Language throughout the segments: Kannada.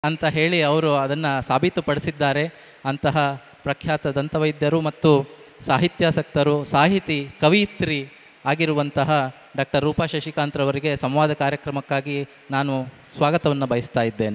ಅಂತ ಹೇಳಿ ಅವರು ಅದನ್ನು ಸಾಬೀತುಪಡಿಸಿದ್ದಾರೆ ಅಂತಹ ಪ್ರಖ್ಯಾತ ದಂತವೈದ್ಯರು ಮತ್ತು ಸಾಹಿತ್ಯಾಸಕ್ತರು ಸಾಹಿತಿ ಕವಿಯಿತ್ರಿ ಆಗಿರುವಂತಹ ಡಾಕ್ಟರ್ ರೂಪಾ ಶಶಿಕಾಂತ್ರವರಿಗೆ ಸಂವಾದ ಕಾರ್ಯಕ್ರಮಕ್ಕಾಗಿ ನಾನು ಸ್ವಾಗತವನ್ನು ಬಯಸ್ತಾ ಇದ್ದೇನೆ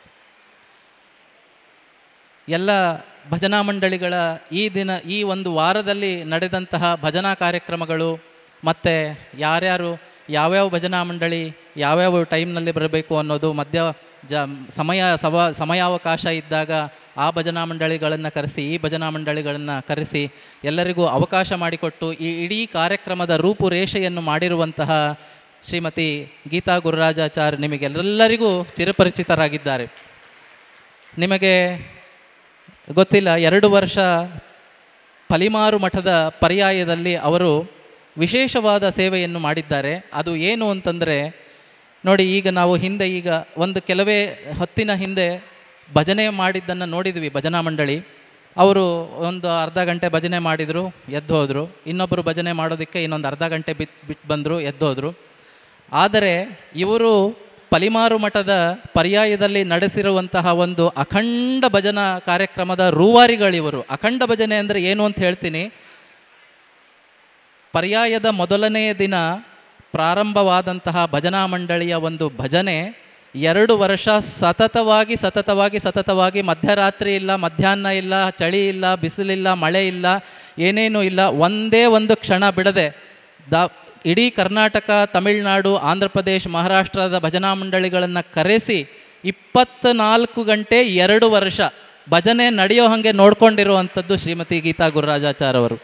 ಎಲ್ಲ ಭಜನಾ ಮಂಡಳಿಗಳ ಈ ದಿನ ಈ ಒಂದು ವಾರದಲ್ಲಿ ನಡೆದಂತಹ ಭಜನಾ ಕಾರ್ಯಕ್ರಮಗಳು ಮತ್ತು ಯಾರ್ಯಾರು ಯಾವ್ಯಾವ ಭಜನಾ ಮಂಡಳಿ ಯಾವ್ಯಾವ ಟೈಮ್ನಲ್ಲಿ ಬರಬೇಕು ಅನ್ನೋದು ಮಧ್ಯ ಜ ಸಮಯ ಸವ ಸಮಯಾವಕಾಶ ಇದ್ದಾಗ ಆ ಭಜನಾ ಮಂಡಳಿಗಳನ್ನು ಕರೆಸಿ ಈ ಭಜನಾ ಮಂಡಳಿಗಳನ್ನು ಕರೆಸಿ ಎಲ್ಲರಿಗೂ ಅವಕಾಶ ಮಾಡಿಕೊಟ್ಟು ಈ ಇಡೀ ಕಾರ್ಯಕ್ರಮದ ರೂಪುರೇಷೆಯನ್ನು ಮಾಡಿರುವಂತಹ ಶ್ರೀಮತಿ ಗೀತಾ ಗುರುರಾಜಾಚಾರ್ಯ ನಿಮಗೆಲ್ಲರಿಗೂ ಚಿರಪರಿಚಿತರಾಗಿದ್ದಾರೆ ನಿಮಗೆ ಗೊತ್ತಿಲ್ಲ ಎರಡು ವರ್ಷ ಪಲಿಮಾರು ಮಠದ ಪರ್ಯಾಯದಲ್ಲಿ ಅವರು ವಿಶೇಷವಾದ ಸೇವೆಯನ್ನು ಮಾಡಿದ್ದಾರೆ ಅದು ಏನು ಅಂತಂದರೆ ನೋಡಿ ಈಗ ನಾವು ಹಿಂದೆ ಈಗ ಒಂದು ಕೆಲವೇ ಹೊತ್ತಿನ ಹಿಂದೆ ಭಜನೆ ಮಾಡಿದ್ದನ್ನು ನೋಡಿದ್ವಿ ಭಜನಾ ಮಂಡಳಿ ಅವರು ಒಂದು ಅರ್ಧ ಗಂಟೆ ಭಜನೆ ಮಾಡಿದರು ಎದ್ದು ಹೋದರು ಇನ್ನೊಬ್ಬರು ಭಜನೆ ಮಾಡೋದಕ್ಕೆ ಇನ್ನೊಂದು ಅರ್ಧ ಗಂಟೆ ಬಿಟ್ಟು ಬಿಟ್ಟು ಬಂದರು ಎದ್ದು ಹೋದರು ಆದರೆ ಇವರು ಪಲಿಮಾರು ಮಠದ ಪರ್ಯಾಯದಲ್ಲಿ ನಡೆಸಿರುವಂತಹ ಒಂದು ಅಖಂಡ ಭಜನಾ ಕಾರ್ಯಕ್ರಮದ ರೂವಾರಿಗಳಿವರು ಅಖಂಡ ಭಜನೆ ಅಂದರೆ ಏನು ಅಂತ ಹೇಳ್ತೀನಿ ಪರ್ಯಾಯದ ಮೊದಲನೆಯ ದಿನ ಪ್ರಾರಂಭವಾದಂತಹ ಭಜನಾ ಮಂಡಳಿಯ ಒಂದು ಭಜನೆ ಎರಡು ವರ್ಷ ಸತತವಾಗಿ ಸತತವಾಗಿ ಸತತವಾಗಿ ಮಧ್ಯರಾತ್ರಿ ಇಲ್ಲ ಮಧ್ಯಾಹ್ನ ಇಲ್ಲ ಚಳಿ ಇಲ್ಲ ಬಿಸಿಲಿಲ್ಲ ಮಳೆ ಇಲ್ಲ ಏನೇನೂ ಇಲ್ಲ ಒಂದೇ ಒಂದು ಕ್ಷಣ ಬಿಡದೆ ದ ಇಡೀ ಕರ್ನಾಟಕ ತಮಿಳುನಾಡು ಆಂಧ್ರ ಪ್ರದೇಶ್ ಮಹಾರಾಷ್ಟ್ರದ ಭಜನಾ ಮಂಡಳಿಗಳನ್ನು ಕರೆಸಿ ಇಪ್ಪತ್ತ್ನಾಲ್ಕು ಗಂಟೆ ಎರಡು ವರ್ಷ ಭಜನೆ ನಡೆಯೋ ಹಾಗೆ ನೋಡ್ಕೊಂಡಿರುವಂಥದ್ದು ಶ್ರೀಮತಿ ಗೀತಾ ಗುರುರಾಜಾಚಾರ್ ಅವರು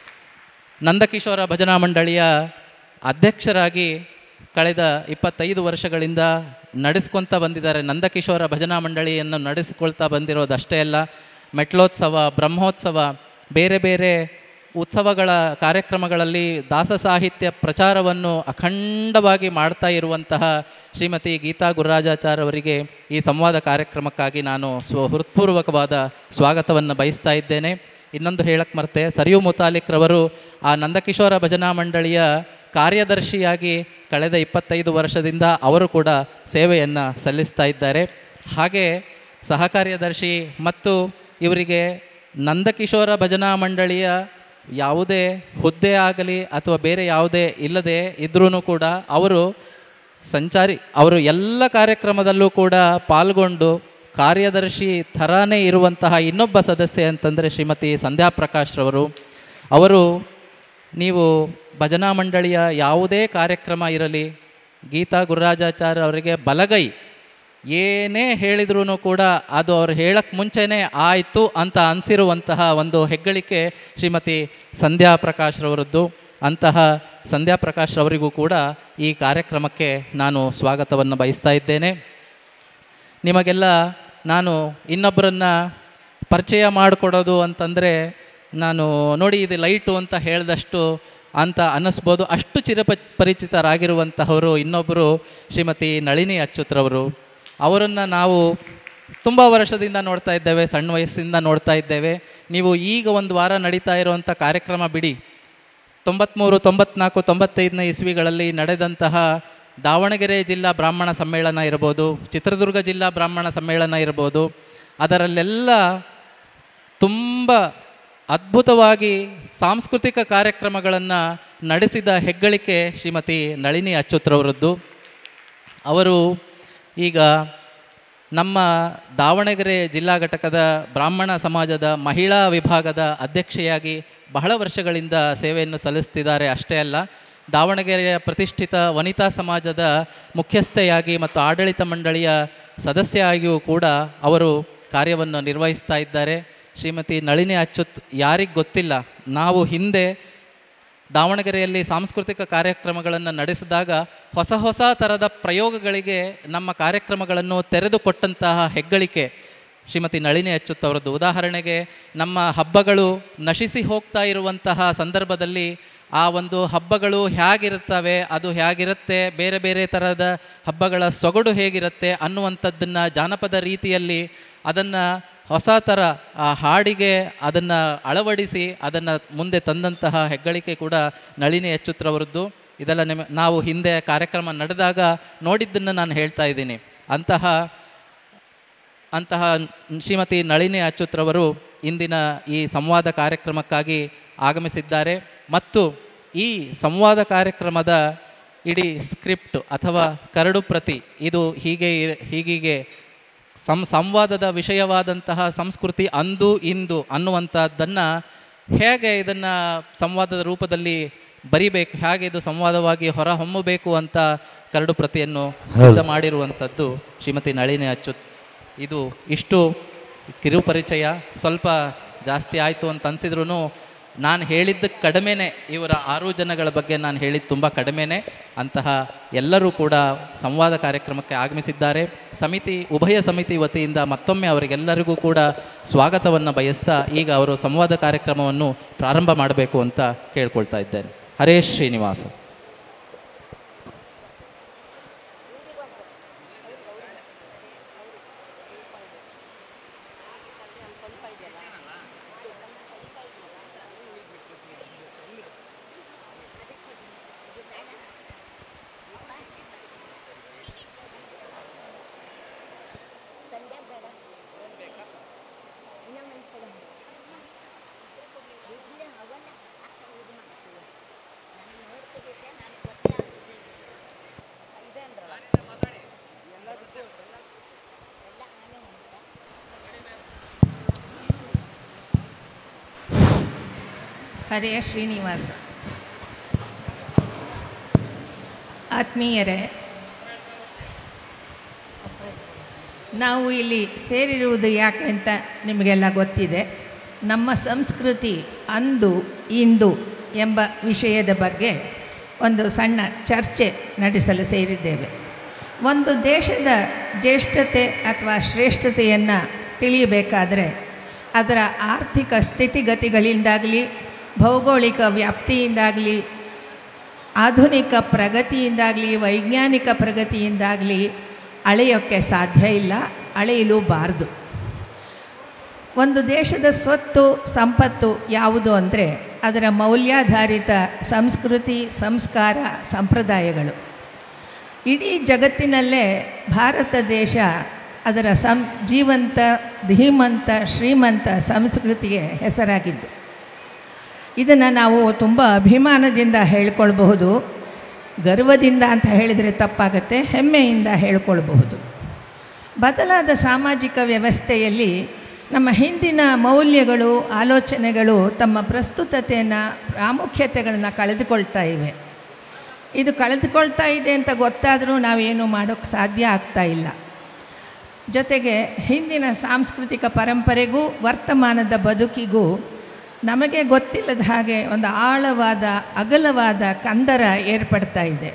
ನಂದಕಿಶೋರ ಭಜನಾ ಮಂಡಳಿಯ ಅಧ್ಯಕ್ಷರಾಗಿ ಕಳೆದ ಇಪ್ಪತ್ತೈದು ವರ್ಷಗಳಿಂದ ನಡೆಸ್ಕೊತ ಬಂದಿದ್ದಾರೆ ನಂದಕಿಶೋರ ಭಜನಾ ಮಂಡಳಿಯನ್ನು ನಡೆಸಿಕೊಳ್ತಾ ಬಂದಿರೋದಷ್ಟೇ ಅಲ್ಲ ಮೆಟ್ಲೋತ್ಸವ ಬ್ರಹ್ಮೋತ್ಸವ ಬೇರೆ ಬೇರೆ ಉತ್ಸವಗಳ ಕಾರ್ಯಕ್ರಮಗಳಲ್ಲಿ ದಾಸ ಸಾಹಿತ್ಯ ಪ್ರಚಾರವನ್ನು ಅಖಂಡವಾಗಿ ಮಾಡ್ತಾ ಇರುವಂತಹ ಶ್ರೀಮತಿ ಗೀತಾ ಗುರುರಾಜಾಚಾರ್ ಅವರಿಗೆ ಈ ಸಂವಾದ ಕಾರ್ಯಕ್ರಮಕ್ಕಾಗಿ ನಾನು ಸ್ವ ಹೃತ್ಪೂರ್ವಕವಾದ ಸ್ವಾಗತವನ್ನು ಬಯಸ್ತಾ ಇದ್ದೇನೆ ಇನ್ನೊಂದು ಹೇಳಕ್ಕೆ ಮರ್ತೆ ಸರಿಯು ಮುತಾಲಿಕ್ರವರು ಆ ನಂದಕಿಶೋರ ಭಜನಾ ಮಂಡಳಿಯ ಕಾರ್ಯದರ್ಶಿಯಾಗಿ ಕಳೆದ ಇಪ್ಪತ್ತೈದು ವರ್ಷದಿಂದ ಅವರು ಕೂಡ ಸೇವೆಯನ್ನು ಸಲ್ಲಿಸ್ತಾ ಇದ್ದಾರೆ ಹಾಗೆ ಸಹ ಕಾರ್ಯದರ್ಶಿ ಮತ್ತು ಇವರಿಗೆ ನಂದಕಿಶೋರ ಭಜನಾ ಮಂಡಳಿಯ ಯಾವುದೇ ಹುದ್ದೆ ಆಗಲಿ ಅಥವಾ ಬೇರೆ ಯಾವುದೇ ಇಲ್ಲದೆ ಇದ್ರೂ ಕೂಡ ಅವರು ಸಂಚಾರಿ ಅವರು ಎಲ್ಲ ಕಾರ್ಯಕ್ರಮದಲ್ಲೂ ಕೂಡ ಪಾಲ್ಗೊಂಡು ಕಾರ್ಯದರ್ಶಿ ಥರಾನೇ ಇರುವಂತಹ ಇನ್ನೊಬ್ಬ ಸದಸ್ಯೆ ಅಂತಂದರೆ ಶ್ರೀಮತಿ ಸಂಧ್ಯಾ ಪ್ರಕಾಶ್ ರವರು ಅವರು ನೀವು ಭಜನಾ ಮಂಡಳಿಯ ಯಾವುದೇ ಕಾರ್ಯಕ್ರಮ ಇರಲಿ ಗೀತಾ ಗುರುರಾಜಾಚಾರ್ಯ ಅವರಿಗೆ ಬಲಗೈ ಏನೇ ಹೇಳಿದ್ರೂ ಕೂಡ ಅದು ಅವ್ರು ಹೇಳಕ್ಕೆ ಮುಂಚೆನೇ ಆಯಿತು ಅಂತ ಅನಿಸಿರುವಂತಹ ಒಂದು ಹೆಗ್ಗಳಿಕೆ ಶ್ರೀಮತಿ ಸಂಧ್ಯಾ ಪ್ರಕಾಶ್ ರವರದ್ದು ಅಂತಹ ಸಂಧ್ಯಾ ಪ್ರಕಾಶ್ ರವರಿಗೂ ಕೂಡ ಈ ಕಾರ್ಯಕ್ರಮಕ್ಕೆ ನಾನು ಸ್ವಾಗತವನ್ನು ಬಯಸ್ತಾ ಇದ್ದೇನೆ ನಿಮಗೆಲ್ಲ ನಾನು ಇನ್ನೊಬ್ಬರನ್ನು ಪರಿಚಯ ಮಾಡಿಕೊಡೋದು ಅಂತಂದರೆ ನಾನು ನೋಡಿ ಇದು ಲೈಟು ಅಂತ ಹೇಳಿದಷ್ಟು ಅಂತ ಅನ್ನಿಸ್ಬೋದು ಅಷ್ಟು ಚಿರಪ ಪರಿಚಿತರಾಗಿರುವಂತಹವರು ಇನ್ನೊಬ್ಬರು ಶ್ರೀಮತಿ ನಳಿನಿ ಅಚ್ಯುತ್ರವರು ಅವರನ್ನು ನಾವು ತುಂಬ ವರ್ಷದಿಂದ ನೋಡ್ತಾ ಇದ್ದೇವೆ ಸಣ್ಣ ವಯಸ್ಸಿಂದ ನೋಡ್ತಾ ಇದ್ದೇವೆ ನೀವು ಈಗ ಒಂದು ವಾರ ನಡೀತಾ ಇರುವಂಥ ಕಾರ್ಯಕ್ರಮ ಬಿಡಿ ತೊಂಬತ್ತ್ಮೂರು ತೊಂಬತ್ನಾಲ್ಕು ತೊಂಬತ್ತೈದನೇ ಇಸ್ವಿಗಳಲ್ಲಿ ನಡೆದಂತಹ ದಾವಣಗೆರೆ ಜಿಲ್ಲಾ ಬ್ರಾಹ್ಮಣ ಸಮ್ಮೇಳನ ಇರ್ಬೋದು ಚಿತ್ರದುರ್ಗ ಜಿಲ್ಲಾ ಬ್ರಾಹ್ಮಣ ಸಮ್ಮೇಳನ ಇರ್ಬೋದು ಅದರಲ್ಲೆಲ್ಲ ತುಂಬ ಅದ್ಭುತವಾಗಿ ಸಾಂಸ್ಕೃತಿಕ ಕಾರ್ಯಕ್ರಮಗಳನ್ನು ನಡೆಸಿದ ಹೆಗ್ಗಳಿಕೆ ಶ್ರೀಮತಿ ನಳಿನಿ ಅಚ್ಯುತ್ರವರದ್ದು ಅವರು ಈಗ ನಮ್ಮ ದಾವಣಗೆರೆ ಜಿಲ್ಲಾ ಘಟಕದ ಬ್ರಾಹ್ಮಣ ಸಮಾಜದ ಮಹಿಳಾ ವಿಭಾಗದ ಅಧ್ಯಕ್ಷೆಯಾಗಿ ಬಹಳ ವರ್ಷಗಳಿಂದ ಸೇವೆಯನ್ನು ಸಲ್ಲಿಸ್ತಿದ್ದಾರೆ ಅಷ್ಟೇ ಅಲ್ಲ ದಾವಣಗೆರೆಯ ಪ್ರತಿಷ್ಠಿತ ವನಿತಾ ಸಮಾಜದ ಮುಖ್ಯಸ್ಥೆಯಾಗಿ ಮತ್ತು ಆಡಳಿತ ಮಂಡಳಿಯ ಸದಸ್ಯೆಯಾಗಿಯೂ ಕೂಡ ಅವರು ಕಾರ್ಯವನ್ನು ನಿರ್ವಹಿಸ್ತಾ ಇದ್ದಾರೆ ಶ್ರೀಮತಿ ನಳಿನಿ ಅಚ್ಯುತ್ ಯಾರಿಗೆ ಗೊತ್ತಿಲ್ಲ ನಾವು ಹಿಂದೆ ದಾವಣಗೆರೆಯಲ್ಲಿ ಸಾಂಸ್ಕೃತಿಕ ಕಾರ್ಯಕ್ರಮಗಳನ್ನು ನಡೆಸಿದಾಗ ಹೊಸ ಹೊಸ ಥರದ ಪ್ರಯೋಗಗಳಿಗೆ ನಮ್ಮ ಕಾರ್ಯಕ್ರಮಗಳನ್ನು ತೆರೆದುಕೊಟ್ಟಂತಹ ಹೆಗ್ಗಳಿಕೆ ಶ್ರೀಮತಿ ನಳಿನಿ ಅಚ್ಯುತ್ ಅವರದ್ದು ಉದಾಹರಣೆಗೆ ನಮ್ಮ ಹಬ್ಬಗಳು ನಶಿಸಿ ಹೋಗ್ತಾ ಇರುವಂತಹ ಸಂದರ್ಭದಲ್ಲಿ ಆ ಒಂದು ಹಬ್ಬಗಳು ಹೇಗಿರುತ್ತವೆ ಅದು ಹೇಗಿರುತ್ತೆ ಬೇರೆ ಬೇರೆ ಥರದ ಹಬ್ಬಗಳ ಸೊಗಡು ಹೇಗಿರುತ್ತೆ ಅನ್ನುವಂಥದ್ದನ್ನು ಜಾನಪದ ರೀತಿಯಲ್ಲಿ ಅದನ್ನು ಹೊಸ ಥರ ಆ ಹಾಡಿಗೆ ಅದನ್ನು ಅಳವಡಿಸಿ ಅದನ್ನು ಮುಂದೆ ತಂದಂತಹ ಹೆಗ್ಗಳಿಕೆ ಕೂಡ ನಳಿನಿ ಅಚ್ಯುತ್ರವರದ್ದು ಇದೆಲ್ಲ ನಿಮ ನಾವು ಹಿಂದೆ ಕಾರ್ಯಕ್ರಮ ನಡೆದಾಗ ನೋಡಿದ್ದನ್ನು ನಾನು ಹೇಳ್ತಾ ಇದ್ದೀನಿ ಅಂತಹ ಅಂತಹ ಶ್ರೀಮತಿ ನಳಿನಿ ಅಚ್ಯುತ್ರವರು ಇಂದಿನ ಈ ಸಂವಾದ ಕಾರ್ಯಕ್ರಮಕ್ಕಾಗಿ ಆಗಮಿಸಿದ್ದಾರೆ ಮತ್ತು ಈ ಸಂವಾದ ಕಾರ್ಯಕ್ರಮದ ಇಡೀ ಸ್ಕ್ರಿಪ್ಟ್ ಅಥವಾ ಕರಡು ಪ್ರತಿ ಇದು ಹೀಗೆ ಇರ- ಹೀಗೀಗೆ ಸಂ ಸಂವಾದದ ವಿಷಯವಾದಂತಹ ಸಂಸ್ಕೃತಿ ಅಂದು ಇಂದು ಅನ್ನುವಂಥದ್ದನ್ನು ಹೇಗೆ ಇದನ್ನು ಸಂವಾದದ ರೂಪದಲ್ಲಿ ಬರಿಬೇಕು ಹೇಗೆ ಇದು ಸಂವಾದವಾಗಿ ಹೊರಹೊಮ್ಮಬೇಕು ಅಂತ ಕರಡು ಪ್ರತಿಯನ್ನು ಸಿದ್ಧ ಮಾಡಿರುವಂಥದ್ದು ಶ್ರೀಮತಿ ನಳಿನಿ ಅಚ್ಯುತ್ ಇದು ಇಷ್ಟು ಕಿರು ಪರಿಚಯ ಸ್ವಲ್ಪ ಜಾಸ್ತಿ ಆಯಿತು ಅಂತ ಅನಿಸಿದ್ರು ನಾನು ಹೇಳಿದ್ದು ಕಡಿಮೆನೇ ಇವರ ಆರು ಜನಗಳ ಬಗ್ಗೆ ನಾನು ಹೇಳಿದ್ದು ತುಂಬ ಕಡಿಮೆನೇ ಅಂತಹ ಎಲ್ಲರೂ ಕೂಡ ಸಂವಾದ ಕಾರ್ಯಕ್ರಮಕ್ಕೆ ಆಗಮಿಸಿದ್ದಾರೆ ಸಮಿತಿ ಉಭಯ ಸಮಿತಿ ವತಿಯಿಂದ ಮತ್ತೊಮ್ಮೆ ಅವರಿಗೆಲ್ಲರಿಗೂ ಕೂಡ ಸ್ವಾಗತವನ್ನು ಬಯಸ್ತಾ ಈಗ ಅವರು ಸಂವಾದ ಕಾರ್ಯಕ್ರಮವನ್ನು ಪ್ರಾರಂಭ ಮಾಡಬೇಕು ಅಂತ ಕೇಳ್ಕೊಳ್ತಾ ಇದ್ದೇನೆ ಹರೇಶ್ ಶ್ರೀನಿವಾಸ ಹರೆಯ ಶ್ರೀನಿವಾಸ ಆತ್ಮೀಯರೇ ನಾವು ಇಲ್ಲಿ ಸೇರಿರುವುದು ಯಾಕೆ ಅಂತ ನಿಮಗೆಲ್ಲ ಗೊತ್ತಿದೆ ನಮ್ಮ ಸಂಸ್ಕೃತಿ ಅಂದು ಇಂದು ಎಂಬ ವಿಷಯದ ಬಗ್ಗೆ ಒಂದು ಸಣ್ಣ ಚರ್ಚೆ ನಡೆಸಲು ಸೇರಿದ್ದೇವೆ ಒಂದು ದೇಶದ ಜ್ಯೇಷ್ಠತೆ ಅಥವಾ ಶ್ರೇಷ್ಠತೆಯನ್ನು ತಿಳಿಯಬೇಕಾದರೆ ಅದರ ಆರ್ಥಿಕ ಸ್ಥಿತಿಗತಿಗಳಿಂದಾಗಲಿ ಭೌಗೋಳಿಕ ವ್ಯಾಪ್ತಿಯಿಂದಾಗಲಿ ಆಧುನಿಕ ಪ್ರಗತಿಯಿಂದಾಗಲಿ ವೈಜ್ಞಾನಿಕ ಪ್ರಗತಿಯಿಂದಾಗಲಿ ಅಳೆಯೋಕ್ಕೆ ಸಾಧ್ಯ ಇಲ್ಲ ಅಳೆಯಲೂಬಾರದು ಒಂದು ದೇಶದ ಸ್ವತ್ತು ಸಂಪತ್ತು ಯಾವುದು ಅಂದರೆ ಅದರ ಮೌಲ್ಯಾಧಾರಿತ ಸಂಸ್ಕೃತಿ ಸಂಸ್ಕಾರ ಸಂಪ್ರದಾಯಗಳು ಇಡೀ ಜಗತ್ತಿನಲ್ಲೇ ಭಾರತ ದೇಶ ಅದರ ಸಂ ಜೀವಂತ ಧೀಮಂತ ಶ್ರೀಮಂತ ಸಂಸ್ಕೃತಿಗೆ ಹೆಸರಾಗಿದ್ದು ಇದನ್ನು ನಾವು ತುಂಬ ಅಭಿಮಾನದಿಂದ ಹೇಳ್ಕೊಳ್ಬಹುದು ಗರ್ವದಿಂದ ಅಂತ ಹೇಳಿದರೆ ತಪ್ಪಾಗುತ್ತೆ ಹೆಮ್ಮೆಯಿಂದ ಹೇಳ್ಕೊಳ್ಬಹುದು ಬದಲಾದ ಸಾಮಾಜಿಕ ವ್ಯವಸ್ಥೆಯಲ್ಲಿ ನಮ್ಮ ಹಿಂದಿನ ಮೌಲ್ಯಗಳು ಆಲೋಚನೆಗಳು ತಮ್ಮ ಪ್ರಸ್ತುತತೆಯನ್ನು ಪ್ರಾಮುಖ್ಯತೆಗಳನ್ನು ಕಳೆದುಕೊಳ್ತಾ ಇವೆ ಇದು ಕಳೆದುಕೊಳ್ತಾ ಇದೆ ಅಂತ ಗೊತ್ತಾದರೂ ನಾವೇನು ಮಾಡೋಕ್ಕೆ ಸಾಧ್ಯ ಆಗ್ತಾ ಇಲ್ಲ ಜೊತೆಗೆ ಹಿಂದಿನ ಸಾಂಸ್ಕೃತಿಕ ಪರಂಪರೆಗೂ ವರ್ತಮಾನದ ಬದುಕಿಗೂ ನಮಗೆ ಗೊತ್ತಿಲ್ಲದ ಹಾಗೆ ಒಂದು ಆಳವಾದ ಅಗಲವಾದ ಕಂದರ ಏರ್ಪಡ್ತಾ ಇದೆ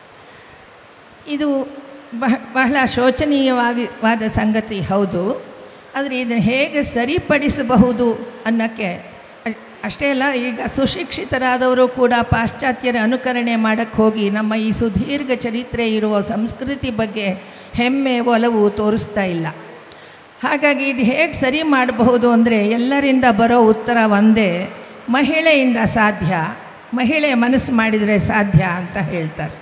ಇದು ಬಹ ಬಹಳ ಶೋಚನೀಯವಾಗಿ ವಾದ ಸಂಗತಿ ಹೌದು ಆದರೆ ಇದನ್ನು ಹೇಗೆ ಸರಿಪಡಿಸಬಹುದು ಅನ್ನೋಕ್ಕೆ ಅ- ಅಷ್ಟೇ ಅಲ್ಲ ಈಗ ಸುಶಿಕ್ಷಿತರಾದವರು ಕೂಡ ಪಾಶ್ಚಾತ್ಯರ ಅನುಕರಣೆ ಮಾಡೋಕ್ಕೆ ಹೋಗಿ ನಮ್ಮ ಈ ಸುದೀರ್ಘ ಚರಿತ್ರೆ ಇರುವ ಸಂಸ್ಕೃತಿ ಬಗ್ಗೆ ಹೆಮ್ಮೆ ಒಲವು ತೋರಿಸ್ತಾ ಇಲ್ಲ ಹಾಗಾಗಿ ಇದು ಹೇಗೆ ಸರಿ ಮಾಡಬಹುದು ಅಂದರೆ ಎಲ್ಲರಿಂದ ಬರೋ ಉತ್ತರ ಒಂದೇ ಮಹಿಳೆಯಿಂದ ಸಾಧ್ಯ ಮಹಿಳೆ ಮನಸ್ಸು ಮಾಡಿದರೆ ಸಾಧ್ಯ ಅಂತ ಹೇಳ್ತಾರೆ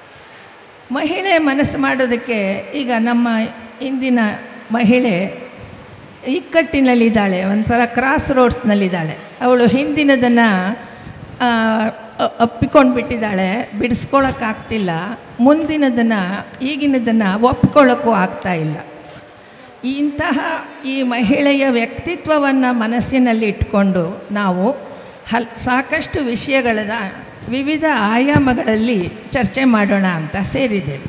ಮಹಿಳೆ ಮನಸ್ಸು ಮಾಡೋದಕ್ಕೆ ಈಗ ನಮ್ಮ ಇಂದಿನ ಮಹಿಳೆ ಇಕ್ಕಟ್ಟಿನಲ್ಲಿದ್ದಾಳೆ ಒಂಥರ ಕ್ರಾಸ್ ರೋಡ್ಸ್ನಲ್ಲಿದ್ದಾಳೆ ಅವಳು ಹಿಂದಿನದನ್ನು ಅಪ್ಪಿಕೊಂಡು ಬಿಟ್ಟಿದ್ದಾಳೆ ಬಿಡಿಸ್ಕೊಳ್ಳೋಕ್ಕಾಗ್ತಿಲ್ಲ ಮುಂದಿನದನ್ನು ಈಗಿನದನ್ನು ಒಪ್ಕೊಳ್ಳೋಕ್ಕೂ ಆಗ್ತಾ ಇಲ್ಲ ಇಂತಹ ಈ ಮಹಿಳೆಯ ವ್ಯಕ್ತಿತ್ವವನ್ನು ಮನಸ್ಸಿನಲ್ಲಿ ಇಟ್ಕೊಂಡು ನಾವು ಹಲ್ ಸಾಕಷ್ಟು ವಿಷಯಗಳನ್ನ ವಿವಿಧ ಆಯಾಮಗಳಲ್ಲಿ ಚರ್ಚೆ ಮಾಡೋಣ ಅಂತ ಸೇರಿದ್ದೇವೆ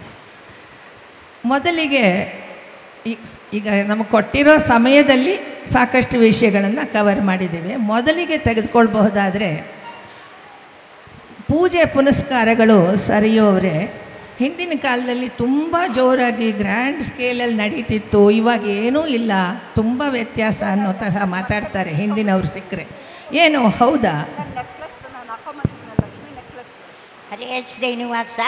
ಮೊದಲಿಗೆ ಈ- ಈಗ ನಮಗೆ ಕೊಟ್ಟಿರೋ ಸಮಯದಲ್ಲಿ ಸಾಕಷ್ಟು ವಿಷಯಗಳನ್ನು ಕವರ್ ಮಾಡಿದ್ದೇವೆ ಮೊದಲಿಗೆ ತೆಗೆದುಕೊಳ್ಬಹುದಾದರೆ ಪೂಜೆ ಪುನಸ್ಕಾರಗಳು ಸರಿಯೋವ್ರೆ ಹಿಂದಿನ ಕಾಲದಲ್ಲಿ ತುಂಬ ಜೋರಾಗಿ ಗ್ರ್ಯಾಂಡ್ ಸ್ಕೇಲಲ್ಲಿ ನಡೀತಿತ್ತು ಇವಾಗ ಏನೂ ಇಲ್ಲ ತುಂಬ ವ್ಯತ್ಯಾಸ ಅನ್ನೋ ತರಹ ಮಾತಾಡ್ತಾರೆ ಹಿಂದಿನವ್ರು ಸಿಕ್ಕರೆ ಏನು ಹೌದಾ ಹರೇ ಶ್ರೀನಿವಾಸ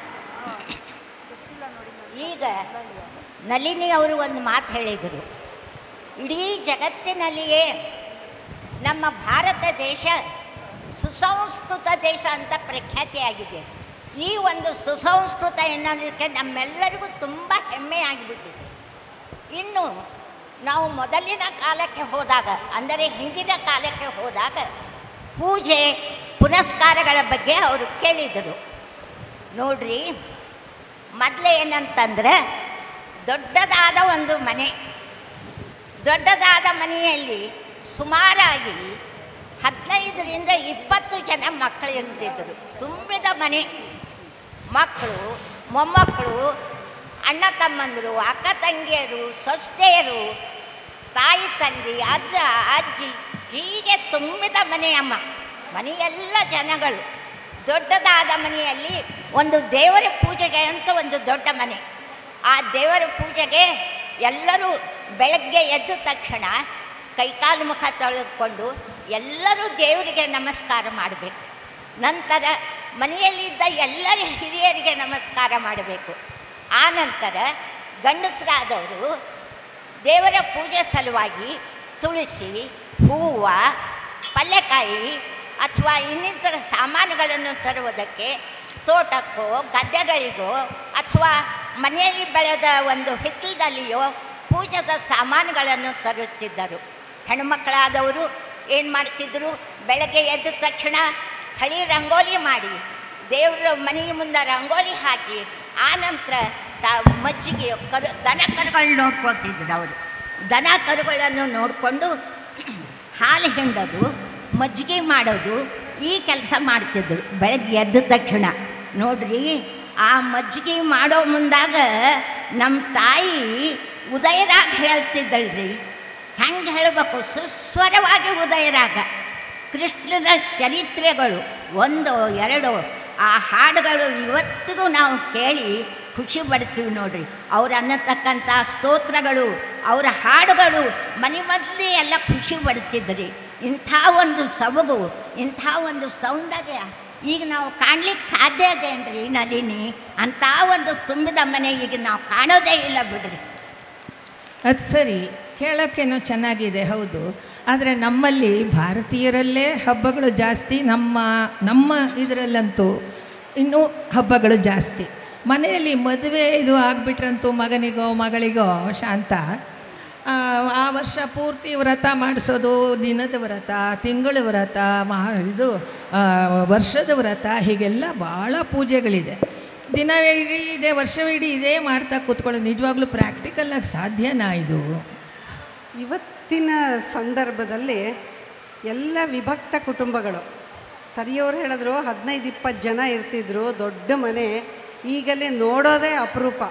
ಈಗ ನಳಿನಿ ಅವರು ಒಂದು ಮಾತು ಹೇಳಿದರು ಇಡೀ ಜಗತ್ತಿನಲ್ಲಿಯೇ ನಮ್ಮ ಭಾರತ ದೇಶ ಸುಸಂಸ್ಕೃತ ದೇಶ ಅಂತ ಪ್ರಖ್ಯಾತಿಯಾಗಿದೆ ಈ ಒಂದು ಸುಸಂಸ್ಕೃತ ಎನ್ನೋದಕ್ಕೆ ನಮ್ಮೆಲ್ಲರಿಗೂ ತುಂಬ ಹೆಮ್ಮೆ ಆಗಿಬಿಟ್ಟಿದೆ ಇನ್ನು ನಾವು ಮೊದಲಿನ ಕಾಲಕ್ಕೆ ಹೋದಾಗ ಅಂದರೆ ಹಿಂದಿನ ಕಾಲಕ್ಕೆ ಹೋದಾಗ ಪೂಜೆ ಪುನಸ್ಕಾರಗಳ ಬಗ್ಗೆ ಅವರು ಕೇಳಿದರು ನೋಡ್ರಿ ಮೊದಲೇ ಏನಂತಂದ್ರೆ ದೊಡ್ಡದಾದ ಒಂದು ಮನೆ ದೊಡ್ಡದಾದ ಮನೆಯಲ್ಲಿ ಸುಮಾರಾಗಿ ಹದಿನೈದರಿಂದ ಇಪ್ಪತ್ತು ಜನ ಮಕ್ಕಳು ಇರ್ತಿದ್ದರು ತುಂಬಿದ ಮನೆ ಮಕ್ಕಳು ಮೊಮ್ಮಕ್ಕಳು ಅಣ್ಣ ತಮ್ಮಂದರು ಅಕ್ಕ ತಂಗಿಯರು ಸೊಸೆಯರು ತಾಯಿ ತಂದೆ ಅಜ್ಜ ಅಜ್ಜಿ ಹೀಗೆ ತುಂಬಿದ ಮನೆಯಮ್ಮ ಮನೆಯೆಲ್ಲ ಜನಗಳು ದೊಡ್ಡದಾದ ಮನೆಯಲ್ಲಿ ಒಂದು ದೇವರ ಪೂಜೆಗೆ ಅಂತ ಒಂದು ದೊಡ್ಡ ಮನೆ ಆ ದೇವರ ಪೂಜೆಗೆ ಎಲ್ಲರೂ ಬೆಳಗ್ಗೆ ಎದ್ದ ತಕ್ಷಣ ಕೈಕಾಲು ಮುಖ ತೊಳೆದುಕೊಂಡು ಎಲ್ಲರೂ ದೇವರಿಗೆ ನಮಸ್ಕಾರ ಮಾಡಬೇಕು ನಂತರ ಮನೆಯಲ್ಲಿದ್ದ ಎಲ್ಲರ ಹಿರಿಯರಿಗೆ ನಮಸ್ಕಾರ ಮಾಡಬೇಕು ಆ ನಂತರ ಗಂಡಸರಾದವರು ದೇವರ ಪೂಜೆ ಸಲುವಾಗಿ ತುಳಸಿ ಹೂವು ಪಲ್ಯಕಾಯಿ ಅಥವಾ ಇನ್ನಿತರ ಸಾಮಾನುಗಳನ್ನು ತರುವುದಕ್ಕೆ ತೋಟಕ್ಕೋ ಗದ್ದೆಗಳಿಗೋ ಅಥವಾ ಮನೆಯಲ್ಲಿ ಬೆಳೆದ ಒಂದು ಹಿತ್ತಲದಲ್ಲಿಯೋ ಪೂಜದ ಸಾಮಾನುಗಳನ್ನು ತರುತ್ತಿದ್ದರು ಹೆಣ್ಣುಮಕ್ಕಳಾದವರು ಏನು ಮಾಡ್ತಿದ್ದರು ಬೆಳಗ್ಗೆ ಎದ್ದ ತಕ್ಷಣ ಥಳಿ ರಂಗೋಲಿ ಮಾಡಿ ದೇವರ ಮನೆಯ ಮುಂದೆ ರಂಗೋಲಿ ಹಾಕಿ ಆ ನಂತರ ತ ಮಜ್ಜಿಗೆ ಕರು ದನ ಕರುಗಳು ನೋಡ್ಕೊತಿದ್ರು ಅವರು ದನ ಕರುಗಳನ್ನು ನೋಡಿಕೊಂಡು ಹಾಲು ಹಿಂಡೋದು ಮಜ್ಜಿಗೆ ಮಾಡೋದು ಈ ಕೆಲಸ ಮಾಡ್ತಿದ್ರು ಬೆಳಗ್ಗೆ ಎದ್ದ ತಕ್ಷಣ ನೋಡ್ರಿ ಆ ಮಜ್ಜಿಗೆ ಮಾಡೋ ಮುಂದಾಗ ನಮ್ಮ ತಾಯಿ ಉದಯರಾಗ ಹೇಳ್ತಿದ್ದಳ್ರಿ ಹೆಂಗೆ ಹೇಳಬೇಕು ಸುಸ್ವರವಾಗಿ ಉದಯರಾಗ ಕೃಷ್ಣನ ಚರಿತ್ರೆಗಳು ಒಂದು ಎರಡು ಆ ಹಾಡುಗಳು ಇವತ್ತಿಗೂ ನಾವು ಕೇಳಿ ಖುಷಿ ಪಡ್ತೀವಿ ನೋಡ್ರಿ ಅವ್ರು ಅನ್ನತಕ್ಕಂಥ ಸ್ತೋತ್ರಗಳು ಅವರ ಹಾಡುಗಳು ಮನೆ ಮೊದಲೇ ಎಲ್ಲ ಖುಷಿ ಪಡ್ತಿದ್ರಿ ಇಂಥ ಒಂದು ಸೊಬಗು ಇಂಥ ಒಂದು ಸೌಂದರ್ಯ ಈಗ ನಾವು ಕಾಣ್ಲಿಕ್ಕೆ ಸಾಧ್ಯ ಅದೇನ್ರಿ ನಳಿನಿ ಅಂಥ ಒಂದು ತುಂಬಿದ ಮನೆ ಈಗ ನಾವು ಕಾಣೋದೇ ಇಲ್ಲ ಬಿಡ್ರಿ ಅದು ಸರಿ ಕೇಳೋಕ್ಕೇನೋ ಚೆನ್ನಾಗಿದೆ ಹೌದು ಆದರೆ ನಮ್ಮಲ್ಲಿ ಭಾರತೀಯರಲ್ಲೇ ಹಬ್ಬಗಳು ಜಾಸ್ತಿ ನಮ್ಮ ನಮ್ಮ ಇದರಲ್ಲಂತೂ ಇನ್ನೂ ಹಬ್ಬಗಳು ಜಾಸ್ತಿ ಮನೆಯಲ್ಲಿ ಮದುವೆ ಇದು ಆಗಿಬಿಟ್ರಂತೂ ಮಗನಿಗೋ ಮಗಳಿಗೋ ಶಾಂತ ಆ, ಆ ವರ್ಷ ಪೂರ್ತಿ ವ್ರತ ಮಾಡಿಸೋದು ದಿನದ ವ್ರತ ತಿಂಗಳ ವ್ರತ ಮಹಾ ಇದು ಆ, ವರ್ಷದ ವ್ರತ ಹೀಗೆಲ್ಲ ಭಾಳ ಪೂಜೆಗಳಿದೆ ದಿನ ಇಡೀ ಇದೆ ವರ್ಷವಿಡೀ ಇದೇ ಮಾಡ್ತಾ ಕೂತ್ಕೊಳ್ಳೋದು ನಿಜವಾಗ್ಲೂ ಪ್ರಾಕ್ಟಿಕಲ್ಲಾಗಿ ಸಾಧ್ಯನಾ ಇದು ಇವತ್ತಿನ ಸಂದರ್ಭದಲ್ಲಿ ಎಲ್ಲ ವಿಭಕ್ತ ಕುಟುಂಬಗಳು ಸರಿಯವ್ರು ಹೇಳಿದ್ರು ಹದಿನೈದು ಇಪ್ಪತ್ತು ಜನ ಇರ್ತಿದ್ರು ದೊಡ್ಡ ಮನೆ ಈಗಲೇ ನೋಡೋದೇ ಅಪರೂಪ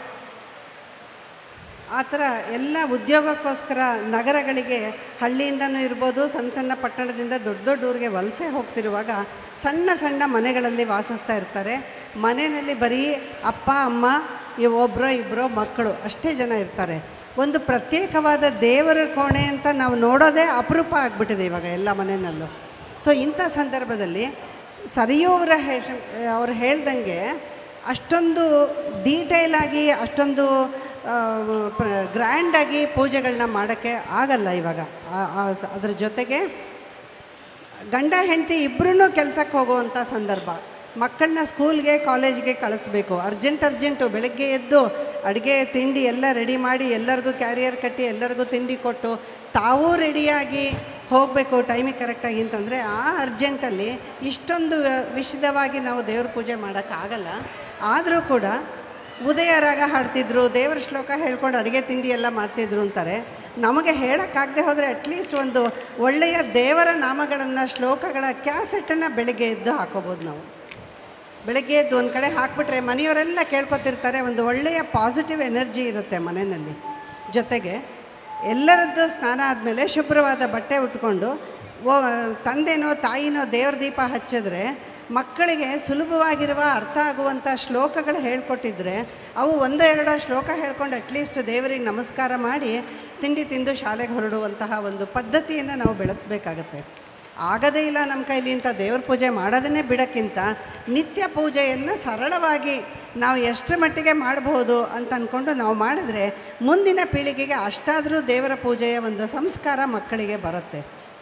ಆ ಥರ ಎಲ್ಲ ಉದ್ಯೋಗಕ್ಕೋಸ್ಕರ ನಗರಗಳಿಗೆ ಹಳ್ಳಿಯಿಂದನೂ ಇರ್ಬೋದು ಸಣ್ಣ ಸಣ್ಣ ಪಟ್ಟಣದಿಂದ ದೊಡ್ಡ ದೊಡ್ಡ ಊರಿಗೆ ವಲಸೆ ಹೋಗ್ತಿರುವಾಗ ಸಣ್ಣ ಸಣ್ಣ ಮನೆಗಳಲ್ಲಿ ವಾಸಿಸ್ತಾ ಇರ್ತಾರೆ ಮನೆಯಲ್ಲಿ ಬರೀ ಅಪ್ಪ ಅಮ್ಮ ಇವ್ ಒಬ್ಬರೋ ಇಬ್ಬರೋ ಮಕ್ಕಳು ಅಷ್ಟೇ ಜನ ಇರ್ತಾರೆ ಒಂದು ಪ್ರತ್ಯೇಕವಾದ ದೇವರ ಕೋಣೆ ಅಂತ ನಾವು ನೋಡೋದೇ ಅಪರೂಪ ಆಗಿಬಿಟ್ಟಿದೆ ಇವಾಗ ಎಲ್ಲ ಮನೆಯಲ್ಲೂ ಸೊ ಇಂಥ ಸಂದರ್ಭದಲ್ಲಿ ಸರಿಯೋವರ ಹೇ ಅವ್ರು ಹೇಳ್ದಂಗೆ ಅಷ್ಟೊಂದು ಡೀಟೇಲ್ ಆಗಿ ಅಷ್ಟೊಂದು ಗ್ರ್ಯಾಂಡಾಗಿ ಪೂಜೆಗಳನ್ನ ಮಾಡೋಕ್ಕೆ ಆಗಲ್ಲ ಇವಾಗ ಆ- ಆ ಸ- ಅದ್ರ ಜೊತೆಗೆ ಗಂಡ ಹೆಂಡತಿ ಇಬ್ಬರೂ ಕೆಲಸಕ್ಕೆ ಹೋಗುವಂಥ ಸಂದರ್ಭ ಮಕ್ಕಳನ್ನ ಸ್ಕೂಲ್ಗೆ ಕಾಲೇಜ್ಗೆ ಕಳಿಸ್ಬೇಕು ಅರ್ಜೆಂಟ್ ಅರ್ಜೆಂಟು ಬೆಳಗ್ಗೆ ಎದ್ದು ಅಡುಗೆ ತಿಂಡಿ ಎಲ್ಲ ರೆಡಿ ಮಾಡಿ ಎಲ್ಲರಿಗೂ ಕ್ಯಾರಿಯರ್ ಕಟ್ಟಿ ಎಲ್ಲರಿಗೂ ತಿಂಡಿ ಕೊಟ್ಟು ತಾವೂ ರೆಡಿಯಾಗಿ ಹೋಗಬೇಕು ಟೈಮಿಗೆ ಕರೆಕ್ಟಾಗಿ ಅಂತಂದರೆ ಆ ಅರ್ಜೆಂಟಲ್ಲಿ ಇಷ್ಟೊಂದು ವ- ವಿಶದವಾಗಿ ನಾವು ದೇವ್ರ ಪೂಜೆ ಮಾಡೋಕ್ಕಾಗಲ್ಲ ಆದರೂ ಕೂಡ ಉದಯ ರಾಗ ಹಾಡ್ತಿದ್ರು ದೇವರ ಶ್ಲೋಕ ಹೇಳ್ಕೊಂಡು ಅಡುಗೆ ತಿಂಡಿ ಎಲ್ಲ ಮಾಡ್ತಿದ್ರು ಅಂತಾರೆ ನಮಗೆ ಹೇಳೋಕ್ಕಾಗದೆ ಹೋದರೆ ಅಟ್ಲೀಸ್ಟ್ ಒಂದು ಒಳ್ಳೆಯ ದೇವರ ನಾಮಗಳನ್ನು ಶ್ಲೋಕಗಳ ಕ್ಯಾಸೆಟನ್ನು ಬೆಳಗ್ಗೆ ಎದ್ದು ಹಾಕೋಬೋದು ನಾವು ಬೆಳಗ್ಗೆ ಎದ್ದು ಒಂದು ಕಡೆ ಹಾಕ್ಬಿಟ್ರೆ ಮನೆಯವರೆಲ್ಲ ಕೇಳ್ಕೊತಿರ್ತಾರೆ ಒಂದು ಒಳ್ಳೆಯ ಪಾಸಿಟಿವ್ ಎನರ್ಜಿ ಇರುತ್ತೆ ಮನೆಯಲ್ಲಿ ಜೊತೆಗೆ ಎಲ್ಲರದ್ದು ಸ್ನಾನ ಆದಮೇಲೆ ಶುಭ್ರವಾದ ಬಟ್ಟೆ ಉಟ್ಕೊಂಡು ಓ ತಂದೆನೋ ತಾಯಿನೋ ದೇವ್ರ ದೀಪ ಹಚ್ಚಿದ್ರೆ ಮಕ್ಕಳಿಗೆ ಸುಲಭವಾಗಿರುವ ಅರ್ಥ ಆಗುವಂಥ ಶ್ಲೋಕಗಳು ಹೇಳ್ಕೊಟ್ಟಿದ್ರೆ ಅವು ಒಂದೋ ಎರಡೋ ಶ್ಲೋಕ ಹೇಳ್ಕೊಂಡು ಅಟ್ಲೀಸ್ಟ್ ದೇವರಿಗೆ ನಮಸ್ಕಾರ ಮಾಡಿ ತಿಂಡಿ ತಿಂದು ಶಾಲೆಗೆ ಹೊರಡುವಂತಹ ಒಂದು ಪದ್ಧತಿಯನ್ನು ನಾವು ಬೆಳೆಸಬೇಕಾಗತ್ತೆ ಆಗದೇ ಇಲ್ಲ ನಮ್ಮ ಕೈಲಿ ಇಂಥ ದೇವ್ರ ಪೂಜೆ ಮಾಡೋದನ್ನೇ ಬಿಡೋಕ್ಕಿಂತ ನಿತ್ಯ ಪೂಜೆಯನ್ನು ಸರಳವಾಗಿ ನಾವು ಎಷ್ಟರ ಮಟ್ಟಿಗೆ ಮಾಡಬಹುದು ಅಂತ ಅಂದ್ಕೊಂಡು ನಾವು ಮಾಡಿದ್ರೆ ಮುಂದಿನ ಪೀಳಿಗೆಗೆ ಅಷ್ಟಾದರೂ ದೇವರ ಪೂಜೆಯ ಒಂದು ಸಂಸ್ಕಾರ ಮಕ್ಕಳಿಗೆ ಬರುತ್ತೆ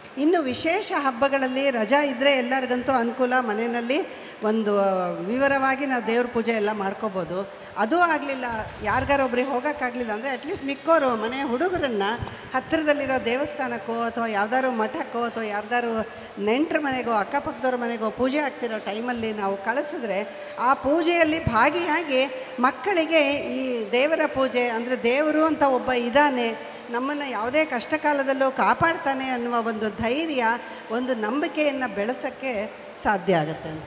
ಇನ್ನು ವಿಶೇಷ ಹಬ್ಬಗಳಲ್ಲಿ ರಜಾ ಇದ್ದರೆ ಎಲ್ಲರಿಗಂತೂ ಅನುಕೂಲ ಮನೆಯಲ್ಲಿ ಒಂದು ಆ, ವಿವರವಾಗಿ ನಾವು ದೇವ್ರ ಪೂಜೆ ಎಲ್ಲ ಮಾಡ್ಕೋಬೋದು ಅದೂ ಆಗಲಿಲ್ಲ ಯಾರಿಗಾರೊಬ್ರಿಗೆ ಹೋಗೋಕ್ಕಾಗಲಿಲ್ಲ ಅಂದರೆ ಅಟ್ಲೀಸ್ಟ್ ಮಿಕ್ಕೋರು ಮನೆ ಹುಡುಗರನ್ನು ಹತ್ತಿರದಲ್ಲಿರೋ ದೇವಸ್ಥಾನಕ್ಕೋ ಅಥವಾ ಯಾವ್ದಾದ್ರು ಮಠಕ್ಕೋ ಅಥವಾ ಯಾರ್ದಾರು ನೆಂಟರ ಮನೆಗೋ ಅಕ್ಕಪಕ್ಕದವ್ರ ಮನೆಗೋ ಪೂಜೆ ಆಗ್ತಿರೋ ಟೈಮಲ್ಲಿ ನಾವು ಕಳಿಸಿದ್ರೆ ಆ ಪೂಜೆಯಲ್ಲಿ ಭಾಗಿಯಾಗಿ ಮಕ್ಕಳಿಗೆ ಈ ದೇವರ ಪೂಜೆ ಅಂದರೆ ದೇವರು ಅಂತ ಒಬ್ಬ ಇದ್ದಾನೆ ನಮ್ಮನ್ನು ಯಾವುದೇ ಕಷ್ಟ ಕಾಲದಲ್ಲೂ ಕಾಪಾಡ್ತಾನೆ ಅನ್ನುವ ಒಂದು ಧೈರ್ಯ ಒಂದು ನಂಬಿಕೆಯನ್ನು ಬೆಳೆಸೋಕ್ಕೆ ಸಾಧ್ಯ ಆಗುತ್ತೆ ಅಂತ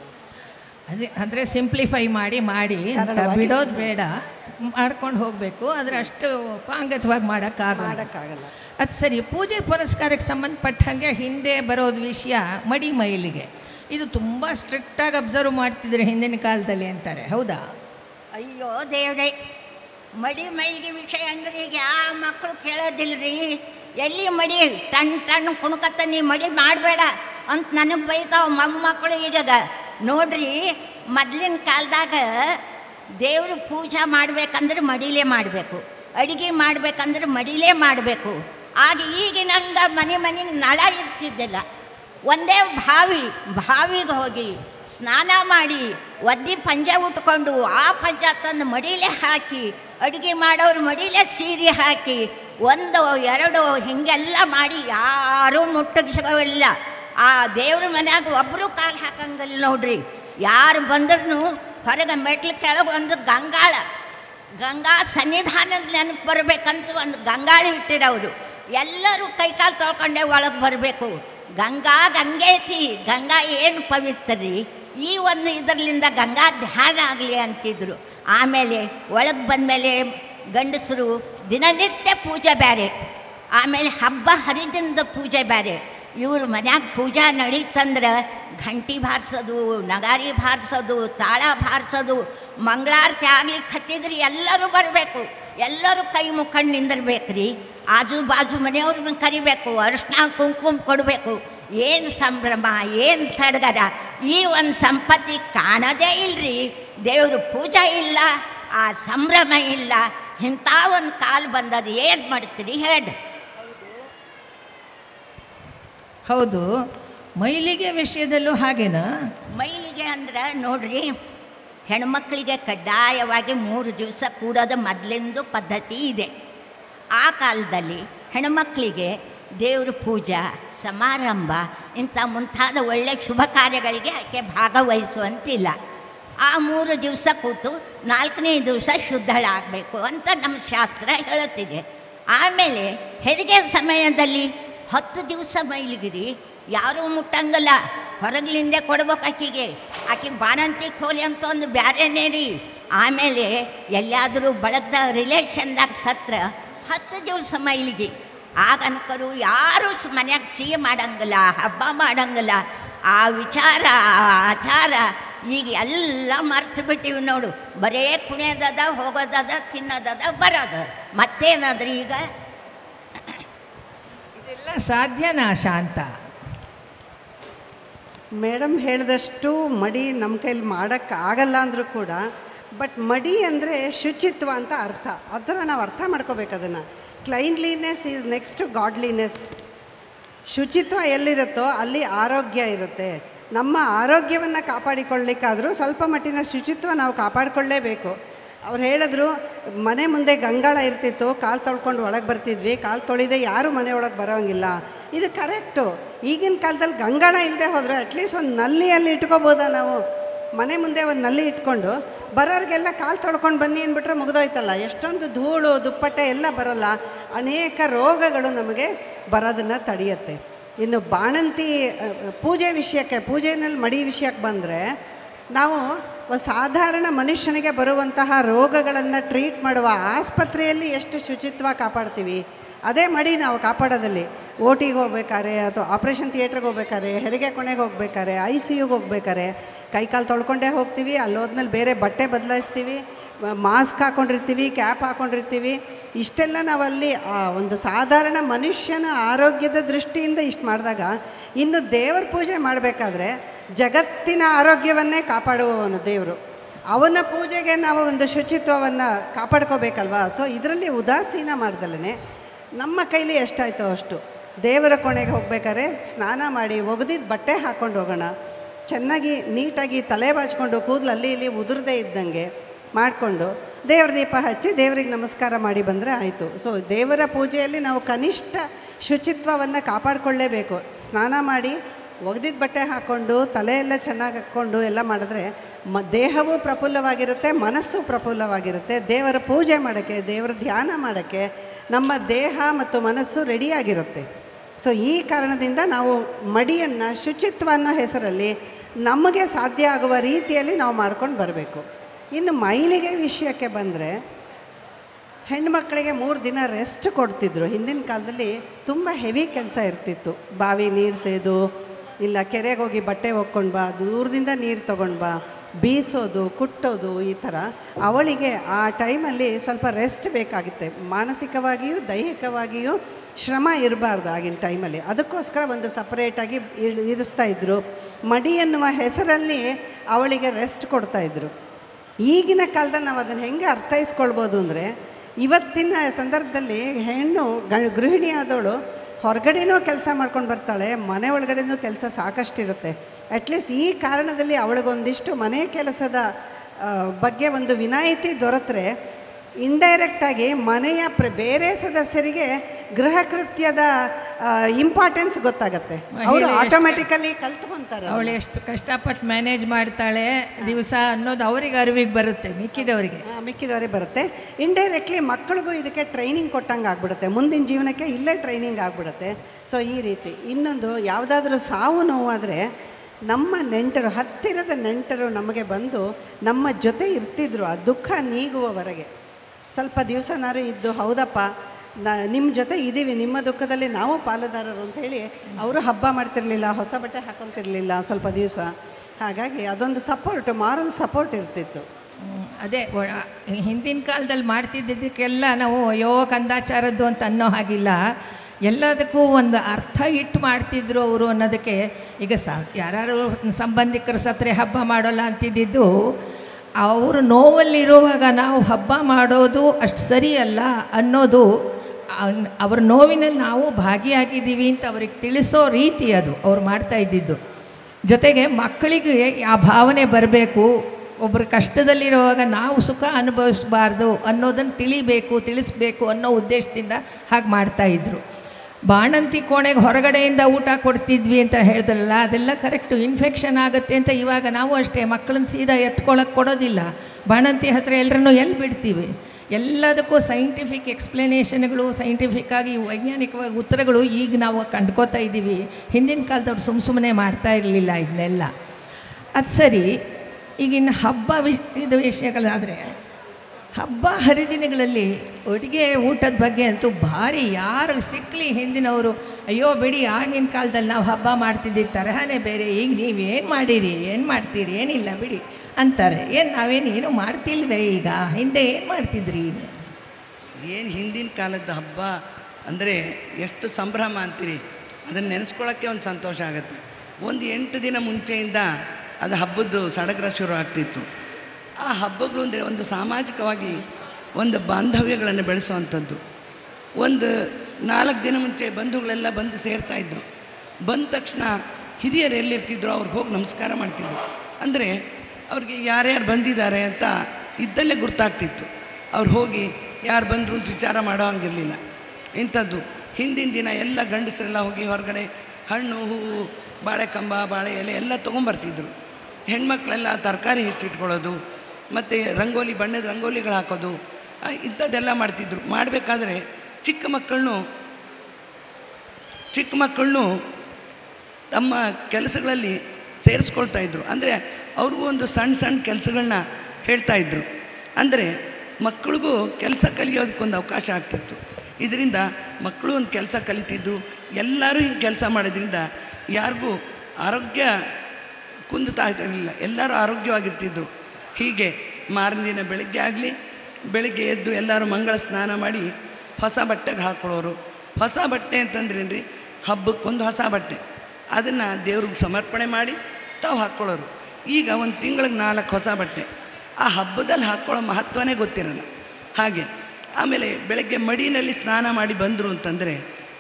ಅದೇ ಅಂದರೆ ಸಿಂಪ್ಲಿಫೈ ಮಾಡಿ ಮಾಡಿ ಅಂತ ಸರಳವಾಗಿ. ಬಿಡೋದು ಬೇಡ ಮಾಡ್ಕೊಂಡು ಹೋಗಬೇಕು ಆದರೆ ಅಷ್ಟು ಪಾಂಗತವಾಗಿ ಮಾಡೋಕ್ಕಾಗಲ್ಲ ಮಾಡೋಕ್ಕಾಗಲ್ಲ ಅದು ಸರಿ ಪೂಜೆ ಪುರಸ್ಕಾರಕ್ಕೆ ಸಂಬಂಧಪಟ್ಟ ಹಾಗೆ ಹಿಂದೆ ಬರೋದು ವಿಷಯ ಮಡಿ ಮೈಲಿಗೆ ಇದು ತುಂಬ ಸ್ಟ್ರಿಕ್ಟಾಗಿ ಅಬ್ಸರ್ವ್ ಮಾಡ್ತಿದ್ರು ಹಿಂದಿನ ಕಾಲದಲ್ಲಿ ಅಂತಾರೆ ಹೌದಾ ಅಯ್ಯೋ ದೇವ್ರೆ ಮಡಿ ಮೈಲಿಗೆ ವಿಷಯ ಅಂದ್ರೆ ಈಗ ಯಾವ ಮಕ್ಕಳು ಕೇಳೋದಿಲ್ರಿ ಎಲ್ಲಿ ಮಡಿ ಟಣ್ ಟಣ್ ಕುಣ್ಕತ್ತ ನೀ ಮಡಿ ಮಾಡಬೇಡ ಅಂತ ನನಗೆ ಬೈತಾವ ಮೊಮ್ಮಕ್ಕಳು ಈಗ ನೋಡ್ರಿ ಮೊದ್ಲಿನ ಕಾಲದಾಗ ದೇವ್ರ ಪೂಜೆ ಮಾಡ್ಬೇಕಂದ್ರೆ ಮಡಿಲೇ ಮಾಡಬೇಕು ಅಡುಗೆ ಮಾಡ್ಬೇಕಂದ್ರೆ ಮಡಿಲೇ ಮಾಡಬೇಕು ಆಗ ಈಗಿನಂಗೆ ಮನೆ ಮನೆಗೆ ನಳ ಇರ್ತಿದ್ದಿಲ್ಲ ಒಂದೇ ಬಾವಿ ಬಾವಿಗೆ ಹೋಗಿ ಸ್ನಾನ ಮಾಡಿ ಒದ್ದಿ ಪಂಜ ಉಟ್ಕೊಂಡು ಆ ಪಂಜ ತಂದು ಮಡಿಲೇ ಹಾಕಿ ಅಡುಗೆ ಮಾಡೋರು ಮಡಿಲೇ ಸೀರೆ ಹಾಕಿ ಒಂದು ಎರಡು ಹೀಗೆಲ್ಲ ಮಾಡಿ ಯಾರೂ ಮುಟ್ಟಗಿಸೋಲ್ಲ ಆ ದೇವ್ರ ಮನ್ಯಾಗ ಒಬ್ಬರು ಕಾಲು ಹಾಕಂಗಿಲ್ಲ ನೋಡ್ರಿ ಯಾರು ಬಂದ್ರೂ ಹೊರಗೆ ಮೆಟ್ಲು ಕೆಳಗೆ ಒಂದು ಗಂಗಾಳ ಗಂಗಾ ಸನ್ನಿಧಾನದ ನೆನಪು ಬರಬೇಕಂತ ಒಂದು ಗಂಗಾಳಿ ಇಟ್ಟಿರೋರು ಎಲ್ಲರೂ ಕೈಕಾಲು ತೊಳ್ಕೊಂಡೆ ಒಳಗೆ ಬರಬೇಕು ಗಂಗಾ ಗಂಗೇತಿ ಗಂಗಾ ಏನು ಪವಿತ್ರ ರೀ ಈ ಒಂದು ಇದರಲ್ಲಿಂದ ಗಂಗಾ ಧ್ಯಾನ ಆಗಲಿ ಅಂತಿದ್ರು ಆಮೇಲೆ ಒಳಗೆ ಬಂದಮೇಲೆ ಗಂಡಸರು ದಿನನಿತ್ಯ ಪೂಜೆ ಬೇರೆ ಆಮೇಲೆ ಹಬ್ಬ ಹರಿದಿನದ ಪೂಜೆ ಬೇರೆ ಇವ್ರ ಮನ್ಯಾಗ ಪೂಜಾ ನಡೀತಂದ್ರೆ ಘಂಟಿ ಬಾರಿಸೋದು ನಗಾರಿ ಬಾರಿಸೋದು ತಾಳ ಬಾರಿಸೋದು ಮಂಗಳಾರತಿ ಆಗ್ಲಿಕ್ಕೆ ಹತ್ತಿದ್ರೆ ಎಲ್ಲರೂ ಬರಬೇಕು ಎಲ್ಲರೂ ಕೈ ಮುಖಂಡು ನಿಂದಿರ್ಬೇಕ್ರಿ ಆಜು ಬಾಜು ಮನೆಯವ್ರನ್ನ ಕರಿಬೇಕು ಅರಿಶಿನ ಕುಂಕುಮ ಕೊಡಬೇಕು ಏನು ಸಂಭ್ರಮ ಏನು ಸಡಗರ ಈ ಒಂದು ಸಂಪತ್ತಿ ಕಾಣೋದೇ ಇಲ್ರಿ ದೇವ್ರ ಪೂಜೆ ಇಲ್ಲ ಆ ಸಂಭ್ರಮ ಇಲ್ಲ ಇಂಥ ಒಂದು ಕಾಲು ಬಂದದು ಏನು ಮಾಡ್ತೀರಿ ಹೇಳಿ ಹೌದು ಮೈಲಿಗೆ ವಿಷಯದಲ್ಲೂ ಹಾಗೇನಾ ಮೈಲಿಗೆ ಅಂದ್ರೆ ನೋಡ್ರಿ ಹೆಣ್ಮಕ್ಳಿಗೆ ಕಡ್ಡಾಯವಾಗಿ ಮೂರು ದಿವಸ ಕೂಡೋದು ಮೊದಲಿಂದು ಪದ್ಧತಿ ಇದೆ ಆ ಕಾಲದಲ್ಲಿ ಹೆಣ್ಮಕ್ಳಿಗೆ ದೇವ್ರ ಪೂಜಾ ಸಮಾರಂಭ ಇಂಥ ಮುಂತಾದ ಒಳ್ಳೆ ಶುಭ ಕಾರ್ಯಗಳಿಗೆ ಆಕೆ ಭಾಗವಹಿಸುವಂತಿಲ್ಲ ಆ ಮೂರು ದಿವಸ ಕೂತು ನಾಲ್ಕನೇ ದಿವಸ ಶುದ್ಧಳಾಗಬೇಕು ಅಂತ ನಮ್ಮ ಶಾಸ್ತ್ರ ಹೇಳುತ್ತಿದೆ ಆಮೇಲೆ ಹೆರಿಗೆ ಸಮಯದಲ್ಲಿ ಹತ್ತು ದಿವಸ ಮೈಲಿಗಿರಿ ಯಾರೂ ಮುಟ್ಟಂಗಲ್ಲ ಹೊರಗ್ಲಿಂದೆ ಕೊಡ್ಬೇಕು ಆಕಿಗೆ ಆಕೆ ಬಾಣಂತಿ ಕೋಲಿ ಅಂತ ಒಂದು ಬ್ಯಾರೇನೇ ರೀ ಆಮೇಲೆ ಎಲ್ಲಿಯಾದರೂ ಬಳಗದ ರಿಲೇಷನ್ದಾಗ ಸತ್ರ ಹತ್ತು ದಿವಸ ಮೈಲಿಗೆ ಆಗ ಅನ್ಕರು ಯಾರೂ ಸ್ ಮನ್ಯಾಗ ಸಿಹಿ ಮಾಡಂಗಿಲ್ಲ ಹಬ್ಬ ಮಾಡಂಗಿಲ್ಲ ಆ ವಿಚಾರ ಆ ಆಚಾರ ಈಗ ಎಲ್ಲ ಮರ್ತು ಬಿಟ್ಟಿವಿ ನೋಡು ಬರೇ ಕುಣಿಯೋದದ ಹೋಗೋದದ ತಿನ್ನೋದದ ಬರೋದು ಮತ್ತೇನಾದ್ರಿ ಈಗ ಇದೆಲ್ಲ ಸಾಧ್ಯನಾ ಶಾಂತ ಮೇಡಮ್ ಹೇಳಿದಷ್ಟು ಮಡಿ ನಮ್ಮ ಕೈಲಿ ಮಾಡೋಕ್ಕೆ ಆಗಲ್ಲ ಅಂದರೂ ಕೂಡ ಬಟ್ ಮಡಿ ಅಂದರೆ ಶುಚಿತ್ವ ಅಂತ ಅರ್ಥ ಆ ಥರ ನಾವು ಅರ್ಥ ಮಾಡ್ಕೋಬೇಕು ಅದನ್ನು ಕ್ಲೈನ್ಲಿನೆಸ್ ಈಸ್ ನೆಕ್ಸ್ಟ್ ಗಾಡ್ಲಿನೆಸ್ ಶುಚಿತ್ವ ಎಲ್ಲಿರುತ್ತೋ ಅಲ್ಲಿ ಆರೋಗ್ಯ ಇರುತ್ತೆ ನಮ್ಮ ಆರೋಗ್ಯವನ್ನು ಕಾಪಾಡಿಕೊಳ್ಳಿಕ್ಕಾದರೂ ಸ್ವಲ್ಪ ಮಟ್ಟಿನ ಶುಚಿತ್ವ ನಾವು ಕಾಪಾಡಿಕೊಳ್ಳೇಬೇಕು ಅವ್ರು ಹೇಳಿದ್ರು ಮನೆ ಮುಂದೆ ಗಂಗಾಳ ಇರ್ತಿತ್ತು ಕಾಲು ತೊಳ್ಕೊಂಡು ಒಳಗೆ ಬರ್ತಿದ್ವಿ ಕಾಲು ತೊಳಿದೆ ಯಾರೂ ಮನೆ ಒಳಗೆ ಬರೋಂಗಿಲ್ಲ ಇದು ಕರೆಕ್ಟು ಈಗಿನ ಕಾಲದಲ್ಲಿ ಗಂಗಾಳ ಇಲ್ಲದೆ ಹೋದರೆ ಅಟ್ಲೀಸ್ಟ್ ಒಂದು ನಲ್ಲಿಯಲ್ಲಿ ಇಟ್ಕೋಬೋದಾ ನಾವು ಮನೆ ಮುಂದೆ ಒಂದು ನಲ್ಲಿ ಇಟ್ಕೊಂಡು ಬರೋರಿಗೆಲ್ಲ ಕಾಲು ತೊಳ್ಕೊಂಡು ಬನ್ನಿ ಅಂದ್ಬಿಟ್ರೆ ಮುಗಿದೋಯ್ತಲ್ಲ ಎಷ್ಟೊಂದು ಧೂಳು ದುಪ್ಪಟ್ಟೆ ಎಲ್ಲ ಬರಲ್ಲ ಅನೇಕ ರೋಗಗಳು ನಮಗೆ ಬರೋದನ್ನು ತಡೆಯುತ್ತೆ ಇನ್ನು ಬಾಣಂತಿ ಅ, ಪೂಜೆ ವಿಷಯಕ್ಕೆ ಪೂಜೆನಲ್ಲಿ ಮಡಿ ವಿಷಯಕ್ಕೆ ಬಂದರೆ ನಾವು ಒ- ಸಾಧಾರಣ ಮನುಷ್ಯನಿಗೆ ಬರುವಂತಹ ರೋಗಗಳನ್ನು ಟ್ರೀಟ್ ಮಾಡುವ ಆಸ್ಪತ್ರೆಯಲ್ಲಿ ಎಷ್ಟು ಶುಚಿತ್ವ ಕಾಪಾಡ್ತೀವಿ ಅದೇ ಮಡಿ ನಾವು ಕಾಪಾಡೋದಲ್ಲಿ ಓ ಟಿಗೆ ಹೋಗ್ಬೇಕಾರೆ ಅಥವಾ ಆಪ್ರೇಷನ್ ಥಿಯೇಟ್ರಿಗೆ ಹೋಗ್ಬೇಕಾರೆ ಹೆರಿಗೆ ಕೊನೆಗೆ ಹೋಗ್ಬೇಕಾರೆ ಐ ಸಿ ಯುಗೆ ಹೋಗ್ಬೇಕಾರೆ ಕೈಕಾಲು ತೊಳ್ಕೊಂಡೇ ಹೋಗ್ತೀವಿ ಅಲ್ಲಿ ಹೋದ್ಮೇಲೆ ಬೇರೆ ಬಟ್ಟೆ ಬದಲಾಯಿಸ್ತೀವಿ ಮಾಸ್ಕ್ ಹಾಕ್ಕೊಂಡಿರ್ತೀವಿ ಕ್ಯಾಪ್ ಹಾಕ್ಕೊಂಡಿರ್ತೀವಿ ಇಷ್ಟೆಲ್ಲ ನಾವಲ್ಲಿ ಆ ಒಂದು ಸಾಧಾರಣ ಮನುಷ್ಯನ ಆರೋಗ್ಯದ ದೃಷ್ಟಿಯಿಂದ ಇಷ್ಟು ಮಾಡಿದಾಗ ಇನ್ನು ದೇವರ ಪೂಜೆ ಮಾಡಬೇಕಾದ್ರೆ ಜಗತ್ತಿನ ಆರೋಗ್ಯವನ್ನೇ ಕಾಪಾಡುವವನು ದೇವರು ಅವನ ಪೂಜೆಗೆ ನಾವು ಒಂದು ಶುಚಿತ್ವವನ್ನು ಕಾಪಾಡ್ಕೋಬೇಕಲ್ವಾ ಸೊ ಇದರಲ್ಲಿ ಉದಾಸೀನ ಮಾಡ್ದಲೇ ನಮ್ಮ ಕೈಲಿ ಎಷ್ಟಾಯ್ತೋ ಅಷ್ಟು ದೇವರ ಕೋಣೆಗೆ ಹೋಗ್ಬೇಕಾದ್ರೆ ಸ್ನಾನ ಮಾಡಿ ಒಗೆದಿದ್ದ ಬಟ್ಟೆ ಹಾಕ್ಕೊಂಡು ಹೋಗೋಣ ಚೆನ್ನಾಗಿ ನೀಟಾಗಿ ತಲೆ ಬಾಚ್ಕೊಂಡು ಕೂದಲು ಅಲ್ಲಿ ಇಲ್ಲಿ ಉದುರದೇ ಇದ್ದಂಗೆ ಮಾಡಿಕೊಂಡು ದೇವ್ರ ದೀಪ ಹಚ್ಚಿ ದೇವರಿಗೆ ನಮಸ್ಕಾರ ಮಾಡಿ ಬಂದರೆ ಆಯಿತು ಸೊ ದೇವರ ಪೂಜೆಯಲ್ಲಿ ನಾವು ಕನಿಷ್ಠ ಶುಚಿತ್ವವನ್ನು ಕಾಪಾಡಿಕೊಳ್ಳೇಬೇಕು ಸ್ನಾನ ಮಾಡಿ ಒಗೆದಿದ್ದ ಬಟ್ಟೆ ಹಾಕ್ಕೊಂಡು ತಲೆ ಎಲ್ಲ ಚೆನ್ನಾಗಿ ಹಾಕ್ಕೊಂಡು ಎಲ್ಲ ಮಾಡಿದ್ರೆ ಮ ದೇಹವೂ ಪ್ರಫುಲ್ಲವಾಗಿರುತ್ತೆ ಮನಸ್ಸು ಪ್ರಫುಲ್ಲವಾಗಿರುತ್ತೆ ದೇವರ ಪೂಜೆ ಮಾಡೋಕ್ಕೆ ದೇವರ ಧ್ಯಾನ ಮಾಡೋಕ್ಕೆ ನಮ್ಮ ದೇಹ ಮತ್ತು ಮನಸ್ಸು ರೆಡಿಯಾಗಿರುತ್ತೆ ಸೊ ಈ ಕಾರಣದಿಂದ ನಾವು ಮಡಿಯನ್ನು ಶುಚಿತ್ವ ಅನ್ನೋ ಹೆಸರಲ್ಲಿ ನಮಗೆ ಸಾಧ್ಯ ಆಗುವ ರೀತಿಯಲ್ಲಿ ನಾವು ಮಾಡ್ಕೊಂಡು ಬರಬೇಕು ಇನ್ನು ಮೈಲಿಗೆ ವಿಷಯಕ್ಕೆ ಬಂದರೆ ಹೆಣ್ಮಕ್ಳಿಗೆ ಮೂರು ದಿನ ರೆಸ್ಟ್ ಕೊಡ್ತಿದ್ರು ಹಿಂದಿನ ಕಾಲದಲ್ಲಿ ತುಂಬ ಹೆವಿ ಕೆಲಸ ಇರ್ತಿತ್ತು ಬಾವಿ ನೀರು ಸೇದು ಇಲ್ಲ ಕೆರೆಗೆ ಹೋಗಿ ಬಟ್ಟೆ ಒಕ್ಕೊಂಡು ಬಾ ದೂರದಿಂದ ನೀರು ತೊಗೊಂಡು ಬಾ ಬೀಸೋದು ಕುಟ್ಟೋದು ಈ ಥರ ಅವಳಿಗೆ ಆ ಟೈಮಲ್ಲಿ ಸ್ವಲ್ಪ ರೆಸ್ಟ್ ಬೇಕಾಗುತ್ತೆ ಮಾನಸಿಕವಾಗಿಯೂ ದೈಹಿಕವಾಗಿಯೂ ಶ್ರಮ ಇರಬಾರ್ದು ಆಗಿನ ಟೈಮಲ್ಲಿ ಅದಕ್ಕೋಸ್ಕರ ಒಂದು ಸಪ್ರೇಟಾಗಿ ಇರ್- ಇರಿಸ್ತಾ ಇದ್ದರು ಮಡಿ ಎನ್ನುವ ಹೆಸರಲ್ಲಿ ಅವಳಿಗೆ ರೆಸ್ಟ್ ಕೊಡ್ತಾಯಿದ್ರು ಈಗಿನ ಕಾಲದಲ್ಲಿ ನಾವು ಅದನ್ನು ಹೆಂಗೆ ಅರ್ಥೈಸ್ಕೊಳ್ಬೋದು ಅಂದರೆ ಇವತ್ತಿನ ಸಂದರ್ಭದಲ್ಲಿ ಹೆಣ್ಣು ಗ ಗೃಹಿಣಿ ಆದವಳು ಹೊರಗಡೆನೂ ಕೆಲಸ ಮಾಡ್ಕೊಂಡು ಬರ್ತಾಳೆ ಮನೆ ಒಳಗಡೆನೂ ಕೆಲಸ ಸಾಕಷ್ಟಿರುತ್ತೆ ಅಟ್ಲೀಸ್ಟ್ ಈ ಕಾರಣದಲ್ಲಿ ಅವಳಿಗೊಂದಿಷ್ಟು ಮನೆ ಕೆಲಸದ ಆ, ಬಗ್ಗೆ ಒಂದು ವಿನಾಯಿತಿ ದೊರೆತರೆ ಇಂಡೈರೆಕ್ಟಾಗಿ ಮನೆಯ ಪ್ರ ಬೇರೆ ಸದಸ್ಯರಿಗೆ ಗೃಹ ಕೃತ್ಯದ ಇಂಪಾರ್ಟೆನ್ಸ್ ಗೊತ್ತಾಗತ್ತೆ ಅವರು ಮಹಿಳೆ ಎಷ್ಟು- ಆಟೋಮೆಟಿಕಲಿ ಕಲ್ತ್ಕೊಂತಾರೆ ಅವಳು ಎಷ್ಟು ಕಷ್ಟಪಟ್ಟು ಮ್ಯಾನೇಜ್ ಮಾಡ್ತಾಳೆ ದಿವಸ ಅನ್ನೋದು ಅವರಿಗೆ ಅರಿವಿಗೆ ಬರುತ್ತೆ ಮಿಕ್ಕಿದವರಿಗೆ ಆ, ಮಿಕ್ಕಿದವರೇ ಬರುತ್ತೆ ಇಂಡೈರೆಕ್ಟ್ಲಿ ಮಕ್ಕಳಿಗೂ ಇದಕ್ಕೆ ಟ್ರೈನಿಂಗ್ ಕೊಟ್ಟಂಗೆ ಆಗ್ಬಿಡುತ್ತೆ ಮುಂದಿನ ಜೀವನಕ್ಕೆ ಇಲ್ಲೇ ಟ್ರೈನಿಂಗ್ ಆಗ್ಬಿಡುತ್ತೆ ಸೊ ಈ ರೀತಿ ಇನ್ನೊಂದು ಯಾವುದಾದ್ರೂ ಸಾವು ನೋವಾದರೆ ನಮ್ಮ ನೆಂಟರು ಹತ್ತಿರದ ನೆಂಟರು ನಮಗೆ ಬಂದು ನಮ್ಮ ಜೊತೆ ಇರ್ತಿದ್ರು ಆ ದುಃಖ ನೀಗುವವರೆಗೆ ಸ್ವಲ್ಪ ದಿವಸನಾರು ಇದ್ದು ಹೌದಪ್ಪ ನ ನಿಮ್ಮ ಜೊತೆ ಇದ್ದೀವಿ ನಿಮ್ಮ ದುಃಖದಲ್ಲಿ ನಾವು ಪಾಲುದಾರರು ಅಂತ ಹೇಳಿ ಅವರು ಹಬ್ಬ ಮಾಡ್ತಿರ್ಲಿಲ್ಲ ಹೊಸ ಬಟ್ಟೆ ಹಾಕೊತಿರ್ಲಿಲ್ಲ ಸ್ವಲ್ಪ ದಿವಸ ಹಾಗಾಗಿ ಅದೊಂದು ಸಪೋರ್ಟ್ ಮಾರಲ್ ಸಪೋರ್ಟ್ ಇರ್ತಿತ್ತು ಹ್ಮ್, ಅದೇ ಒ- ಹಿಂದಿನ ಕಾಲದಲ್ಲಿ ಮಾಡ್ತಿದ್ದಕ್ಕೆಲ್ಲ ನಾವು ಅಯ್ಯೋ ಕಂದಾಚಾರದ್ದು ಅಂತ ಅನ್ನೋ ಹಾಗಿಲ್ಲ ಎಲ್ಲದಕ್ಕೂ ಒಂದು ಅರ್ಥ ಇಟ್ಟು ಮಾಡ್ತಿದ್ರು ಅವರು ಅನ್ನೋದಕ್ಕೆ ಈಗ ಸ ಯಾರು ಸಂಬಂಧಿಕರ ಸತ್ರೆ ಹಬ್ಬ ಮಾಡೋಲ್ಲ ಅಂತಿದ್ದಿದ್ದು ಅವರು ನೋವಲ್ಲಿರುವಾಗ ನಾವು ಹಬ್ಬ ಮಾಡೋದು ಅಷ್ಟು ಸರಿಯಲ್ಲ ಅನ್ನೋದು ಅನ್- ಅವ್ರ ನೋವಿನಲ್ಲಿ ನಾವು ಭಾಗಿಯಾಗಿದ್ದೀವಿ ಅಂತ ಅವ್ರಿಗೆ ತಿಳಿಸೋ ರೀತಿ ಅದು ಅವ್ರು ಮಾಡ್ತಾ ಇದ್ದಿದ್ದು ಜೊತೆಗೆ ಮಕ್ಕಳಿಗೆ ಆ ಭಾವನೆ ಬರಬೇಕು ಒಬ್ಬರು ಕಷ್ಟದಲ್ಲಿರುವಾಗ ನಾವು ಸುಖ ಅನುಭವಿಸಬಾರ್ದು ಅನ್ನೋದನ್ನು ತಿಳಿಬೇಕು ತಿಳಿಸ್ಬೇಕು ಅನ್ನೋ ಉದ್ದೇಶದಿಂದ ಹಾಗೆ ಮಾಡ್ತಾಯಿದ್ರು ಬಾಣಂತಿ ಕೋಣೆಗೆ ಹೊರಗಡೆಯಿಂದ ಊಟ ಕೊಡ್ತಿದ್ವಿ ಅಂತ ಹೇಳಿದ್ರಲ್ಲ ಅದೆಲ್ಲ ಕರೆಕ್ಟು ಇನ್ಫೆಕ್ಷನ್ ಆಗುತ್ತೆ ಅಂತ ಇವಾಗ ನಾವು ಅಷ್ಟೇ ಮಕ್ಕಳನ್ನ ಸೀದಾ ಎತ್ಕೊಳ್ಳೋಕೆ ಕೊಡೋದಿಲ್ಲ ಬಾಣಂತಿ ಹತ್ರ ಎಲ್ಲರನ್ನೂ ಎಲ್ಲಿ ಬಿಡ್ತೀವಿ ಎಲ್ಲದಕ್ಕೂ ಸೈಂಟಿಫಿಕ್ ಎಕ್ಸ್ಪ್ಲನೇಷನ್ಗಳು ಸೈಂಟಿಫಿಕ್ ಆಗಿ ವೈಜ್ಞಾನಿಕವಾಗಿ ಉತ್ತರಗಳು ಈಗ ನಾವು ಕಂಡ್ಕೋತಾ ಇದ್ದೀವಿ ಹಿಂದಿನ ಕಾಲದವ್ರು ಸುಮ್ಮ ಸುಮ್ಮನೆ ಮಾಡ್ತಾ ಇರಲಿಲ್ಲ ಇದನ್ನೆಲ್ಲ ಅದು ಸರಿ ಈಗಿನ ಹಬ್ಬ ವಿಷ್ ಇದು ವಿಷಯಗಳಾದರೆ ಹಬ್ಬ ಹರಿದಿನಗಳಲ್ಲಿ ಅಡುಗೆ ಊಟದ ಬಗ್ಗೆ ಅಂತೂ ಭಾರಿ ಯಾರು ಸಿಕ್ಕಲಿ ಹಿಂದಿನವರು ಅಯ್ಯೋ ಬಿಡಿ ಆಗಿನ ಕಾಲದಲ್ಲಿ ನಾವು ಹಬ್ಬ ಮಾಡ್ತಿದ್ದಿದ್ದು ತರಹನೇ ಬೇರೆ ಈಗ ನೀವು ಏನು ಮಾಡಿರಿ ಏನು ಮಾಡ್ತೀರಿ ಏನಿಲ್ಲ ಬಿಡಿ ಅಂತಾರೆ ಏನು ನಾವೇನು ಏನು ಮಾಡ್ತಿಲ್ವೇ ಈಗ ಹಿಂದೆ ಏನು ಮಾಡ್ತಿದ್ರಿ ಏನು ಹಿಂದಿನ ಕಾಲದ ಹಬ್ಬ ಅಂದರೆ ಎಷ್ಟು ಸಂಭ್ರಮ ಅಂತೀರಿ ಅದನ್ನು ನೆನೆಸ್ಕೊಳ್ಳೋಕ್ಕೆ ಒಂದು ಸಂತೋಷ ಆಗುತ್ತೆ ಒಂದು ಎಂಟು ದಿನ ಮುಂಚೆಯಿಂದ ಅದು ಹಬ್ಬದ್ದು ಸಡಗರ ಶುರು ಆಗ್ತಿತ್ತು ಆ ಹಬ್ಬಗಳು ಅಂದರೆ ಒಂದು ಸಾಮಾಜಿಕವಾಗಿ ಒಂದು ಬಾಂಧವ್ಯಗಳನ್ನು ಬೆಳೆಸುವಂಥದ್ದು ಒಂದು ನಾಲ್ಕು ದಿನ ಮುಂಚೆ ಬಂಧುಗಳೆಲ್ಲ ಬಂದು ಸೇರ್ತಾ ಇದ್ರು ಬಂದ ತಕ್ಷಣ ಹಿರಿಯರು ಎಲ್ಲಿರ್ತಿದ್ರು ಅವ್ರಿಗೆ ಹೋಗಿ ನಮಸ್ಕಾರ ಮಾಡ್ತಿದ್ರು ಅಂದರೆ ಅವ್ರಿಗೆ ಯಾರ್ಯಾರು ಬಂದಿದ್ದಾರೆ ಅಂತ ಇದ್ದಲ್ಲೇ ಗುರ್ತಾಗ್ತಿತ್ತು ಅವ್ರು ಹೋಗಿ ಯಾರು ಬಂದರು ಅಂತ ವಿಚಾರ ಮಾಡೋ ಹಂಗಿರಲಿಲ್ಲ ಇಂಥದ್ದು ಹಿಂದಿನ ದಿನ ಎಲ್ಲ ಗಂಡಸರೆಲ್ಲ ಹೋಗಿ ಹೊರಗಡೆ ಹಣ್ಣು ಹೂವು ಬಾಳೆಕಂಬ ಬಾಳೆ ಎಲೆ ಎಲ್ಲ ತೊಗೊಂಬರ್ತಿದ್ರು ಹೆಣ್ಮಕ್ಳೆಲ್ಲ ತರಕಾರಿ ಹೆಚ್ಚಿಟ್ಕೊಳ್ಳೋದು ಮತ್ತು ರಂಗೋಲಿ ಬಣ್ಣದ ರಂಗೋಲಿಗಳು ಹಾಕೋದು ಆ, ಇಂಥದ್ದೆಲ್ಲ ಮಾಡ್ತಿದ್ರು ಮಾಡಬೇಕಾದ್ರೆ ಚಿಕ್ಕ ಮಕ್ಕಳನ್ನು ಚಿಕ್ಕ ಮಕ್ಕಳನ್ನು ತಮ್ಮ ಕೆಲಸಗಳಲ್ಲಿ ಸೇರಿಸ್ಕೊಳ್ತಾ ಇದ್ರು ಅಂದರೆ ಅವ್ರಿಗೂ ಒಂದು ಸಣ್ಣ ಸಣ್ಣ ಕೆಲಸಗಳನ್ನ ಹೇಳ್ತಾ ಇದ್ರು ಅಂದರೆ ಮಕ್ಕಳಿಗೂ ಕೆಲಸ ಕಲಿಯೋದಕ್ಕೊಂದು ಅವಕಾಶ ಆಗ್ತಿತ್ತು ಇದರಿಂದ ಮಕ್ಕಳು ಒಂದು ಕೆಲಸ ಕಲಿತಿದ್ರು ಎಲ್ಲರೂ ಹಿಂಗೆ ಕೆಲಸ ಮಾಡೋದ್ರಿಂದ ಯಾರಿಗೂ ಆರೋಗ್ಯ ಕುಂದುತ್ತಾ ಇರಲಿಲ್ಲ ಎಲ್ಲರೂ ಆರೋಗ್ಯವಾಗಿರ್ತಿದ್ರು ಹೀಗೆ ಮಾರನೇ ದಿನ ಬೆಳಗ್ಗೆ ಆಗಲಿ ಬೆಳಗ್ಗೆ ಎದ್ದು ಎಲ್ಲರೂ ಮಂಗಳ ಸ್ನಾನ ಮಾಡಿ ಹೊಸ ಬಟ್ಟೆಗೆ ಹಾಕ್ಕೊಳ್ಳೋರು ಹೊಸ ಬಟ್ಟೆ ಅಂತಂದ್ರೇನ್ರಿ ಹಬ್ಬಕ್ಕೊಂದು ಹೊಸ ಬಟ್ಟೆ ಅದನ್ನು ದೇವ್ರಿಗೆ ಸಮರ್ಪಣೆ ಮಾಡಿ ತಾವು ಹಾಕ್ಕೊಳ್ಳೋರು ಈಗ ಒಂದು ತಿಂಗಳಿಗೆ ನಾಲ್ಕು ಹೊಸ ಬಟ್ಟೆ ಆ ಹಬ್ಬದಲ್ಲಿ ಹಾಕ್ಕೊಳ್ಳೋ ಮಹತ್ವನೇ ಗೊತ್ತಿರಲ್ಲ ಹಾಗೆ ಆಮೇಲೆ ಬೆಳಗ್ಗೆ ಮಡಿನಲ್ಲಿ ಸ್ನಾನ ಮಾಡಿ ಬಂದರು ಅಂತಂದರೆ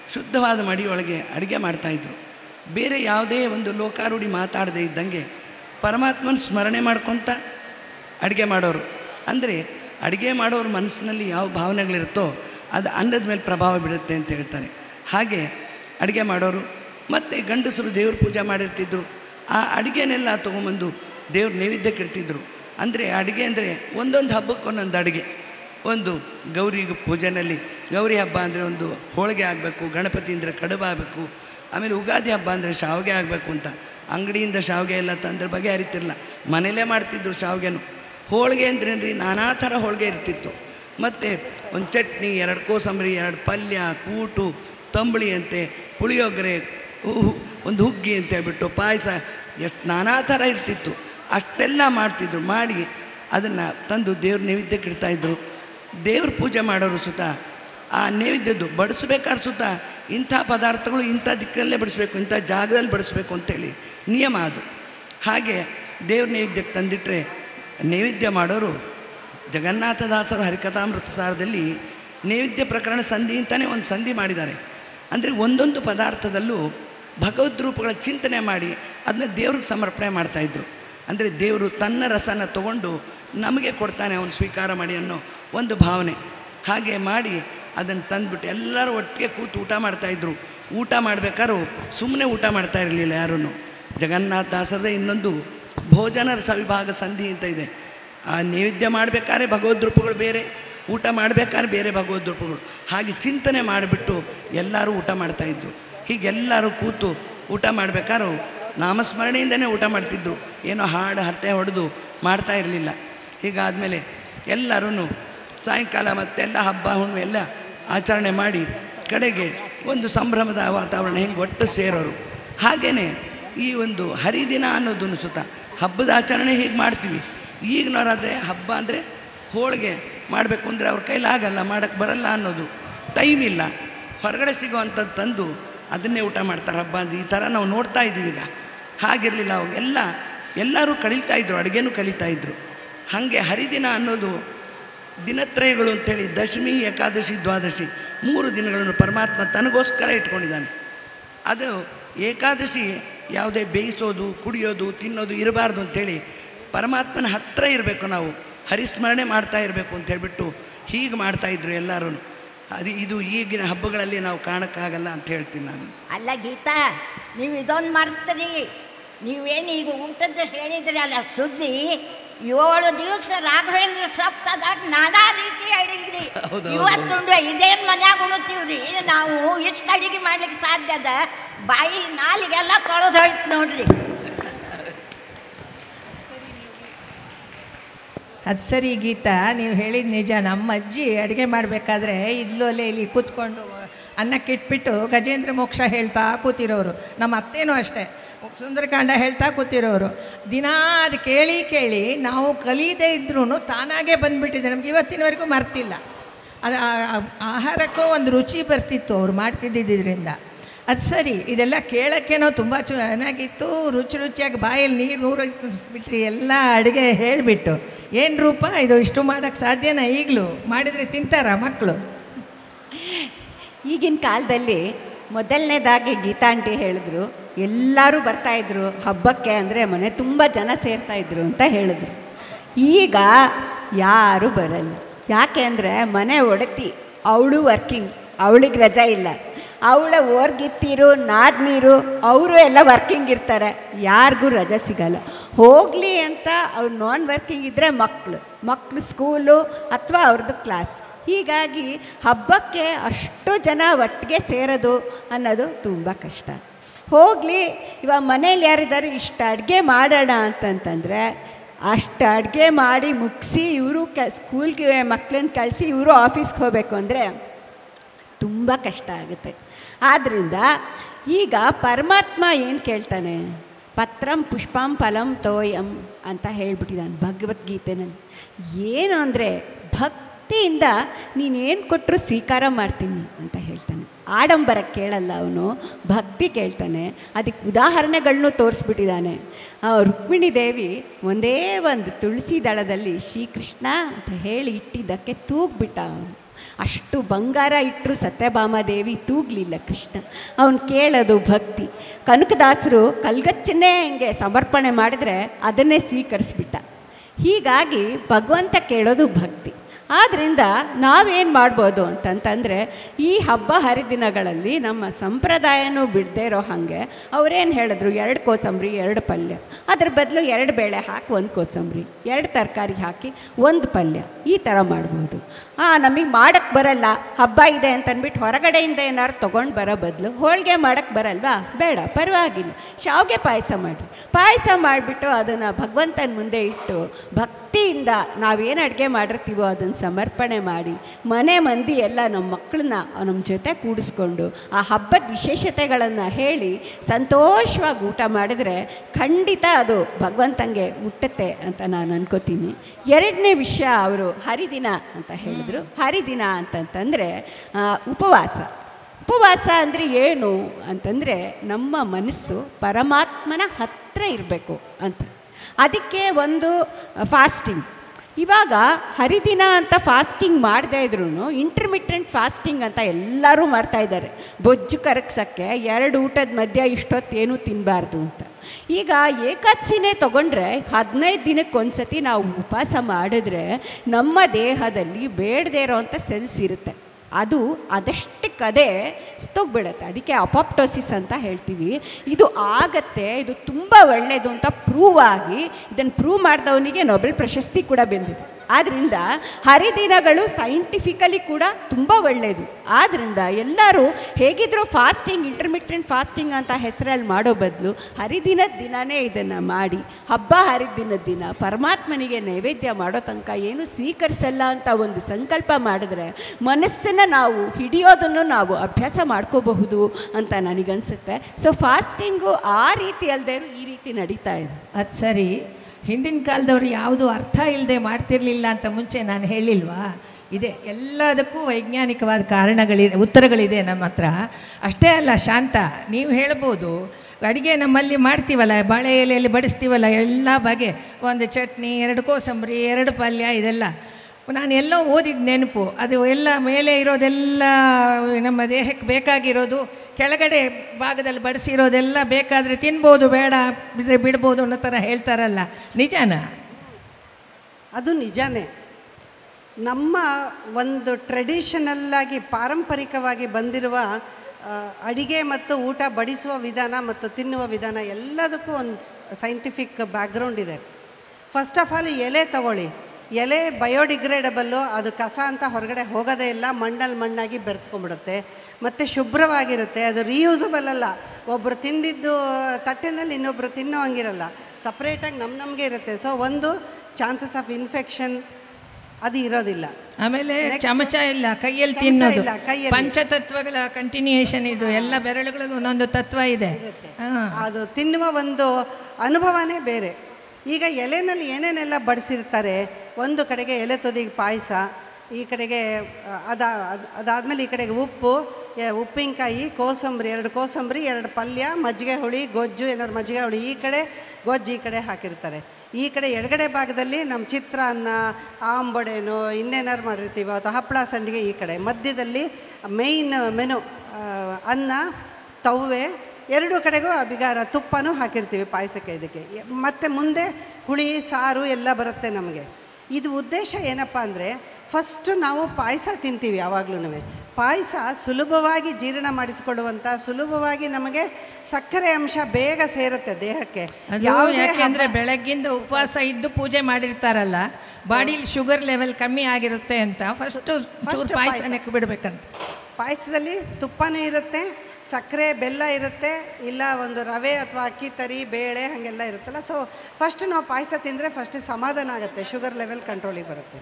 ಶುದ್ಧವಾದ ಮಡಿಯೊಳಗೆ ಅಡುಗೆ ಮಾಡ್ತಾಯಿದ್ರು ಬೇರೆ ಯಾವುದೇ ಒಂದು ಲೋಕಾರೂಢಿ ಮಾತಾಡದೇ ಇದ್ದಂಗೆ ಪರಮಾತ್ಮನ ಸ್ಮರಣೆ ಮಾಡ್ಕೊತ ಅಡುಗೆ ಮಾಡೋರು ಅಂದರೆ ಅಡುಗೆ ಮಾಡೋರ ಮನಸ್ಸಿನಲ್ಲಿ ಯಾವ ಭಾವನೆಗಳಿರುತ್ತೋ ಅದು ಅನ್ನದ ಮೇಲೆ ಪ್ರಭಾವ ಬೀಳುತ್ತೆ ಅಂತ ಹೇಳ್ತಾರೆ ಹಾಗೆ ಅಡುಗೆ ಮಾಡೋರು ಮತ್ತು ಗಂಡಸರು ದೇವ್ರ ಪೂಜೆ ಮಾಡಿರ್ತಿದ್ರು ಆ ಅಡುಗೆನೆಲ್ಲ ತೊಗೊಂಬಂದು ದೇವ್ರ ನೈವೇದ್ಯಕ್ಕೆ ಇಡ್ತಿದ್ರು ಅಂದರೆ ಅಡುಗೆ ಅಂದರೆ ಒಂದೊಂದು ಹಬ್ಬಕ್ಕೆ ಒಂದೊಂದು ಅಡುಗೆ ಒಂದು ಗೌರಿ ಪೂಜೆನಲ್ಲಿ ಗೌರಿ ಹಬ್ಬ ಅಂದರೆ ಒಂದು ಹೋಳಿಗೆ ಆಗಬೇಕು ಗಣಪತಿ ಅಂದರೆ ಕಡುಬು ಆಗಬೇಕು ಆಮೇಲೆ ಉಗಾದಿ ಹಬ್ಬ ಅಂದರೆ ಶಾವಿಗೆ ಆಗಬೇಕು ಅಂತ ಅಂಗಡಿಯಿಂದ ಶಾವಿಗೆ ಎಲ್ಲ ತಂದ್ರೆ ಬಗೆ ಹರಿತಿರಲ್ಲ ಮನೇಲೇ ಮಾಡ್ತಿದ್ರು ಶಾವಿಗೆನು ಹೋಳಿಗೆ ಅಂದ್ರೆ ರೀ ನಾನಾ ಥರ ಹೋಳಿಗೆ ಇರ್ತಿತ್ತು ಮತ್ತು ಒಂದು ಚಟ್ನಿ ಎರಡು ಕೋಸಂಬರಿ ಎರಡು ಪಲ್ಯ ಕೂಟು ತಂಬಳಿ ಅಂತೆ ಪುಳಿಯೋಗರೆ ಹು- ಒಂದು ಹುಗ್ಗಿ ಅಂತ ಹೇಳ್ಬಿಟ್ಟು ಪಾಯಸ ಎಷ್ಟು ನಾನಾ ಥರ ಇರ್ತಿತ್ತು ಅಷ್ಟೆಲ್ಲ ಮಾಡ್ತಿದ್ರು ಮಾಡಿ ಅದನ್ನು ತಂದು ದೇವ್ರ ನೈವೇದ್ಯಕ್ಕೆ ಇಡ್ತಾಯಿದ್ರು ದೇವ್ರ ಪೂಜೆ ಮಾಡೋರು ಸುತ ಆ ನೈವೇದ್ಯದ್ದು ಬಡಿಸ್ಬೇಕಾದ್ರೆ ಸುತ ಇಂಥ ಪದಾರ್ಥಗಳು ಇಂಥ ದಿಕ್ಕಲ್ಲೇ ಬಡಿಸ್ಬೇಕು ಇಂಥ ಜಾಗದಲ್ಲಿ ಬಡಿಸ್ಬೇಕು ಅಂತೇಳಿ ನಿಯಮ ಅದು ಹಾಗೆ ದೇವ್ರ ನೈವೇದ್ಯಕ್ಕೆ ತಂದಿಟ್ಟರೆ ನೈವೇದ್ಯ ಮಾಡೋರು ಜಗನ್ನಾಥದಾಸರು ಹರಿಕಥಾಮೃತ ಸಾರದಲ್ಲಿ ನೈವೇದ್ಯ ಪ್ರಕರಣ ಸಂಧಿ ಅಂತಲೇ ಒಂದು ಸಂಧಿ ಮಾಡಿದ್ದಾರೆ ಅಂದರೆ ಒಂದೊಂದು ಪದಾರ್ಥದಲ್ಲೂ ಭಗವದ್ ರೂಪಗಳ ಚಿಂತನೆ ಮಾಡಿ ಅದನ್ನ ದೇವ್ರಿಗೆ ಸಮರ್ಪಣೆ ಮಾಡ್ತಾಯಿದ್ರು ಅಂದರೆ ದೇವರು ತನ್ನ ರಸನ ತಗೊಂಡು ನಮಗೆ ಕೊಡ್ತಾನೆ ಅವನು ಸ್ವೀಕಾರ ಮಾಡಿ ಅನ್ನೋ ಒಂದು ಭಾವನೆ ಹಾಗೆ ಮಾಡಿ ಅದನ್ನು ತಂದುಬಿಟ್ಟು ಎಲ್ಲರೂ ಒಟ್ಟಿಗೆ ಕೂತು ಊಟ ಮಾಡ್ತಾಯಿದ್ರು ಊಟ ಮಾಡಬೇಕಾದ್ರೂ ಸುಮ್ಮನೆ ಊಟ ಮಾಡ್ತಾ ಇರಲಿಲ್ಲ ಯಾರೂ ಜಗನ್ನಾಥ ದಾಸರದೇ ಇನ್ನೊಂದು ಭೋಜನ ರಸ ವಿಭಾಗ ಸಂಧಿ ಅಂತ ಇದೆ ಆ ನೈವೇದ್ಯ ಮಾಡಬೇಕಾದ್ರೆ ಭಗವದ್ ರೂಪಗಳು ಬೇರೆ ಊಟ ಮಾಡಬೇಕಾದ್ರೆ ಬೇರೆ ಭಗವದ್ ರೂಪಗಳು ಹಾಗೆ ಚಿಂತನೆ ಮಾಡಿಬಿಟ್ಟು ಎಲ್ಲರೂ ಊಟ ಮಾಡ್ತಾಯಿದ್ರು ಹೀಗೆಲ್ಲರೂ ಕೂತು ಊಟ ಮಾಡಬೇಕಾದ್ರೂ ನಾಮಸ್ಮರಣೆಯಿಂದನೇ ಊಟ ಮಾಡ್ತಿದ್ರು ಏನೋ ಹಾಡು ಹರಟೆ ಹೊಡೆದು ಮಾಡ್ತಾ ಇರಲಿಲ್ಲ ಹೀಗಾದಮೇಲೆ ಎಲ್ಲರೂ ಸಾಯಂಕಾಲ ಮತ್ತೆಲ್ಲ ಹಬ್ಬ ಹುಣ್ಣಿಮೆ ಎಲ್ಲ ಆಚರಣೆ ಮಾಡಿ ಕಡೆಗೆ ಒಂದು ಸಂಭ್ರಮದ ವಾತಾವರಣ ಹಿಂಗೆ ಒಟ್ಟು ಸೇರೋರು ಹಾಗೆಯೇ ಈ ಒಂದು ಹರಿದಿನ ಅನ್ನೋದನ್ನು ಸುತ ಹಬ್ಬದ ಆಚರಣೆ ಹೀಗೆ ಮಾಡ್ತೀವಿ ಈಗಿನವರಾದರೆ ಹಬ್ಬ ಅಂದರೆ ಹೋಳಿಗೆ ಮಾಡಬೇಕು ಅಂದರೆ ಅವ್ರ ಕೈಲಾಗಲ್ಲ ಮಾಡೋಕ್ಕೆ ಬರಲ್ಲ ಅನ್ನೋದು ಟೈಮ್ ಇಲ್ಲ ಹೊರಗಡೆ ಸಿಗೋವಂಥದ್ದು ತಂದು ಅದನ್ನೇ ಊಟ ಮಾಡ್ತಾರೆ ಹಬ್ಬ ಅಂದರೆ ಈ ಥರ ನಾವು ನೋಡ್ತಾ ಇದ್ದೀವಿ ಈಗ ಹಾಗಿರಲಿಲ್ಲ ಅವಾಗೆಲ್ಲ ಎಲ್ಲರೂ ಕಳೀತಾ ಇದ್ರು ಅಡುಗೆನೂ ಕಲಿತಾ ಇದ್ರು ಹಾಗೆ ಹರಿದಿನ ಅನ್ನೋದು ದಿನತ್ರಯಗಳು ಅಂತೇಳಿ ದಶಮಿ ಏಕಾದಶಿ ದ್ವಾದಶಿ ಮೂರು ದಿನಗಳನ್ನು ಪರಮಾತ್ಮ ತನಗೋಸ್ಕರ ಇಟ್ಕೊಂಡಿದ್ದಾನೆ ಅದು ಏಕಾದಶಿ ಯಾವುದೇ ಬೇಯಿಸೋದು ಕುಡಿಯೋದು ತಿನ್ನೋದು ಇರಬಾರ್ದು ಅಂಥೇಳಿ ಪರಮಾತ್ಮನ ಹತ್ತಿರ ಇರಬೇಕು ನಾವು ಹರಿಸ್ಮರಣೆ ಮಾಡ್ತಾ ಇರಬೇಕು ಅಂತ ಹೇಳ್ಬಿಟ್ಟು ಹೀಗೆ ಮಾಡ್ತಾಯಿದ್ರು ಎಲ್ಲರೂ ಅದು ಇದು ಈಗಿನ ಹಬ್ಬಗಳಲ್ಲಿ ನಾವು ಕಾಣಕ್ಕಾಗಲ್ಲ ಅಂತ ಹೇಳ್ತೀನಿ ನಾನು ಅಲ್ಲ ಗೀತಾ ನೀವು ಇದೊಂದು ಮರ್ತರಿ ನೀವೇನು ಈಗ ಊಟದ್ದು ಹೇಳಿದ್ರಿ ಅಲ್ಲ ಸುದ್ದಿ ಏಳು ದಿವಸ ರಾಘವೇಂದ್ರ ಸಪ್ತದಾಗ ನಾನಾ ರೀತಿ ಅಡಿಗೆ ಹೌದು, ಇವತ್ತುಂಡು ಇದೇ ಮನ್ಯಾಗ ಉಣ್ತೀವ್ರಿ ನಾವು ಇಷ್ಟು ಅಡಿಗೆ ಮಾಡ್ಲಿಕ್ಕೆ ಸಾಧ್ಯ ಅದ ಬಾಯಿ ನಾಲಿಗೆಲ್ಲ ತೊಳೆದು ಹೋಯ್ತು ನೋಡ್ರಿ ಅದು ಸರಿ ಗೀತಾ ನೀವು ಹೇಳಿದ ನಿಜ ನಮ್ಮ ಅಜ್ಜಿ ಅಡುಗೆ ಮಾಡಬೇಕಾದ್ರೆ ಇದ್ಲೋಲೆ ಇಲ್ಲಿ ಕೂತ್ಕೊಂಡು ಅನ್ನಕ್ಕೆ ಇಟ್ಬಿಟ್ಟು ಗಜೇಂದ್ರ ಮೋಕ್ಷ ಹೇಳ್ತಾ ಕೂತಿರೋರು ನಮ್ಮ ಅತ್ತೇನೂ ಅಷ್ಟೇ ಸುಂದರಕಾಂಡ ಹೇಳ್ತಾ ಕೂತಿರೋರು ದಿನಾ ಅದು ಕೇಳಿ ಕೇಳಿ ನಾವು ಕಲಿಯದೇ ಇದ್ರೂ ತಾನಾಗೇ ಬಂದುಬಿಟ್ಟಿದೆ ನಮ್ಗೆ ಇವತ್ತಿನವರೆಗೂ ಮರ್ತಿಲ್ಲ ಅದು ಆ- ಆ- ಆಹಾರಕ್ಕೂ ಒಂದು ರುಚಿ ಬರ್ತಿತ್ತು ಅವ್ರು ಮಾಡ್ತಿದ್ದಿದ್ದರಿಂದ ಅದು ಸರಿ ಇದೆಲ್ಲ ಕೇಳೋಕ್ಕೇನೋ ತುಂಬ ಚೆನ್ನಾಗಿತ್ತು ರುಚಿ ರುಚಿಯಾಗಿ ಬಾಯಲ್ಲಿ ನೀರು ಊರಿಸ್ಬಿಟ್ರಿ ಎಲ್ಲ ಅಡುಗೆ ಹೇಳಿಬಿಟ್ಟು ಏನು ರೂಪ ಇದು ಇಷ್ಟು ಮಾಡೋಕ್ಕೆ ಸಾಧ್ಯನಾ ಈಗಲೂ ಮಾಡಿದರೆ ತಿಂತಾರಾ ಮಕ್ಕಳು ಈಗಿನ ಕಾಲದಲ್ಲಿ ಮೊದಲನೇದಾಗಿ ಗೀತಾಂಟಿ ಹೇಳಿದ್ರು ಎಲ್ಲರೂ ಬರ್ತಾಯಿದ್ರು ಹಬ್ಬಕ್ಕೆ ಅಂದರೆ ಮನೆ ತುಂಬ ಜನ ಸೇರ್ತಾಯಿದ್ರು ಅಂತ ಹೇಳಿದ್ರು ಈಗ ಯಾರೂ ಬರಲ್ಲ ಯಾಕೆ ಅಂದರೆ ಮನೆ ಒಡತಿ ಅವಳು ವರ್ಕಿಂಗ್ ಅವಳಿಗೆ ರಜಾ ಇಲ್ಲ ಅವಳ ಓರ್ಗಿತ್ತೀರು ನಾದ್ನೀರು ಅವರು ಎಲ್ಲ ವರ್ಕಿಂಗ್ ಇರ್ತಾರೆ ಯಾರಿಗೂ ರಜೆ ಸಿಗಲ್ಲ ಹೋಗಲಿ ಅಂತ ಅವ್ರು ನಾನ್ ವರ್ಕಿಂಗ್ ಇದ್ದರೆ ಮಕ್ಕಳು ಮಕ್ಕಳು ಸ್ಕೂಲು ಅಥವಾ ಅವ್ರದ್ದು ಕ್ಲಾಸ್ ಹೀಗಾಗಿ ಹಬ್ಬಕ್ಕೆ ಅಷ್ಟು ಜನ ಒಟ್ಟಿಗೆ ಸೇರೋದು ಅನ್ನೋದು ತುಂಬ ಕಷ್ಟ ಹೋಗಲಿ ಇವಾಗ ಮನೇಲಿ ಯಾರಿದ್ದಾರೆ ಇಷ್ಟು ಅಡುಗೆ ಮಾಡೋಣ ಅಂತಂತಂದರೆ ಅಷ್ಟು ಅಡುಗೆ ಮಾಡಿ ಮುಗಿಸಿ ಇವರು ಕ ಸ್ಕೂಲ್ಗೆ ಮಕ್ಕಳನ್ನ ಕಳಿಸಿ ಇವರು ಆಫೀಸ್ಗೆ ಹೋಗಬೇಕು ಅಂದರೆ ತುಂಬ ಕಷ್ಟ ಆಗುತ್ತೆ ಆದ್ದರಿಂದ ಈಗ ಪರಮಾತ್ಮ ಏನು ಕೇಳ್ತಾನೆ ಪತ್ರಂ ಪುಷ್ಪಂ ಫಲಂ ತೋಯಂ ಅಂತ ಹೇಳ್ಬಿಟ್ಟಿದ್ದಾನೆ ಭಗವದ್ಗೀತೆನಲ್ಲಿ ಏನು ಅಂದರೆ ಭಕ್ತಿಯಿಂದ ನೀನೇನು ಕೊಟ್ಟರು ಸ್ವೀಕಾರ ಮಾಡ್ತೀನಿ ಅಂತ ಹೇಳ್ತಾನೆ ಆಡಂಬರ ಕೇಳಲ್ಲ ಅವನು ಭಕ್ತಿ ಕೇಳ್ತಾನೆ ಅದಕ್ಕೆ ಉದಾಹರಣೆಗಳನ್ನೂ ತೋರಿಸ್ಬಿಟ್ಟಿದ್ದಾನೆ ಆ ರುಕ್ಮಿಣಿ ದೇವಿ ಒಂದೇ ಒಂದು ತುಳಸಿ ದಳದಲ್ಲಿ ಶ್ರೀಕೃಷ್ಣ ಅಂತ ಹೇಳಿ ಇಟ್ಟಿದ್ದಕ್ಕೆ ತೂಗ್ಬಿಟ್ಟ ಅವನು ಅಷ್ಟು ಬಂಗಾರ ಇಟ್ಟರು ಸತ್ಯಭಾಮಾದೇವಿ ತೂಗಲಿಲ್ಲ ಕೃಷ್ಣ ಅವನು ಕೇಳೋದು ಭಕ್ತಿ ಕನಕದಾಸರು ಕಲ್ಗಚ್ಚನ್ನೇ ಹಿಂಗೆ ಸಮರ್ಪಣೆ ಮಾಡಿದರೆ ಅದನ್ನೇ ಸ್ವೀಕರಿಸ್ಬಿಟ್ಟ ಹೀಗಾಗಿ ಭಗವಂತ ಕೇಳೋದು ಭಕ್ತಿ ಆದ್ದರಿಂದ ನಾವೇನು ಮಾಡ್ಬೋದು ಅಂತಂತಂದರೆ ಈ ಹಬ್ಬ ಹರಿದಿನಗಳಲ್ಲಿ ನಮ್ಮ ಸಂಪ್ರದಾಯನೂ ಬಿಡದೇ ಇರೋ ಹಾಗೆ ಅವರೇನು ಹೇಳಿದ್ರು ಎರಡು ಕೋಸಂಬರಿ ಎರಡು ಪಲ್ಯ ಅದ್ರ ಬದಲು ಎರಡು ಬೇಳೆ ಹಾಕಿ ಒಂದು ಕೋಸಂಬರಿ ಎರಡು ತರಕಾರಿ ಹಾಕಿ ಒಂದು ಪಲ್ಯ ಈ ಥರ ಮಾಡ್ಬೋದು ಹಾಂ ನಮಗೆ ಮಾಡೋಕ್ಕೆ ಬರಲ್ಲ ಹಬ್ಬ ಇದೆ ಅಂತಂದ್ಬಿಟ್ಟು ಹೊರಗಡೆಯಿಂದ ಏನಾದ್ರು ತೊಗೊಂಡು ಬರೋ ಬದಲು ಹೋಳಿಗೆ ಮಾಡೋಕ್ಕೆ ಬರಲ್ವಾ ಬೇಡ ಪರವಾಗಿಲ್ಲ ಶಾವಿಗೆ ಪಾಯಸ ಮಾಡಿರಿ ಪಾಯಸ ಮಾಡಿಬಿಟ್ಟು ಅದನ್ನು ಭಗವಂತನ ಮುಂದೆ ಇಟ್ಟು ಭಕ್ತಿಯಿಂದ ನಾವೇನು ಅಡುಗೆ ಮಾಡಿರ್ತೀವೋ ಅದನ್ನು ಸಮರ್ಪಣೆ ಮಾಡಿ ಮನೆ ಮಂದಿ ಎಲ್ಲ ನಮ್ಮ ಮಕ್ಕಳನ್ನ ನಮ್ಮ ಜೊತೆ ಕೂಡಿಸ್ಕೊಂಡು ಆ ಹಬ್ಬದ ವಿಶೇಷತೆಗಳನ್ನು ಹೇಳಿ ಸಂತೋಷವಾಗಿ ಊಟ ಮಾಡಿದ್ರೆ ಖಂಡಿತ ಅದು ಭಗವಂತಂಗೆ ಮುಟ್ಟತ್ತೆ ಅಂತ ನಾನು ಅನ್ಕೋತೀನಿ ಎರಡನೇ ವಿಷಯ ಅವರು ಹರಿದಿನ ಅಂತ ಹೇಳಿದರು ಹರಿದಿನ ಅಂತಂತಂದರೆ ಆ, ಉಪವಾಸ ಉಪವಾಸ ಅಂದರೆ ಏನು ಅಂತಂದರೆ ನಮ್ಮ ಮನಸ್ಸು ಪರಮಾತ್ಮನ ಹತ್ತಿರ ಇರಬೇಕು ಅಂತ ಅದಕ್ಕೆ ಒಂದು ಫಾಸ್ಟಿಂಗ್ ಇವಾಗ ಹರಿದಿನ ಅಂತ ಫಾಸ್ಟಿಂಗ್ ಮಾಡದೇ ಇದ್ರೂ ಇಂಟರ್ಮಿಟೆಂಟ್ ಫಾಸ್ಟಿಂಗ್ ಅಂತ ಎಲ್ಲರೂ ಮಾಡ್ತಾ ಇದ್ದಾರೆ ಬೊಜ್ಜು ಕರಗ್ಸೋಕ್ಕೆ ಎರಡು ಊಟದ ಮಧ್ಯ ಇಷ್ಟೊತ್ತೇನು ತಿನ್ನಬಾರ್ದು ಅಂತ ಈಗ ಏಕಾದಶಿನೇ ತಗೊಂಡ್ರೆ ಹದಿನೈದು ದಿನಕ್ಕೆ ಒಂದ್ಸತಿ ನಾವು ಉಪವಾಸ ಮಾಡಿದ್ರೆ ನಮ್ಮ ದೇಹದಲ್ಲಿ ಬೇಡದೇ ಇರೋವಂಥ ಸೆಲ್ಸ್ ಇರುತ್ತೆ ಅದು ಅದಷ್ಟಕ್ಕದೇ ತೊಗ್ಬಿಡತ್ತೆ ಅದಕ್ಕೆ ಅಪಾಪ್ಟೋಸಿಸ್ ಅಂತ ಹೇಳ್ತೀವಿ ಇದು ಆಗತ್ತೆ ಇದು ತುಂಬ ಒಳ್ಳೆಯದು ಅಂತ ಪ್ರೂವ್ ಆಗಿ ಇದನ್ನು ಪ್ರೂವ್ ಮಾಡಿದವನಿಗೆ ನೊಬೆಲ್ ಪ್ರಶಸ್ತಿ ಕೂಡ ಬಂದಿದೆ ಆದ್ದರಿಂದ ಹರಿದಿನಗಳು ಸೈಂಟಿಫಿಕಲಿ ಕೂಡ ತುಂಬ ಒಳ್ಳೆಯದು ಆದ್ದರಿಂದ ಎಲ್ಲರೂ ಹೇಗಿದ್ರೂ ಫಾಸ್ಟಿಂಗ್ ಇಂಟರ್ಮಿಟೆಂಟ್ ಫಾಸ್ಟಿಂಗ್ ಅಂತ ಹೆಸರಲ್ಲಿ ಮಾಡೋ ಬದಲು ಹರಿದಿನದ ದಿನವೇ ಇದನ್ನು ಮಾಡಿ ಹಬ್ಬ ಹರಿದಿನದ ದಿನ ಪರಮಾತ್ಮನಿಗೆ ನೈವೇದ್ಯ ಮಾಡೋ ತನಕ ಏನು ಸ್ವೀಕರಿಸಲ್ಲ ಅಂತ ಒಂದು ಸಂಕಲ್ಪ ಮಾಡಿದ್ರೆ ಮನಸ್ಸನ್ನು ನಾವು ಹಿಡಿಯೋದನ್ನು ನಾವು ಅಭ್ಯಾಸ ಮಾಡ್ಕೋಬಹುದು ಅಂತ ನನಗನ್ಸುತ್ತೆ ಸೊ ಫಾಸ್ಟಿಂಗು ಆ ರೀತಿ ಅಲ್ಲದೆ ಈ ರೀತಿ ನಡೀತಾ ಇದೆ ಅದು ಸರಿ ಹಿಂದಿನ ಕಾಲದವ್ರು ಯಾವುದು ಅರ್ಥ ಇಲ್ಲದೆ ಮಾಡ್ತಿರ್ಲಿಲ್ಲ ಅಂತ ಮುಂಚೆ ನಾನು ಹೇಳಿಲ್ವಾ ಇದೆ ಎಲ್ಲದಕ್ಕೂ ವೈಜ್ಞಾನಿಕವಾದ ಕಾರಣಗಳಿದೆ ಉತ್ತರಗಳಿದೆ ನಮ್ಮ ಹತ್ರ ಅಷ್ಟೇ ಅಲ್ಲ ಶಾಂತ ನೀವು ಹೇಳ್ಬೋದು ಅಡುಗೆ ನಮ್ಮಲ್ಲಿ ಮಾಡ್ತೀವಲ್ಲ ಬಾಳೆ ಎಲೆಯಲ್ಲಿ ಬಡಿಸ್ತೀವಲ್ಲ ಎಲ್ಲ ಬಗೆ ಒಂದು ಚಟ್ನಿ ಎರಡು ಕೋಸಂಬರಿ ಎರಡು ಪಲ್ಯ ಇದೆಲ್ಲ ನಾನು ಎಲ್ಲೋ ಓದಿದ ನೆನಪು ಅದು ಎಲ್ಲ ಮೇಲೆ ಇರೋದೆಲ್ಲ ನಮ್ಮ ದೇಹಕ್ಕೆ ಬೇಕಾಗಿರೋದು ಕೆಳಗಡೆ ಭಾಗದಲ್ಲಿ ಬಡಿಸಿರೋದೆಲ್ಲ ಬೇಕಾದರೆ ತಿನ್ಬೋದು ಬೇಡ ಬಿದ್ರೆ ಬಿಡ್ಬೋದು ಅನ್ನೋ ಥರ ಹೇಳ್ತಾರಲ್ಲ ನಿಜನಾ ಅದು ನಿಜಾನೇ ನಮ್ಮ ಒಂದು ಟ್ರೆಡಿಷನಲ್ಲಾಗಿ ಪಾರಂಪರಿಕವಾಗಿ ಬಂದಿರುವ ಆ, ಅಡಿಗೆ ಮತ್ತು ಊಟ ಬಡಿಸುವ ವಿಧಾನ ಮತ್ತು ತಿನ್ನುವ ವಿಧಾನ ಎಲ್ಲದಕ್ಕೂ ಒಂದು ಸೈಂಟಿಫಿಕ್ ಬ್ಯಾಕ್ಗ್ರೌಂಡ್ ಇದೆ ಫಸ್ಟ್ ಆಫ್ ಆಲ್ ಎಲೆ ತಗೊಳ್ಳಿ ಎಲೆ ಬಯೋಡಿಗ್ರೇಡಬಲ್ಲು ಅದು ಕಸ ಅಂತ ಹೊರಗಡೆ ಹೋಗೋದೇ ಇಲ್ಲ ಮಣ್ಣಲ್ಲಿ ಮಣ್ಣಾಗಿ ಬೆರೆತ್ಕೊಂಡ್ಬಿಡುತ್ತೆ ಮತ್ತು ಶುಭ್ರವಾಗಿರುತ್ತೆ ಅದು ರೀಯೂಸಬಲ್ ಅಲ್ಲ ಒಬ್ಬರು ತಿಂದಿದ್ದು ತಟ್ಟೆನಲ್ಲಿ ಇನ್ನೊಬ್ಬರು ತಿನ್ನೋ ಹಂಗಿರಲ್ಲ ಸಪ್ರೇಟಾಗಿ ನಮ್ಮ ನಮಗೆ ಇರುತ್ತೆ ಸೊ ಒಂದು ಚಾನ್ಸಸ್ ಆಫ್ ಇನ್ಫೆಕ್ಷನ್ ಅದು ಇರೋದಿಲ್ಲ ಆಮೇಲೆ Next. ಚಮಚ ಇಲ್ಲ ಕೈಯಲ್ಲಿ ಚಮಚ ತಿನ್ನೋದು ಇಲ್ಲ, ಕೈಯಲ್ಲಿ. ಪಂಚತತ್ವಗಳ ಕಂಟಿನ್ಯೂಯೇಷನ್ ಇದು ಎಲ್ಲ ಬೆರಳುಗಳಿಗೂ ಒಂದೊಂದು ತತ್ವ ಇದೆ ಹಾಂ ಅದು ತಿನ್ನುವ ಒಂದು ಅನುಭವನೇ ಬೇರೆ ಈಗ ಎಲೆನಲ್ಲಿ ಏನೇನೆಲ್ಲ ಬಡಿಸಿರ್ತಾರೆ ಒಂದು ಕಡೆಗೆ ಎಲೆ ತೊದಿಗೆ ಪಾಯಸ ಈ ಕಡೆಗೆ ಅದ ಅದಾದಮೇಲೆ ಈ ಕಡೆಗೆ ಉಪ್ಪು ಎ- ಉಪ್ಪಿನಕಾಯಿ ಕೋಸಂಬರಿ ಎರಡು ಕೋಸಂಬರಿ ಎರಡು ಪಲ್ಯ ಮಜ್ಜಿಗೆ ಹುಳಿ ಗೊಜ್ಜು ಏನಾದ್ರು ಮಜ್ಜಿಗೆ ಹುಳಿ ಈ ಕಡೆ ಗೊಜ್ಜು ಈ ಕಡೆ ಹಾಕಿರ್ತಾರೆ ಈ ಕಡೆ ಎಡಗಡೆ ಭಾಗದಲ್ಲಿ ನಮ್ಮ ಚಿತ್ರಾನ್ನ ಆಂಬೊಡೆನೋ ಇನ್ನೇನಾರು ಮಾಡಿರ್ತೀವೋ ಅಥವಾ ಹಪ್ಪಳ ಸಂಡಿಗೆ ಈ ಕಡೆ ಮಧ್ಯದಲ್ಲಿ ಮೇಯ್ನ್ ಮೆನು ಆ, ಅನ್ನ ತವ್ವೆ ಎರಡೂ ಕಡೆಗೂ ಆ ಬಿಗಾರ ತುಪ್ಪನೂ ಹಾಕಿರ್ತೀವಿ ಪಾಯಸಕ್ಕೆ ಇದಕ್ಕೆ ಮತ್ತು ಮುಂದೆ ಹುಳಿ ಸಾರು ಎಲ್ಲ ಬರುತ್ತೆ ನಮಗೆ ಇದು ಉದ್ದೇಶ ಏನಪ್ಪ ಅಂದರೆ ಫಸ್ಟು ನಾವು ಪಾಯಸ ತಿಂತೀವಿ ಯಾವಾಗಲೂ ಪಾಯಸ ಸುಲಭವಾಗಿ ಜೀರ್ಣ ಮಾಡಿಸಿಕೊಳ್ಳುವಂಥ ಸುಲಭವಾಗಿ ನಮಗೆ ಸಕ್ಕರೆ ಅಂಶ ಬೇಗ ಸೇರುತ್ತೆ ದೇಹಕ್ಕೆ ಅದು ಯಾವುದೇ ಯಾಕೆಂದ್ರೆ ಹಬ್ಬ- ಬೆಳಗ್ಗಿಂದ ಉಪವಾಸ ಇದ್ದು ಪೂಜೆ ಮಾಡಿರ್ತಾರಲ್ಲ ಬಾಡಿಲಿ ಶುಗರ್ ಲೆವೆಲ್ ಕಮ್ಮಿ ಆಗಿರುತ್ತೆ ಅಂತ ಫಸ್ಟ್ First ಪಾಯಸನಕ್ಕೆ ಬಿಡ್ಬೇಕಂತ ಪಾಯಸದಲ್ಲಿ ತುಪ್ಪನೂ ಇರುತ್ತೆ ಸಕ್ಕರೆ ಬೆಲ್ಲ ಇರುತ್ತೆ ಇಲ್ಲ ಒಂದು ರವೆ ಅಥವಾ ಅಕ್ಕಿ ತರಿ ಬೇಳೆ ಹಾಗೆಲ್ಲ ಇರುತ್ತಲ್ಲ ಸೊ ಫಸ್ಟ್ ನಾವು ಪಾಯಸ ತಿಂದರೆ ಫಸ್ಟ್ ಸಮಾಧಾನ ಆಗುತ್ತೆ ಶುಗರ್ ಲೆವೆಲ್ ಕಂಟ್ರೋಲಿಗೆ ಬರುತ್ತೆ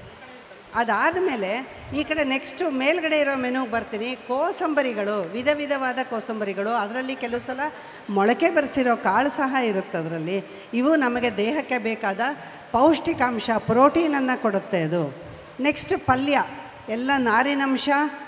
ಅದಾದಮೇಲೆ ಈ ಕಡೆ ನೆಕ್ಸ್ಟು ಮೇಲ್ಗಡೆ ಇರೋ ಮೆನುಗೆ ಬರ್ತೀನಿ ಕೋಸಂಬರಿಗಳು ವಿಧ ವಿಧವಾದ ಕೋಸಂಬರಿಗಳು ಅದರಲ್ಲಿ ಕೆಲವು ಸಲ ಮೊಳಕೆ ಬರೆಸಿರೋ ಕಾಳು ಸಹ ಇರುತ್ತೆ ಅದರಲ್ಲಿ ಇವು ನಮಗೆ ದೇಹಕ್ಕೆ ಬೇಕಾದ ಪೌಷ್ಟಿಕಾಂಶ ಪ್ರೋಟೀನನ್ನು ಕೊಡುತ್ತೆ ಅದು ನೆಕ್ಸ್ಟ್ ಪಲ್ಯ ಎಲ್ಲ ನಾರಿನಂಶ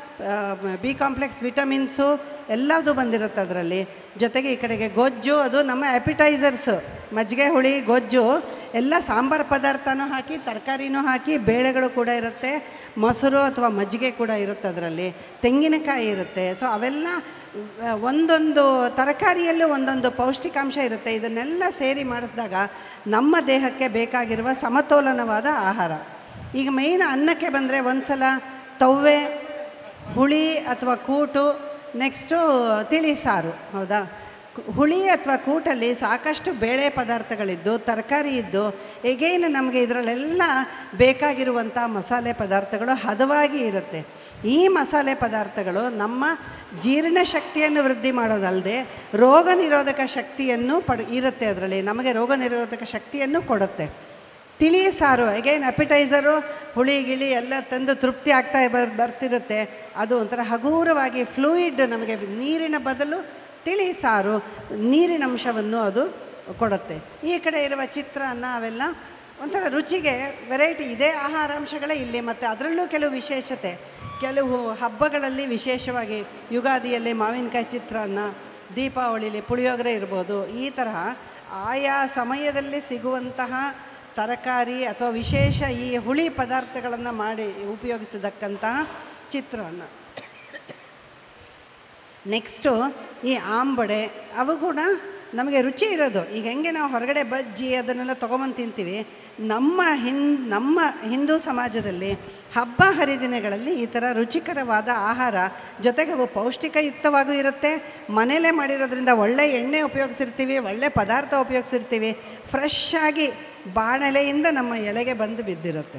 ಬಿ ಕಾಂಪ್ಲೆಕ್ಸ್ ವಿಟಮಿನ್ಸು ಎಲ್ಲದು ಬಂದಿರುತ್ತೆ ಅದರಲ್ಲಿ ಜೊತೆಗೆ ಈ ಕಡೆಗೆ ಗೊಜ್ಜು ಅದು ನಮ್ಮ ಆ್ಯಪಿಟೈಸರ್ಸು ಮಜ್ಜಿಗೆ ಹುಳಿ ಗೊಜ್ಜು ಎಲ್ಲ ಸಾಂಬಾರು ಪದಾರ್ಥನೂ ಹಾಕಿ ತರಕಾರಿನೂ ಹಾಕಿ ಬೇಳೆಗಳು ಕೂಡ ಇರುತ್ತೆ ಮೊಸರು ಅಥವಾ ಮಜ್ಜಿಗೆ ಕೂಡ ಇರುತ್ತೆ ಅದರಲ್ಲಿ ತೆಂಗಿನಕಾಯಿ ಇರುತ್ತೆ ಸೊ ಅವೆಲ್ಲ ಆ, ಒಂದೊಂದು ತರಕಾರಿಯಲ್ಲೂ ಒಂದೊಂದು ಪೌಷ್ಟಿಕಾಂಶ ಇರುತ್ತೆ ಇದನ್ನೆಲ್ಲ ಸೇರಿ ಮಾಡಿಸಿದಾಗ ನಮ್ಮ ದೇಹಕ್ಕೆ ಬೇಕಾಗಿರುವ ಸಮತೋಲನವಾದ ಆಹಾರ ಈಗ ಮೇಯ್ನ್ ಅನ್ನಕ್ಕೆ ಬಂದರೆ ಒಂದು ಸಲ ತವ್ವೆ ಹುಳಿ ಅಥವಾ ಕೂಟು ನೆಕ್ಸ್ಟು ತಿಳಿ ಸಾರು ಹೌದಾ ಕು- ಹುಳಿ ಅಥವಾ ಕೂಟಲ್ಲಿ ಸಾಕಷ್ಟು ಬೇಳೆ ಪದಾರ್ಥಗಳಿದ್ದು ತರಕಾರಿ ಇದ್ದು ಎಗೈನ್ ನಮಗೆ ಇದರಲ್ಲೆಲ್ಲ ಬೇಕಾಗಿರುವಂಥ ಮಸಾಲೆ ಪದಾರ್ಥಗಳು ಹದವಾಗಿ ಇರುತ್ತೆ ಈ ಮಸಾಲೆ ಪದಾರ್ಥಗಳು ನಮ್ಮ ಜೀರ್ಣಶಕ್ತಿಯನ್ನು ವೃದ್ಧಿ ಮಾಡೋದಲ್ಲದೆ ರೋಗ ನಿರೋಧಕ ಶಕ್ತಿಯನ್ನು ಪಡ್ ಇರುತ್ತೆ ಅದರಲ್ಲಿ ನಮಗೆ ರೋಗ ನಿರೋಧಕ ಶಕ್ತಿಯನ್ನು ಕೊಡುತ್ತೆ ತಿಳಿ ಸಾರು ಅಗೈನ್ ಅಪಿಟೈಸರು ಹುಳಿ ಗಿಳಿ ಎಲ್ಲ ತಂದು ತೃಪ್ತಿ ಆಗ್ತಾ ಬರ್ ಬರ್ತಿರುತ್ತೆ ಅದು ಒಂಥರ ಹಗೂರವಾಗಿ ಫ್ಲೂಯಿಡ್ ನಮಗೆ ನೀರಿನ ಬದಲು ತಿಳಿ ಸಾರು ನೀರಿನ ಅಂಶವನ್ನು ಅದು ಕೊಡುತ್ತೆ ಈ ಕಡೆ ಇರುವ ಚಿತ್ರಾನ್ನ ಅವೆಲ್ಲ ಒಂಥರ ರುಚಿಗೆ ವೆರೈಟಿ ಇದೇ ಆಹಾರಾಂಶಗಳೇ ಇಲ್ಲಿ ಮತ್ತು ಅದರಲ್ಲೂ ಕೆಲವು ವಿಶೇಷತೆ ಕೆಲವು ಹಬ್ಬಗಳಲ್ಲಿ ವಿಶೇಷವಾಗಿ ಯುಗಾದಿಯಲ್ಲಿ ಮಾವಿನಕಾಯಿ ಚಿತ್ರಾನ್ನ ದೀಪಾವಳಿಲಿ ಪುಳಿಯೋಗರೆ ಇರ್ಬೋದು ಈ ತರಹ ಆಯಾ ಸಮಯದಲ್ಲಿ ಸಿಗುವಂತಹ ತರಕಾರಿ ಅಥವಾ ವಿಶೇಷ ಈ ಹುಳಿ ಪದಾರ್ಥಗಳನ್ನು ಮಾಡಿ ಉಪಯೋಗಿಸತಕ್ಕಂತಹ ಚಿತ್ರಾನ್ನ ನೆಕ್ಸ್ಟು ಈ ಆಂಬಡೆ ಅವು ಕೂಡ ನಮಗೆ ರುಚಿ ಇರೋದು ಈಗ ಹೆಂಗೆ ನಾವು ಹೊರಗಡೆ ಬಜ್ಜಿ ಅದನ್ನೆಲ್ಲ ತೊಗೊಂಬಂದು ತಿಂತೀವಿ ನಮ್ಮ ಹಿಂ ನಮ್ಮ ಹಿಂದೂ ಸಮಾಜದಲ್ಲಿ ಹಬ್ಬ ಹರಿದಿನಗಳಲ್ಲಿ ಈ ಥರ ರುಚಿಕರವಾದ ಆಹಾರ ಜೊತೆಗೆ ಅವು ಪೌಷ್ಟಿಕಯುಕ್ತವಾಗೂ ಇರುತ್ತೆ ಮನೇಲೇ ಮಾಡಿರೋದ್ರಿಂದ ಒಳ್ಳೆ ಎಣ್ಣೆ ಉಪಯೋಗಿಸಿರ್ತೀವಿ ಒಳ್ಳೆ ಪದಾರ್ಥ ಉಪಯೋಗಿಸಿರ್ತೀವಿ ಫ್ರೆಶ್ ಆಗಿ ಬಾಣಲೆಯಿಂದ ನಮ್ಮ ಎಲೆಗೆ ಬಂದು ಬಿದ್ದಿರುತ್ತೆ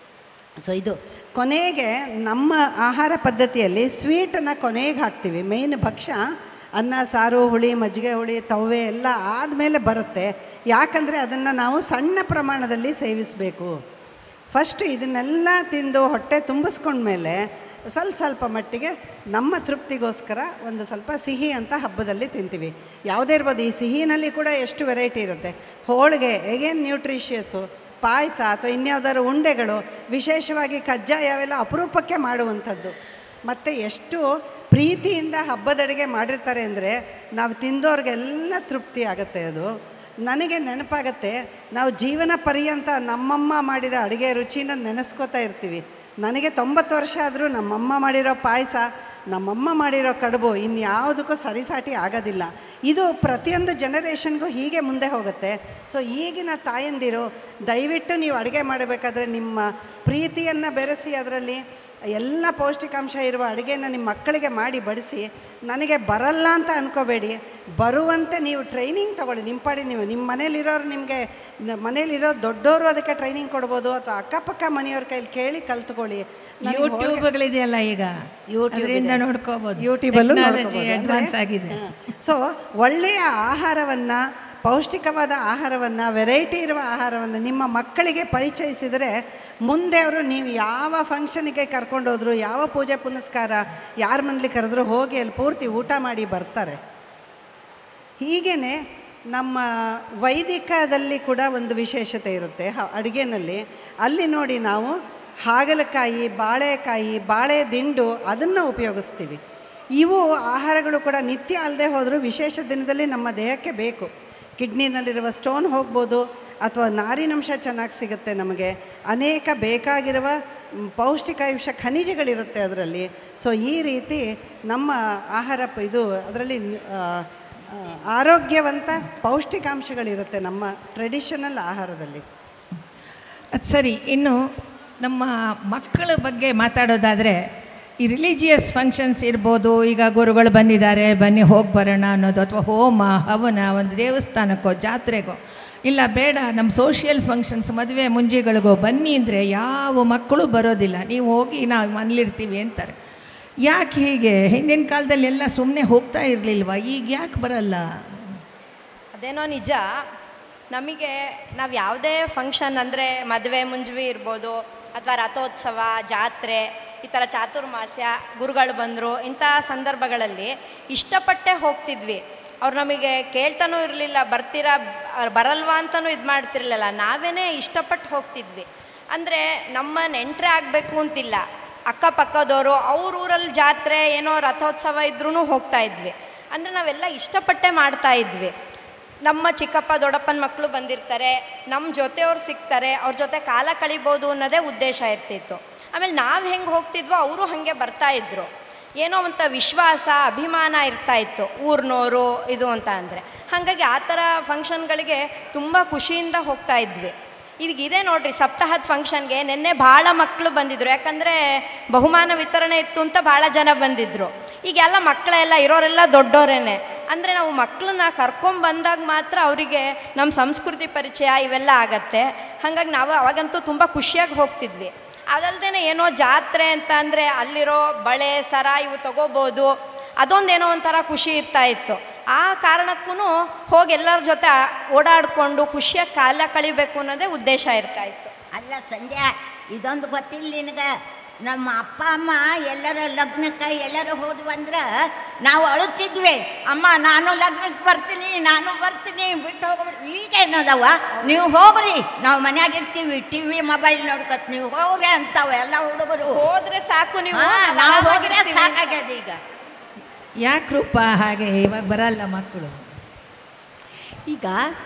ಸೊ ಇದು ಕೊನೆಗೆ ನಮ್ಮ ಆಹಾರ ಪದ್ಧತಿಯಲ್ಲಿ ಸ್ವೀಟನ್ನು ಕೊನೆಗೆ ಹಾಕ್ತೀವಿ ಮೇಯ್ನ್ ಭಕ್ಷ್ಯ ಅನ್ನ ಸಾರು ಹುಳಿ ಮಜ್ಜಿಗೆ ಹುಳಿ ತವ್ವೆ ಎಲ್ಲ ಆದಮೇಲೆ ಬರುತ್ತೆ ಯಾಕಂದರೆ ಅದನ್ನು ನಾವು ಸಣ್ಣ ಪ್ರಮಾಣದಲ್ಲಿ ಸೇವಿಸಬೇಕು ಫಸ್ಟ್ ಇದನ್ನೆಲ್ಲ ತಿಂದು ಹೊಟ್ಟೆ ತುಂಬಿಸ್ಕೊಂಡ್ಮೇಲೆ ಸ್ವಲ್ಪ ಸ್ವಲ್ಪ ಮಟ್ಟಿಗೆ ನಮ್ಮ ತೃಪ್ತಿಗೋಸ್ಕರ ಒಂದು ಸ್ವಲ್ಪ ಸಿಹಿ ಅಂತ ಹಬ್ಬದಲ್ಲಿ ತಿಂತೀವಿ ಯಾವುದೇ ಇರ್ಬೋದು ಈ ಸಿಹಿನಲ್ಲಿ ಕೂಡ ಎಷ್ಟು ವೆರೈಟಿ ಇರುತ್ತೆ ಹೋಳಿಗೆ ಹೇಗೇನು ನ್ಯೂಟ್ರಿಷಿಯಸ್ಸು ಪಾಯಸ ಅಥವಾ ಇನ್ಯಾವುದಾದ್ರು ಉಂಡೆಗಳು ವಿಶೇಷವಾಗಿ ಕಜ್ಜಾಯ ಅವೆಲ್ಲ ಅಪರೂಪಕ್ಕೆ ಮಾಡುವಂಥದ್ದು ಮತ್ತು ಎಷ್ಟು ಪ್ರೀತಿಯಿಂದ ಹಬ್ಬದಡಿಗೆ ಮಾಡಿರ್ತಾರೆ ಅಂದರೆ ನಾವು ತಿಂದವ್ರಿಗೆಲ್ಲ ತೃಪ್ತಿ ಆಗುತ್ತೆ ಅದು ನನಗೆ ನೆನಪಾಗತ್ತೆ ನಾವು ಜೀವನ ಪರ್ಯಂತ ನಮ್ಮಮ್ಮ ಮಾಡಿದ ಅಡುಗೆ ರುಚಿನ ನೆನೆಸ್ಕೋತಾ ಇರ್ತೀವಿ ನನಗೆ ತೊಂಬತ್ತು ವರ್ಷ ಆದರೂ ನಮ್ಮಮ್ಮ ಮಾಡಿರೋ ಪಾಯಸ ನಮ್ಮಮ್ಮ ಮಾಡಿರೋ ಕಡುಬು ಇನ್ಯಾವುದಕ್ಕೂ ಸರಿಸಾಟಿ ಆಗೋದಿಲ್ಲ ಇದು ಪ್ರತಿಯೊಂದು ಜನರೇಷನ್ಗೂ ಹೀಗೆ ಮುಂದೆ ಹೋಗುತ್ತೆ ಸೊ ಈಗಿನ ತಾಯಂದಿರು ದಯವಿಟ್ಟು ನೀವು ಅಡುಗೆ ಮಾಡಬೇಕಾದ್ರೆ ನಿಮ್ಮ ಪ್ರೀತಿಯನ್ನು ಬೆರೆಸಿ ಅದರಲ್ಲಿ ಎಲ್ಲ ಪೌಷ್ಟಿಕಾಂಶ ಇರುವ ಅಡುಗೆನ ನಿಮ್ಮ ಮಕ್ಕಳಿಗೆ ಮಾಡಿ ಬಡಿಸಿ ನನಗೆ ಬರಲ್ಲ ಅಂತ ಅನ್ಕೋಬೇಡಿ ಬರುವಂತೆ ನೀವು ಟ್ರೈನಿಂಗ್ ತೊಗೊಳ್ಳಿ ನಿಮ್ಮ ಪಾಡಿ ನೀವು ನಿಮ್ಮ ಮನೇಲಿರೋರು ನಿಮಗೆ ಮನೇಲಿರೋ ದೊಡ್ಡವರು ಅದಕ್ಕೆ ಟ್ರೈನಿಂಗ್ ಕೊಡ್ಬೋದು ಅಥವಾ ಅಕ್ಕಪಕ್ಕ ಮನೆಯವ್ರ ಕೈಲಿ ಕೇಳಿ ಕಲ್ತ್ಕೊಳ್ಳಿ ನನಗೆ ಹೋಳ್ಗೆ- ಯೂಟ್ಯೂಬ್ಗಳಿದೆಯಲ್ಲ ಈಗ ಯೂಟ್ಯೂಬ್ ಅದರಿಂದ ಇದೆ. ನೋಡ್ಕೋಬೋದು ಯೂಟ್ಯೂಬಲ್ಲೂ ಟೆಕ್ನಾಲಜಿ ಅಡ್ವಾನ್ಸ್ ಆಗಿದೆ ಸೊ ಒಳ್ಳೆಯ ಆಹಾರವನ್ನು ಪೌಷ್ಟಿಕವಾದ ಆಹಾರವನ್ನು ವೆರೈಟಿ ಇರುವ ಆಹಾರವನ್ನು ನಿಮ್ಮ ಮಕ್ಕಳಿಗೆ ಪರಿಚಯಿಸಿದರೆ ಮುಂದೆ ಅವರು ನೀವು ಯಾವ ಫಂಕ್ಷನಿಗೆ ಕರ್ಕೊಂಡೋದ್ರು ಯಾವ ಪೂಜೆ ಪುನಸ್ಕಾರ ಯಾರ ಮನೇಲಿ ಕರೆದ್ರು ಹೋಗಿ ಅಲ್ಲಿ ಪೂರ್ತಿ ಊಟ ಮಾಡಿ ಬರ್ತಾರೆ ಹೀಗೇ ನಮ್ಮ ವೈದಿಕದಲ್ಲಿ ಕೂಡ ಒಂದು ವಿಶೇಷತೆ ಇರುತ್ತೆ ಹ ಅಡುಗೆನಲ್ಲಿ ಅಲ್ಲಿ ನೋಡಿ ನಾವು ಹಾಗಲಕಾಯಿ ಬಾಳೆಕಾಯಿ ಬಾಳೆ ದಿಂಡು ಅದನ್ನು ಉಪಯೋಗಿಸ್ತೀವಿ ಇವು ಆಹಾರಗಳು ಕೂಡ ನಿತ್ಯ ಅಲ್ಲದೆ ಹೋದರೂ ವಿಶೇಷ ದಿನದಲ್ಲಿ ನಮ್ಮ ದೇಹಕ್ಕೆ ಬೇಕು ಕಿಡ್ನಿನಲ್ಲಿರುವ ಸ್ಟೋನ್ ಹೋಗ್ಬೋದು ಅಥವಾ ನಾರಿನಂಶ ಚೆನ್ನಾಗಿ ಸಿಗುತ್ತೆ ನಮಗೆ ಅನೇಕ ಬೇಕಾಗಿರುವ ಮ್, ಪೌಷ್ಟಿಕಾಂಶ ಖನಿಜಗಳಿರುತ್ತೆ ಅದರಲ್ಲಿ ಸೊ ಈ ರೀತಿ ನಮ್ಮ ಆಹಾರ ಪ- ಇದು ಅದರಲ್ಲಿ ಆ, ಆ, ಆರೋಗ್ಯವಂತ ಪೌಷ್ಟಿಕಾಂಶಗಳಿರುತ್ತೆ ನಮ್ಮ ಟ್ರೆಡಿಷನಲ್ ಆಹಾರದಲ್ಲಿ ಅದು ಸರಿ ಇನ್ನು ನಮ್ಮ ಮಕ್ಕಳ ಬಗ್ಗೆ ಮಾತಾಡೋದಾದರೆ ಈ ರಿಲಿಜಿಯಸ್ ಫಂಕ್ಷನ್ಸ್ ಇರ್ಬೋದು ಈಗ ಗುರುಗಳು ಬಂದಿದ್ದಾರೆ ಬನ್ನಿ ಹೋಗಿ ಬರೋಣ ಅನ್ನೋದು ಅಥವಾ ಹೋಮ ಹವನ ಒಂದು ದೇವಸ್ಥಾನಕ್ಕೋ ಜಾತ್ರೆಗೋ ಇಲ್ಲ ಬೇಡ ನಮ್ಮ ಸೋಷಿಯಲ್ ಫಂಕ್ಷನ್ಸ್ ಮದುವೆ ಮುಂಜಿಗಳಿಗೋ ಬನ್ನಿ ಅಂದರೆ ಯಾವ ಮಕ್ಕಳು ಬರೋದಿಲ್ಲ ನೀವು ಹೋಗಿ ನಾವು ಮನೇಲಿರ್ತೀವಿ ಅಂತಾರೆ ಯಾಕೆ ಹೀಗೆ ಹಿಂದಿನ ಕಾಲದಲ್ಲಿ ಎಲ್ಲ ಸುಮ್ಮನೆ ಹೋಗ್ತಾ ಇರಲಿಲ್ವಾ ಈಗ ಯಾಕೆ ಬರಲ್ಲ ಅದೇನೋ ನಿಜ ನಮಗೆ ನಾವು ಯಾವುದೇ ಫಂಕ್ಷನ್ ಅಂದರೆ ಮದುವೆ ಮುಂಜುವಿ ಇರ್ಬೋದು ಅಥವಾ ರಥೋತ್ಸವ ಜಾತ್ರೆ ಈ ಥರ ಚಾತುರ್ಮಾಸ್ಯ ಗುರುಗಳು ಬಂದರು ಇಂಥ ಸಂದರ್ಭಗಳಲ್ಲಿ ಇಷ್ಟಪಟ್ಟೆ ಹೋಗ್ತಿದ್ವಿ ಅವ್ರು ನಮಗೆ ಕೇಳ್ತಾನೂ ಇರಲಿಲ್ಲ ಬರ್ತೀರಾ ಬ- ಬರಲ್ವಾ ಅಂತಲೂ ಇದು ಮಾಡ್ತಿರ್ಲಿಲ್ಲ ನಾವೇ ಇಷ್ಟಪಟ್ಟು ಹೋಗ್ತಿದ್ವಿ ಅಂದರೆ ನಮ್ಮ ನೆಂಟ್ರೆ ಆಗಬೇಕು ಅಂತಿಲ್ಲ ಅಕ್ಕಪಕ್ಕದವರು ಅವ್ರ ಊರಲ್ಲಿ ಜಾತ್ರೆ ಏನೋ ರಥೋತ್ಸವ ಇದ್ರೂ ಹೋಗ್ತಾ ಇದ್ವಿ ಅಂದರೆ ನಾವೆಲ್ಲ ಇಷ್ಟಪಟ್ಟೆ ಮಾಡ್ತಾ ಇದ್ವಿ ನಮ್ಮ ಚಿಕ್ಕಪ್ಪ ದೊಡ್ಡಪ್ಪನ ಮಕ್ಕಳು ಬಂದಿರ್ತಾರೆ ನಮ್ಮ ಜೊತೆಯವ್ರು ಸಿಗ್ತಾರೆ ಅವ್ರ ಜೊತೆ ಕಾಲ ಕಳಿಬೋದು ಅನ್ನೋದೇ ಉದ್ದೇಶ ಇರ್ತಿತ್ತು ಆಮೇಲೆ ನಾವು ಹೆಂಗೆ ಹೋಗ್ತಿದ್ವೋ ಅವರು ಹಾಗೆ ಬರ್ತಾ ಇದ್ರು ಏನೋ ಅಂತ ವಿಶ್ವಾಸ ಅಭಿಮಾನ ಇರ್ತಾ ಇತ್ತು ಊರಿನವರು ಇದು ಅಂತ ಅಂದರೆ ಹಾಗಾಗಿ ಆ ಥರ ಫಂಕ್ಷನ್ಗಳಿಗೆ ತುಂಬ ಖುಷಿಯಿಂದ ಹೋಗ್ತಾ ಇದ್ವಿ ಈಗ ಇದೆ ನೋಡ್ರಿ ಸಪ್ತಾಹದ ಫಂಕ್ಷನ್ಗೆ ನಿನ್ನೆ ಭಾಳ ಮಕ್ಕಳು ಬಂದಿದ್ರು ಯಾಕಂದರೆ ಬಹುಮಾನ ವಿತರಣೆ ಇತ್ತು ಅಂತ ಭಾಳ ಜನ ಬಂದಿದ್ದರು ಈಗ ಎಲ್ಲ ಮಕ್ಕಳೆಲ್ಲ ಇರೋರೆಲ್ಲ ದೊಡ್ಡವರೇನೆ ಅಂದರೆ ನಾವು ಮಕ್ಕಳನ್ನ ಕರ್ಕೊಂಬಂದಾಗ ಮಾತ್ರ ಅವರಿಗೆ ನಮ್ಮ ಸಂಸ್ಕೃತಿ ಪರಿಚಯ ಇವೆಲ್ಲ ಆಗತ್ತೆ ಹಾಗಾಗಿ ನಾವು ಅವಾಗಂತೂ ತುಂಬ ಖುಷಿಯಾಗಿ ಹೋಗ್ತಿದ್ವಿ ಅದಲ್ದೇ ಏನೋ ಜಾತ್ರೆ ಅಂತ ಅಂದರೆ ಅಲ್ಲಿರೋ ಬಳೆ ಸರ ಇವು ತಗೋಬೋದು ಅದೊಂದೇನೋ ಒಂಥರ ಖುಷಿ ಇರ್ತಾ ಇತ್ತು ಆ ಕಾರಣಕ್ಕೂ ಹೋಗಿ ಎಲ್ಲರ ಜೊತೆ ಓಡಾಡಿಕೊಂಡು ಖುಷಿಯಾಗಿ ಕಾಲ ಕಳಿಬೇಕು ಅನ್ನೋದೇ ಉದ್ದೇಶ ಇರ್ತಾ ಇತ್ತು ಅಲ್ಲ ಸಂಧ್ಯಾ ಇದೊಂದು ಗೊತ್ತಿಲ್ಲ ನಿನಗೆ ನಮ್ಮ ಅಪ್ಪ ಅಮ್ಮ ಎಲ್ಲರ ಲಗ್ನಕ್ಕೆ ಎಲ್ಲರ ಹೋದ್ವು ಅಂದ್ರೆ ನಾವು ಅಳುತ್ತಿದ್ವಿ ಅಮ್ಮ ನಾನು ಲಗ್ನಕ್ಕೆ ಬರ್ತೀನಿ ನಾನು ಬರ್ತೀನಿ ಬಿಟ್ಟು ಹೋಗ್ಬಿಡ್ ಈಗ ಏನದವ ನೀವು ಹೋಗ್ರಿ ನಾವು ಮನ್ಯಾಗ ಇರ್ತೀವಿ ಟಿ ವಿ ಮೊಬೈಲ್ ನೋಡ್ಕೊತ ನೀವು ಹೋಗ್ರಿ ಅಂತಾವ ಎಲ್ಲ ಹುಡುಗರು ಹೋದ್ರೆ ಸಾಕು ನೀವು ಹಾ, ನಾವು ನಾವು ಹೋದ್ರೆ ಹೋಗಿರ್ತೀವಿ. ಸಾಕಾಗ್ಯದ ಈಗ ಯಾಕೆ ರೂಪ ಹಾಗೆ ಇವಾಗ ಬರಲ್ಲ ಮಕ್ಕಳು ಈಗ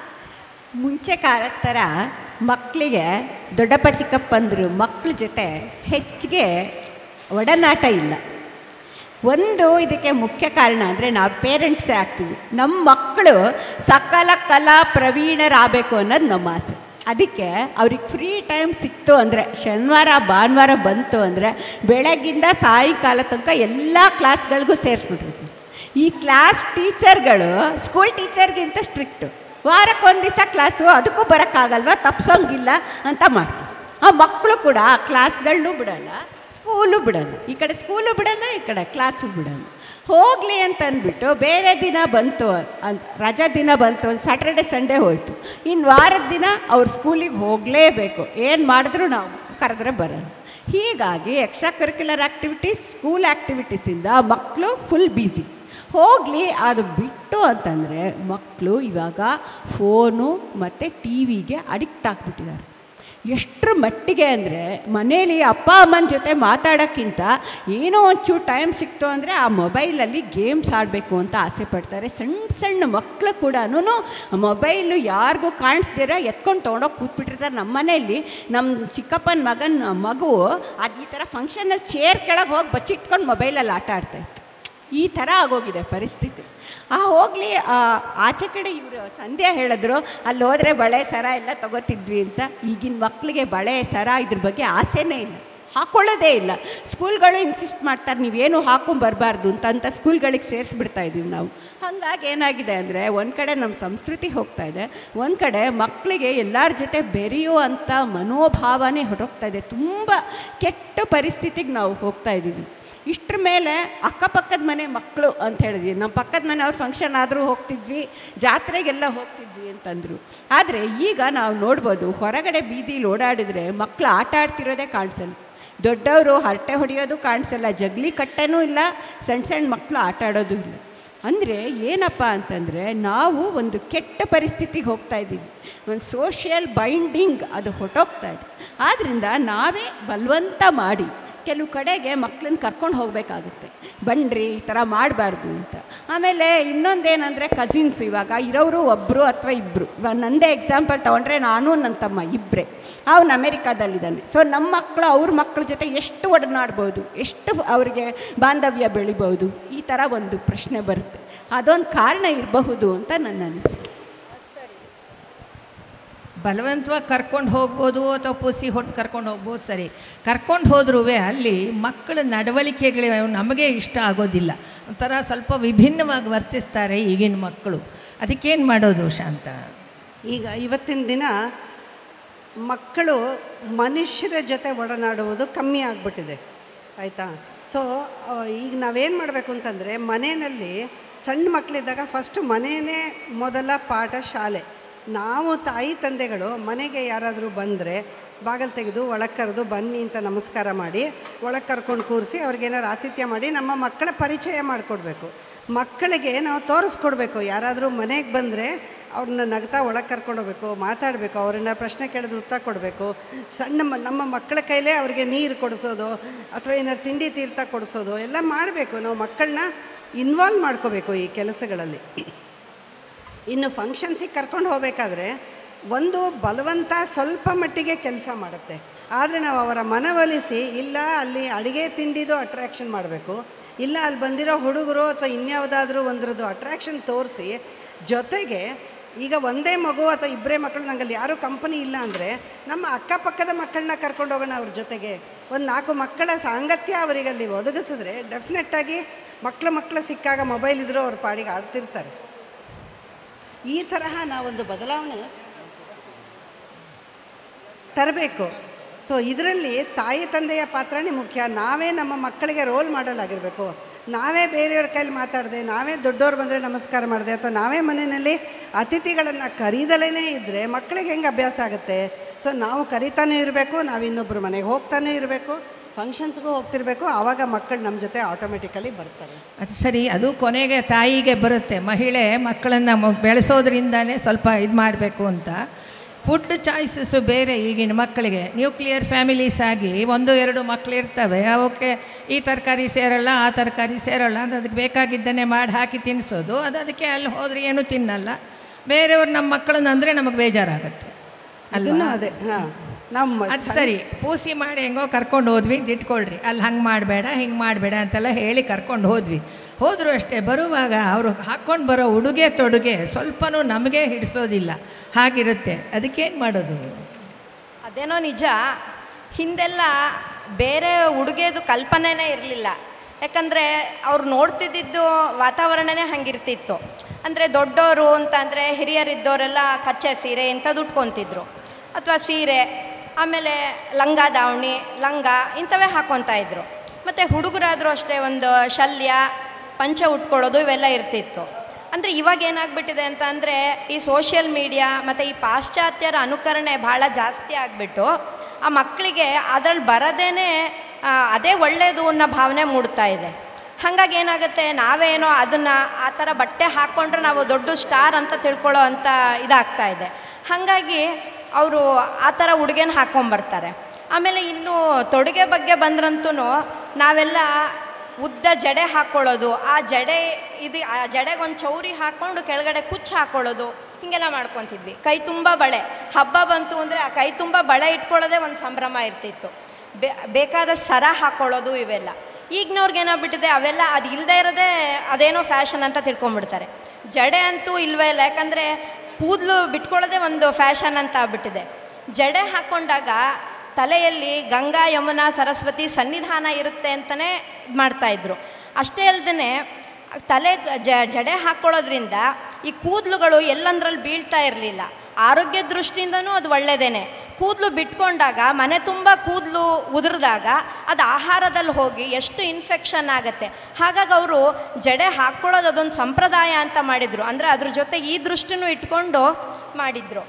ಮುಂಚೆ ಕಾಲದ ಥರ ಮಕ್ಕಳಿಗೆ ದೊಡ್ಡಪ್ಪ ಚಿಕ್ಕಪ್ಪಂದರು ಮಕ್ಕಳ ಜೊತೆ ಹೆಚ್ಚಿಗೆ ಒಡನಾಟ ಇಲ್ಲ ಒಂದು ಇದಕ್ಕೆ ಮುಖ್ಯ ಕಾರಣ ಅಂದರೆ ನಾವು ಪೇರೆಂಟ್ಸೇ ಆಗ್ತೀವಿ ನಮ್ಮ ಮಕ್ಕಳು ಸಕಲ ಕಲಾ ಪ್ರವೀಣರಾಗಬೇಕು ಅನ್ನೋದು ನಮ್ಮ ಆಸೆ ಅದಕ್ಕೆ ಅವ್ರಿಗೆ ಫ್ರೀ ಟೈಮ್ ಸಿಕ್ತು ಅಂದರೆ ಶನಿವಾರ ಭಾನುವಾರ ಬಂತು ಅಂದರೆ ಬೆಳಗ್ಗಿಂದ ಸಾಯಂಕಾಲ ತನಕ ಎಲ್ಲ ಕ್ಲಾಸ್ಗಳಿಗೂ ಸೇರಿಸ್ಬಿಟ್ಟಿರ್ತೀವಿ ಈ ಕ್ಲಾಸ್ ಟೀಚರ್ಗಳು ಸ್ಕೂಲ್ ಟೀಚರ್ಗಿಂತ ಸ್ಟ್ರಿಕ್ಟು ವಾರಕ್ಕೊಂದು ದಿವಸ ಕ್ಲಾಸು ಅದಕ್ಕೂ ಬರೋಕ್ಕಾಗಲ್ವ ತಪ್ಸೋಂಗಿಲ್ಲ ಅಂತ ಮಾಡ್ತಾರೆ ಆ ಮಕ್ಕಳು ಕೂಡ ಆ ಕ್ಲಾಸ್ಗಳನ್ನೂ ಬಿಡಲ್ಲ ಸ್ಕೂಲು ಬಿಡಲ್ಲ ಈ ಕಡೆ ಸ್ಕೂಲು ಬಿಡಲ್ಲ ಈ ಕಡೆ ಕ್ಲಾಸು ಬಿಡಲ್ಲ ಹೋಗಲಿ ಅಂತ ಅಂದ್ಬಿಟ್ಟು ಬೇರೆ ದಿನ ಬಂತು ಅಂತ ರಜಾ ದಿನ ಬಂತು ಸ್ಯಾಟರ್ಡೆ ಸಂಡೇ ಹೋಯಿತು ಇನ್ನು ವಾರದ ದಿನ ಅವ್ರು ಸ್ಕೂಲಿಗೆ ಹೋಗಲೇಬೇಕು ಏನು ಮಾಡಿದ್ರು ನಾವು ಕರೆದ್ರೆ ಬರಲ್ಲ ಹೀಗಾಗಿ ಎಕ್ಸ್ಟ್ರಾ ಕರಿಕ್ಯುಲರ್ ಆ್ಯಕ್ಟಿವಿಟೀಸ್ ಸ್ಕೂಲ್ ಆ್ಯಕ್ಟಿವಿಟೀಸಿಂದ ಮಕ್ಕಳು ಫುಲ್ ಬ್ಯುಸಿ ಹೋಗಲಿ ಅದು ಬಿಟ್ಟು ಅಂತಂದರೆ ಮಕ್ಕಳು ಇವಾಗ ಫೋನು ಮತ್ತು ಟಿ ವಿಗೆ ಅಡಿಕ್ಟ್ ಆಗಿಬಿಟ್ಟಿದ್ದಾರೆ ಎಷ್ಟರ ಮಟ್ಟಿಗೆ ಅಂದರೆ ಮನೇಲಿ ಅಪ್ಪ ಅಮ್ಮನ ಜೊತೆ ಮಾತಾಡೋಕ್ಕಿಂತ ಏನೋ ಒಂಚೂರು ಟೈಮ್ ಸಿಕ್ತು ಅಂದರೆ ಆ ಮೊಬೈಲಲ್ಲಿ ಗೇಮ್ಸ್ ಆಡಬೇಕು ಅಂತ ಆಸೆ ಪಡ್ತಾರೆ ಸಣ್ಣ ಸಣ್ಣ ಮಕ್ಕಳು ಕೂಡ ಮೊಬೈಲು ಯಾರಿಗೂ ಕಾಣಿಸ್ದಿರ ಎತ್ಕೊಂಡು ತೊಗೊಂಡೋಗಿ ಕೂತ್ಬಿಟ್ಟಿರ್ತಾರೆ ನಮ್ಮ ಮನೆಯಲ್ಲಿ ನಮ್ಮ ಚಿಕ್ಕಪ್ಪನ ಮಗನ ಮಗು ಅದು ಈ ಥರ ಫಂಕ್ಷನಲ್ಲಿ ಚೇರ್ ಕೆಳಗೆ ಹೋಗಿ ಬಚ್ಚಿಟ್ಕೊಂಡು ಮೊಬೈಲಲ್ಲಿ ಆಟ ಆಡ್ತಾಯಿತ್ತು ಈ ಥರ ಆಗೋಗಿದೆ ಪರಿಸ್ಥಿತಿ ಆ ಹೋಗಲಿ ಆಚೆ ಕಡೆ ಇವರು ಸಂಧ್ಯಾ ಹೇಳಿದ್ರು ಅಲ್ಲಿ ಹೋದರೆ ಬಳೆ ಸರ ಎಲ್ಲ ತಗೋತಿದ್ವಿ ಅಂತ ಈಗಿನ ಮಕ್ಕಳಿಗೆ ಬಳೆ ಸರ ಇದ್ರ ಬಗ್ಗೆ ಆಸೆನೇ ಇಲ್ಲ ಹಾಕೊಳ್ಳೋದೇ ಇಲ್ಲ ಸ್ಕೂಲ್ಗಳು ಇನ್ಸಿಸ್ಟ್ ಮಾಡ್ತಾರೆ ನೀವೇನು ಹಾಕೊಂಬರ್ಬಾರ್ದು ಅಂತ ಅಂತ ಸ್ಕೂಲ್ಗಳಿಗೆ ಸೇರಿಸ್ಬಿಡ್ತಾ ಇದ್ದೀವಿ ನಾವು ಹಾಗಾಗಿ ಏನಾಗಿದೆ ಅಂದರೆ ಒಂದು ಕಡೆ ನಮ್ಮ ಸಂಸ್ಕೃತಿ ಹೋಗ್ತಾ ಇದೆ ಒಂದು ಕಡೆ ಮಕ್ಕಳಿಗೆ ಎಲ್ಲರ ಜೊತೆ ಬೆರೆಯೋ ಅಂಥ ಮನೋಭಾವನೆ ಹೊರಟೋಗ್ತಾ ಇದೆ ತುಂಬ ಕೆಟ್ಟ ಪರಿಸ್ಥಿತಿಗೆ ನಾವು ಹೋಗ್ತಾ ಇದ್ದೀವಿ ಇಷ್ಟ್ರ ಮೇಲೆ ಅಕ್ಕಪಕ್ಕದ ಮನೆ ಮಕ್ಕಳು ಅಂತ ಹೇಳಿದ್ವಿ ನಮ್ಮ ಪಕ್ಕದ ಮನೆಯವ್ರ ಫಂಕ್ಷನ್ ಆದರೂ ಹೋಗ್ತಿದ್ವಿ ಜಾತ್ರೆಗೆಲ್ಲ ಹೋಗ್ತಿದ್ವಿ ಅಂತಂದರು ಆದರೆ ಈಗ ನಾವು ನೋಡ್ಬೋದು ಹೊರಗಡೆ ಬೀದಿಲಿ ಓಡಾಡಿದ್ರೆ ಮಕ್ಕಳು ಆಟ ಆಡ್ತಿರೋದೇ ಕಾಣಿಸಲ್ಲ ದೊಡ್ಡವರು ಹರಟೆ ಹೊಡೆಯೋದು ಕಾಣಿಸಲ್ಲ ಜಗ್ಲಿ ಕಟ್ಟನೂ ಇಲ್ಲ ಸಣ್ಣ ಸಣ್ಣ ಮಕ್ಕಳು ಆಟ ಆಡೋದು ಇಲ್ಲ ಅಂದರೆ ಏನಪ್ಪ ಅಂತಂದರೆ ನಾವು ಒಂದು ಕೆಟ್ಟ ಪರಿಸ್ಥಿತಿಗೆ ಹೋಗ್ತಾ ಇದ್ದೀವಿ ಒಂದು ಸೋಷಿಯಲ್ ಬೈಂಡಿಂಗ್ ಅದು ಹೊಟ್ಟೋಗ್ತಾ ಇದೆ ಆದ್ದರಿಂದ ನಾವೇ ಬಲವಂತ ಮಾಡಿ ಕೆಲವು ಕಡೆಗೆ ಮಕ್ಕಳನ್ನ ಕರ್ಕೊಂಡು ಹೋಗಬೇಕಾಗುತ್ತೆ ಬನ್ನಿರಿ ಈ ಥರ ಮಾಡಬಾರ್ದು ಅಂತ ಆಮೇಲೆ ಇನ್ನೊಂದೇನೆಂದರೆ ಕಸಿನ್ಸು ಇವಾಗ ಇರೋರು ಒಬ್ಬರು ಅಥವಾ ಇಬ್ಬರು ಇವಾಗ ನನ್ನದೇ ಎಕ್ಸಾಂಪಲ್ ತೊಗೊಂಡ್ರೆ ನಾನು ನನ್ನ ತಮ್ಮ ಇಬ್ಬರೇ ಅವನು ಅಮೇರಿಕಾದಲ್ಲಿದ್ದಾನೆ ಸೊ ನಮ್ಮ ಮಕ್ಕಳು ಅವ್ರ ಮಕ್ಕಳ ಜೊತೆ ಎಷ್ಟು ಒಡನಾಡ್ಬೋದು ಎಷ್ಟು ಅವರಿಗೆ ಬಾಂಧವ್ಯ ಬೆಳಿಬೋದು ಈ ಥರ ಒಂದು ಪ್ರಶ್ನೆ ಬರುತ್ತೆ ಅದೊಂದು ಕಾರಣ ಇರಬಹುದು ಅಂತ ನನ್ನ ಅನಿಸಿಕೆ ಬಲವಂತವಾಗಿ ಕರ್ಕೊಂಡು ಹೋಗ್ಬೋದು ಅಥವಾ ಪುಸಿ ಹೊಡೆದು ಕರ್ಕೊಂಡು ಹೋಗ್ಬೋದು ಸರಿ ಕರ್ಕೊಂಡು ಹೋದ್ರೂ ಅಲ್ಲಿ ಮಕ್ಕಳ ನಡವಳಿಕೆಗಳು ನಮಗೆ ಇಷ್ಟ ಆಗೋದಿಲ್ಲ ಒಂಥರ ಸ್ವಲ್ಪ ವಿಭಿನ್ನವಾಗಿ ವರ್ತಿಸ್ತಾರೆ ಈಗಿನ ಮಕ್ಕಳು ಅದಕ್ಕೇನು ಮಾಡೋದು ಶಾಂತ ಈಗ ಇವತ್ತಿನ ದಿನ ಮಕ್ಕಳು ಮನುಷ್ಯರ ಜೊತೆ ಒಡನಾಡುವುದು ಕಮ್ಮಿ ಆಗಿಬಿಟ್ಟಿದೆ ಆಯಿತಾ ಸೊ ಈಗ ನಾವೇನು ಮಾಡಬೇಕು ಅಂತಂದರೆ ಮನೆಯಲ್ಲಿ ಸಣ್ಣ ಮಕ್ಕಳಿದ್ದಾಗ ಫಸ್ಟು ಮನೆಯೇ ಮೊದಲ ಪಾಠ ಶಾಲೆ ನಾವು ತಾಯಿ ತಂದೆಗಳು ಮನೆಗೆ ಯಾರಾದರೂ ಬಂದರೆ ಬಾಗಿಲು ತೆಗೆದು ಒಳಗೆ ಕರೆದು ಬನ್ನಿ ಅಂತ ನಮಸ್ಕಾರ ಮಾಡಿ ಒಳಗೆ ಕರ್ಕೊಂಡು ಕೂರಿಸಿ ಅವ್ರಿಗೇನಾರು ಆತಿಥ್ಯ ಮಾಡಿ ನಮ್ಮ ಮಕ್ಕಳ ಪರಿಚಯ ಮಾಡಿಕೊಡ್ಬೇಕು ಮಕ್ಕಳಿಗೆ ನಾವು ತೋರಿಸ್ಕೊಡ್ಬೇಕು ಯಾರಾದರೂ ಮನೆಗೆ ಬಂದರೆ ಅವ್ರನ್ನ ನಗ್ತಾ ಒಳಗೆ ಕರ್ಕೊಂಡೋಗ್ಬೇಕು ಮಾತಾಡಬೇಕು ಅವ್ರನ್ನ ಪ್ರಶ್ನೆ ಕೇಳಿದ್ರೆ ಉತ್ತರ ಕೊಡಬೇಕು ಸಣ್ಣ ಮ- ನಮ್ಮ ಮಕ್ಕಳ ಕೈಲೇ ಅವ್ರಿಗೆ ನೀರು ಕೊಡಿಸೋದು ಅಥವಾ ಏನಾರು ತಿಂಡಿ ತೀರ್ಥ ಕೊಡಿಸೋದು ಎಲ್ಲ ಮಾಡಬೇಕು ನಾವು ಮಕ್ಕಳನ್ನ ಇನ್ವಾಲ್ವ್ ಮಾಡ್ಕೋಬೇಕು ಈ ಕೆಲಸಗಳಲ್ಲಿ ಇನ್ನು ಫಂಕ್ಷನ್ಸಿಗೆ ಕರ್ಕೊಂಡು ಹೋಗಬೇಕಾದ್ರೆ ಒಂದು ಬಲವಂತ ಸ್ವಲ್ಪ ಮಟ್ಟಿಗೆ ಕೆಲಸ ಮಾಡುತ್ತೆ ಆದರೆ ನಾವು ಅವರ ಮನವೊಲಿಸಿ ಇಲ್ಲ ಅಲ್ಲಿ ಅಡುಗೆ ತಿಂಡಿದು ಅಟ್ರ್ಯಾಕ್ಷನ್ ಮಾಡಬೇಕು ಇಲ್ಲ ಅಲ್ಲಿ ಬಂದಿರೋ ಹುಡುಗರು ಅಥವಾ ಇನ್ಯಾವುದಾದ್ರೂ ಒಂದ್ರದ್ದು ಅಟ್ರ್ಯಾಕ್ಷನ್ ತೋರಿಸಿ ಜೊತೆಗೆ ಈಗ ಒಂದೇ ಮಗು ಅಥವಾ ಇಬ್ಬರೇ ಮಕ್ಕಳು ನಂಗಲ್ಲಿ ಯಾರೂ ಕಂಪನಿ ಇಲ್ಲ ಅಂದರೆ ನಮ್ಮ ಅಕ್ಕಪಕ್ಕದ ಮಕ್ಕಳನ್ನ ಕರ್ಕೊಂಡು ಹೋಗೋಣ ಅವ್ರ ಜೊತೆಗೆ ಒಂದು ನಾಲ್ಕು ಮಕ್ಕಳ ಸಾಂಗತ್ಯ ಅವರಿಗಲ್ಲಿ ಒದಗಿಸಿದ್ರೆ ಡೆಫಿನೆಟ್ಟಾಗಿ ಮಕ್ಕಳು ಮಕ್ಕಳು ಸಿಕ್ಕಾಗ ಮೊಬೈಲ್ ಇದ್ರೂ ಅವ್ರ ಪಾಡಿಗೆ ಆಡ್ತಿರ್ತಾರೆ ಈ ತರಹ ನಾವೊಂದು ಬದಲಾವಣೆ ತರಬೇಕು ಸೊ ಇದರಲ್ಲಿ ತಾಯಿ ತಂದೆಯ ಪಾತ್ರನೇ ಮುಖ್ಯ ನಾವೇ ನಮ್ಮ ಮಕ್ಕಳಿಗೆ ರೋಲ್ ಮಾಡಲ್ ಆಗಿರಬೇಕು ನಾವೇ ಬೇರೆಯವ್ರ ಕೈಲಿ ಮಾತಾಡದೆ ನಾವೇ ದೊಡ್ಡವ್ರು ಬಂದರೆ ನಮಸ್ಕಾರ ಮಾಡಿದೆ ಅಥವಾ ನಾವೇ ಮನೆಯಲ್ಲಿ ಅತಿಥಿಗಳನ್ನು ಕರೀದಲೇ ಇದ್ದರೆ ಮಕ್ಕಳಿಗೆ ಹೆಂಗೆ ಅಭ್ಯಾಸ ಆಗುತ್ತೆ ಸೊ ನಾವು ಕರಿತಾನೂ ಇರಬೇಕು ನಾವು ಇನ್ನೊಬ್ಬರು ಮನೆಗೆ ಹೋಗ್ತಾನೂ ಇರಬೇಕು ಫಂಕ್ಷನ್ಸ್ಗೂ ಹೋಗ್ತಿರ್ಬೇಕು ಆವಾಗ ಮಕ್ಕಳು ನಮ್ಮ ಜೊತೆ ಆಟೋಮೆಟಿಕಲಿ ಬರ್ತಾರೆ ಅದು ಸರಿ ಅದು ಕೊನೆಗೆ ತಾಯಿಗೆ ಬರುತ್ತೆ ಮಹಿಳೆ ಮಕ್ಕಳನ್ನು ಮ- ಬೆಳೆಸೋದ್ರಿಂದನೇ ಸ್ವಲ್ಪ ಇದು ಮಾಡಬೇಕು ಅಂತ ಫುಡ್ ಚಾಯ್ಸಸ್ಸು ಬೇರೆ ಈಗಿನ ಮಕ್ಕಳಿಗೆ ನ್ಯೂಕ್ಲಿಯರ್ ಫ್ಯಾಮಿಲೀಸ್ ಆಗಿ ಒಂದು ಎರಡು ಮಕ್ಕಳು ಇರ್ತವೆ ಅವಕ್ಕೆ ಈ ತರಕಾರಿ ಸೇರಲ್ಲ ಆ ತರಕಾರಿ ಸೇರಲ್ಲ ಅಂತ ಅದಕ್ಕೆ ಬೇಕಾಗಿದ್ದನ್ನೇ ಮಾಡಿ ಹಾಕಿ ತಿನ್ನಿಸೋದು ಅದು ಅದಕ್ಕೆ ಅಲ್ಲಿ ಹೋದರೆ ಏನೂ ತಿನ್ನಲ್ಲ ಬೇರೆಯವ್ರು ನಮ್ಮ ಮಕ್ಕಳನ್ನ ಅಂದರೆ ನಮಗೆ ಬೇಜಾರಾಗುತ್ತೆ ಅದನ್ನು ಅಲ್ವಾ ಅದೇ ಹಾಂ ನಮ್ಮ ಅದು ಸರಿ ಪೂಸಿ ಮಾಡಿ ಹೆಂಗೋ ಕರ್ಕೊಂಡು ಹೋದ್ವಿ ಅಂತ ಇಟ್ಕೊಳ್ರಿ ಅಲ್ಲಿ ಹಂಗೆ ಮಾಡಬೇಡ ಹಿಂಗೆ ಮಾಡಬೇಡ ಅಂತೆಲ್ಲ ಹೇಳಿ ಕರ್ಕೊಂಡು ಹೋದ್ವಿ ಹೋದರೂ ಅಷ್ಟೇ ಬರುವಾಗ ಅವರು ಹಾಕ್ಕೊಂಡು ಬರೋ ಉಡುಗೆ ತೊಡುಗೆ ಸ್ವಲ್ಪನೂ ನಮಗೆ ಹಿಡಿಸೋದಿಲ್ಲ ಹಾಗಿರುತ್ತೆ ಅದಕ್ಕೇನು ಮಾಡೋದು ಅದೇನೋ ನಿಜ ಹಿಂದೆಲ್ಲ ಬೇರೆ ಉಡುಗೆದು ಕಲ್ಪನೆನೇ ಇರಲಿಲ್ಲ ಯಾಕಂದರೆ ಅವ್ರು ನೋಡ್ತಿದ್ದಿದ್ದು ವಾತಾವರಣನೇ ಹಂಗಿರ್ತಿತ್ತು ಅಂದರೆ ದೊಡ್ಡವರು ಅಂತ ಅಂದರೆ ಹಿರಿಯರಿದ್ದವರೆಲ್ಲ ಕಚ್ಚೆ ಸೀರೆ ಇಂಥದ್ದು ಉಟ್ಕೊತಿದ್ರು ಅಥವಾ ಸೀರೆ ಆಮೇಲೆ ಲಂಗ ದಾವಣಿ ಲಂಗ ಇಂಥವೇ ಹಾಕ್ಕೊತಾ ಇದ್ರು ಮತ್ತು ಹುಡುಗರಾದರೂ ಅಷ್ಟೇ ಒಂದು ಶಲ್ಯ ಪಂಚ ಉಟ್ಕೊಳ್ಳೋದು ಇವೆಲ್ಲ ಇರ್ತಿತ್ತು ಅಂದರೆ ಇವಾಗ ಏನಾಗ್ಬಿಟ್ಟಿದೆ ಅಂತ ಅಂದರೆ ಈ ಸೋಷಿಯಲ್ ಮೀಡಿಯಾ ಮತ್ತು ಈ ಪಾಶ್ಚಾತ್ಯರ ಅನುಕರಣೆ ಭಾಳ ಜಾಸ್ತಿ ಆಗಿಬಿಟ್ಟು ಆ ಮಕ್ಕಳಿಗೆ ಅದ್ರಲ್ಲಿ ಬರದೇನೆ ಆ, ಅದೇ ಒಳ್ಳೆಯದು ಅನ್ನೋ ಭಾವನೆ ಮೂಡ್ತಾ ಇದೆ ಹಾಗಾಗಿ ಏನಾಗುತ್ತೆ ನಾವೇನೋ ಅದನ್ನು ಆ ಥರ ಬಟ್ಟೆ ಹಾಕ್ಕೊಂಡ್ರೆ ನಾವು ದೊಡ್ಡ ಸ್ಟಾರ್ ಅಂತ ತಿಳ್ಕೊಳ್ಳೋ ಅಂತ ಇದಾಗ್ತಾ ಇದೆ ಹಾಗಾಗಿ ಅವರು ಆ ಥರ ಉಡುಗೆನ ಹಾಕ್ಕೊಂಬರ್ತಾರೆ ಆಮೇಲೆ ಇನ್ನು ತೊಡುಗೆ ಬಗ್ಗೆ ಬಂದ್ರಂತೂ ನಾವೆಲ್ಲ ಉದ್ದ ಜಡೆ ಹಾಕ್ಕೊಳ್ಳೋದು ಆ ಜಡೆ ಇದು ಆ ಜಡೆಗೆ ಒಂದು ಚೌರಿ ಹಾಕ್ಕೊಂಡು ಕೆಳಗಡೆ ಕುಚ್ಚು ಹಾಕ್ಕೊಳ್ಳೋದು ಹೀಗೆಲ್ಲ ಮಾಡ್ಕೊತಿದ್ವಿ ಕೈ ತುಂಬ ಬಳೆ ಹಬ್ಬ ಬಂತು ಅಂದರೆ ಆ ಕೈ ತುಂಬ ಬಳೆ ಇಟ್ಕೊಳ್ಳೋದೇ ಒಂದು ಸಂಭ್ರಮ ಇರ್ತಿತ್ತು ಬೇ ಬೇಕಾದಷ್ಟು ಸರ ಹಾಕ್ಕೊಳ್ಳೋದು ಇವೆಲ್ಲ ಈಗಿನವ್ರಿಗೆ ಏನಾಗ್ಬಿಟ್ಟಿದೆ ಅವೆಲ್ಲ ಅದು ಇಲ್ಲದೆ ಇರೋದೇ ಅದೇನೋ ಫ್ಯಾಷನ್ ಅಂತ ತಿಳ್ಕೊಂಬಿಡ್ತಾರೆ ಜಡೆ ಅಂತೂ ಇಲ್ವೇ ಇಲ್ಲ ಯಾಕಂದರೆ ಕೂದಲು ಬಿಟ್ಕೊಳ್ಳೋದೇ ಒಂದು ಫ್ಯಾಷನ್ ಅಂತ ಆಗ್ಬಿಟ್ಟಿದೆ ಜಡೆ ಹಾಕ್ಕೊಂಡಾಗ ತಲೆಯಲ್ಲಿ ಗಂಗಾ ಯಮುನಾ ಸರಸ್ವತಿ ಸನ್ನಿಧಾನ ಇರುತ್ತೆ ಅಂತಲೇ ಮಾಡ್ತಾಯಿದ್ರು ಅಷ್ಟೇ ಅಲ್ಲದೆ ತಲೆ ಜ ಜಡೆ ಹಾಕ್ಕೊಳ್ಳೋದ್ರಿಂದ ಈ ಕೂದಲುಗಳು ಎಲ್ಲಂದ್ರಲ್ಲಿ ಬೀಳ್ತಾ ಇರಲಿಲ್ಲ ಆರೋಗ್ಯ ದೃಷ್ಟಿಯಿಂದನೂ ಅದು ಒಳ್ಳೆಯದೇನೆ ಕೂದಲು ಬಿಟ್ಕೊಂಡಾಗ ಮನೆ ತುಂಬ ಕೂದಲು ಉದುರಿದಾಗ ಅದು ಆಹಾರದಲ್ಲಿ ಹೋಗಿ ಎಷ್ಟು ಇನ್ಫೆಕ್ಷನ್ ಆಗುತ್ತೆ ಹಾಗಾಗಿ ಅವರು ಜಡೆ ಹಾಕ್ಕೊಳ್ಳೋದು ಅದೊಂದು ಸಂಪ್ರದಾಯ ಅಂತ ಮಾಡಿದರು ಅಂದರೆ ಅದ್ರ ಜೊತೆ ಈ ದೃಷ್ಟಿನೂ ಇಟ್ಕೊಂಡು ಮಾಡಿದರು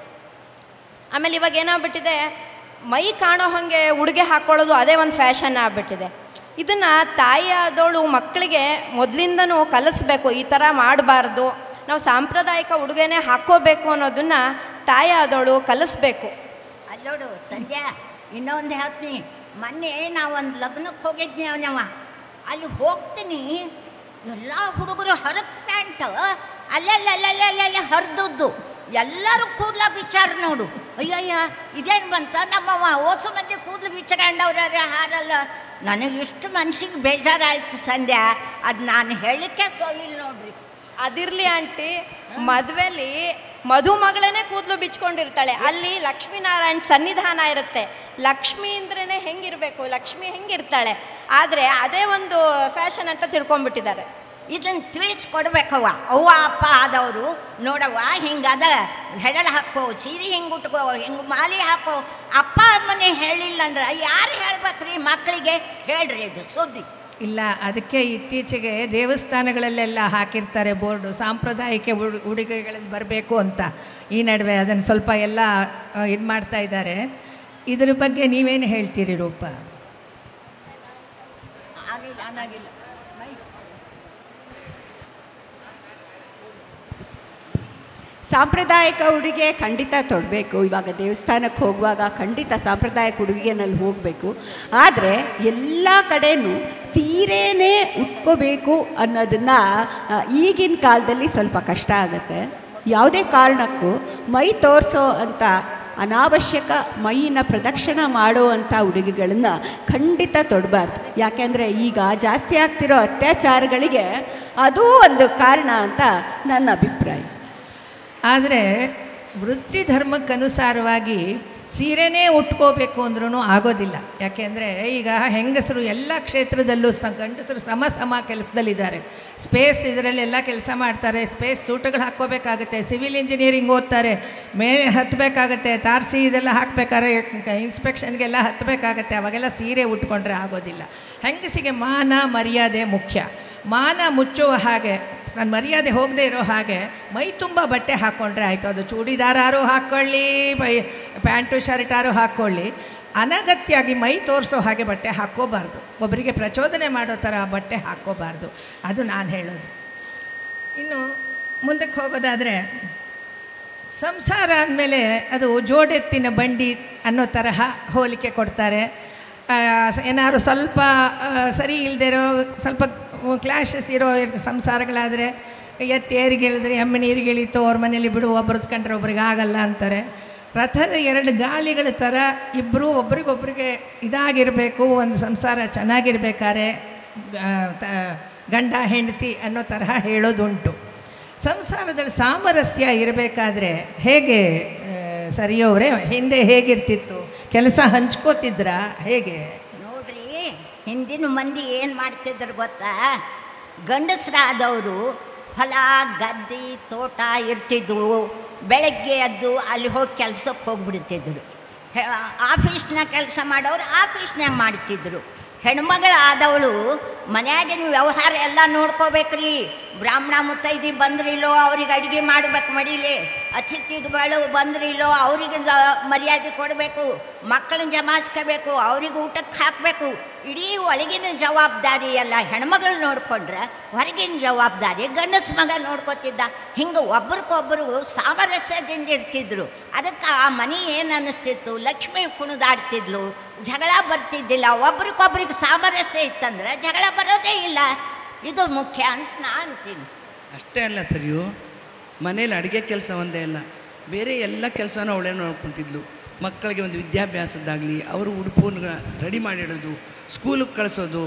ಆಮೇಲೆ ಇವಾಗ ಏನಾಗ್ಬಿಟ್ಟಿದೆ ಮೈ ಕಾಣೋ ಹಾಗೆ ಉಡುಗೆ ಹಾಕ್ಕೊಳ್ಳೋದು ಅದೇ ಒಂದು ಫ್ಯಾಷನ್ ಆಗ್ಬಿಟ್ಟಿದೆ ಇದನ್ನು ತಾಯಿ ಆದವಳು ಮಕ್ಕಳಿಗೆ ಮೊದಲಿಂದನೂ ಕಲಿಸ್ಬೇಕು ಈ ಥರ ಮಾಡಬಾರ್ದು ನಾವು ಸಾಂಪ್ರದಾಯಿಕ ಉಡುಗೆನೇ ಹಾಕ್ಕೋಬೇಕು ಅನ್ನೋದನ್ನು ತಾಯಿ ಆದವಳು ಕಲಿಸ್ಬೇಕು ಅಲ್ಲೋಡು ಸಂಧ್ಯಾ ಇನ್ನೊಂದು ಹೇಳ್ತೀನಿ ಮೊನ್ನೆ ನಾವೊಂದು ಲಗ್ನಕ್ಕೆ ಹೋಗಿದ್ನಿ ಅವನವ ಅಲ್ಲಿ ಹೋಗ್ತೀನಿ ಎಲ್ಲ ಹುಡುಗರು ಹರಕ್ ಪ್ಯಾಂಟ್ ಅಲ್ಲಲ್ಲಲ್ಲಲ್ಲಲ್ಲೇ ಹರಿದದ್ದು ಎಲ್ಲರೂ ಕೂದಲ ಬಿಚ್ಚಾರ ನೋಡು ಅಯ್ಯಯ್ಯ ಇದೇನು ಬಂತ ನಮ್ಮವ ಓಸು ಮಂದಿ ಕೂದಲು ಬಿಚ್ಚಾಂಡವ್ರೆ ಹಾರಲ್ಲ ನನಗೆ ಇಷ್ಟು ಮನ್ಸಿಗೆ ಬೇಜಾರಾಯ್ತು ಸಂಧ್ಯಾ ಅದು ನಾನು ಹೇಳಿಕೆ ಸೋಯಿಲ್ ನೋಡ್ರಿ ಅದಿರ್ಲಿ ಆಂಟಿ ಮದುವೆಲಿ ಮದುಮಗಳೇ ಕೂದಲು ಬಿಚ್ಕೊಂಡಿರ್ತಾಳೆ ಅಲ್ಲಿ ಲಕ್ಷ್ಮೀನಾರಾಯಣ ಸನ್ನಿಧಾನ ಇರುತ್ತೆ ಲಕ್ಷ್ಮಿ ಅಂದ್ರೇ ಹೆಂಗಿರಬೇಕು ಲಕ್ಷ್ಮಿ ಹೆಂಗಿರ್ತಾಳೆ ಆದರೆ ಅದೇ ಒಂದು ಫ್ಯಾಷನ್ ಅಂತ ತಿಳ್ಕೊಂಬಿಟ್ಟಿದ್ದಾರೆ ಇದನ್ನು ತಿಳಿಸ್ಕೊಡ್ಬೇಕವ್ವ ಅವ್ವ ಅಪ್ಪ ಆದವರು ನೋಡವ್ವ ಹಿಂಗದ ಹೆಡಳ ಹಾಕೋ ಸೀರೆ ಹಿಂಗೆ ಉಟ್ಕೋ ಹಿಂಗೆ ಮಾಲಿ ಹಾಕೋ ಅಪ್ಪ ಅಮ್ಮನೇ ಹೇಳಿಲ್ಲ ಅಂದ್ರೆ ಯಾರು ಹೇಳ್ಬೇಕ್ರಿ ಮಕ್ಕಳಿಗೆ ಹೇಳ್ರಿ ಇದು ಸುದ್ದಿ ಇಲ್ಲ ಅದಕ್ಕೆ ಇತ್ತೀಚೆಗೆ ದೇವಸ್ಥಾನಗಳಲ್ಲೆಲ್ಲ ಹಾಕಿರ್ತಾರೆ ಬೋರ್ಡು ಸಾಂಪ್ರದಾಯಿಕ ಉಡು ಉಡುಗೆಗಳಲ್ಲಿ ಬರಬೇಕು ಅಂತ ಈ ನಡುವೆ ಅದನ್ನು ಸ್ವಲ್ಪ ಎಲ್ಲ ಇದು ಮಾಡ್ತಾ ಇದ್ದಾರೆ ಇದ್ರ ಬಗ್ಗೆ ನೀವೇನು ಹೇಳ್ತೀರಿ ರೂಪ ಆಗಿಲ್ಲ ಅನ್ನಾಗಿಲ್ಲ ಸಾಂಪ್ರದಾಯಿಕ ಉಡುಗೆ ಖಂಡಿತ ತೊಡಬೇಕು ಇವಾಗ ದೇವಸ್ಥಾನಕ್ಕೆ ಹೋಗುವಾಗ ಖಂಡಿತ ಸಾಂಪ್ರದಾಯಿಕ ಉಡುಗೆನಲ್ಲಿ ಹೋಗಬೇಕು ಆದರೆ ಎಲ್ಲ ಕಡೆನೂ ಸೀರೆನೇ ಉಟ್ಕೋಬೇಕು ಅನ್ನೋದನ್ನು ಈಗಿನ ಕಾಲದಲ್ಲಿ ಸ್ವಲ್ಪ ಕಷ್ಟ ಆಗುತ್ತೆ ಯಾವುದೇ ಕಾರಣಕ್ಕೂ ಮೈ ತೋರಿಸೋ ಅಂತ ಅನಾವಶ್ಯಕ ಮೈಯಿನ ಪ್ರದಕ್ಷಿಣ ಮಾಡುವಂಥ ಉಡುಗೆಗಳನ್ನು ಖಂಡಿತ ತೊಡಬಾರ್ದು ಯಾಕೆಂದರೆ ಈಗ ಜಾಸ್ತಿ ಆಗ್ತಿರೋ ಅತ್ಯಾಚಾರಗಳಿಗೆ ಅದೂ ಒಂದು ಕಾರಣ ಅಂತ ನನ್ನ ಅಭಿಪ್ರಾಯ ಆದರೆ ವೃತ್ತಿ ಧರ್ಮಕ್ಕನುಸಾರವಾಗಿ ಸೀರೆನೇ ಉಟ್ಕೋಬೇಕು ಅಂದ್ರೂ ಆಗೋದಿಲ್ಲ ಯಾಕೆಂದರೆ ಈಗ ಹೆಂಗಸರು ಎಲ್ಲ ಕ್ಷೇತ್ರದಲ್ಲೂ ಸ ಗಂಡಸರು ಸಮ ಸಮ ಕೆಲಸದಲ್ಲಿದ್ದಾರೆ ಸ್ಪೇಸ್ ಇದರಲ್ಲೆಲ್ಲ ಕೆಲಸ ಮಾಡ್ತಾರೆ ಸ್ಪೇಸ್ ಸೂಟ್ಗಳು ಹಾಕ್ಕೋಬೇಕಾಗತ್ತೆ ಸಿವಿಲ್ ಇಂಜಿನಿಯರಿಂಗ್ ಓದ್ತಾರೆ ಮೇಲೆ ಹತ್ತಬೇಕಾಗತ್ತೆ ತಾರಸಿ ಇದೆಲ್ಲ ಹಾಕಬೇಕಾದ್ರೆ ಇನ್ಸ್ಪೆಕ್ಷನ್ಗೆಲ್ಲ ಹತ್ತಬೇಕಾಗತ್ತೆ ಅವಾಗೆಲ್ಲ ಸೀರೆ ಉಟ್ಕೊಂಡ್ರೆ ಆಗೋದಿಲ್ಲ ಹೆಂಗಸಿಗೆ ಮಾನ ಮರ್ಯಾದೆ ಮುಖ್ಯ ಮಾನ ಮುಚ್ಚುವ ಹಾಗೆ ನಾನು ಮರ್ಯಾದೆ ಹೋಗದೆ ಇರೋ ಹಾಗೆ ಮೈ ತುಂಬ ಬಟ್ಟೆ ಹಾಕ್ಕೊಂಡ್ರೆ ಆಯಿತು ಅದು ಚೂಡಿದಾರಾರು ಹಾಕ್ಕೊಳ್ಳಿ ಬೈ ಪ್ಯಾಂಟು ಶರ್ಟಾರು ಹಾಕ್ಕೊಳ್ಳಿ ಅನಗತ್ಯವಾಗಿ ಮೈ ತೋರಿಸೋ ಹಾಗೆ ಬಟ್ಟೆ ಹಾಕ್ಕೋಬಾರ್ದು ಒಬ್ಬರಿಗೆ ಪ್ರಚೋದನೆ ಮಾಡೋ ಥರ ಬಟ್ಟೆ ಹಾಕ್ಕೋಬಾರ್ದು ಅದು ನಾನು ಹೇಳೋದು ಇನ್ನು ಮುಂದಕ್ಕೆ ಹೋಗೋದಾದರೆ ಸಂಸಾರ ಅಂದಮೇಲೆ ಅದು ಜೋಡೆತ್ತಿನ ಬಂಡಿ ಅನ್ನೋ ತರಹ ಹೋಲಿಕೆ ಕೊಡ್ತಾರೆ ಆ, ಏನಾದ್ರು ಸ್ವಲ್ಪ ಆ, ಸರಿ ಇಲ್ಲದೆ ಇರೋ ಸ್ವಲ್ಪ ಕ್ಲಾಶಸ್ ಇರೋ ಸಂಸಾರಗಳಾದರೆ ಎತ್ತಿ ಏರಿಗಿಳಿದ್ರೆ ಎಮ್ಮೆ ನೀರಿಗಿಳಿತು ಅವ್ರ ಮನೇಲಿ ಬಿಡು ಒಬ್ರದ್ದು ಕಂಡ್ರೆ ಒಬ್ರಿಗೆ ಆಗಲ್ಲ ಅಂತಾರೆ ರಥದ ಎರಡು ಗಾಲಿಗಳ ಥರ ಇಬ್ಬರು ಒಬ್ರಿಗೊಬ್ರಿಗೆ ಇದಾಗಿರಬೇಕು ಒಂದು ಸಂಸಾರ ಚೆನ್ನಾಗಿರ್ಬೇಕಾದ್ರೆ ಆ, ತ- ಗಂಡ ಹೆಂಡತಿ ಅನ್ನೋ ತರಹ ಹೇಳೋದುಂಟು ಸಂಸಾರದಲ್ಲಿ ಸಾಮರಸ್ಯ ಇರಬೇಕಾದ್ರೆ ಹೇಗೆ ಆ, ಸರಿಯೋವ್ರೆ ಹಿಂದೆ ಹೇಗಿರ್ತಿತ್ತು ಕೆಲಸ ಹಂಚ್ಕೋತಿದ್ರಾ ಹೇಗೆ ನೋಡ್ರಿ ಹಿಂದಿನ ಮಂದಿ ಏನು ಮಾಡ್ತಿದ್ರು ಗೊತ್ತಾ ಗಂಡಸರಾದವರು ಹೊಲ ಗದ್ದೆ ತೋಟ ಇರ್ತಿದ್ವು ಬೆಳಗ್ಗೆ ಎದ್ದು ಅಲ್ಲಿ ಹೋಗಿ ಕೆಲ್ಸಕ್ಕೆ ಹೋಗ್ಬಿಡ್ತಿದ್ರು ಹೆ- ಆಫೀಸ್ನಾಗ ಕೆಲಸ ಮಾಡೋರು ಆಫೀಸ್ನಾಗ ಮಾಡ್ತಿದ್ರು ಹೆಣ್ಮಗಳಾದವಳು ಮನ್ಯಾಗಿನ ವ್ಯವಹಾರ ಎಲ್ಲ ನೋಡ್ಕೋಬೇಕ್ರಿ ಬ್ರಾಹ್ಮಣ ಮುತ್ತೈದಿ ಬಂದ್ರಿಲ್ಲೋ ಅವ್ರಿಗೆ ಅಡುಗೆ ಮಾಡ್ಬೇಕು ಮಡಿಲಿ ಅತಿಥಿಗಳು ಬಂದ್ರಿಲ್ಲೋ ಅವರಿಗೆ ಮರ್ಯಾದೆ ಕೊಡಬೇಕು ಮಕ್ಕಳನ್ನ ಜಮಾಯಿಸ್ಕೋಬೇಕು ಅವ್ರಿಗೆ ಊಟಕ್ಕೆ ಹಾಕಬೇಕು ಇಡೀ ಒಳಗಿನ ಜವಾಬ್ದಾರಿ ಎಲ್ಲ ಹೆಣ್ಮಗಳು ನೋಡ್ಕೊಂಡ್ರೆ ಹೊರಗಿನ ಜವಾಬ್ದಾರಿ ಗಂಡಸ ಮಗ ನೋಡ್ಕೋತಿದ್ದ ಹಿಂಗೆ ಒಬ್ರಿಗೊಬ್ಬರು ಸಾಮರಸ್ಯದಿಂದ ಇರ್ತಿದ್ರು ಅದಕ್ಕೆ ಆ ಮನೆ ಏನು ಅನ್ನಿಸ್ತಿತ್ತು ಲಕ್ಷ್ಮಿ ಕುಣಿದಾಡ್ತಿದ್ಲು ಜಗಳ ಬರ್ತಿದ್ದಿಲ್ಲ ಒಬ್ರಿಗೊಬ್ರಿಗೆ ಸಾಮರಸ್ಯ ಇತ್ತಂದ್ರೆ ಜಗಳ ಬರೋದೇ ಇಲ್ಲ ಇದು ಮುಖ್ಯ ಅಂತ ನಾ ಅಂತೀನಿ ಅಷ್ಟೇ ಅಲ್ಲ ಸರಿಯು ಮನೇಲಿ ಅಡುಗೆ ಕೆಲಸ ಒಂದೇ ಅಲ್ಲ ಬೇರೆ ಎಲ್ಲ ಕೆಲಸನೂ ಅವಳೇ ನೋಡ್ಕೊತಿದ್ಲು ಮಕ್ಕಳಿಗೆ ಒಂದು ವಿದ್ಯಾಭ್ಯಾಸದ್ದಾಗಲಿ ಅವರು ಉಡುಪುನ ರೆಡಿ ಮಾಡಿಡೋದು ಸ್ಕೂಲಿಗೆ ಕಳಿಸೋದು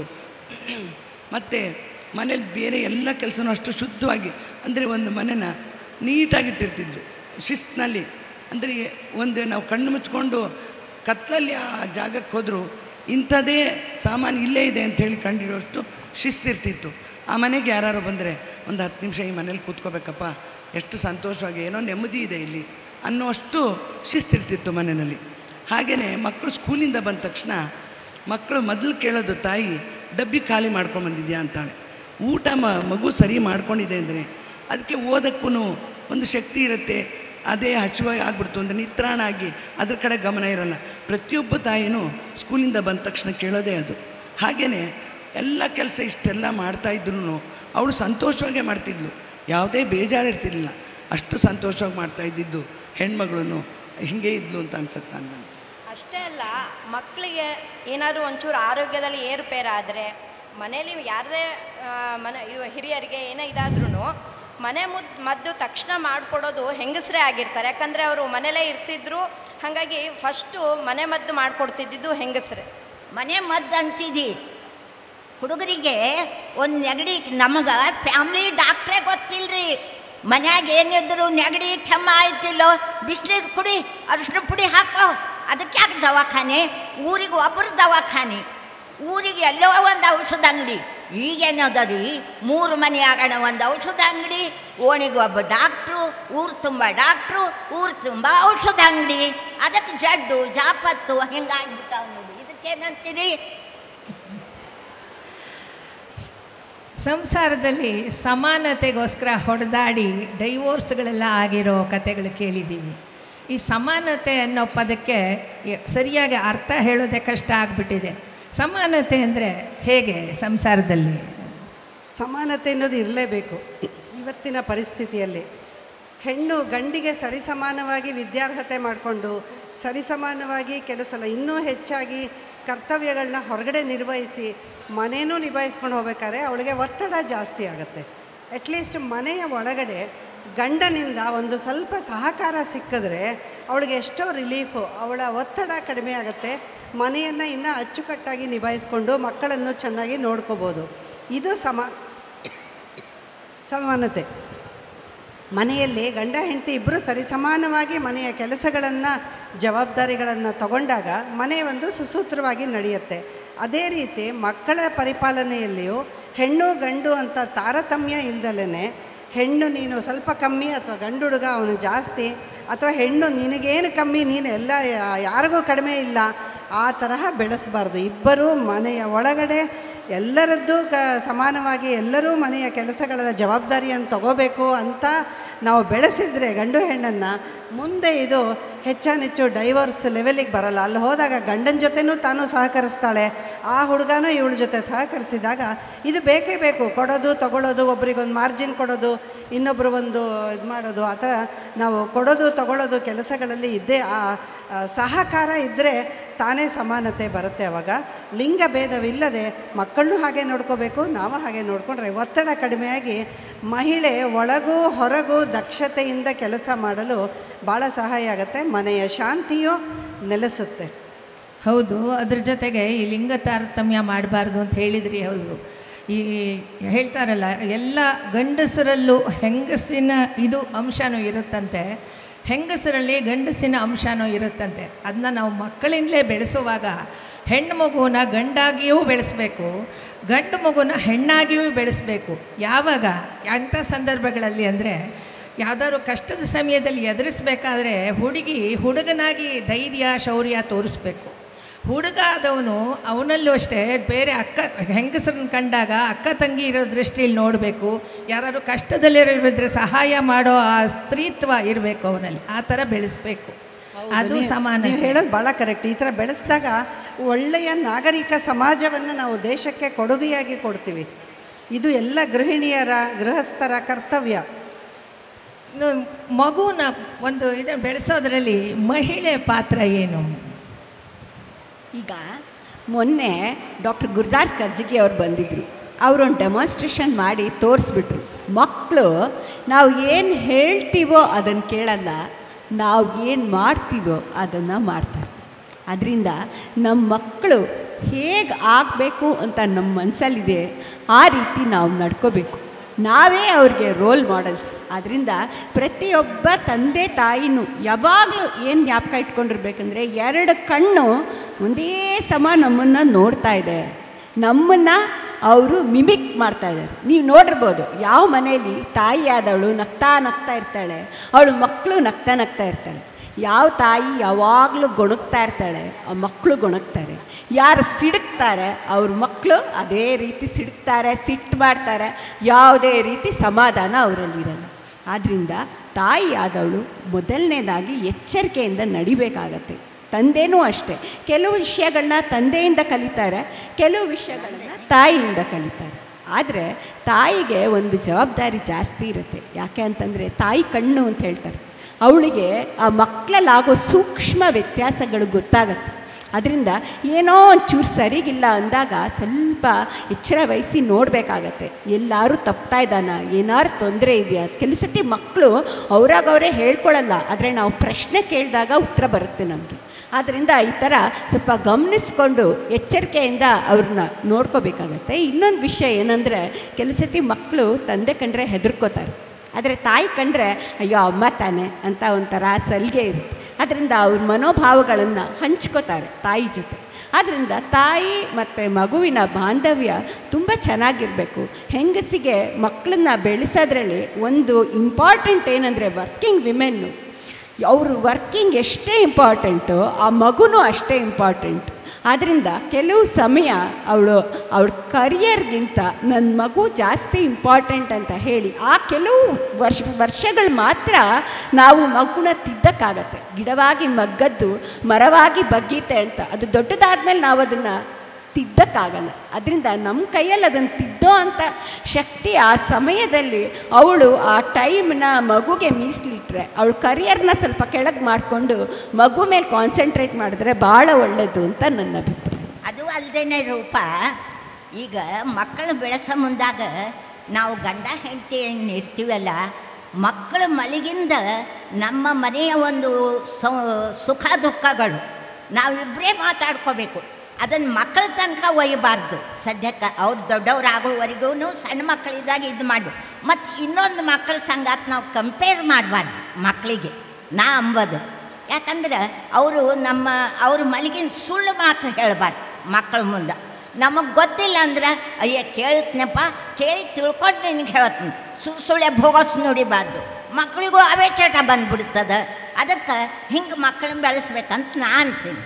ಮತ್ತು ಮನೇಲಿ ಬೇರೆ ಎಲ್ಲ ಕೆಲಸನೂ ಅಷ್ಟು ಶುದ್ಧವಾಗಿ ಅಂದರೆ ಒಂದು ಮನೆನ ನೀಟಾಗಿಟ್ಟಿರ್ತಿದ್ಲು ಶಿಸ್ತಿನಲ್ಲಿ ಅಂದರೆ ಒಂದು ನಾವು ಕಣ್ಣು ಮುಚ್ಕೊಂಡು ಕತ್ತಲಲ್ಲಿ ಆ ಜಾಗಕ್ಕೆ ಹೋದರೂ ಇಂಥದೇ ಸಾಮಾನು ಇಲ್ಲೇ ಇದೆ ಅಂತ ಹೇಳಿ ಕಂಡಿಡುವಷ್ಟು ಶಿಸ್ತಿರ್ತಿತ್ತು ಆ ಮನೆಗೆ ಯಾರು ಬಂದರೆ ಒಂದು ಹತ್ತು ನಿಮಿಷ ಈ ಮನೇಲಿ ಕೂತ್ಕೋಬೇಕಪ್ಪ ಎಷ್ಟು ಸಂತೋಷವಾಗಿ ಏನೋ ನೆಮ್ಮದಿ ಇದೆ ಇಲ್ಲಿ ಅನ್ನೋಷ್ಟು ಶಿಸ್ತಿರ್ತಿತ್ತು ಮನೆಯಲ್ಲಿ ಹಾಗೆಯೇ ಮಕ್ಕಳು ಸ್ಕೂಲಿಂದ ಬಂದ ತಕ್ಷಣ ಮಕ್ಕಳು ಮೊದಲು ಕೇಳೋದು ತಾಯಿ ಡಬ್ಬಿ ಖಾಲಿ ಮಾಡ್ಕೊಂಬಂದಿದ್ಯಾ ಅಂತಾಳೆ ಊಟ ಮ ಮಗು ಸರಿ ಮಾಡ್ಕೊಂಡಿದೆ ಅಂದರೆ ಅದಕ್ಕೆ ಓದಕ್ಕೂ ಒಂದು ಶಕ್ತಿ ಇರುತ್ತೆ ಅದೇ ಹಸಿವಾಗಿ ಆಗ್ಬಿಡ್ತು ಅಂದರೆ ನಿತ್ರಾಣ ಆಗಿ ಅದ್ರ ಕಡೆ ಗಮನ ಇರಲ್ಲ ಪ್ರತಿಯೊಬ್ಬ ತಾಯಿನೂ ಸ್ಕೂಲಿಂದ ಬಂದ ತಕ್ಷಣ ಕೇಳೋದೇ ಅದು ಹಾಗೆಯೇ ಎಲ್ಲ ಕೆಲಸ ಇಷ್ಟೆಲ್ಲ ಮಾಡ್ತಾ ಇದ್ರು ಅವಳು ಸಂತೋಷವಾಗೇ ಮಾಡ್ತಿದ್ಲು ಯಾವುದೇ ಬೇಜಾರು ಇರ್ತಿರ್ಲಿಲ್ಲ ಅಷ್ಟು ಸಂತೋಷವಾಗಿ ಮಾಡ್ತಾ ಇದ್ದಿದ್ದು ಹೆಣ್ಮಗಳು ಹಿಂಗೆ ಇದ್ಲು ಅಂತ ಅನ್ಸುತ್ತೆ ನನಗೆ ಅಷ್ಟೇ ಅಲ್ಲ ಮಕ್ಕಳಿಗೆ ಏನಾದರೂ ಒಂಚೂರು ಆರೋಗ್ಯದಲ್ಲಿ ಏರುಪೇರಾದರೆ ಮನೇಲಿ ಯಾರದೇ ಆ, ಮನೆ ಇವ ಹಿರಿಯರಿಗೆ ಏನೇ ಇದಾದ್ರೂ ಮನೆ ಮುದ್ ಮದ್ದು ತಕ್ಷಣ ಮಾಡಿಕೊಡೋದು ಹೆಂಗಸರೇ ಆಗಿರ್ತಾರೆ ಯಾಕಂದರೆ ಅವರು ಮನೇಲೇ ಇರ್ತಿದ್ರು ಹಾಗಾಗಿ ಫಸ್ಟು ಮನೆ ಮದ್ದು ಮಾಡಿಕೊಡ್ತಿದ್ದಿದ್ದು ಹೆಂಗಸರೇ ಮನೆ ಮದ್ದು ಅಂತಿದಿ ಹುಡುಗರಿಗೆ ಒಂದು ನೆಗಡಿ ನಮಗೆ ಫ್ಯಾಮ್ಲಿ ಡಾಕ್ಟ್ರೇ ಗೊತ್ತಿಲ್ರಿ ಮನ್ಯಾಗ ಏನಿದ್ರು ನೆಗಡಿ ಕೆಮ್ಮ ಆಯ್ತಿಲ್ಲೋ ಬಿಸಿನೀರು ಕುಡಿ ಅರಿಶಿನ ಪುಡಿ ಹಾಕೋ ಅದಕ್ಕೆ ಯಾಕೆ ದವಾಖಾನೆ ಊರಿಗೆ ಒಬ್ಬರು ದವಾಖಾನೆ ಊರಿಗೆ ಎಲ್ಲೋ ಒಂದು ಔಷಧ ಅಂಗಡಿ ಈಗೇನದ ರೀ ಮೂರು ಮನೆ ಆಗೋಣ ಒಂದು ಔಷಧ ಅಂಗಡಿ ಓಣಿಗೆ ಒಬ್ಬ ಡಾಕ್ಟ್ರು ಊರು ತುಂಬ ಡಾಕ್ಟ್ರು ಊರು ತುಂಬ ಔಷಧ ಅಂಗಡಿ ಅದಕ್ಕೆ ಜಡ್ಡು ಜಾಪತ್ತು ಹಿಂಗಾಗ್ಬಿಟ್ಟಾವ ನೋಡಿ ಇದಕ್ಕೇನಂತೀರಿ ಸಂಸಾರದಲ್ಲಿ ಸಮಾನತೆಗೋಸ್ಕರ ಹೊಡೆದಾಡಿ ಡೈವೋರ್ಸ್ಗಳೆಲ್ಲ ಆಗಿರೋ ಕತೆಗಳು ಕೇಳಿದ್ದೀವಿ ಈ ಸಮಾನತೆ ಅನ್ನೋ ಪದಕ್ಕೆ ಎ- ಸರಿಯಾಗಿ ಅರ್ಥ ಹೇಳೋದೇ ಕಷ್ಟ ಆಗಿಬಿಟ್ಟಿದೆ ಸಮಾನತೆ ಅಂದರೆ ಹೇಗೆ ಸಂಸಾರದಲ್ಲಿ ಸಮಾನತೆ ಅನ್ನೋದು ಇರಲೇಬೇಕು ಇವತ್ತಿನ ಪರಿಸ್ಥಿತಿಯಲ್ಲಿ ಹೆಣ್ಣು ಗಂಡಿಗೆ ಸರಿಸಮಾನವಾಗಿ ವಿದ್ಯಾರ್ಹತೆ ಮಾಡಿಕೊಂಡು ಸರಿಸಮಾನವಾಗಿ ಕೆಲವು ಸಲ ಇನ್ನೂ ಹೆಚ್ಚಾಗಿ ಕರ್ತವ್ಯಗಳನ್ನ ಹೊರಗಡೆ ನಿರ್ವಹಿಸಿ ಮನೇನೂ ನಿಭಾಯಿಸ್ಕೊಂಡು ಹೋಗ್ಬೇಕಾದ್ರೆ ಅವಳಿಗೆ ಒತ್ತಡ ಜಾಸ್ತಿ ಆಗುತ್ತೆ ಅಟ್ಲೀಸ್ಟ್ ಮನೆಯ ಒಳಗಡೆ ಗಂಡನಿಂದ ಒಂದು ಸ್ವಲ್ಪ ಸಹಕಾರ ಸಿಕ್ಕಿದ್ರೆ ಅವಳಿಗೆ ಎಷ್ಟೋ ರಿಲೀಫು ಅವಳ ಒತ್ತಡ ಕಡಿಮೆ ಆಗುತ್ತೆ ಮನೆಯನ್ನು ಇನ್ನೂ ಅಚ್ಚುಕಟ್ಟಾಗಿ ನಿಭಾಯಿಸ್ಕೊಂಡು ಮಕ್ಕಳನ್ನು ಚೆನ್ನಾಗಿ ನೋಡ್ಕೋಬೋದು ಇದು ಸಮ ಸಮಾನತೆ ಮನೆಯಲ್ಲಿ ಗಂಡ ಹೆಂಡತಿ ಇಬ್ಬರು ಸರಿಸಮಾನವಾಗಿ ಮನೆಯ ಕೆಲಸಗಳನ್ನು ಜವಾಬ್ದಾರಿಗಳನ್ನು ತಗೊಂಡಾಗ ಮನೆ ಒಂದು ಸುಸೂತ್ರವಾಗಿ ನಡೆಯುತ್ತೆ ಅದೇ ರೀತಿ ಮಕ್ಕಳ ಪರಿಪಾಲನೆಯಲ್ಲಿಯೂ ಹೆಣ್ಣು ಗಂಡು ಅಂತ ತಾರತಮ್ಯ ಇಲ್ದಲೇ ಹೆಣ್ಣು ನೀನು ಸ್ವಲ್ಪ ಕಮ್ಮಿ ಅಥವಾ ಗಂಡು ಹುಡುಗ ಅವನು ಜಾಸ್ತಿ ಅಥವಾ ಹೆಣ್ಣು ನಿನಗೇನು ಕಮ್ಮಿ ನೀನು ಎಲ್ಲ ಯಾ- ಯಾರಿಗೂ ಕಡಿಮೆ ಇಲ್ಲ ಆ ತರಹ ಬೆಳೆಸಬಾರ್ದು ಇಬ್ಬರೂ ಮನೆಯ ಒಳಗಡೆ ಎಲ್ಲರದ್ದು ಕ ಸಮಾನವಾಗಿ ಎಲ್ಲರೂ ಮನೆಯ ಕೆಲಸಗಳ ಜವಾಬ್ದಾರಿಯನ್ನು ತಗೋಬೇಕು ಅಂತ ನಾವು ಬೆಳೆಸಿದರೆ ಗಂಡು ಹೆಣ್ಣನ್ನು ಮುಂದೆ ಇದು ಹೆಚ್ಚಾನೆಚ್ಚು ಡೈವರ್ಸ್ ಲೆವೆಲಿಗೆ ಬರಲ್ಲ ಅಲ್ಲಿ ಹೋದಾಗ ಗಂಡನ ಜೊತೆನೂ ತಾನು ಸಹಕರಿಸ್ತಾಳೆ ಆ ಹುಡುಗನೂ ಇವಳ ಜೊತೆ ಸಹಕರಿಸಿದಾಗ ಇದು ಬೇಕೇ ಬೇಕು ಕೊಡೋದು ತಗೊಳ್ಳೋದು ಒಬ್ರಿಗೊಂದು ಮಾರ್ಜಿನ್ ಕೊಡೋದು ಇನ್ನೊಬ್ಬರು ಒಂದು ಇದು ಮಾಡೋದು ಆ ಥರ ನಾವು ಕೊಡೋದು ತಗೊಳ್ಳೋದು ಕೆಲಸಗಳಲ್ಲಿ ಇದ್ದೇ ಆ ಆ, ಸಹಕಾರ ಇದ್ದರೆ ತಾನೇ ಸಮಾನತೆ ಬರುತ್ತೆ ಅವಾಗ ಲಿಂಗ ಭೇದವಿಲ್ಲದೆ ಮಕ್ಕಳನ್ನೂ ಹಾಗೆ ನೋಡ್ಕೋಬೇಕು ನಾವು ಹಾಗೆ ನೋಡಿಕೊಂಡ್ರೆ ಒತ್ತಡ ಕಡಿಮೆಯಾಗಿ ಮಹಿಳೆ ಒಳಗೂ ಹೊರಗೂ ದಕ್ಷತೆಯಿಂದ ಕೆಲಸ ಮಾಡಲು ಭಾಳ ಸಹಾಯ ಆಗುತ್ತೆ ಮನೆಯ ಶಾಂತಿಯು ನೆಲೆಸುತ್ತೆ ಹೌದು ಅದ್ರ ಜೊತೆಗೆ ಈ ಲಿಂಗ ತಾರತಮ್ಯ ಮಾಡಬಾರ್ದು ಅಂತ ಹೇಳಿದ್ರಿ ಅವರು ಈ ಹೇಳ್ತಾರಲ್ಲ ಎಲ್ಲ ಗಂಡಸರಲ್ಲೂ ಹೆಂಗಸಿನ ಇದು ಅಂಶನೂ ಇರುತ್ತಂತೆ ಹೆಂಗಸರಲ್ಲಿ ಗಂಡಸಿನ ಅಂಶನೂ ಇರುತ್ತಂತೆ ಅದನ್ನ ನಾವು ಮಕ್ಕಳಿಂದಲೇ ಬೆಳೆಸುವಾಗ ಹೆಣ್ಣು ಮಗುವನ್ನ ಗಂಡಾಗಿಯೂ ಬೆಳೆಸಬೇಕು ಗಂಡು ಮಗುನ ಹೆಣ್ಣಾಗಿಯೂ ಬೆಳೆಸಬೇಕು ಯಾವಾಗ ಅಂಥ ಸಂದರ್ಭಗಳಲ್ಲಿ ಅಂದರೆ ಯಾವುದಾದ್ರು ಕಷ್ಟದ ಸಮಯದಲ್ಲಿ ಎದುರಿಸ್ಬೇಕಾದ್ರೆ ಹುಡುಗಿ ಹುಡುಗನಾಗಿ ಧೈರ್ಯ ಶೌರ್ಯ ತೋರಿಸ್ಬೇಕು ಹುಡುಗ ಆದವನು ಅವನಲ್ಲೂ ಅಷ್ಟೇ ಬೇರೆ ಅಕ್ಕ ಹೆಂಗಸರನ್ನ ಕಂಡಾಗ ಅಕ್ಕ ತಂಗಿ ಇರೋ ದೃಷ್ಟಿಯಲ್ಲಿ ನೋಡಬೇಕು ಯಾರಾದ್ರು ಕಷ್ಟದಲ್ಲಿರೋದ್ರೆ ಸಹಾಯ ಮಾಡೋ ಆ ಸ್ತ್ರೀತ್ವ ಇರಬೇಕು ಅವನಲ್ಲಿ ಆ ಥರ ಬೆಳೆಸ್ಬೇಕು ಅದು ನೀವು- ಸಮಾನ ನೀವು ಹೇಳೋದು ಭಾಳ ಕರೆಕ್ಟ್ ಈ ಥರ ಬೆಳೆಸಿದಾಗ ಒಳ್ಳೆಯ ನಾಗರಿಕ ಸಮಾಜವನ್ನು ನಾವು ದೇಶಕ್ಕೆ ಕೊಡುಗೆಯಾಗಿ ಕೊಡ್ತೀವಿ ಇದು ಎಲ್ಲ ಗೃಹಿಣಿಯರ ಗೃಹಸ್ಥರ ಕರ್ತವ್ಯ ಇನ್ನು ಮಗುನ ಒಂದು ಇದನ್ನು ಬೆಳೆಸೋದ್ರಲ್ಲಿ ಮಹಿಳೆ ಪಾತ್ರ ಏನು ಈಗ ಮೊನ್ನೆ ಡಾಕ್ಟರ್ ಗುರುರಾಜ್ ಕರ್ಜಿಗಿ ಅವ್ರು ಬಂದಿದ್ದರು ಅವರೊಂದು ಡೆಮಾನ್ಸ್ಟ್ರೇಷನ್ ಮಾಡಿ ತೋರಿಸ್ಬಿಟ್ರು ಮಕ್ಕಳು ನಾವು ಏನು ಹೇಳ್ತೀವೋ ಅದನ್ನು ಕೇಳಲ್ಲ ನಾವು ಏನು ಮಾಡ್ತೀವೋ ಅದನ್ನು ಮಾಡ್ತಾರೆ ಅದರಿಂದ ನಮ್ಮ ಮಕ್ಕಳು ಹೇಗೆ ಆಗಬೇಕು ಅಂತ ನಮ್ಮ ಮನಸ್ಸಲ್ಲಿದೆ ಆ ರೀತಿ ನಾವು ನಡ್ಕೋಬೇಕು ನಾವೇ ಅವ್ರಿಗೆ ರೋಲ್ ಮಾಡೆಲ್ಸ್ ಆದ್ದರಿಂದ ಪ್ರತಿಯೊಬ್ಬ ತಂದೆ ತಾಯಿನೂ ಯಾವಾಗಲೂ ಏನು ಜ್ಞಾಪಕ ಇಟ್ಕೊಂಡಿರ್ಬೇಕಂದ್ರೆ ಎರಡು ಕಣ್ಣು ಒಂದೇ ಸಮ ನಮ್ಮನ್ನು ನೋಡ್ತಾ ಇದೆ ನಮ್ಮನ್ನು ಅವರು ಮಿಮಿಕ್ ಮಾಡ್ತಾ ಇದ್ದಾರೆ ನೀವು ನೋಡಿರ್ಬೋದು ಯಾವ ಮನೆಯಲ್ಲಿ ತಾಯಿ ಆದವಳು ನಗ್ತಾ ನಗ್ತಾ ಇರ್ತಾಳೆ ಅವಳು ಮಕ್ಕಳು ನಗ್ತಾ ನಗ್ತಾ ಇರ್ತಾಳೆ ಯಾವ ತಾಯಿ ಯಾವಾಗಲೂ ಗೊಣಗ್ತಾ ಇರ್ತಾಳೆ ಆ ಮಕ್ಕಳು ಗೊಣಗ್ತಾರೆ ಯಾರು ಸಿಡುಕ್ತಾರೆ ಅವ್ರ ಮಕ್ಕಳು ಅದೇ ರೀತಿ ಸಿಡುಕ್ತಾರೆ ಸಿಟ್ಟು ಮಾಡ್ತಾರೆ ಯಾವುದೇ ರೀತಿ ಸಮಾಧಾನ ಅವರಲ್ಲಿರಲ್ಲ ಆದ್ದರಿಂದ ತಾಯಿ ಆದವಳು ಮೊದಲನೇದಾಗಿ ಎಚ್ಚರಿಕೆಯಿಂದ ನಡಿಬೇಕಾಗತ್ತೆ ತಂದೆನೂ ಅಷ್ಟೇ ಕೆಲವು ವಿಷಯಗಳನ್ನ ತಂದೆಯಿಂದ ಕಲಿತಾರೆ ಕೆಲವು ವಿಷಯಗಳನ್ನ ತಾಯಿಯಿಂದ ಕಲಿತಾರೆ ಆದರೆ ತಾಯಿಗೆ ಒಂದು ಜವಾಬ್ದಾರಿ ಜಾಸ್ತಿ ಇರುತ್ತೆ ಯಾಕೆ ಅಂತಂದರೆ ತಾಯಿ ಕಣ್ಣು ಅಂತ ಹೇಳ್ತಾರೆ ಅವಳಿಗೆ ಆ ಮಕ್ಕಳಲ್ಲಾಗೋ ಸೂಕ್ಷ್ಮ ವ್ಯತ್ಯಾಸಗಳು ಗೊತ್ತಾಗತ್ತೆ ಅದರಿಂದ ಏನೋ ಒಂಚೂರು ಸರಿಗಿಲ್ಲ ಅಂದಾಗ ಸ್ವಲ್ಪ ಎಚ್ಚರ ವಹಿಸಿ ನೋಡಬೇಕಾಗತ್ತೆ ಎಲ್ಲರೂ ತಪ್ತಾ ಇದ್ದಾನ ಏನಾರು ತೊಂದರೆ ಇದೆಯಾ ಕೆಲವು ಸತಿ ಮಕ್ಕಳು ಅವ್ರಾಗವರೇ ಹೇಳ್ಕೊಳ್ಳಲ್ಲ ಆದರೆ ನಾವು ಪ್ರಶ್ನೆ ಕೇಳಿದಾಗ ಉತ್ತರ ಬರುತ್ತೆ ನಮಗೆ ಆದ್ದರಿಂದ ಈ ಥರ ಸ್ವಲ್ಪ ಗಮನಿಸ್ಕೊಂಡು ಎಚ್ಚರಿಕೆಯಿಂದ ಅವ್ರನ್ನ ನೋಡ್ಕೋಬೇಕಾಗತ್ತೆ ಇನ್ನೊಂದು ವಿಷಯ ಏನಂದರೆ ಕೆಲವು ಸತಿ ಮಕ್ಕಳು ತಂದೆ ಕಂಡ್ರೆ ಹೆದರ್ಕೋತಾರೆ ಆದರೆ ತಾಯಿ ಕಂಡ್ರೆ ಅಯ್ಯೋ ಅಮ್ಮ ತಾನೆ ಅಂತ ಒಂಥರ ಸಲಿಗೆ ಇರುತ್ತೆ ಅದರಿಂದ ಅವ್ರ ಮನೋಭಾವಗಳನ್ನು ಹಂಚ್ಕೋತಾರೆ ತಾಯಿ ಜೊತೆ ಆದ್ದರಿಂದ ತಾಯಿ ಮತ್ತು ಮಗುವಿನ ಬಾಂಧವ್ಯ ತುಂಬ ಚೆನ್ನಾಗಿರಬೇಕು ಹೆಂಗಸಿಗೆ ಮಕ್ಕಳನ್ನ ಬೆಳೆಸೋದ್ರಲ್ಲಿ ಒಂದು ಇಂಪಾರ್ಟೆಂಟ್ ಏನಂದರೆ ವರ್ಕಿಂಗ್ ವಿಮೆನ್ನು ಅವರು ವರ್ಕಿಂಗ್ ಎಷ್ಟೇ ಇಂಪಾರ್ಟೆಂಟು ಆ ಮಗುನೂ ಅಷ್ಟೇ ಇಂಪಾರ್ಟೆಂಟ್ ಆದ್ದರಿಂದ ಕೆಲವು ಸಮಯ ಅವಳು ಅವಳ ಕರಿಯರ್ಗಿಂತ ನನ್ನ ಮಗು ಜಾಸ್ತಿ ಇಂಪಾರ್ಟೆಂಟ್ ಅಂತ ಹೇಳಿ ಆ ಕೆಲವು ವರ್ಷ ವರ್ಷಗಳು ಮಾತ್ರ ನಾವು ಮಗುನ ತಿದ್ದಕ್ಕಾಗತ್ತೆ ಗಿಡವಾಗಿ ಮಗ್ಗದ್ದು ಮರವಾಗಿ ಬಗ್ಗೀತೆ ಅಂತ ಅದು ದೊಡ್ಡದಾದ್ಮೇಲೆ ನಾವು ಅದನ್ನು ತಿದ್ದಕ್ಕಾಗಲ್ಲ ಅದರಿಂದ ನಮ್ಮ ಕೈಯಲ್ಲಿ ಅದನ್ನು ತಿದ್ದೋ ಅಂಥ ಶಕ್ತಿ ಆ ಸಮಯದಲ್ಲಿ ಅವಳು ಆ ಟೈಮ್ನ ಮಗುಗೆ ಮೀಸಲಿಟ್ರೆ ಅವಳು ಕರಿಯರ್ನ ಸ್ವಲ್ಪ ಕೆಳಗೆ ಮಾಡಿಕೊಂಡು ಮಗು ಮೇಲೆ ಕಾನ್ಸಂಟ್ರೇಟ್ ಮಾಡಿದ್ರೆ ಭಾಳ ಒಳ್ಳೆಯದು ಅಂತ ನನ್ನ ಅಭಿಪ್ರಾಯ ಅದು ಅಲ್ಲದೇನೆ ರೂಪ ಈಗ ಮಕ್ಕಳು ಬೆಳೆಸೋ ಮುಂದಾಗ ನಾವು ಗಂಡ ಹೆಂಡತಿ ಏನು ಇರ್ತೀವಲ್ಲ ಮಕ್ಕಳ ಮಲಗಿಂದ ನಮ್ಮ ಮನೆಯ ಒಂದು ಸೌ ಸುಖ ದುಃಖಗಳು ನಾವಿಬ್ಬರೇ ಮಾತಾಡ್ಕೋಬೇಕು ಅದನ್ನು ಮಕ್ಕಳ ತನಕ ಒಯ್ಯಬಾರ್ದು ಸದ್ಯಕ್ಕೆ ಅವ್ರು ದೊಡ್ಡವರಾಗೋವರೆಗೂ ಸಣ್ಣ ಮಕ್ಕಳಿದ್ದಾಗ ಇದು ಮಾಡು ಮತ್ತು ಇನ್ನೊಂದು ಮಕ್ಕಳ ಸಂಗಾತ ನಾವು ಕಂಪೇರ್ ಮಾಡಬಾರ್ದು ಮಕ್ಕಳಿಗೆ ನಾ ಅಂಬೋದು ಯಾಕಂದ್ರೆ ಅವರು ನಮ್ಮ ಅವ್ರ ಮಲಗಿನ ಸುಳ್ಳು ಮಾತು ಹೇಳಬಾರ್ದು ಮಕ್ಕಳ ಮುಂದೆ ನಮಗೆ ಗೊತ್ತಿಲ್ಲ ಅಂದ್ರೆ ಅಯ್ಯ ಕೇಳುತ್ತನಪ್ಪ ಕೇಳಿ ತಿಳ್ಕೊಂಡು ನಿನಗೆ ಹೇಳ್ತೀನಿ ಸುಳ್ಳು ಸುಳ್ಳೆ ಭೋಗಸ್ ನುಡಿಬಾರ್ದು ಮಕ್ಕಳಿಗೂ ಅವೇ ಚಟ ಬಂದ್ಬಿಡ್ತದೆ ಅದಕ್ಕೆ ಹಿಂಗೆ ಮಕ್ಕಳನ್ನ ಬೆಳೆಸ್ಬೇಕಂತ ನಾ ಅಂತೀನಿ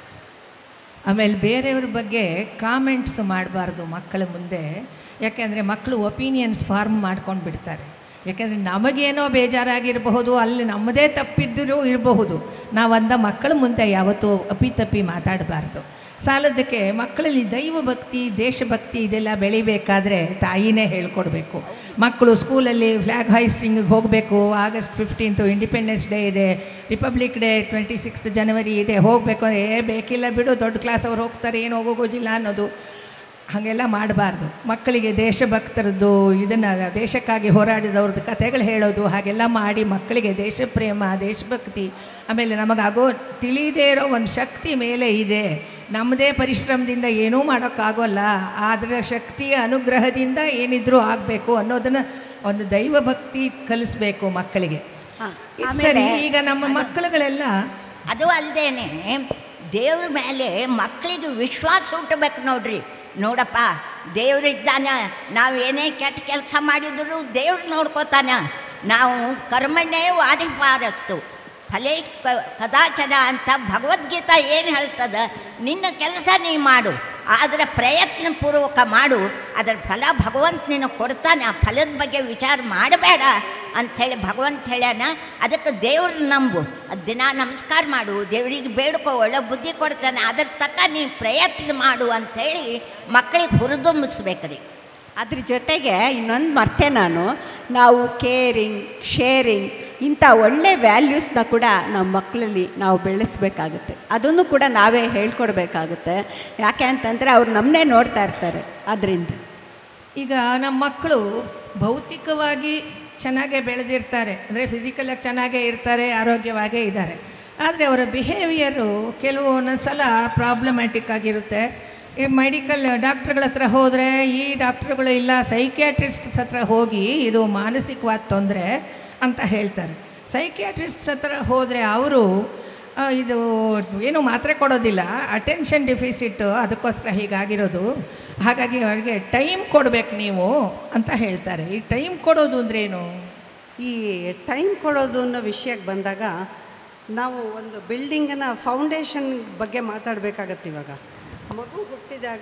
ಆಮೇಲೆ ಬೇರೆಯವ್ರ ಬಗ್ಗೆ ಕಾಮೆಂಟ್ಸ್ ಮಾಡಬಾರ್ದು ಮಕ್ಕಳ ಮುಂದೆ ಯಾಕೆಂದರೆ ಮಕ್ಕಳು ಒಪಿನಿಯನ್ಸ್ ಫಾರ್ಮ್ ಮಾಡ್ಕೊಂಡು ಬಿಡ್ತಾರೆ ಯಾಕೆಂದರೆ ನಮಗೇನೋ ಬೇಜಾರಾಗಿರಬಹುದು ಅಲ್ಲಿ ನಮ್ಮದೇ ತಪ್ಪಿದ್ದರೂ ಇರಬಹುದು ನಾವು ಅಂದ ಮಕ್ಕಳ ಮುಂದೆ ಯಾವತ್ತೂ ಅಪ್ಪಿತಪ್ಪಿ ಮಾತಾಡಬಾರ್ದು ಸಾಲದಕ್ಕೆ ಮಕ್ಕಳಲ್ಲಿ ದೈವ ಭಕ್ತಿ ದೇಶಭಕ್ತಿ ಇದೆಲ್ಲ ಬೆಳಿಬೇಕಾದ್ರೆ ತಾಯಿನೇ ಹೇಳ್ಕೊಡ್ಬೇಕು ಮಕ್ಕಳು ಸ್ಕೂಲಲ್ಲಿ ಫ್ಲ್ಯಾಗ್ ಹಾಯಿಸ್ಟಿಂಗಿಗೆ ಹೋಗಬೇಕು ಆಗಸ್ಟ್ ಫಿಫ್ಟೀನ್ತು ಇಂಡಿಪೆಂಡೆನ್ಸ್ ಡೇ ಇದೆ ರಿಪಬ್ಲಿಕ್ ಡೇ ಟ್ವೆಂಟಿ ಸಿಕ್ಸ್ತ್ ಜನವರಿ ಇದೆ ಹೋಗಬೇಕು ಅಂದರೆ ಏ ಬೇಕಿಲ್ಲ ಬಿಡು ದೊಡ್ಡ ಕ್ಲಾಸ್ ಅವ್ರು ಹೋಗ್ತಾರೆ ಏನು ಹೋಗೋಗೋದಿಲ್ಲ ಅನ್ನೋದು ಹಾಗೆಲ್ಲ ಮಾಡಬಾರ್ದು ಮಕ್ಕಳಿಗೆ ದೇಶಭಕ್ತರದ್ದು ಇದನ್ನು ದೇಶಕ್ಕಾಗಿ ಹೋರಾಡಿದವ್ರದ್ದು ಕಥೆಗಳು ಹೇಳೋದು ಹಾಗೆಲ್ಲ ಮಾಡಿ ಮಕ್ಕಳಿಗೆ ದೇಶ ಪ್ರೇಮ ದೇಶಭಕ್ತಿ ಆಮೇಲೆ ನಮಗಾಗೋ ತಿಳಿದೇ ಇರೋ ಒಂದು ಶಕ್ತಿ ಮೇಲೆ ಇದೆ ನಮ್ಮದೇ ಪರಿಶ್ರಮದಿಂದ ಏನೂ ಮಾಡೋಕ್ಕಾಗೋಲ್ಲ ಅದರ ಶಕ್ತಿಯ ಅನುಗ್ರಹದಿಂದ ಏನಿದ್ರೂ ಆಗಬೇಕು ಅನ್ನೋದನ್ನು ಒಂದು ದೈವ ಭಕ್ತಿ ಕಲಿಸ್ಬೇಕು ಮಕ್ಕಳಿಗೆ ಹಾ, ಇದು ಆಮೇಲೆ ಸರಿ ಈಗ ನಮ್ಮ ಮಕ್ಕಳುಗಳೆಲ್ಲ ಅದು ಅಲ್ಲದೇನೆ ದೇವ್ರ ಮೇಲೆ ಮಕ್ಕಳಿಗೆ ವಿಶ್ವಾಸ ಹುಟ್ಟಬೇಕು ನೋಡ್ರಿ ನೋಡಪ್ಪ ದೇವ್ರಿದ್ದಾನ ನಾವು ಏನೇ ಕೆಟ್ಟ ಕೆಲಸ ಮಾಡಿದ್ರು ದೇವ್ರು ನೋಡ್ಕೋತಾನ ನಾವು ಕರ್ಮಣ್ಣೇ ವಾದಿಪಾರಸ್ತು ಫಲೇ ಕ ಕದಾಚನ ಅಂತ ಭಗವದ್ಗೀತಾ ಏನು ಹೇಳ್ತದ ನಿನ್ನ ಕೆಲಸ ನೀ ಮಾಡು ಆದರೆ ಪ್ರಯತ್ನಪೂರ್ವಕ ಮಾಡು ಅದರ ಫಲ ಭಗವಂತ ನಿನಗೆ ಕೊಡ್ತಾನೆ ಆ ಫಲದ ಬಗ್ಗೆ ವಿಚಾರ ಮಾಡಬೇಡ ಅಂಥೇಳಿ ಭಗವಂತ ಹೇಳ್ಯಾನ ಅದಕ್ಕೆ ದೇವ್ರ ನಂಬು ಅದು ದಿನ ನಮಸ್ಕಾರ ಮಾಡು ದೇವರಿಗೆ ಬೇಡ್ಕೋ ಒಳ್ಳೆ ಬುದ್ಧಿ ಕೊಡ್ತಾನೆ ಅದ್ರ ತಕ್ಕ ನೀ ಪ್ರಯತ್ನ ಮಾಡು ಅಂಥೇಳಿ ಮಕ್ಕಳಿಗೆ ಹುರಿದುಂಬಿಸ್ಬೇಕ್ರಿ ಅದ್ರ ಜೊತೆಗೆ ಇನ್ನೊಂದು ಮರ್ತೆ ನಾನು ನಾವು ಕೇರಿಂಗ್ ಶೇರಿಂಗ್ ಇಂಥ ಒಳ್ಳೆ ವ್ಯಾಲ್ಯೂಸ್ನ ಕೂಡ ನಮ್ಮ ಮಕ್ಕಳಲ್ಲಿ ನಾವು ಬೆಳೆಸಬೇಕಾಗುತ್ತೆ ಅದನ್ನು ಕೂಡ ನಾವೇ ಹೇಳ್ಕೊಡ್ಬೇಕಾಗುತ್ತೆ ಯಾಕೆ ಅಂತಂದರೆ ಅವ್ರು ನಮ್ಮನ್ನೇ ನೋಡ್ತಾ ಇರ್ತಾರೆ ಅದರಿಂದ ಈಗ ನಮ್ಮ ಮಕ್ಕಳು ಭೌತಿಕವಾಗಿ ಚೆನ್ನಾಗೇ ಬೆಳೆದಿರ್ತಾರೆ ಅಂದರೆ ಫಿಸಿಕಲಾಗಿ ಚೆನ್ನಾಗೇ ಇರ್ತಾರೆ ಆರೋಗ್ಯವಾಗೇ ಇದ್ದಾರೆ ಆದರೆ ಅವರ ಬಿಹೇವಿಯರು ಕೆಲವು ಒಂದೊಂದು ಸಲ ಪ್ರಾಬ್ಲಮ್ಯಾಟಿಕ್ ಆಗಿರುತ್ತೆ ಈ ಮೆಡಿಕಲ್ ಡಾಕ್ಟ್ರುಗಳ ಹತ್ರ ಹೋದರೆ ಈ ಡಾಕ್ಟ್ರುಗಳು ಇಲ್ಲ ಸೈಕ್ಯಾಟ್ರಿಸ್ಟ್ ಹತ್ರ ಹೋಗಿ ಇದು ಮಾನಸಿಕವಾದ ತೊಂದರೆ ಅಂತ ಹೇಳ್ತಾರೆ ಸೈಕ್ಯಾಟ್ರಿಸ್ಟ್ ಹತ್ರ ಹೋದರೆ ಅವರು ಆ, ಇದು ಏನು ಮಾತ್ರೆ ಕೊಡೋದಿಲ್ಲ ಅಟೆನ್ಷನ್ ಡಿಫಿಸಿಟ್ ಅದಕ್ಕೋಸ್ಕರ ಹೀಗಾಗಿರೋದು ಹಾಗಾಗಿ ಅವರಿಗೆ ಟೈಮ್ ಕೊಡಬೇಕು ನೀವು ಅಂತ ಹೇಳ್ತಾರೆ ಈ ಟೈಮ್ ಕೊಡೋದು ಅಂದ್ರೇನು ಈ ಟೈಮ್ ಕೊಡೋದು ಅನ್ನೋ ವಿಷಯಕ್ಕೆ ಬಂದಾಗ ನಾವು ಒಂದು ಬಿಲ್ಡಿಂಗನ ಫೌಂಡೇಶನ್ ಬಗ್ಗೆ ಮಾತಾಡಬೇಕಾಗತ್ತೆ ಇವಾಗ ಮಗು ಹುಟ್ಟಿದಾಗ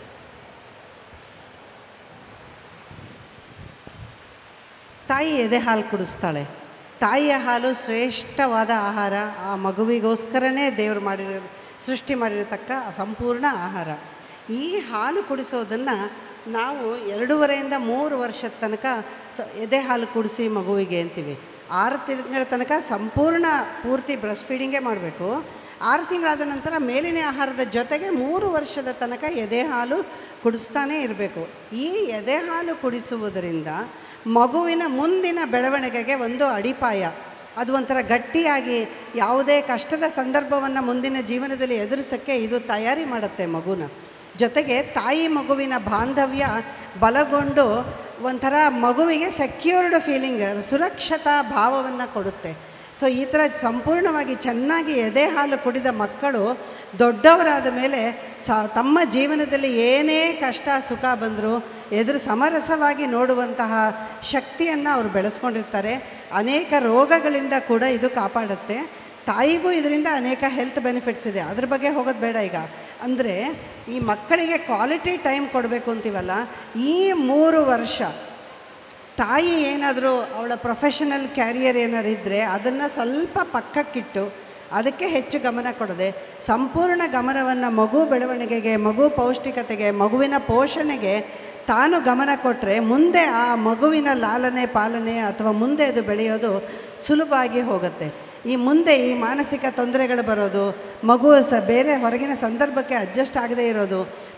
ತಾಯಿ ಎದೆ ಹಾಲು ಕುಡಿಸ್ತಾಳೆ ತಾಯಿಯ ಹಾಲು ಶ್ರೇಷ್ಠವಾದ ಆಹಾರ ಆ ಮಗುವಿಗೋಸ್ಕರನೇ ದೇವರು ಮಾಡಿರೋ ಸೃಷ್ಟಿ ಮಾಡಿರತಕ್ಕ ಸಂಪೂರ್ಣ ಆಹಾರ ಈ ಹಾಲು ಕುಡಿಸೋದನ್ನು ನಾವು ಎರಡೂವರೆಯಿಂದ ಮೂರು ವರ್ಷದ ತನಕ ಸ ಎದೆ ಹಾಲು ಕುಡಿಸಿ ಮಗುವಿಗೆ ಅಂತೀವಿ ಆರು ತಿಂಗಳ ತನಕ ಸಂಪೂರ್ಣ ಪೂರ್ತಿ ಬ್ರೆಸ್ಟ್ ಫೀಡಿಂಗೇ ಮಾಡಬೇಕು ಆರು ತಿಂಗಳಾದ ನಂತರ ಮೇಲಿನ ಆಹಾರದ ಜೊತೆಗೆ ಮೂರು ವರ್ಷದ ತನಕ ಎದೆ ಹಾಲು ಕುಡಿಸ್ತಾನೇ ಇರಬೇಕು ಈ ಎದೆ ಹಾಲು ಕುಡಿಸುವುದರಿಂದ ಮಗುವಿನ ಮುಂದಿನ ಬೆಳವಣಿಗೆಗೆ ಒಂದು ಅಡಿಪಾಯ ಅದು ಒಂಥರ ಗಟ್ಟಿಯಾಗಿ ಯಾವುದೇ ಕಷ್ಟದ ಸಂದರ್ಭವನ್ನು ಮುಂದಿನ ಜೀವನದಲ್ಲಿ ಎದುರಿಸೋಕ್ಕೆ ಇದು ತಯಾರಿ ಮಾಡುತ್ತೆ ಮಗುನ ಜೊತೆಗೆ ತಾಯಿ ಮಗುವಿನ ಬಾಂಧವ್ಯ ಬಲಗೊಂಡು ಒಂಥರ ಮಗುವಿಗೆ ಸೆಕ್ಯೂರ್ಡ್ ಫೀಲಿಂಗ್ ಸುರಕ್ಷತಾ ಭಾವವನ್ನು ಕೊಡುತ್ತೆ ಸೊ ಈ ಥರ ಸಂಪೂರ್ಣವಾಗಿ ಚೆನ್ನಾಗಿ ಎದೆ ಹಾಲು ಕುಡಿದ ಮಕ್ಕಳು ದೊಡ್ಡವರಾದ ಮೇಲೆ ಸ ತಮ್ಮ ಜೀವನದಲ್ಲಿ ಏನೇ ಕಷ್ಟ ಸುಖ ಬಂದರೂ ಎದುರು ಸಮರಸವಾಗಿ ನೋಡುವಂತಹ ಶಕ್ತಿಯನ್ನು ಅವರು ಬೆಳೆಸ್ಕೊಂಡಿರ್ತಾರೆ ಅನೇಕ ರೋಗಗಳಿಂದ ಕೂಡ ಇದು ಕಾಪಾಡುತ್ತೆ ತಾಯಿಗೂ ಇದರಿಂದ ಅನೇಕ ಹೆಲ್ತ್ ಬೆನಿಫಿಟ್ಸ್ ಇದೆ ಅದ್ರ ಬಗ್ಗೆ ಹೋಗೋದು ಬೇಡ ಈಗ ಅಂದರೆ ಈ ಮಕ್ಕಳಿಗೆ ಕ್ವಾಲಿಟಿ ಟೈಮ್ ಕೊಡಬೇಕು ಅಂತೀವಲ್ಲ ಈ ಮೂರು ವರ್ಷ ತಾಯಿ ಏನಾದರೂ ಅವಳ ಪ್ರೊಫೆಷನಲ್ ಕ್ಯಾರಿಯರ್ ಏನಾದ್ರು ಇದ್ದರೆ ಅದನ್ನು ಸ್ವಲ್ಪ ಪಕ್ಕಕ್ಕಿಟ್ಟು ಅದಕ್ಕೆ ಹೆಚ್ಚು ಗಮನ ಕೊಡದೆ ಸಂಪೂರ್ಣ ಗಮನವನ್ನು ಮಗು ಬೆಳವಣಿಗೆಗೆ ಮಗು ಪೌಷ್ಟಿಕತೆಗೆ ಮಗುವಿನ ಪೋಷಣೆಗೆ ತಾನು ಗಮನ ಕೊಟ್ಟರೆ ಮುಂದೆ ಆ ಮಗುವಿನ ಲಾಲನೆ ಪಾಲನೆ ಅಥವಾ ಮುಂದೆ ಅದು ಬೆಳೆಯೋದು ಸುಲಭವಾಗಿ ಹೋಗುತ್ತೆ ಈ ಮುಂದೆ ಈ ಮಾನಸಿಕ ತೊಂದರೆಗಳು ಬರೋದು ಮಗು ಸ ಬೇರೆ ಹೊರಗಿನ ಸಂದರ್ಭಕ್ಕೆ ಅಡ್ಜಸ್ಟ್ ಆಗದೇ ಇರೋದು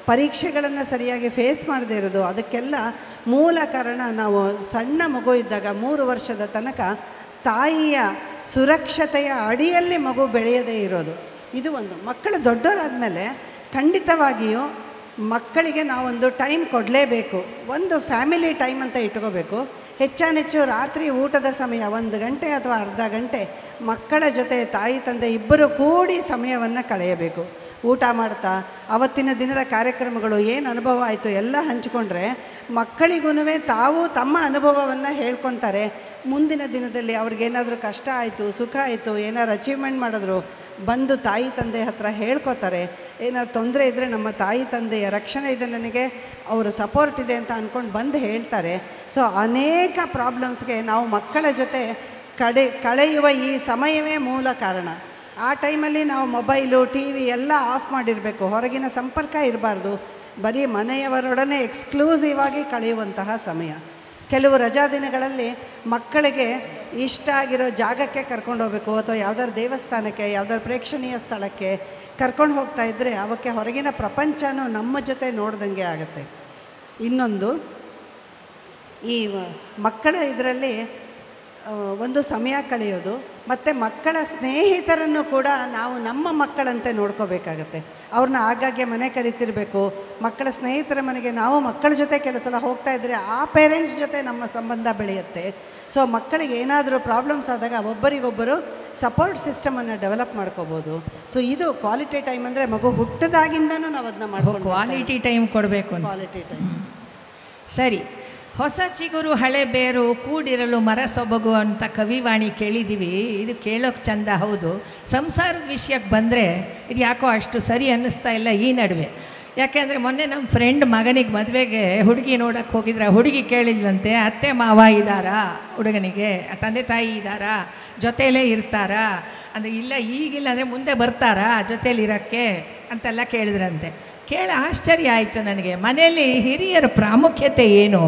ಪರೀಕ್ಷೆಗಳನ್ನು ಸರಿಯಾಗಿ ಫೇಸ್ ಮಾಡದೇ ಇರೋದು ಅದಕ್ಕೆಲ್ಲ ಮೂಲ ಕಾರಣ ನಾವು ಸಣ್ಣ ಮಗು ಇದ್ದಾಗ ಮೂರು ವರ್ಷದ ತನಕ ತಾಯಿಯ ಸುರಕ್ಷತೆಯ ಅಡಿಯಲ್ಲಿ ಮಗು ಬೆಳೆಯದೇ ಇರೋದು ಇದು ಒಂದು ಮಕ್ಕಳು ದೊಡ್ಡವರಾದಮೇಲೆ ಖಂಡಿತವಾಗಿಯೂ ಮಕ್ಕಳಿಗೆ ನಾವೊಂದು ಟೈಮ್ ಕೊಡಲೇಬೇಕು ಒಂದು ಫ್ಯಾಮಿಲಿ ಟೈಮ್ ಅಂತ ಇಟ್ಕೋಬೇಕು ಹೆಚ್ಚಾನೆಚ್ಚು ರಾತ್ರಿ ಊಟದ ಸಮಯ ಒಂದು ಗಂಟೆ ಅಥವಾ ಅರ್ಧ ಗಂಟೆ ಮಕ್ಕಳ ಜೊತೆ ತಾಯಿ ತಂದೆ ಇಬ್ಬರು ಕೂಡಿ ಸಮಯವನ್ನು ಕಳೆಯಬೇಕು ಊಟ ಮಾಡ್ತಾ ಅವತ್ತಿನ ದಿನದ ಕಾರ್ಯಕ್ರಮಗಳು ಏನು ಅನುಭವ ಆಯಿತು ಎಲ್ಲ ಹಂಚಿಕೊಂಡ್ರೆ ಮಕ್ಕಳಿಗೂ ತಾವು ತಮ್ಮ ಅನುಭವವನ್ನು ಹೇಳ್ಕೊತಾರೆ ಮುಂದಿನ ದಿನದಲ್ಲಿ ಅವ್ರಿಗೇನಾದರೂ ಕಷ್ಟ ಆಯಿತು ಸುಖ ಆಯಿತು ಏನಾದ್ರು ಅಚೀವ್ಮೆಂಟ್ ಮಾಡಿದ್ರು ಬಂದು ತಾಯಿ ತಂದೆ ಹತ್ರ ಹೇಳ್ಕೊತಾರೆ ಏನಾದ್ರು ತೊಂದರೆ ಇದ್ದರೆ ನಮ್ಮ ತಾಯಿ ತಂದೆಯ ರಕ್ಷಣೆ ಇದೆ ನನಗೆ ಅವರ ಸಪೋರ್ಟ್ ಇದೆ ಅಂತ ಅಂದ್ಕೊಂಡು ಬಂದು ಹೇಳ್ತಾರೆ ಸೊ ಅನೇಕ ಪ್ರಾಬ್ಲಮ್ಸ್ಗೆ ನಾವು ಮಕ್ಕಳ ಜೊತೆ ಕಡೆ ಕಳೆಯುವ ಈ ಸಮಯವೇ ಮೂಲ ಕಾರಣ ಆ ಟೈಮಲ್ಲಿ ನಾವು ಮೊಬೈಲು ಟಿ ವಿ ಎಲ್ಲ ಆಫ್ ಮಾಡಿರಬೇಕು ಹೊರಗಿನ ಸಂಪರ್ಕ ಇರಬಾರ್ದು ಬರೀ ಮನೆಯವರೊಡನೆ ಎಕ್ಸ್ಕ್ಲೂಸಿವ್ ಆಗಿ ಕಳೆಯುವಂತಹ ಸಮಯ ಕೆಲವು ರಜಾ ದಿನಗಳಲ್ಲಿ ಮಕ್ಕಳಿಗೆ ಇಷ್ಟ ಆಗಿರೋ ಜಾಗಕ್ಕೆ ಕರ್ಕೊಂಡು ಹೋಗ್ಬೇಕು ಅಥವಾ ಯಾವ್ದಾದ್ರು ದೇವಸ್ಥಾನಕ್ಕೆ ಯಾವ್ದಾದ್ರು ಪ್ರೇಕ್ಷಣೀಯ ಸ್ಥಳಕ್ಕೆ ಕರ್ಕೊಂಡು ಹೋಗ್ತಾ ಇದ್ದರೆ ಅವಕ್ಕೆ ಹೊರಗಿನ ಪ್ರಪಂಚನೂ ನಮ್ಮ ಜೊತೆ ನೋಡ್ದಂಗೆ ಆಗುತ್ತೆ ಇನ್ನೊಂದು ಈ ಮಕ್ಕಳ ಇದರಲ್ಲಿ ಆ, ಒಂದು ಸಮಯ ಕಳೆಯೋದು ಮತ್ತು ಮಕ್ಕಳ ಸ್ನೇಹಿತರನ್ನು ಕೂಡ ನಾವು ನಮ್ಮ ಮಕ್ಕಳಂತೆ ನೋಡ್ಕೋಬೇಕಾಗತ್ತೆ ಅವ್ರನ್ನ ಆಗಾಗ್ಗೆ ಮನೆ ಕರಿತಿರ್ಬೇಕು ಮಕ್ಕಳ ಸ್ನೇಹಿತರ ಮನೆಗೆ ನಾವು ಮಕ್ಕಳ ಜೊತೆ ಕೆಲವು ಸಲ ಹೋಗ್ತಾ ಇದ್ದರೆ ಆ ಪೇರೆಂಟ್ಸ್ ಜೊತೆ ನಮ್ಮ ಸಂಬಂಧ ಬೆಳೆಯುತ್ತೆ ಸೊ ಮಕ್ಕಳಿಗೆ ಏನಾದರೂ ಪ್ರಾಬ್ಲಮ್ಸ್ ಆದಾಗ ಒಬ್ಬರಿಗೊಬ್ಬರು ಸಪೋರ್ಟ್ ಸಿಸ್ಟಮನ್ನು ಡೆವಲಪ್ ಮಾಡ್ಕೋಬೋದು ಸೊ ಇದು ಕ್ವಾಲಿಟಿ ಟೈಮ್ ಅಂದರೆ ಮಗು ಹುಟ್ಟದಾಗಿಂದನೂ ನಾವು ಅದನ್ನ ಮಾಡ್ಕೊಂಡು ಕ್ವಾಲಿಟಿ ಟೈಮ್ ಕೊಡಬೇಕು ಅಂತ ಕ್ವಾಲಿಟಿ ಟೈಮ್ ಸರಿ ಹೊಸ ಚಿಗುರು ಹಳೆ ಬೇರು ಕೂಡಿರಲು ಮರ ಸೊಬಗು ಅಂತ ಕವಿವಾಣಿ ಕೇಳಿದ್ದೀವಿ ಇದು ಕೇಳೋಕೆ ಚಂದ ಹೌದು ಸಂಸಾರದ ವಿಷಯಕ್ಕೆ ಬಂದರೆ ಇದು ಯಾಕೋ ಅಷ್ಟು ಸರಿ ಅನ್ನಿಸ್ತಾ ಇಲ್ಲ ಈ ನಡುವೆ ಯಾಕೆಂದರೆ ಮೊನ್ನೆ ನಮ್ಮ ಫ್ರೆಂಡ್ ಮಗನಿಗೆ ಮದುವೆಗೆ ಹುಡುಗಿ ನೋಡೋಕ್ಕೆ ಹೋಗಿದ್ರೆ ಹುಡುಗಿ ಕೇಳಿದ್ಲಂತೆ ಅತ್ತೆ ಮಾವ ಇದ್ದಾರಾ ಹುಡುಗನಿಗೆ ತಂದೆ ತಾಯಿ ಇದ್ದಾರಾ ಜೊತೆಯಲ್ಲೇ ಇರ್ತಾರಾ ಅಂದರೆ ಇಲ್ಲ ಈಗಿಲ್ಲ ಅಂದರೆ ಮುಂದೆ ಬರ್ತಾರಾ ಜೊತೇಲಿ ಇರೋಕ್ಕೆ ಅಂತೆಲ್ಲ ಕೇಳಿದ್ರಂತೆ ಕೇಳಿ ಆಶ್ಚರ್ಯ ಆಯಿತು ನನಗೆ ಮನೆಯಲ್ಲಿ ಹಿರಿಯರ ಪ್ರಾಮುಖ್ಯತೆ ಏನು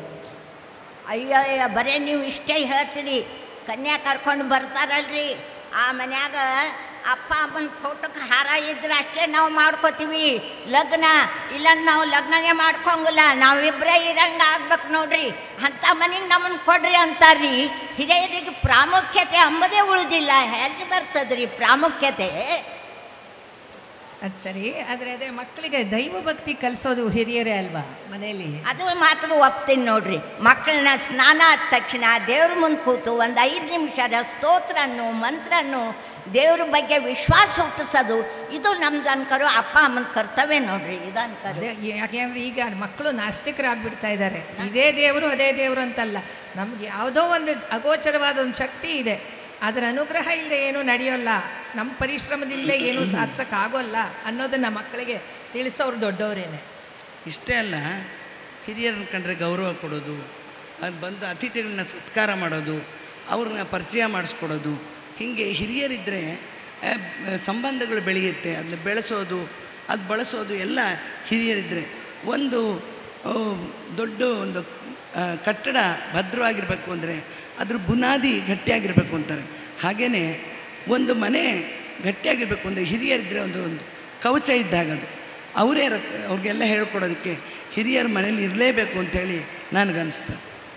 ಅಯ್ಯೋ ಅಯ್ಯೋ ಬರೇ ನೀವು ಇಷ್ಟೇ ಹೇಳ್ತೀರಿ ಕನ್ಯಾ ಕರ್ಕೊಂಡು ಬರ್ತಾರಲ್ರಿ ಆ ಮನ್ಯಾಗ ಅಪ್ಪ ಅಮ್ಮನ ಫೋಟೋಕ್ಕೆ ಹಾರ ಇದ್ರೆ ಅಷ್ಟೇ ನಾವು ಮಾಡ್ಕೋತೀವಿ ಲಗ್ನ ಇಲ್ಲ ನಾವು ಲಗ್ನನೇ ಮಾಡ್ಕೊಂಗಿಲ್ಲ ನಾವಿಬ್ಬರೇ ಇರಂಗೆ ಆಗ್ಬೇಕು ನೋಡ್ರಿ ಅಂಥ ಮನೆಗೆ ನಮ್ಮನ್ನು ಕೊಡ್ರಿ ಅಂತಾರ್ರಿ ಹಿರಿಯರಿಗೆ ಪ್ರಾಮುಖ್ಯತೆ ಅಂಬದೇ ಉಳಿದಿಲ್ಲ ಎಲ್ಲಿ ಬರ್ತದ್ರಿ ಪ್ರಾಮುಖ್ಯತೆ ಅದು ಸರಿ ಆದರೆ ಅದೇ ಮಕ್ಕಳಿಗೆ ದೈವ ಭಕ್ತಿ ಕಲಿಸೋದು ಹಿರಿಯರೇ ಅಲ್ವಾ ಮನೆಯಲ್ಲಿ ಅದು ಮಾತ್ರ ಒಪ್ತೀನಿ ನೋಡ್ರಿ ಮಕ್ಕಳನ್ನ ಸ್ನಾನ ಆದ ತಕ್ಷಣ ದೇವ್ರ ಮುಂದೆ ಕೂತು ಒಂದು ಐದು ನಿಮಿಷದ ಸ್ತೋತ್ರನ್ನು ಮಂತ್ರನ್ನು ದೇವ್ರ ಬಗ್ಗೆ ವಿಶ್ವಾಸ ಹುಟ್ಟಿಸೋದು ಇದು ನಮ್ದು ಅನ್ಕರು ಅಪ್ಪ ಅಮ್ಮನ ಕರ್ತವ್ಯ ನೋಡ್ರಿ ಇದು ಅನ್ಕರು ಅದೇ ಯಾಕೆಂದ್ರೆ ಈಗ ಮಕ್ಕಳು ನಾಸ್ತಿಕರಾಗ್ಬಿಡ್ತಾ ಇದ್ದಾರೆ ಇದೇ ದೇವರು ಅದೇ ದೇವರು ಅಂತಲ್ಲ ನಮ್ಗೆ ಯಾವುದೋ ಒಂದು ಅಗೋಚರವಾದ ಒಂದು ಶಕ್ತಿ ಇದೆ ಅದರ ಅನುಗ್ರಹ ಇಲ್ಲದೆ ಏನೂ ನಡೆಯೋಲ್ಲ ನಮ್ಮ ಪರಿಶ್ರಮದಿಂದ ಏನೂ ಸಾಧಿಸೋಕ್ಕಾಗೋಲ್ಲ ಅನ್ನೋದನ್ನು ಮಕ್ಕಳಿಗೆ ತಿಳಿಸೋರು ದೊಡ್ಡವರೇನೆ ಇಷ್ಟೇ ಅಲ್ಲ ಹಿರಿಯರನ್ನ ಕಂಡ್ರೆ ಗೌರವ ಕೊಡೋದು ಅದು ಬಂದು ಅತಿಥಿಗಳನ್ನ ಸತ್ಕಾರ ಮಾಡೋದು ಅವ್ರನ್ನ ಪರಿಚಯ ಮಾಡಿಸ್ಕೊಡೋದು ಹೀಗೆ ಹಿರಿಯರಿದ್ದರೆ ಆ, ಸಂಬಂಧಗಳು ಬೆಳೆಯುತ್ತೆ ಅದನ್ನ ಬೆಳೆಸೋದು ಅದು ಬಳಸೋದು ಎಲ್ಲ ಹಿರಿಯರಿದ್ದರೆ ಒಂದು ಆ, ದೊಡ್ಡ ಒಂದು ಆ, ಕಟ್ಟಡ ಭದ್ರವಾಗಿರಬೇಕು ಅಂದರೆ ಅದ್ರ ಬುನಾದಿ ಗಟ್ಟಿಯಾಗಿರಬೇಕು ಅಂತಾರೆ ಹಾಗೆಯೇ ಒಂದು ಮನೆ ಗಟ್ಟಿಯಾಗಿರಬೇಕು ಅಂದರೆ ಹಿರಿಯರಿದ್ದರೆ ಒಂದು ಒಂದು ಕವಚ ಇದ್ದಾಗ ಅದು ಅವರೇ ರ- ಅವ್ರಿಗೆಲ್ಲ ಹೇಳ್ಕೊಡೋದಕ್ಕೆ ಹಿರಿಯರ ಮನೇಲಿ ಇರಲೇಬೇಕು ಅಂತೇಳಿ ನನಗನ್ನಿಸ್ತು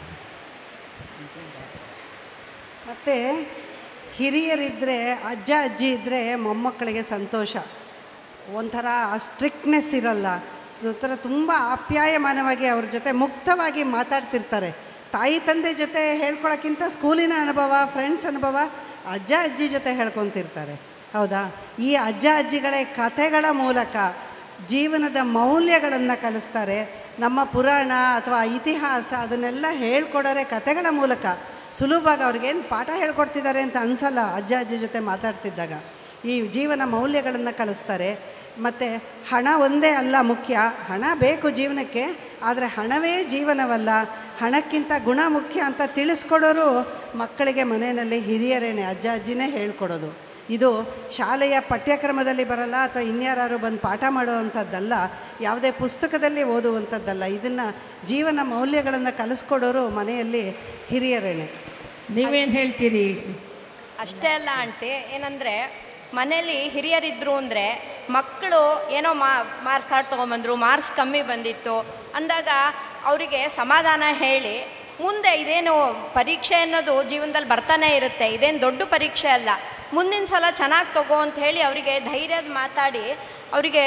ಮತ್ತು ಹಿರಿಯರಿದ್ದರೆ ಅಜ್ಜ ಅಜ್ಜಿ ಇದ್ದರೆ ಮೊಮ್ಮಕ್ಕಳಿಗೆ ಸಂತೋಷ ಒಂಥರ ಸ್ಟ್ರಿಕ್ಟ್ನೆಸ್ ಇರಲ್ಲ ಒಂಥರ ತುಂಬ ಆಪ್ಯಾಯಮಾನವಾಗಿ ಅವ್ರ ಜೊತೆ ಮುಕ್ತವಾಗಿ ಮಾತಾಡ್ತಿರ್ತಾರೆ ತಾಯಿ ತಂದೆ ಜೊತೆ ಹೇಳ್ಕೊಳಕ್ಕಿಂತ ಸ್ಕೂಲಿನ ಅನುಭವ ಫ್ರೆಂಡ್ಸ್ ಅನುಭವ ಅಜ್ಜ ಅಜ್ಜಿ ಜೊತೆ ಹೇಳ್ಕೊತಿರ್ತಾರೆ ಹೌದಾ ಈ ಅಜ್ಜ ಅಜ್ಜಿಗಳೇ ಕಥೆಗಳ ಮೂಲಕ ಜೀವನದ ಮೌಲ್ಯಗಳನ್ನು ಕಲಿಸ್ತಾರೆ ನಮ್ಮ ಪುರಾಣ ಅಥವಾ ಇತಿಹಾಸ ಅದನ್ನೆಲ್ಲ ಹೇಳ್ಕೊಡೋರೆ ಕಥೆಗಳ ಮೂಲಕ ಸುಲಭವಾಗಿ ಅವ್ರಿಗೇನು ಪಾಠ ಹೇಳ್ಕೊಡ್ತಿದ್ದಾರೆ ಅಂತ ಅನಿಸಲ್ಲ ಅಜ್ಜ ಅಜ್ಜಿ ಜೊತೆ ಮಾತಾಡ್ತಿದ್ದಾಗ ಈ ಜೀವನ ಮೌಲ್ಯಗಳನ್ನು ಕಲಿಸ್ತಾರೆ ಮತ್ತು ಹಣ ಒಂದೇ ಅಲ್ಲ ಮುಖ್ಯ ಹಣ ಬೇಕು ಜೀವನಕ್ಕೆ ಆದರೆ ಹಣವೇ ಜೀವನವಲ್ಲ ಹಣಕ್ಕಿಂತ ಗುಣ ಮುಖ್ಯ ಅಂತ ತಿಳಿಸ್ಕೊಡೋರು ಮಕ್ಕಳಿಗೆ ಮನೆಯಲ್ಲಿ ಹಿರಿಯರೇನೆ ಅಜ್ಜ ಅಜ್ಜಿನೇ ಹೇಳ್ಕೊಡೋದು ಇದು ಶಾಲೆಯ ಪಠ್ಯಕ್ರಮದಲ್ಲಿ ಬರಲ್ಲ ಅಥವಾ ಇನ್ಯಾರು ಬಂದು ಪಾಠ ಮಾಡುವಂಥದ್ದಲ್ಲ ಯಾವುದೇ ಪುಸ್ತಕದಲ್ಲಿ ಓದುವಂಥದ್ದಲ್ಲ ಇದನ್ನು ಜೀವನ ಮೌಲ್ಯಗಳನ್ನು ಕಲಿಸ್ಕೊಡೋರು ಮನೆಯಲ್ಲಿ ಹಿರಿಯರೇನೆ ನೀವೇನು ಹೇಳ್ತೀರಿ ಅಷ್ಟೇ ಅಲ್ಲ ಆಂಟಿ ಏನಂದರೆ ಮನೇಲಿ ಹಿರಿಯರಿದ್ರು ಅಂದರೆ ಮಕ್ಕಳು ಏನೋ ಮಾ ಮಾರ್ಕ್ಸ್ ಕಾರ್ಡ್ ತೊಗೊಂಬಂದರು ಮಾರ್ಕ್ಸ್ ಕಮ್ಮಿ ಬಂದಿತ್ತು ಅಂದಾಗ ಅವರಿಗೆ ಸಮಾಧಾನ ಹೇಳಿ ಮುಂದೆ ಇದೇನು ಪರೀಕ್ಷೆ ಅನ್ನೋದು ಜೀವನದಲ್ಲಿ ಬರ್ತಾನೆ ಇರುತ್ತೆ ಇದೇನು ದೊಡ್ಡ ಪರೀಕ್ಷೆ ಅಲ್ಲ ಮುಂದಿನ ಸಲ ಚೆನ್ನಾಗಿ ತಗೋ ಅಂತ ಹೇಳಿ ಅವರಿಗೆ ಧೈರ್ಯದ ಮಾತಾಡಿ ಅವರಿಗೆ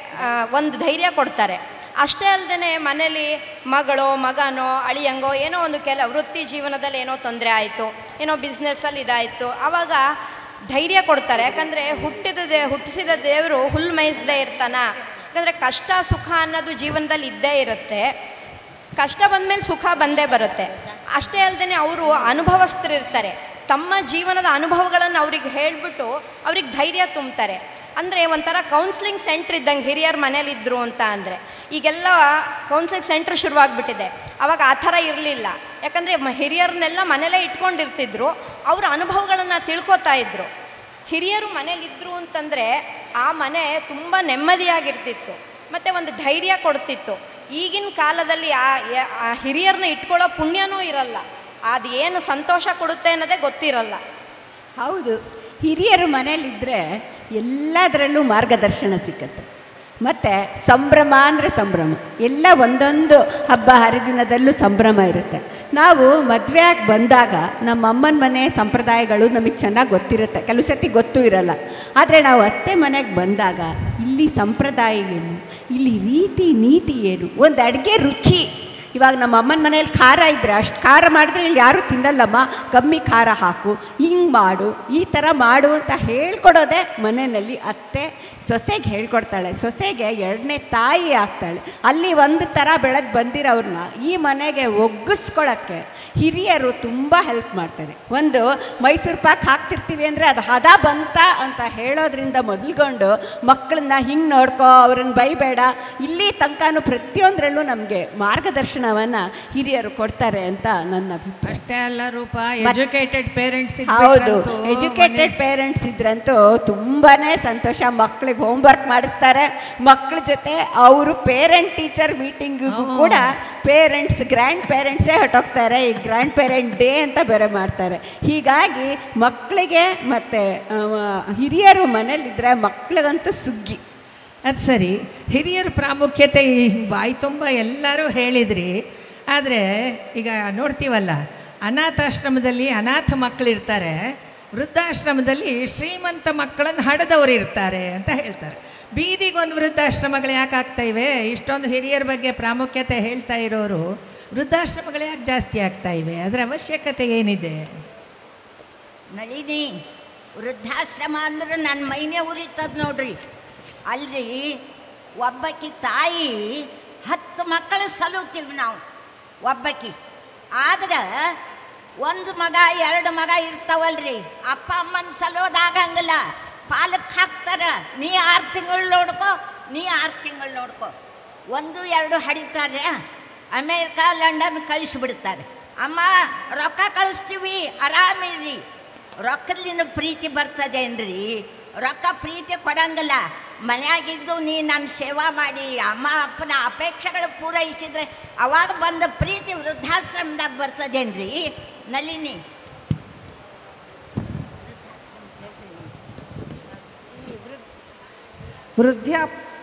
ಒಂದು ಧೈರ್ಯ ಕೊಡ್ತಾರೆ ಅಷ್ಟೇ ಅಲ್ಲದೆ ಮನೇಲಿ ಮಗಳೋ ಮಗನೋ ಅಳಿಯಂಗೋ ಏನೋ ಒಂದು ಕೆಲ ವೃತ್ತಿ ಜೀವನದಲ್ಲಿ ಏನೋ ತೊಂದರೆ ಆಯಿತು ಏನೋ ಬಿಸ್ನೆಸ್ಸಲ್ಲಿ ಇದಾಯಿತು ಆವಾಗ ಧೈರ್ಯ ಕೊಡ್ತಾರೆ ಯಾಕಂದರೆ ಹುಟ್ಟಿದ ದೇ ಹುಟ್ಟಿಸಿದ ದೇವರು ಹುಲ್ ಮೇಯಿಸದೇ ಇರ್ತಾನ ಯಾಕಂದರೆ ಕಷ್ಟ ಸುಖ ಅನ್ನೋದು ಜೀವನದಲ್ಲಿ ಇದ್ದೇ ಇರುತ್ತೆ ಕಷ್ಟ ಬಂದಮೇಲೆ ಸುಖ ಬಂದೇ ಬರುತ್ತೆ ಅಷ್ಟೇ ಅಲ್ಲದೆ ಅವರು ಅನುಭವಸ್ಥರಿರ್ತಾರೆ ತಮ್ಮ ಜೀವನದ ಅನುಭವಗಳನ್ನು ಅವ್ರಿಗೆ ಹೇಳಿಬಿಟ್ಟು ಅವ್ರಿಗೆ ಧೈರ್ಯ ತುಂಬ್ತಾರೆ ಅಂದರೆ ಒಂಥರ ಕೌನ್ಸ್ಲಿಂಗ್ ಸೆಂಟ್ರ್ ಇದ್ದಂಗೆ ಹಿರಿಯರ ಮನೇಲಿದ್ದರು ಅಂತ ಅಂದರೆ ಈಗೆಲ್ಲ ಕೌನ್ಸಿಲಿಂಗ್ ಸೆಂಟ್ರ್ ಶುರುವಾಗ್ಬಿಟ್ಟಿದೆ ಅವಾಗ ಆ ಥರ ಇರಲಿಲ್ಲ ಯಾಕಂದರೆ ಮ ಹಿರಿಯರನ್ನೆಲ್ಲ ಮನೇಲೇ ಇಟ್ಕೊಂಡಿರ್ತಿದ್ರು ಅವರ ಅನುಭವಗಳನ್ನು ತಿಳ್ಕೊತಾ ಇದ್ರು ಹಿರಿಯರು ಮನೇಲಿದ್ದರು ಅಂತಂದರೆ ಆ ಮನೆ ತುಂಬ ನೆಮ್ಮದಿಯಾಗಿರ್ತಿತ್ತು ಮತ್ತು ಒಂದು ಧೈರ್ಯ ಕೊಡ್ತಿತ್ತು ಈಗಿನ ಕಾಲದಲ್ಲಿ ಆ ಯ- ಆ ಹಿರಿಯರನ್ನ ಇಟ್ಕೊಳ್ಳೋ ಪುಣ್ಯನೂ ಇರಲ್ಲ ಅದು ಏನು ಸಂತೋಷ ಕೊಡುತ್ತೆ ಅನ್ನೋದೇ ಗೊತ್ತಿರಲ್ಲ ಹೌದು ಹಿರಿಯರು ಮನೇಲಿದ್ದರೆ ಎಲ್ಲದರಲ್ಲೂ ಮಾರ್ಗದರ್ಶನ ಸಿಕ್ಕತ್ತೆ ಮತ್ತು ಸಂಭ್ರಮ ಅಂದರೆ ಸಂಭ್ರಮ ಎಲ್ಲ ಒಂದೊಂದು ಹಬ್ಬ ಹರಿದಿನದಲ್ಲೂ ಸಂಭ್ರಮ ಇರುತ್ತೆ ನಾವು ಮದುವೆ ಆಗಿ ಬಂದಾಗ ನಮ್ಮ ಅಮ್ಮನ ಮನೆ ಸಂಪ್ರದಾಯಗಳು ನಮಗೆ ಚೆನ್ನಾಗಿ ಗೊತ್ತಿರುತ್ತೆ ಕೆಲವು ಸತಿ ಗೊತ್ತೂ ಇರಲ್ಲ ಆದರೆ ನಾವು ಅತ್ತೆ ಮನೆಗೆ ಬಂದಾಗ ಇಲ್ಲಿ ಸಂಪ್ರದಾಯ ಏನು ಇಲ್ಲಿ ರೀತಿ ನೀತಿ ಏನು ಒಂದು ಅಡುಗೆ ರುಚಿ ಇವಾಗ ನಮ್ಮ ಅಮ್ಮನ ಮನೇಲಿ ಖಾರ ಇದ್ದರೆ ಅಷ್ಟು ಖಾರ ಮಾಡಿದ್ರೆ ಇಲ್ಲಿ ಯಾರೂ ತಿನ್ನಲ್ಲಮ್ಮ ಕಮ್ಮಿ ಖಾರ ಹಾಕು ಹಿಂಗೆ ಮಾಡು ಈ ಥರ ಮಾಡು ಅಂತ ಹೇಳ್ಕೊಡೋದೇ ಮನೆಯಲ್ಲಿ ಅತ್ತೆ ಸೊಸೆಗೆ ಹೇಳ್ಕೊಡ್ತಾಳೆ ಸೊಸೆಗೆ ಎರಡನೇ ತಾಯಿ ಆಗ್ತಾಳೆ ಅಲ್ಲಿ ಒಂದು ಥರ ಬೆಳೆದು ಬಂದಿರೋರನ್ನ ಈ ಮನೆಗೆ ಒಗ್ಗಿಸ್ಕೊಳ್ಳೋಕ್ಕೆ ಹಿರಿಯರು ತುಂಬ ಹೆಲ್ಪ್ ಮಾಡ್ತಾರೆ ಒಂದು ಮೈಸೂರು ಪಾಕ್ ಹಾಕ್ತಿರ್ತೀವಿ ಅಂದರೆ ಅದು ಹದ ಬಂತ ಅಂತ ಹೇಳೋದ್ರಿಂದ ಮೊದಲ್ಕೊಂಡು ಮಕ್ಕಳನ್ನ ಹಿಂಗೆ ನೋಡ್ಕೋ ಅವ್ರನ್ನ ಬೈಬೇಡ ಇಲ್ಲಿ ತನಕನೂ ಪ್ರತಿಯೊಂದರಲ್ಲೂ ನಮಗೆ ಮಾರ್ಗದರ್ಶನವನ್ನು ಹಿರಿಯರು ಕೊಡ್ತಾರೆ ಅಂತ ನನ್ನ ಅಭಿಪ್ರಾಯ ಅಷ್ಟೇ ಅಲ್ಲ ರೂಪ ಎಜುಕೇಟೆಡ್ ಪೇರೆಂಟ್ಸ್ ಹೌದು ಎಜುಕೇಟೆಡ್ ಪೇರೆಂಟ್ಸ್ ಇದ್ರಂತೂ ತುಂಬಾ ಸಂತೋಷ ಮಕ್ಳಿಗೆ ಹೋಮ್ವರ್ಕ್ ಮಾಡಿಸ್ತಾರೆ ಮಕ್ಳ ಜೊತೆ ಅವರು ಪೇರೆಂಟ್ ಟೀಚರ್ ಮೀಟಿಂಗಿಗೂ ಕೂಡ ಪೇರೆಂಟ್ಸ್ ಗ್ರ್ಯಾಂಡ್ ಪೇರೆಂಟ್ಸೇ ಹೊಟ್ಟೋಗ್ತಾರೆ ಈ ಗ್ರ್ಯಾಂಡ್ ಪೇರೆಂಟ್ ಡೇ ಅಂತ ಬೇರೆ ಮಾಡ್ತಾರೆ ಹೀಗಾಗಿ ಮಕ್ಕಳಿಗೆ ಮತ್ತು ಹಿರಿಯರು ಮನೇಲಿದ್ದರೆ ಮಕ್ಳಿಗಂತೂ ಸುಗ್ಗಿ ಅದು ಸರಿ ಹಿರಿಯರ ಪ್ರಾಮುಖ್ಯತೆ ಈ ಬಾಯಿ ತುಂಬ ಎಲ್ಲರೂ ಹೇಳಿದ್ರಿ ಆದರೆ ಈಗ ನೋಡ್ತೀವಲ್ಲ ಅನಾಥಾಶ್ರಮದಲ್ಲಿ ಅನಾಥ ಮಕ್ಕಳಿರ್ತಾರೆ ವೃದ್ಧಾಶ್ರಮದಲ್ಲಿ ಶ್ರೀಮಂತ ಮಕ್ಕಳನ್ನು ಹಡೆದವರು ಇರ್ತಾರೆ ಅಂತ ಹೇಳ್ತಾರೆ ಬೀದಿಗೊಂದು ವೃದ್ಧಾಶ್ರಮಗಳು ಯಾಕೆ ಆಗ್ತಾ ಇವೆ ಇಷ್ಟೊಂದು ಹಿರಿಯರ ಬಗ್ಗೆ ಪ್ರಾಮುಖ್ಯತೆ ಹೇಳ್ತಾ ಇರೋರು ವೃದ್ಧಾಶ್ರಮಗಳು ಯಾಕೆ ಜಾಸ್ತಿ ಆಗ್ತಾ ಇವೆ ಅದರ ಅವಶ್ಯಕತೆ ಏನಿದೆ ನಳಿನಿ ವೃದ್ಧಾಶ್ರಮ ಅಂದ್ರೆ ನನ್ನ ಮೈನೇ ಉರಿತದ ನೋಡ್ರಿ ಅಲ್ಲಿ ಒಬ್ಬಕಿ ತಾಯಿ ಹತ್ತು ಮಕ್ಕಳು ಸಲುತ್ತೀವಿ ನಾವು ಒಬ್ಬಕಿ ಆದ್ರೆ ಒಂದು ಮಗ ಎರಡು ಮಗ ಇರ್ತಾವಲ್ರಿ ಅಪ್ಪ ಅಮ್ಮನ ಸಲೋದಾಗಂಗಿಲ್ಲ ಪಾಲಕ್ಕೆ ಹಾಕ್ತಾರ ನೀ ಆರು ತಿಂಗಳು ನೋಡ್ಕೊ ನೀ ಆರು ತಿಂಗಳು ನೋಡ್ಕೊ ಒಂದು ಎರಡು ಹಡಿತಾರೆ ಅಮೇರಿಕಾ ಲಂಡನ್ ಕಳಿಸ್ಬಿಡ್ತಾರೆ ಅಮ್ಮ ರೊಕ್ಕ ಕಳಿಸ್ತೀವಿ ಆರಾಮಿರಿ ರೊಕ್ಕದಿಂದ ಪ್ರೀತಿ ಬರ್ತದೇನ್ರಿ ರೊಕ್ಕ ಪ್ರೀತಿ ಕೊಡಂಗಿಲ್ಲ ಮನ್ಯಾಗಿದ್ದು ನೀ ನನ್ನ ಸೇವಾ ಮಾಡಿ ಅಮ್ಮ ಅಪ್ಪನ ಅಪೇಕ್ಷೆಗಳು ಪೂರೈಸಿದ್ರೆ ಅವಾಗ ಬಂದ ಪ್ರೀತಿ ವೃದ್ಧಾಶ್ರಮದಾಗ ಬರ್ತದೇನ್ರಿ ನಳಿನಿ ವೃದ್ಧಾ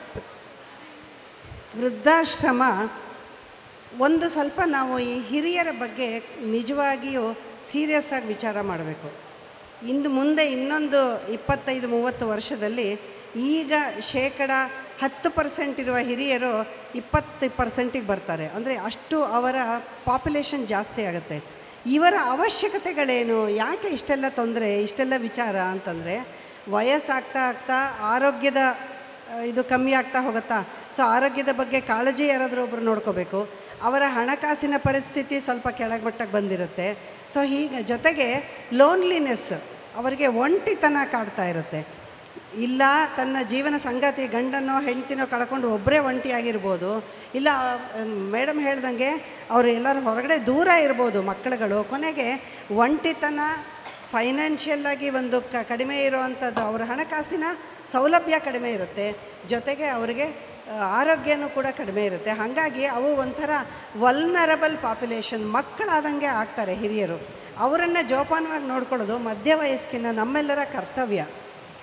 ವೃದ್ಧಾಶ್ರಮ ಒಂದು ಸ್ವಲ್ಪ ನಾವು ಈ ಹಿರಿಯರ ಬಗ್ಗೆ ನಿಜವಾಗಿಯೂ ಸೀರಿಯಸ್ ಆಗಿ ವಿಚಾರ ಮಾಡಬೇಕು ಇಂದು ಮುಂದೆ ಇನ್ನೊಂದು ಇಪ್ಪತ್ತೈದು ಮೂವತ್ತು ವರ್ಷದಲ್ಲಿ ಈಗ ಶೇಕಡ ಹತ್ತು ಪರ್ಸೆಂಟ್ ಇರುವ ಹಿರಿಯರು ಇಪ್ಪತ್ತು ಪರ್ಸೆಂಟಿಗೆ ಬರ್ತಾರೆ ಅಂದರೆ ಅಷ್ಟು ಅವರ ಪಾಪ್ಯುಲೇಷನ್ ಜಾಸ್ತಿ ಆಗುತ್ತೆ ಇವರ ಅವಶ್ಯಕತೆಗಳೇನು ಯಾಕೆ ಇಷ್ಟೆಲ್ಲ ತೊಂದರೆ ಇಷ್ಟೆಲ್ಲ ವಿಚಾರ ಅಂತಂದರೆ ವಯಸ್ಸಾಗ್ತಾ ಆಗ್ತಾ ಆರೋಗ್ಯದ ಆ, ಇದು ಕಮ್ಮಿ ಆಗ್ತಾ ಹೋಗುತ್ತಾ ಸೊ ಆರೋಗ್ಯದ ಬಗ್ಗೆ ಕಾಳಜಿ ಯಾರಾದರೂ ಒಬ್ಬರು ನೋಡ್ಕೋಬೇಕು ಅವರ ಹಣಕಾಸಿನ ಪರಿಸ್ಥಿತಿ ಸ್ವಲ್ಪ ಕೆಳಗೆ ಮಟ್ಟಕ್ಕೆ ಬಂದಿರುತ್ತೆ ಸೊ ಹೀಗೆ ಜೊತೆಗೆ ಲೋನ್ಲಿನೆಸ್ ಅವರಿಗೆ ಒಂಟಿತನ ಕಾಡ್ತಾ ಇರುತ್ತೆ ಇಲ್ಲ ತನ್ನ ಜೀವನ ಸಂಗಾತಿ ಗಂಡನೋ ಹೆಂಡ್ತಿನೋ ಕಳ್ಕೊಂಡು ಒಬ್ಬರೇ ಒಂಟಿಯಾಗಿರ್ಬೋದು ಇಲ್ಲ ಮೇಡಮ್ ಹೇಳ್ದಂಗೆ ಅವರು ಎಲ್ಲರೂ ಹೊರಗಡೆ ದೂರ ಇರ್ಬೋದು ಮಕ್ಕಳುಗಳು ಕೊನೆಗೆ ಒಂಟಿತನ ಫೈನಾನ್ಷಿಯಲ್ ಆಗಿ ಒಂದು ಕ ಕಡಿಮೆ ಇರುವಂಥದ್ದು ಅವರ ಹಣಕಾಸಿನ ಸೌಲಭ್ಯ ಕಡಿಮೆ ಇರುತ್ತೆ ಜೊತೆಗೆ ಅವರಿಗೆ ಆ, ಆರೋಗ್ಯನೂ ಕೂಡ ಕಡಿಮೆ ಇರುತ್ತೆ ಹಾಗಾಗಿ ಅವು ಒಂಥರ ವಲ್ನರಬಲ್ ಪಾಪ್ಯುಲೇಷನ್ ಮಕ್ಕಳಾದಂಗೆ ಆಗ್ತಾರೆ ಹಿರಿಯರು ಅವರನ್ನು ಜೋಪಾನವಾಗಿ ನೋಡ್ಕೊಳ್ಳೋದು ಮಧ್ಯ ವಯಸ್ಕಿನ ನಮ್ಮೆಲ್ಲರ ಕರ್ತವ್ಯ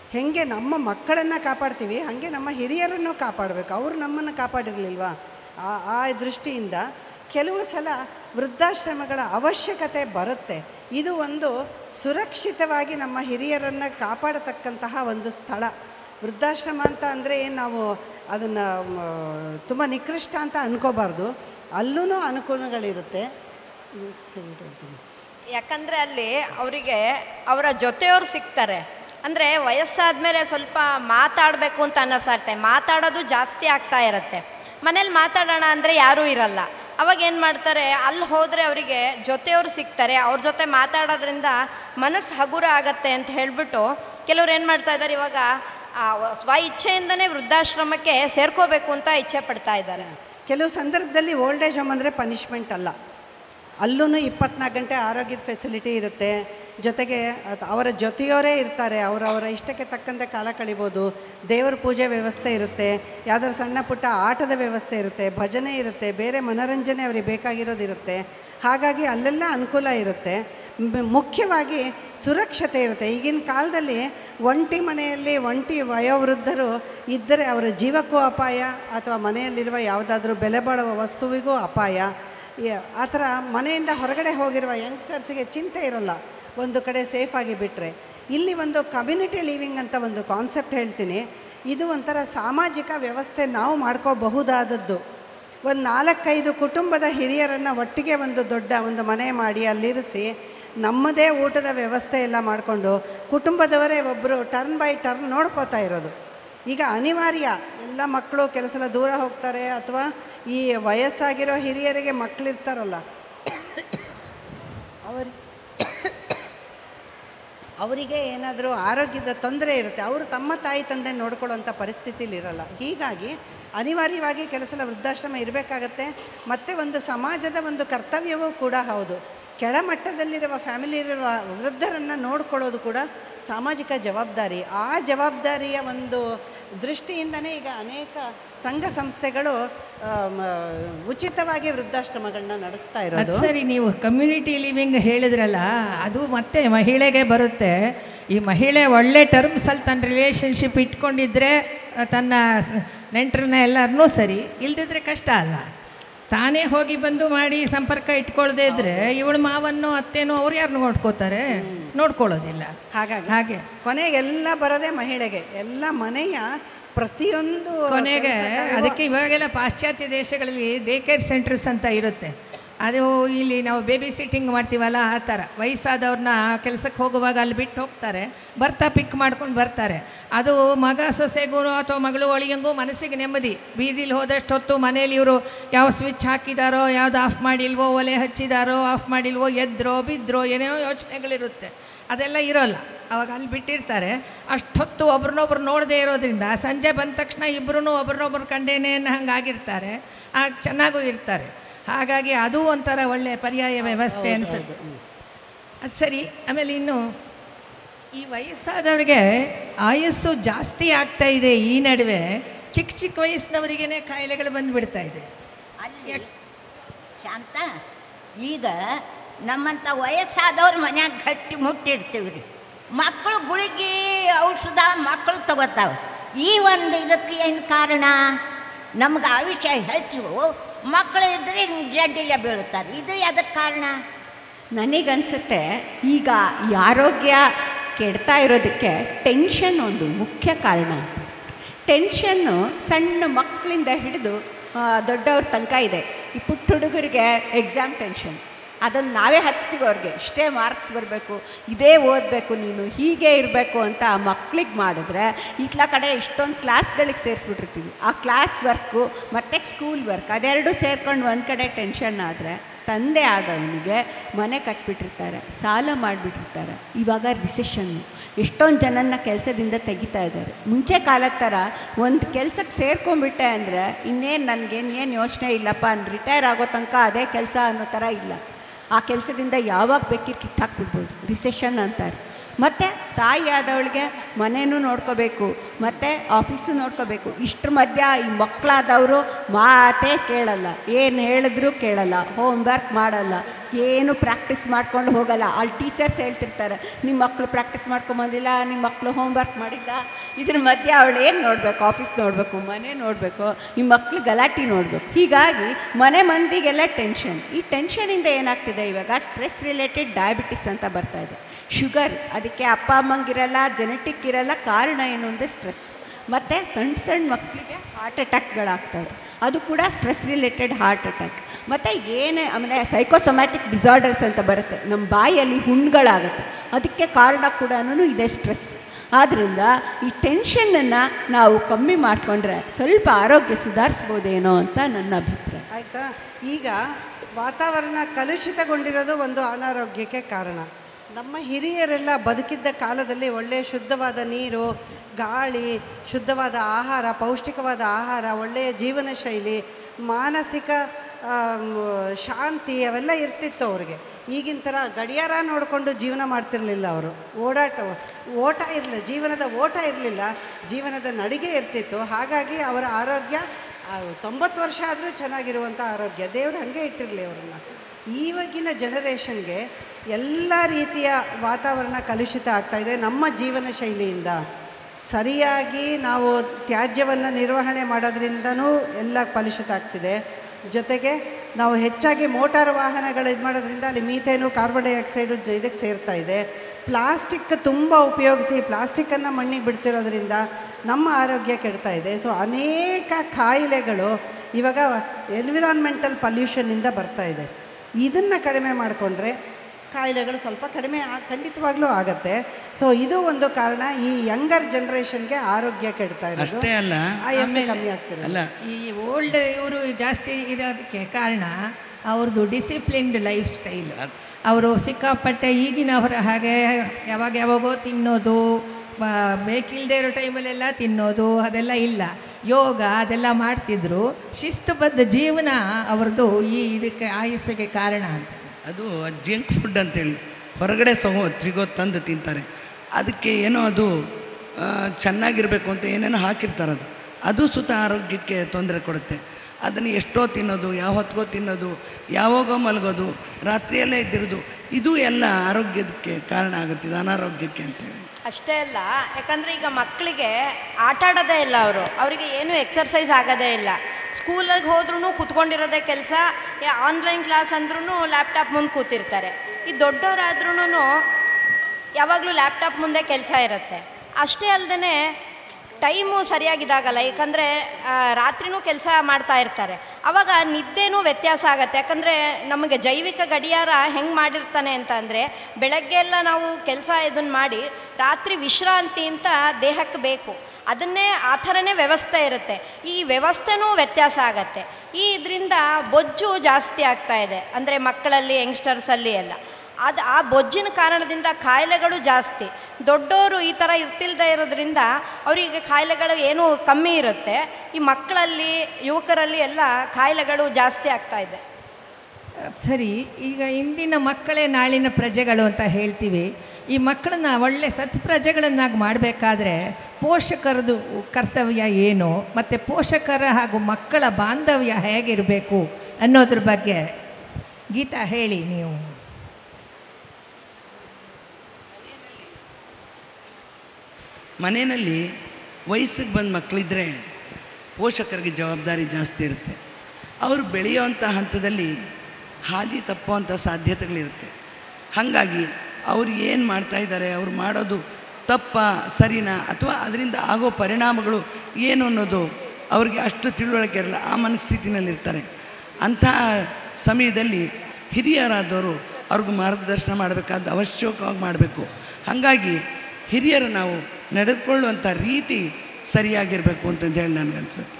ಹೆಂಗೆ ನಮ್ಮ ಮಕ್ಕಳನ್ನು ಕಾಪಾಡ್ತೀವಿ ಹಾಗೆ ನಮ್ಮ ಹಿರಿಯರನ್ನು ಕಾಪಾಡಬೇಕು ಅವರು ನಮ್ಮನ್ನು ಕಾಪಾಡಿರಲಿಲ್ವಾ ಆ ಆ ದೃಷ್ಟಿಯಿಂದ ಕೆಲವು ಸಲ ವೃದ್ಧಾಶ್ರಮಗಳ ಅವಶ್ಯಕತೆ ಬರುತ್ತೆ ಇದು ಒಂದು ಸುರಕ್ಷಿತವಾಗಿ ನಮ್ಮ ಹಿರಿಯರನ್ನು ಕಾಪಾಡತಕ್ಕಂತಹ ಒಂದು ಸ್ಥಳ ವೃದ್ಧಾಶ್ರಮ ಅಂತ ಅಂದರೆ ಏನು ನಾವು ಅದನ್ನು ತುಂಬ ನಿಕೃಷ್ಟ ಅಂತ ಅನ್ಕೋಬಾರ್ದು ಅಲ್ಲೂ ಅನುಕೂಲಗಳಿರುತ್ತೆ ಹ್ಮ್, ಹೇಳ್ತೀನಿ. ಯಾಕಂದರೆ ಅಲ್ಲಿ ಅವರಿಗೆ ಅವರ ಜೊತೆಯವ್ರು ಸಿಗ್ತಾರೆ ಅಂದರೆ ವಯಸ್ಸಾದ್ಮೇಲೆ ಸ್ವಲ್ಪ ಮಾತಾಡಬೇಕು ಅಂತ ಅನ್ನಿಸತ್ತೆ ಮಾತಾಡೋದು ಜಾಸ್ತಿ ಆಗ್ತಾ ಇರುತ್ತೆ ಮನೇಲಿ ಮಾತಾಡೋಣ ಅಂದರೆ ಯಾರೂ ಇರಲ್ಲ ಅವಾಗ ಏನು ಮಾಡ್ತಾರೆ ಅಲ್ಲಿ ಹೋದರೆ ಅವರಿಗೆ ಜೊತೆಯವರು ಸಿಗ್ತಾರೆ ಅವ್ರ ಜೊತೆ ಮಾತಾಡೋದ್ರಿಂದ ಮನಸ್ಸು ಹಗುರ ಆಗತ್ತೆ ಅಂತ ಹೇಳಿಬಿಟ್ಟು ಕೆಲವ್ರು ಏನು ಮಾಡ್ತಾ ಇದ್ದಾರೆ ಇವಾಗ ಆ, ಸ್ವ ಇಚ್ಛೆಯಿಂದನೇ ವೃದ್ಧಾಶ್ರಮಕ್ಕೆ ಸೇರ್ಕೋಬೇಕು ಅಂತ ಇಚ್ಛೆ ಪಡ್ತಾ ಇದ್ದಾರೆ ಕೆಲವು ಸಂದರ್ಭದಲ್ಲಿ ಓಲ್ಡ್ ಏಜ್ ಹೋಮ್ ಅಂದರೆ ಪನಿಷ್ಮೆಂಟ್ ಅಲ್ಲ ಅಲ್ಲೂ ಇಪ್ಪತ್ನಾಲ್ಕು ಗಂಟೆ ಆರೋಗ್ಯದ ಫೆಸಿಲಿಟಿ ಇರುತ್ತೆ ಜೊತೆಗೆ ಅದ್- ಅವರ ಜೊತೆಯವರೇ ಇರ್ತಾರೆ ಅವರವರ ಇಷ್ಟಕ್ಕೆ ತಕ್ಕಂತೆ ಕಾಲ ಕಳಿಬೋದು ದೇವರ ಪೂಜೆ ವ್ಯವಸ್ಥೆ ಇರುತ್ತೆ ಯಾವುದಾದ್ರು ಸಣ್ಣ ಪುಟ್ಟ ಆಟದ ವ್ಯವಸ್ಥೆ ಇರುತ್ತೆ ಭಜನೆ ಇರುತ್ತೆ ಬೇರೆ ಮನೋರಂಜನೆ ಅವರಿಗೆ ಬೇಕಾಗಿರೋದಿರುತ್ತೆ ಹಾಗಾಗಿ ಅಲ್ಲೆಲ್ಲ ಅನುಕೂಲ ಇರುತ್ತೆ ಮ್- ಮುಖ್ಯವಾಗಿ ಸುರಕ್ಷತೆ ಇರುತ್ತೆ ಈಗಿನ ಕಾಲದಲ್ಲಿ ಒಂಟಿ ಮನೆಯಲ್ಲಿ ಒಂಟಿ ವಯೋವೃದ್ಧರು ಇದ್ದರೆ ಅವರ ಜೀವಕ್ಕೂ ಅಪಾಯ ಅಥವಾ ಮನೆಯಲ್ಲಿರುವ ಯಾವುದಾದ್ರೂ ಬೆಲೆ ಬಾಳುವ ವಸ್ತುವಿಗೂ ಅಪಾಯ ಯ- ಆ ಥರ ಮನೆಯಿಂದ ಹೊರಗಡೆ ಹೋಗಿರುವ ಯಂಗ್ಸ್ಟರ್ಸಿಗೆ ಚಿಂತೆ ಇರಲ್ಲ ಒಂದು ಕಡೆ ಸೇಫಾಗಿ ಬಿಟ್ಟರೆ ಇಲ್ಲಿ ಒಂದು ಕಮ್ಯುನಿಟಿ ಲಿವಿಂಗ್ ಅಂತ ಒಂದು ಕಾನ್ಸೆಪ್ಟ್ ಹೇಳ್ತೀನಿ ಇದು ಒಂಥರ ಸಾಮಾಜಿಕ ವ್ಯವಸ್ಥೆ ನಾವು ಮಾಡ್ಕೋಬಹುದಾದದ್ದು ಒಂದು ನಾಲ್ಕೈದು ಕುಟುಂಬದ ಹಿರಿಯರನ್ನು ಒಟ್ಟಿಗೆ ಒಂದು ದೊಡ್ಡ ಒಂದು ಮನೆ ಮಾಡಿ ಅಲ್ಲಿರಿಸಿ ನಮ್ಮದೇ ಊಟದ ವ್ಯವಸ್ಥೆ ಎಲ್ಲ ಮಾಡಿಕೊಂಡು ಕುಟುಂಬದವರೇ ಒಬ್ಬರು ಟರ್ನ್ ಬೈ ಟರ್ನ್ ನೋಡ್ಕೋತಾ ಇರೋದು ಈಗ ಅನಿವಾರ್ಯ ಎಲ್ಲ ಮಕ್ಕಳು ಕೆಲವು ಸಲ ದೂರ ಹೋಗ್ತಾರೆ ಅಥವಾ ಈ ವಯಸ್ಸಾಗಿರೋ ಹಿರಿಯರಿಗೆ ಮಕ್ಕಳಿರ್ತಾರಲ್ಲ ಅವರಿ ಅವರಿಗೆ ಏನಾದರೂ ಆರೋಗ್ಯದ ತೊಂದರೆ ಇರುತ್ತೆ ಅವರು ತಮ್ಮ ತಾಯಿ ತಂದೆ ನೋಡ್ಕೊಳ್ಳೋಂಥ ಪರಿಸ್ಥಿತಿಲಿ ಇರಲ್ಲ ಹೀಗಾಗಿ ಅನಿವಾರ್ಯವಾಗಿ ಕೆಲವು ಸಲ ವೃದ್ಧಾಶ್ರಮ ಇರಬೇಕಾಗತ್ತೆ ಮತ್ತು ಒಂದು ಸಮಾಜದ ಒಂದು ಕರ್ತವ್ಯವೂ ಕೂಡ ಹೌದು ಕೆಳಮಟ್ಟದಲ್ಲಿರುವ ಫ್ಯಾಮಿಲಿ ಇರುವ ವೃದ್ಧರನ್ನು ನೋಡ್ಕೊಳ್ಳೋದು ಕೂಡ ಸಾಮಾಜಿಕ ಜವಾಬ್ದಾರಿ ಆ ಜವಾಬ್ದಾರಿಯ ಒಂದು ದೃಷ್ಟಿಯಿಂದನೇ ಈಗ ಅನೇಕ ಸಂಘ ಸಂಸ್ಥೆಗಳು ಆಮ್, ಉಚಿತವಾಗಿ ವೃದ್ಧಾಶ್ರಮಗಳನ್ನ ನಡೆಸ್ತಾ ಅದು ಇರೋದು ಸರಿ ನೀವು ಕಮ್ಯುನಿಟಿ ಲಿವಿಂಗ್ ಹೇಳಿದ್ರಲ್ಲ ಅದು ಮತ್ತೆ ಮಹಿಳೆಗೆ ಬರುತ್ತೆ ಈ ಮಹಿಳೆ ಒಳ್ಳೆ ಟರ್ಮ್ಸಲ್ಲಿ ತನ್ನ ರಿಲೇಷನ್ಶಿಪ್ ಇಟ್ಕೊಂಡಿದ್ರೆ ಆ, ತನ್ನ ಸ- ನೆಂಟರನ್ನ ಎಲ್ಲರನ್ನೂ ಸರಿ ಇಲ್ದಿದ್ರೆ ಕಷ್ಟ ಅಲ್ಲ ತಾನೇ ಹೋಗಿ ಬಂದು ಮಾಡಿ ಸಂಪರ್ಕ ಇಟ್ಕೊಳ್ದೇ ಇದ್ರೆ ಇವಳು ಮಾವನ್ನು ಅತ್ತೇನೋ ಅವ್ರು ಯಾರು ನೋಡ್ಕೋತಾರೆ ನೋಡ್ಕೊಳ್ಳೋದಿಲ್ಲ ಹಾಗಾಗಿ ಹಾಗೆ ಕೊನೆಗೆ ಎಲ್ಲ ಬರೋದೇ ಮಹಿಳೆಗೆ ಎಲ್ಲ ಮನೆಯ ಪ್ರತಿಯೊಂದು ಕೊನೆಗೆ ಕೆಲ್ಸಗಳಿಗೂ ಅದಕ್ಕೆ ಇವಾಗೆಲ್ಲ ಪಾಶ್ಚಾತ್ಯ ದೇಶಗಳಲ್ಲಿ ಡೇ ಕೇರ್ ಸೆಂಟರ್ಸ್ ಅಂತ ಇರುತ್ತೆ ಅದು ಇಲ್ಲಿ ನಾವು ಬೇಬಿ ಸಿಟ್ಟಿಂಗ್ ಮಾಡ್ತೀವಲ್ಲ ಆ ಥರ ವಯಸ್ಸಾದವ್ರನ್ನ ಕೆಲಸಕ್ಕೆ ಹೋಗುವಾಗ ಅಲ್ಲಿ ಬಿಟ್ಟು ಹೋಗ್ತಾರೆ ಬರ್ತಾ ಪಿಕ್ ಮಾಡ್ಕೊಂಡು ಬರ್ತಾರೆ ಅದು ಮಗ ಸೊಸೆಗೂ ಅಥವಾ ಮಗಳು ಒಳಿಯಂಗೂ ಮನಸ್ಸಿಗೆ ನೆಮ್ಮದಿ ಬೀದಿಲಿ ಹೋದಷ್ಟು ಹೊತ್ತು ಮನೇಲಿ ಇವರು ಯಾವ ಸ್ವಿಚ್ ಹಾಕಿದಾರೋ ಯಾವ್ದು ಆಫ್ ಮಾಡಿಲ್ವೋ ಒಲೆ ಹಚ್ಚಿದಾರೋ ಆಫ್ ಮಾಡಿಲ್ವೋ ಎದ್ರೋ ಬಿದ್ರೋ ಏನೇನೋ ಯೋಚನೆಗಳಿರುತ್ತೆ ಅದೆಲ್ಲ ಇರೋಲ್ಲ ಅವಾಗ ಅಲ್ಲಿ ಬಿಟ್ಟಿರ್ತಾರೆ ಅಷ್ಟೊತ್ತು ಒಬ್ರನ್ನೊಬ್ರು ನೋಡದೇ ಇರೋದ್ರಿಂದ ಸಂಜೆ ಬಂದ ತಕ್ಷಣ ಇಬ್ಬರೂ ಒಬ್ರನ್ನೊಬ್ರು ಕಂಡೇನೆ ಅನ್ನೋ ಹಂಗೆ ಆಗಿರ್ತಾರೆ ಆಗ ಚೆನ್ನಾಗೂ ಇರ್ತಾರೆ ಹಾಗಾಗಿ ಅದು ಒಂಥರ ಒಳ್ಳೆಯ ಪರ್ಯಾಯ ವ್ಯವಸ್ಥೆ ಅನಿಸುತ್ತೆ ಅದು ಸರಿ ಆಮೇಲೆ ಇನ್ನು ಈ ವಯಸ್ಸಾದವ್ರಿಗೆ ಆಯಸ್ಸು ಜಾಸ್ತಿ ಆಗ್ತಾ ಇದೆ ಈ ನಡುವೆ ಚಿಕ್ಕ ಚಿಕ್ಕ ವಯಸ್ಸಿನವರಿಗೇ ಕಾಯಿಲೆಗಳು ಬಂದುಬಿಡ್ತಾ ಇದೆ ಅಲ್ಲಿ ಶಾಂತ ಈಗ ನಮ್ಮಂಥ ವಯಸ್ಸಾದವ್ರ ಮನ್ಯಾಗ ಗಟ್ಟಿ ಮುಟ್ಟಿರ್ತೀವಿ ರೀ ಮಕ್ಕಳು ಗುಳಿಗೆ ಔಷಧ ಮಕ್ಕಳು ತಗೋತಾವೆ ಈ ಒಂದು ಇದಕ್ಕೆ ಏನು ಕಾರಣ ನಮ್ಗೆ ಆಯುಷ್ಯ ಹೆಚ್ಚು ಮಕ್ಕಳು ಇದ್ರೆ ಜಡ್ಡಿಲ್ಲ ಬೀಳುತ್ತಾರೆ ಇದು ಅದಕ್ಕೆ ಕಾರಣ ನನಗನ್ಸುತ್ತೆ ಈಗ ಈ ಆರೋಗ್ಯ ಕೆಡ್ತಾ ಇರೋದಕ್ಕೆ ಟೆನ್ಷನ್ ಒಂದು ಮುಖ್ಯ ಕಾರಣ ಅಂತ ಟೆನ್ಷನ್ನು ಸಣ್ಣ ಮಕ್ಕಳಿಂದ ಹಿಡಿದು ಆ, ದೊಡ್ಡವ್ರ ತನಕ ಇದೆ ಈ ಪುಟ್ಟ ಹುಡುಗರಿಗೆ ಎಕ್ಸಾಮ್ ಟೆನ್ಷನ್ ಅದನ್ನು ನಾವೇ ಹಚ್ತೀವಿ ಅವ್ರಿಗೆ ಇಷ್ಟೇ ಮಾರ್ಕ್ಸ್ ಬರಬೇಕು ಇದೇ ಓದಬೇಕು ನೀನು ಹೀಗೆ ಇರಬೇಕು ಅಂತ ಆ ಮಕ್ಳಿಗೆ ಮಾಡಿದ್ರೆ ಇತ್ಲ ಕಡೆ ಇಷ್ಟೊಂದು ಕ್ಲಾಸ್ಗಳಿಗೆ ಸೇರಿಸ್ಬಿಟ್ಟಿರ್ತೀವಿ ಆ ಕ್ಲಾಸ್ ವರ್ಕು ಮತ್ತು ಸ್ಕೂಲ್ ವರ್ಕ್ ಅದೆರಡು ಸೇರ್ಕೊಂಡು ಒಂದು ಕಡೆ ಟೆನ್ಷನ್ ಆದರೆ ತಂದೆ ಆದವನಿಗೆ ಮನೆ ಕಟ್ಬಿಟ್ಟಿರ್ತಾರೆ ಸಾಲ ಮಾಡಿಬಿಟ್ಟಿರ್ತಾರೆ ಇವಾಗ ರಿಸೆಷನ್ನು ಎಷ್ಟೊಂದು ಜನನ್ನ ಕೆಲಸದಿಂದ ತೆಗಿತಾ ಇದ್ದಾರೆ ಮುಂಚೆ ಕಾಲದ ಥರ ಒಂದು ಕೆಲಸಕ್ಕೆ ಸೇರ್ಕೊಂಡ್ಬಿಟ್ಟೆ ಅಂದರೆ ಇನ್ನೇನು ನನಗೆ ಇನ್ನೇನು ಯೋಚನೆ ಇಲ್ಲಪ್ಪ ರಿಟೈರ್ ಆಗೋ ತನಕ ಅದೇ ಕೆಲಸ ಅನ್ನೋ ಥರ ಇಲ್ಲ ಆ ಕೆಲಸದಿಂದ ಯಾವಾಗ ಬೇಕಿರ್ ಕಿತ್ತಾಕ್ಬಿಡ್ಬೋದು ರಿಸೆಷನ್ ಅಂತಾರೆ ಮತ್ತು ತಾಯಿ ಆದವಳಿಗೆ ಮನೇನೂ ನೋಡ್ಕೋಬೇಕು ಮತ್ತು ಆಫೀಸು ನೋಡ್ಕೋಬೇಕು ಇಷ್ಟ್ರ ಮಧ್ಯ ಈ ಮಕ್ಕಳಾದವರು ಮಾತೇ ಕೇಳಲ್ಲ ಏನು ಹೇಳಿದ್ರು ಕೇಳಲ್ಲ ಹೋಮ್ವರ್ಕ್ ಮಾಡಲ್ಲ ಏನು ಪ್ರಾಕ್ಟೀಸ್ ಮಾಡ್ಕೊಂಡು ಹೋಗಲ್ಲ ಅಲ್ಲಿ ಟೀಚರ್ಸ್ ಹೇಳ್ತಿರ್ತಾರೆ ನಿಮ್ಮ ಮಕ್ಕಳು ಪ್ರಾಕ್ಟೀಸ್ ಮಾಡ್ಕೊಂಬಂದಿಲ್ಲ ನಿಮ್ಮ ಮಕ್ಕಳು ಹೋಮ್ವರ್ಕ್ ಮಾಡಿದ್ದ ಇದ್ರ ಮಧ್ಯೆ ಅವಳು ಏನು ನೋಡಬೇಕು ಆಫೀಸ್ ನೋಡಬೇಕು ಮನೆ ನೋಡಬೇಕು ಈ ಮಕ್ಕಳು ಗಲಾಟೆ ನೋಡಬೇಕು ಹೀಗಾಗಿ ಮನೆ ಮಂದಿಗೆಲ್ಲ ಟೆನ್ಷನ್ ಈ ಟೆನ್ಷನಿಂದ ಏನಾಗ್ತಿದೆ ಇವಾಗ ಸ್ಟ್ರೆಸ್ ರಿಲೇಟೆಡ್ ಡಯಾಬಿಟಿಸ್ ಅಂತ ಬರ್ತಾ ಇದೆ ಶುಗರ್ ಅದಕ್ಕೆ ಅಪ್ಪ ಅಮ್ಮಂಗಿರಲ್ಲ ಜೆನೆಟಿಕ್ ಇರಲ್ಲ ಕಾರಣ ಏನು ಅಂದರೆ ಸ್ಟ್ರೆಸ್ ಮತ್ತು ಸಣ್ಣ ಸಣ್ಣ ಮಕ್ಕಳಿಗೆ ಹಾರ್ಟ್ ಅಟ್ಯಾಕ್ಗಳಾಗ್ತಾ ಇದೆ ಅದು ಕೂಡ ಸ್ಟ್ರೆಸ್ ರಿಲೇಟೆಡ್ ಹಾರ್ಟ್ ಅಟ್ಯಾಕ್ ಮತ್ತು ಏನೇ ಆಮೇಲೆ ಸೈಕೋಸೊಮ್ಯಾಟಿಕ್ ಡಿಸಾರ್ಡರ್ಸ್ ಅಂತ ಬರುತ್ತೆ ನಮ್ಮ ಬಾಯಲ್ಲಿ ಹುಣ್ಣುಗಳಾಗುತ್ತೆ ಅದಕ್ಕೆ ಕಾರಣ ಕೂಡ ಇದೆ ಸ್ಟ್ರೆಸ್ ಆದ್ದರಿಂದ ಈ ಟೆನ್ಷನನ್ನು ನಾವು ಕಮ್ಮಿ ಮಾಡಿಕೊಂಡ್ರೆ ಸ್ವಲ್ಪ ಆರೋಗ್ಯ ಸುಧಾರಿಸ್ಬೋದೇನೋ ಅಂತ ನನ್ನ ಅಭಿಪ್ರಾಯ ಆಯಿತಾ ಈಗ ವಾತಾವರಣ ಕಲುಷಿತಗೊಂಡಿರೋದು ಒಂದು ಅನಾರೋಗ್ಯಕ್ಕೆ ಕಾರಣ ನಮ್ಮ ಹಿರಿಯರೆಲ್ಲ ಬದುಕಿದ್ದ ಕಾಲದಲ್ಲಿ ಒಳ್ಳೆಯ ಶುದ್ಧವಾದ ನೀರು ಗಾಳಿ ಶುದ್ಧವಾದ ಆಹಾರ ಪೌಷ್ಟಿಕವಾದ ಆಹಾರ ಒಳ್ಳೆಯ ಜೀವನ ಶೈಲಿ ಮಾನಸಿಕ ಆಮ್, ಶಾಂತಿ ಅವೆಲ್ಲ ಇರ್ತಿತ್ತು ಅವ್ರಿಗೆ ಈಗಿನ ಥರ ಗಡಿಯಾರ ನೋಡಿಕೊಂಡು ಜೀವನ ಮಾಡ್ತಿರಲಿಲ್ಲ ಅವರು ಓಡಾಟ ಓಟ ಇರಲಿಲ್ಲ ಜೀವನದ ಓಟ ಇರಲಿಲ್ಲ ಜೀವನದ ನಡಿಗೆ ಇರ್ತಿತ್ತು ಹಾಗಾಗಿ ಅವರ ಆರೋಗ್ಯ ಆ, ತೊಂಬತ್ತು ವರ್ಷ ಆದರೂ ಚೆನ್ನಾಗಿರುವಂಥ ಆರೋಗ್ಯ ದೇವರು ಹಾಗೆ ಇಟ್ಟಿರಲಿ ಅವ್ರನ್ನ ಈವಾಗಿನ ಜನರೇಷನ್ಗೆ ಎಲ್ಲ ರೀತಿಯ ವಾತಾವರಣ ಕಲುಷಿತ ಆಗ್ತಾ ಇದೆ ನಮ್ಮ ಜೀವನ ಶೈಲಿಯಿಂದ ಸರಿಯಾಗಿ ನಾವು ತ್ಯಾಜ್ಯವನ್ನು ನಿರ್ವಹಣೆ ಮಾಡೋದ್ರಿಂದನೂ ಎಲ್ಲ ಕಲುಷಿತ ಆಗ್ತಿದೆ ಜೊತೆಗೆ ನಾವು ಹೆಚ್ಚಾಗಿ ಮೋಟಾರ್ ವಾಹನಗಳು ಇದು ಮಾಡೋದ್ರಿಂದ ಅಲ್ಲಿ ಮೀಥೇನು ಕಾರ್ಬನ್ ಡೈಆಕ್ಸೈಡು ಜ- ಇದಕ್ಕೆ ಸೇರ್ತಾ ಇದೆ ಪ್ಲಾಸ್ಟಿಕ್ ತುಂಬ ಉಪಯೋಗಿಸಿ ಪ್ಲಾಸ್ಟಿಕ್ಕನ್ನು ಮಣ್ಣಿಗೆ ಬಿಡ್ತಿರೋದ್ರಿಂದ ನಮ್ಮ ಆರೋಗ್ಯ ಕೆಡ್ತಾ ಇದೆ ಸೊ ಅನೇಕ ಕಾಯಿಲೆಗಳು ಇವಾಗ ಎನ್ವಿರಾನ್ಮೆಂಟಲ್ ಪಲ್ಯೂಷನ್ನಿಂದ ಬರ್ತಾ ಇದೆ ಇದನ್ನು ಕಡಿಮೆ ಮಾಡಿಕೊಂಡ್ರೆ ಕಾಯಿಲೆಗಳು ಸ್ವಲ್ಪ ಕಡಿಮೆ ಆ- ಖಂಡಿತವಾಗ್ಲೂ ಆಗತ್ತೆ ಸೊ ಇದು ಒಂದು ಕಾರಣ ಈ ಯಂಗರ್ ಜನ್ರೇಷನ್ಗೆ ಆರೋಗ್ಯ ಕೆಡ್ತಾ ಇರೋದು ಅಷ್ಟೇ ಅಲ್ಲ ಆಯಸ್ಸು ಕಮ್ಮಿ ಆಗ್ತಿರೋದು ಅಲ್ಲ ಈ ಓಲ್ಡ್ ಇವರು ಜಾಸ್ತಿ ಇರೋದಕ್ಕೆ ಕಾರಣ ಅವ್ರದ್ದು ಡಿಸಿಪ್ಲಿನ್ಡ್ ಲೈಫ್ ಸ್ಟೈಲ್ ಅವರು ಸಿಕ್ಕಾಪಟ್ಟೆ ಈಗಿನವರ ಹಾಗೆ ಯಾವಾಗ ಯಾವಾಗೋ ತಿನ್ನೋದು ಬ- ಬೇಕಿಲ್ಲದೆ ಇರೋ ಟೈಮಲ್ಲೆಲ್ಲ ತಿನ್ನೋದು ಅದೆಲ್ಲ ಇಲ್ಲ ಯೋಗ ಅದೆಲ್ಲ ಮಾಡ್ತಿದ್ರು ಶಿಸ್ತುಬದ್ಧ ಜೀವನ ಅವ್ರದ್ದು ಈ ಇದಕ್ಕೆ ಆಯುಸ್ಸಿಗೆ ಕಾರಣ ಅಂತ ಅದು ಜಂಕ್ ಫುಡ್ ಅಂತೇಳಿ ಹೊರಗಡೆ ಸಹೋ ಸಿಗೋ ತಂದು ತಿಂತಾರೆ ಅದಕ್ಕೆ ಏನೋ ಅದು ಆ, ಚೆನ್ನಾಗಿರಬೇಕು ಅಂತ ಏನೇನೋ ಹಾಕಿರ್ತಾರೆ ಅದು ಅದು ಸುತ ಆರೋಗ್ಯಕ್ಕೆ ತೊಂದರೆ ಕೊಡುತ್ತೆ ಅದನ್ನು ಎಷ್ಟೋ ತಿನ್ನೋದು ಯಾವ ಹೊತ್ತಿಗೋ ತಿನ್ನೋದು ಯಾವಾಗೋ ಮಲಗೋದು ರಾತ್ರಿಯಲ್ಲೇ ಇದ್ದಿರೋದು ಇದು ಎಲ್ಲ ಆರೋಗ್ಯಕ್ಕೆ ಕಾರಣ ಆಗುತ್ತೆ ಇದು ಅನಾರೋಗ್ಯಕ್ಕೆ ಅಂತೇಳಿ ಅಷ್ಟೇ ಅಲ್ಲ ಯಾಕಂದರೆ ಈಗ ಮಕ್ಕಳಿಗೆ ಆಟ ಆಡೋದೇ ಇಲ್ಲ ಅವರು ಅವರಿಗೆ ಏನೂ ಎಕ್ಸರ್ಸೈಸ್ ಆಗೋದೇ ಇಲ್ಲ ಸ್ಕೂಲಿಗೆ ಹೋದ್ರೂ ಕೂತ್ಕೊಂಡಿರೋದೇ ಕೆಲಸ ಆನ್ಲೈನ್ ಕ್ಲಾಸ್ ಅಂದ್ರೂ ಲ್ಯಾಪ್ಟಾಪ್ ಮುಂದೆ ಕೂತಿರ್ತಾರೆ ಈ ದೊಡ್ಡವರಾದ್ರೂ ಯಾವಾಗಲೂ ಲ್ಯಾಪ್ಟಾಪ್ ಮುಂದೆ ಕೆಲಸ ಇರುತ್ತೆ ಅಷ್ಟೇ ಅಲ್ಲದೆ ಟೈಮು ಸರಿಯಾಗಿದಾಗಲ್ಲ ಯಾಕಂದರೆ ರಾತ್ರಿನೂ ಕೆಲಸ ಮಾಡ್ತಾ ಇರ್ತಾರೆ ಆವಾಗ ನಿದ್ದೆನೂ ವ್ಯತ್ಯಾಸ ಆಗುತ್ತೆ ಯಾಕಂದರೆ ನಮಗೆ ಜೈವಿಕ ಗಡಿಯಾರ ಹೆಂಗೆ ಮಾಡಿರ್ತಾನೆ ಅಂತ ಅಂದರೆ ಬೆಳಗ್ಗೆ ಎಲ್ಲ ನಾವು ಕೆಲಸ ಇದನ್ನು ಮಾಡಿ ರಾತ್ರಿ ವಿಶ್ರಾಂತಿ ಅಂತ ದೇಹಕ್ಕೆ ಬೇಕು ಅದನ್ನೇ ಆ ಥರನೇ ವ್ಯವಸ್ಥೆ ಇರುತ್ತೆ ಈ ವ್ಯವಸ್ಥೆನೂ ವ್ಯತ್ಯಾಸ ಆಗತ್ತೆ ಈ ಇದರಿಂದ ಬೊಜ್ಜು ಜಾಸ್ತಿ ಆಗ್ತಾ ಇದೆ ಅಂದರೆ ಮಕ್ಕಳಲ್ಲಿ ಯಂಗ್ಸ್ಟರ್ಸಲ್ಲಿ ಎಲ್ಲ ಅದು ಆ ಬೊಜ್ಜಿನ ಕಾರಣದಿಂದ ಕಾಯಿಲೆಗಳು ಜಾಸ್ತಿ ದೊಡ್ಡವರು ಈ ಥರ ಇರ್ತಿಲ್ದೇ ಇರೋದ್ರಿಂದ ಅವರಿಗೆ ಕಾಯಿಲೆಗಳು ಏನೂ ಕಮ್ಮಿ ಇರುತ್ತೆ ಈ ಮಕ್ಕಳಲ್ಲಿ ಯುವಕರಲ್ಲಿ ಎಲ್ಲ ಕಾಯಿಲೆಗಳು ಜಾಸ್ತಿ ಆಗ್ತಾ ಇದೆ ಸರಿ ಈಗ ಇಂದಿನ ಮಕ್ಕಳೇ ನಾಳಿನ ಪ್ರಜೆಗಳು ಅಂತ ಹೇಳ್ತೀವಿ ಈ ಮಕ್ಕಳನ್ನ ಒಳ್ಳೆ ಸತ್ಪ್ರಜೆಗಳನ್ನಾಗಿ ಮಾಡಬೇಕಾದ್ರೆ ಪೋಷಕರದು ಕರ್ತವ್ಯ ಏನು ಮತ್ತು ಪೋಷಕರ ಹಾಗೂ ಮಕ್ಕಳ ಬಾಂಧವ್ಯ ಹೇಗಿರಬೇಕು ಅನ್ನೋದ್ರ ಬಗ್ಗೆ ಗೀತಾ ಹೇಳಿ ನೀವು ಮನೆಯಲ್ಲಿ ವಯಸ್ಸಿಗೆ ಬಂದ ಮಕ್ಕಳಿದ್ರೆ ಪೋಷಕರಿಗೆ ಜವಾಬ್ದಾರಿ ಜಾಸ್ತಿ ಇರುತ್ತೆ ಅವರು ಬೆಳೆಯುವಂಥ ಹಂತದಲ್ಲಿ ಹಾದಿ ತಪ್ಪುವಂಥ ಸಾಧ್ಯತೆಗಳಿರುತ್ತೆ ಹಾಗಾಗಿ ಅವ್ರು ಏನು ಮಾಡ್ತಾ ಇದ್ದಾರೆ ಅವ್ರು ಮಾಡೋದು ತಪ್ಪ ಸರಿನಾ ಅಥವಾ ಅದರಿಂದ ಆಗೋ ಪರಿಣಾಮಗಳು ಏನು ಅನ್ನೋದು ಅವ್ರಿಗೆ ಅಷ್ಟು ತಿಳುವಳಿಕೆ ಇರಲ್ಲ ಆ ಮನಸ್ಥಿತಿನಲ್ಲಿರ್ತಾರೆ ಅಂಥ ಸಮಯದಲ್ಲಿ ಹಿರಿಯರಾದವರು ಅವ್ರಿಗೆ ಮಾರ್ಗದರ್ಶನ ಮಾಡಬೇಕಾದ ಅವಶ್ಯಕವಾಗಿ ಮಾಡಬೇಕು ಹಾಗಾಗಿ ಹಿರಿಯರು ನಾವು ನಡೆದುಕೊಳ್ಳುವಂಥ ರೀತಿ ಸರಿಯಾಗಿರಬೇಕು ಅಂತಂದು ಹೇಳಿ ನನಗನ್ಸುತ್ತೆ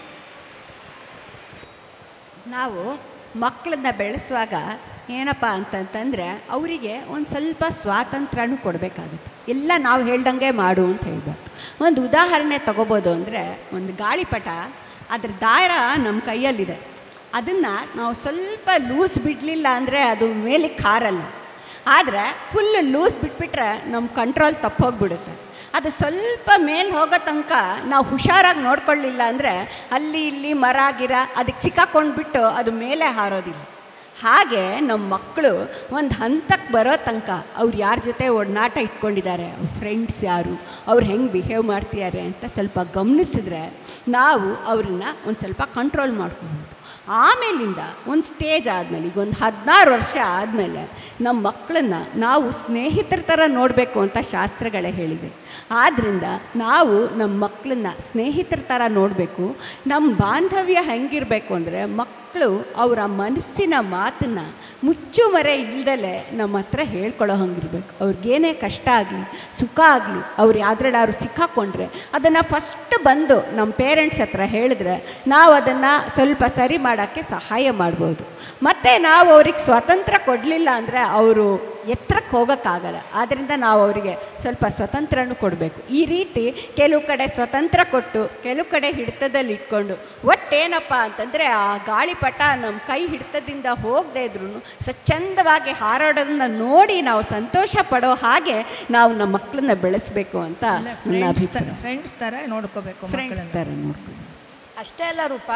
ನಾವು ಮಕ್ಕಳನ್ನ ಬೆಳೆಸುವಾಗ ಏನಪ್ಪ ಅಂತಂತಂದರೆ ಅವರಿಗೆ ಒಂದು ಸ್ವಲ್ಪ ಸ್ವಾತಂತ್ರ್ಯನೂ ಕೊಡಬೇಕಾಗುತ್ತೆ ಎಲ್ಲ ನಾವು ಹೇಳ್ದಂಗೆ ಮಾಡು ಅಂತ ಹೇಳ್ಬಾರ್ದು ಒಂದು ಉದಾಹರಣೆ ತಗೋಬೋದು ಅಂದರೆ ಒಂದು ಗಾಳಿಪಟ ಅದ್ರ ದಾರ ನಮ್ಮ ಕೈಯಲ್ಲಿದೆ ಅದನ್ನು ನಾವು ಸ್ವಲ್ಪ ಲೂಸ್ ಬಿಡಲಿಲ್ಲ ಅಂದರೆ ಅದು ಮೇಲಕ್ಕೆ ಹಾರಲ್ಲ ಆದರೆ ಫುಲ್ ಲೂಸ್ ಬಿಟ್ಬಿಟ್ರೆ ನಮ್ಮ ಕಂಟ್ರೋಲ್ ತಪ್ಪೋಗ್ಬಿಡುತ್ತೆ ಅದು ಸ್ವಲ್ಪ ಮೇಲೆ ಹೋಗೋ ತನಕ ನಾವು ಹುಷಾರಾಗಿ ನೋಡ್ಕೊಳ್ಳಿಲ್ಲ ಅಂದರೆ ಅಲ್ಲಿ ಇಲ್ಲಿ ಮರ ಗಿರ ಅದಕ್ಕೆ ಸಿಕ್ಕಾಕೊಂಡ್ಬಿಟ್ಟು ಅದು ಮೇಲೆ ಹಾರೋದಿಲ್ಲ ಹಾಗೆ ನಮ್ಮ ಮಕ್ಕಳು ಒಂದು ಹಂತಕ್ಕೆ ಬರೋ ತನಕ ಅವ್ರು ಯಾರ ಜೊತೆ ಒಡನಾಟ ಇಟ್ಕೊಂಡಿದ್ದಾರೆ ಅವ್ರ ಫ್ರೆಂಡ್ಸ್ ಯಾರು ಅವ್ರು ಹೆಂಗೆ ಬಿಹೇವ್ ಮಾಡ್ತಿದ್ದಾರೆ ಅಂತ ಸ್ವಲ್ಪ ಗಮನಿಸಿದ್ರೆ ನಾವು ಅವ್ರನ್ನ ಒಂದು ಸ್ವಲ್ಪ ಕಂಟ್ರೋಲ್ ಮಾಡ್ಕೊಬೋದು ಆಮೇಲಿಂದ ಒಂದು ಸ್ಟೇಜ್ ಆದಮೇಲೆ ಈಗ ಒಂದು ಹದಿನಾರು ವರ್ಷ ಆದಮೇಲೆ ನಮ್ಮ ಮಕ್ಕಳನ್ನ ನಾವು ಸ್ನೇಹಿತರ ಥರ ನೋಡಬೇಕು ಅಂತ ಶಾಸ್ತ್ರಗಳೇ ಹೇಳಿದೆ ಆದ್ದರಿಂದ ನಾವು ನಮ್ಮ ಮಕ್ಕಳನ್ನ ಸ್ನೇಹಿತರ ಥರ ನೋಡಬೇಕು ನಮ್ಮ ಬಾಂಧವ್ಯ ಹೆಂಗಿರಬೇಕು ಅಂದರೆ ಮಕ್ಕಳು ಅವರ ಮನಸ್ಸಿನ ಮಾತನ್ನು ಮುಚ್ಚುಮರೆ ಇಲ್ದಲೆ ನಮ್ಮ ಹತ್ರ ಹೇಳ್ಕೊಳ್ಳೋ ಹಂಗಿರ್ಬೇಕು ಅವ್ರಿಗೇನೇ ಕಷ್ಟ ಆಗಲಿ ಸುಖ ಆಗಲಿ ಅವ್ರು ಯಾವ್ದ್ರಲ್ಲಾದ್ರು ಸಿಕ್ಕಾಕೊಂಡ್ರೆ ಅದನ್ನು ಫಸ್ಟ್ ಬಂದು ನಮ್ಮ ಪೇರೆಂಟ್ಸ್ ಹತ್ರ ಹೇಳಿದ್ರೆ ನಾವು ಅದನ್ನು ಸ್ವಲ್ಪ ಸರಿ ಮಾಡೋಕ್ಕೆ ಸಹಾಯ ಮಾಡ್ಬೋದು ಮತ್ತು ನಾವು ಅವ್ರಿಗೆ ಸ್ವಾತಂತ್ರ್ಯ ಕೊಡಲಿಲ್ಲ ಅಂದರೆ ಅವರು ಎತ್ತರಕ್ಕೆ ಹೋಗೋಕ್ಕಾಗಲ್ಲ ಆದ್ದರಿಂದ ನಾವು ಅವರಿಗೆ ಸ್ವಲ್ಪ ಸ್ವತಂತ್ರನೂ ಕೊಡಬೇಕು ಈ ರೀತಿ ಕೆಲವು ಕಡೆ ಸ್ವತಂತ್ರ ಕೊಟ್ಟು ಕೆಲವು ಕಡೆ ಹಿಡಿತದಲ್ಲಿ ಇಟ್ಕೊಂಡು ಒಟ್ಟೇನಪ್ಪ ಅಂತಂದರೆ ಆ ಗಾಳಿಪಟ ನಮ್ಮ ಕೈ ಹಿಡಿತದಿಂದ ಹೋಗದೇ ಇದ್ರೂ ಸ್ವಚ್ಛಂದವಾಗಿ ಹಾರಾಡೋದನ್ನ ನೋಡಿ ನಾವು ಸಂತೋಷ ಪಡೋ ಹಾಗೆ ನಾವು ನಮ್ಮ ಮಕ್ಕಳನ್ನ ಬೆಳೆಸಬೇಕು ಅಂತ ನನ್ನ ಅಭಿಪ್ರಾಯ ಫ್ರೆಂಡ್ಸ್ ಥರ ನೋಡ್ಕೋಬೇಕು ಫ್ರೆಂಡ್ಸ್ ಮಕ್ಕಳನ್ನ ಥರ ನೋಡ್ಕೊಂಡು ಅಷ್ಟೇ ಅಲ್ಲ ರೂಪ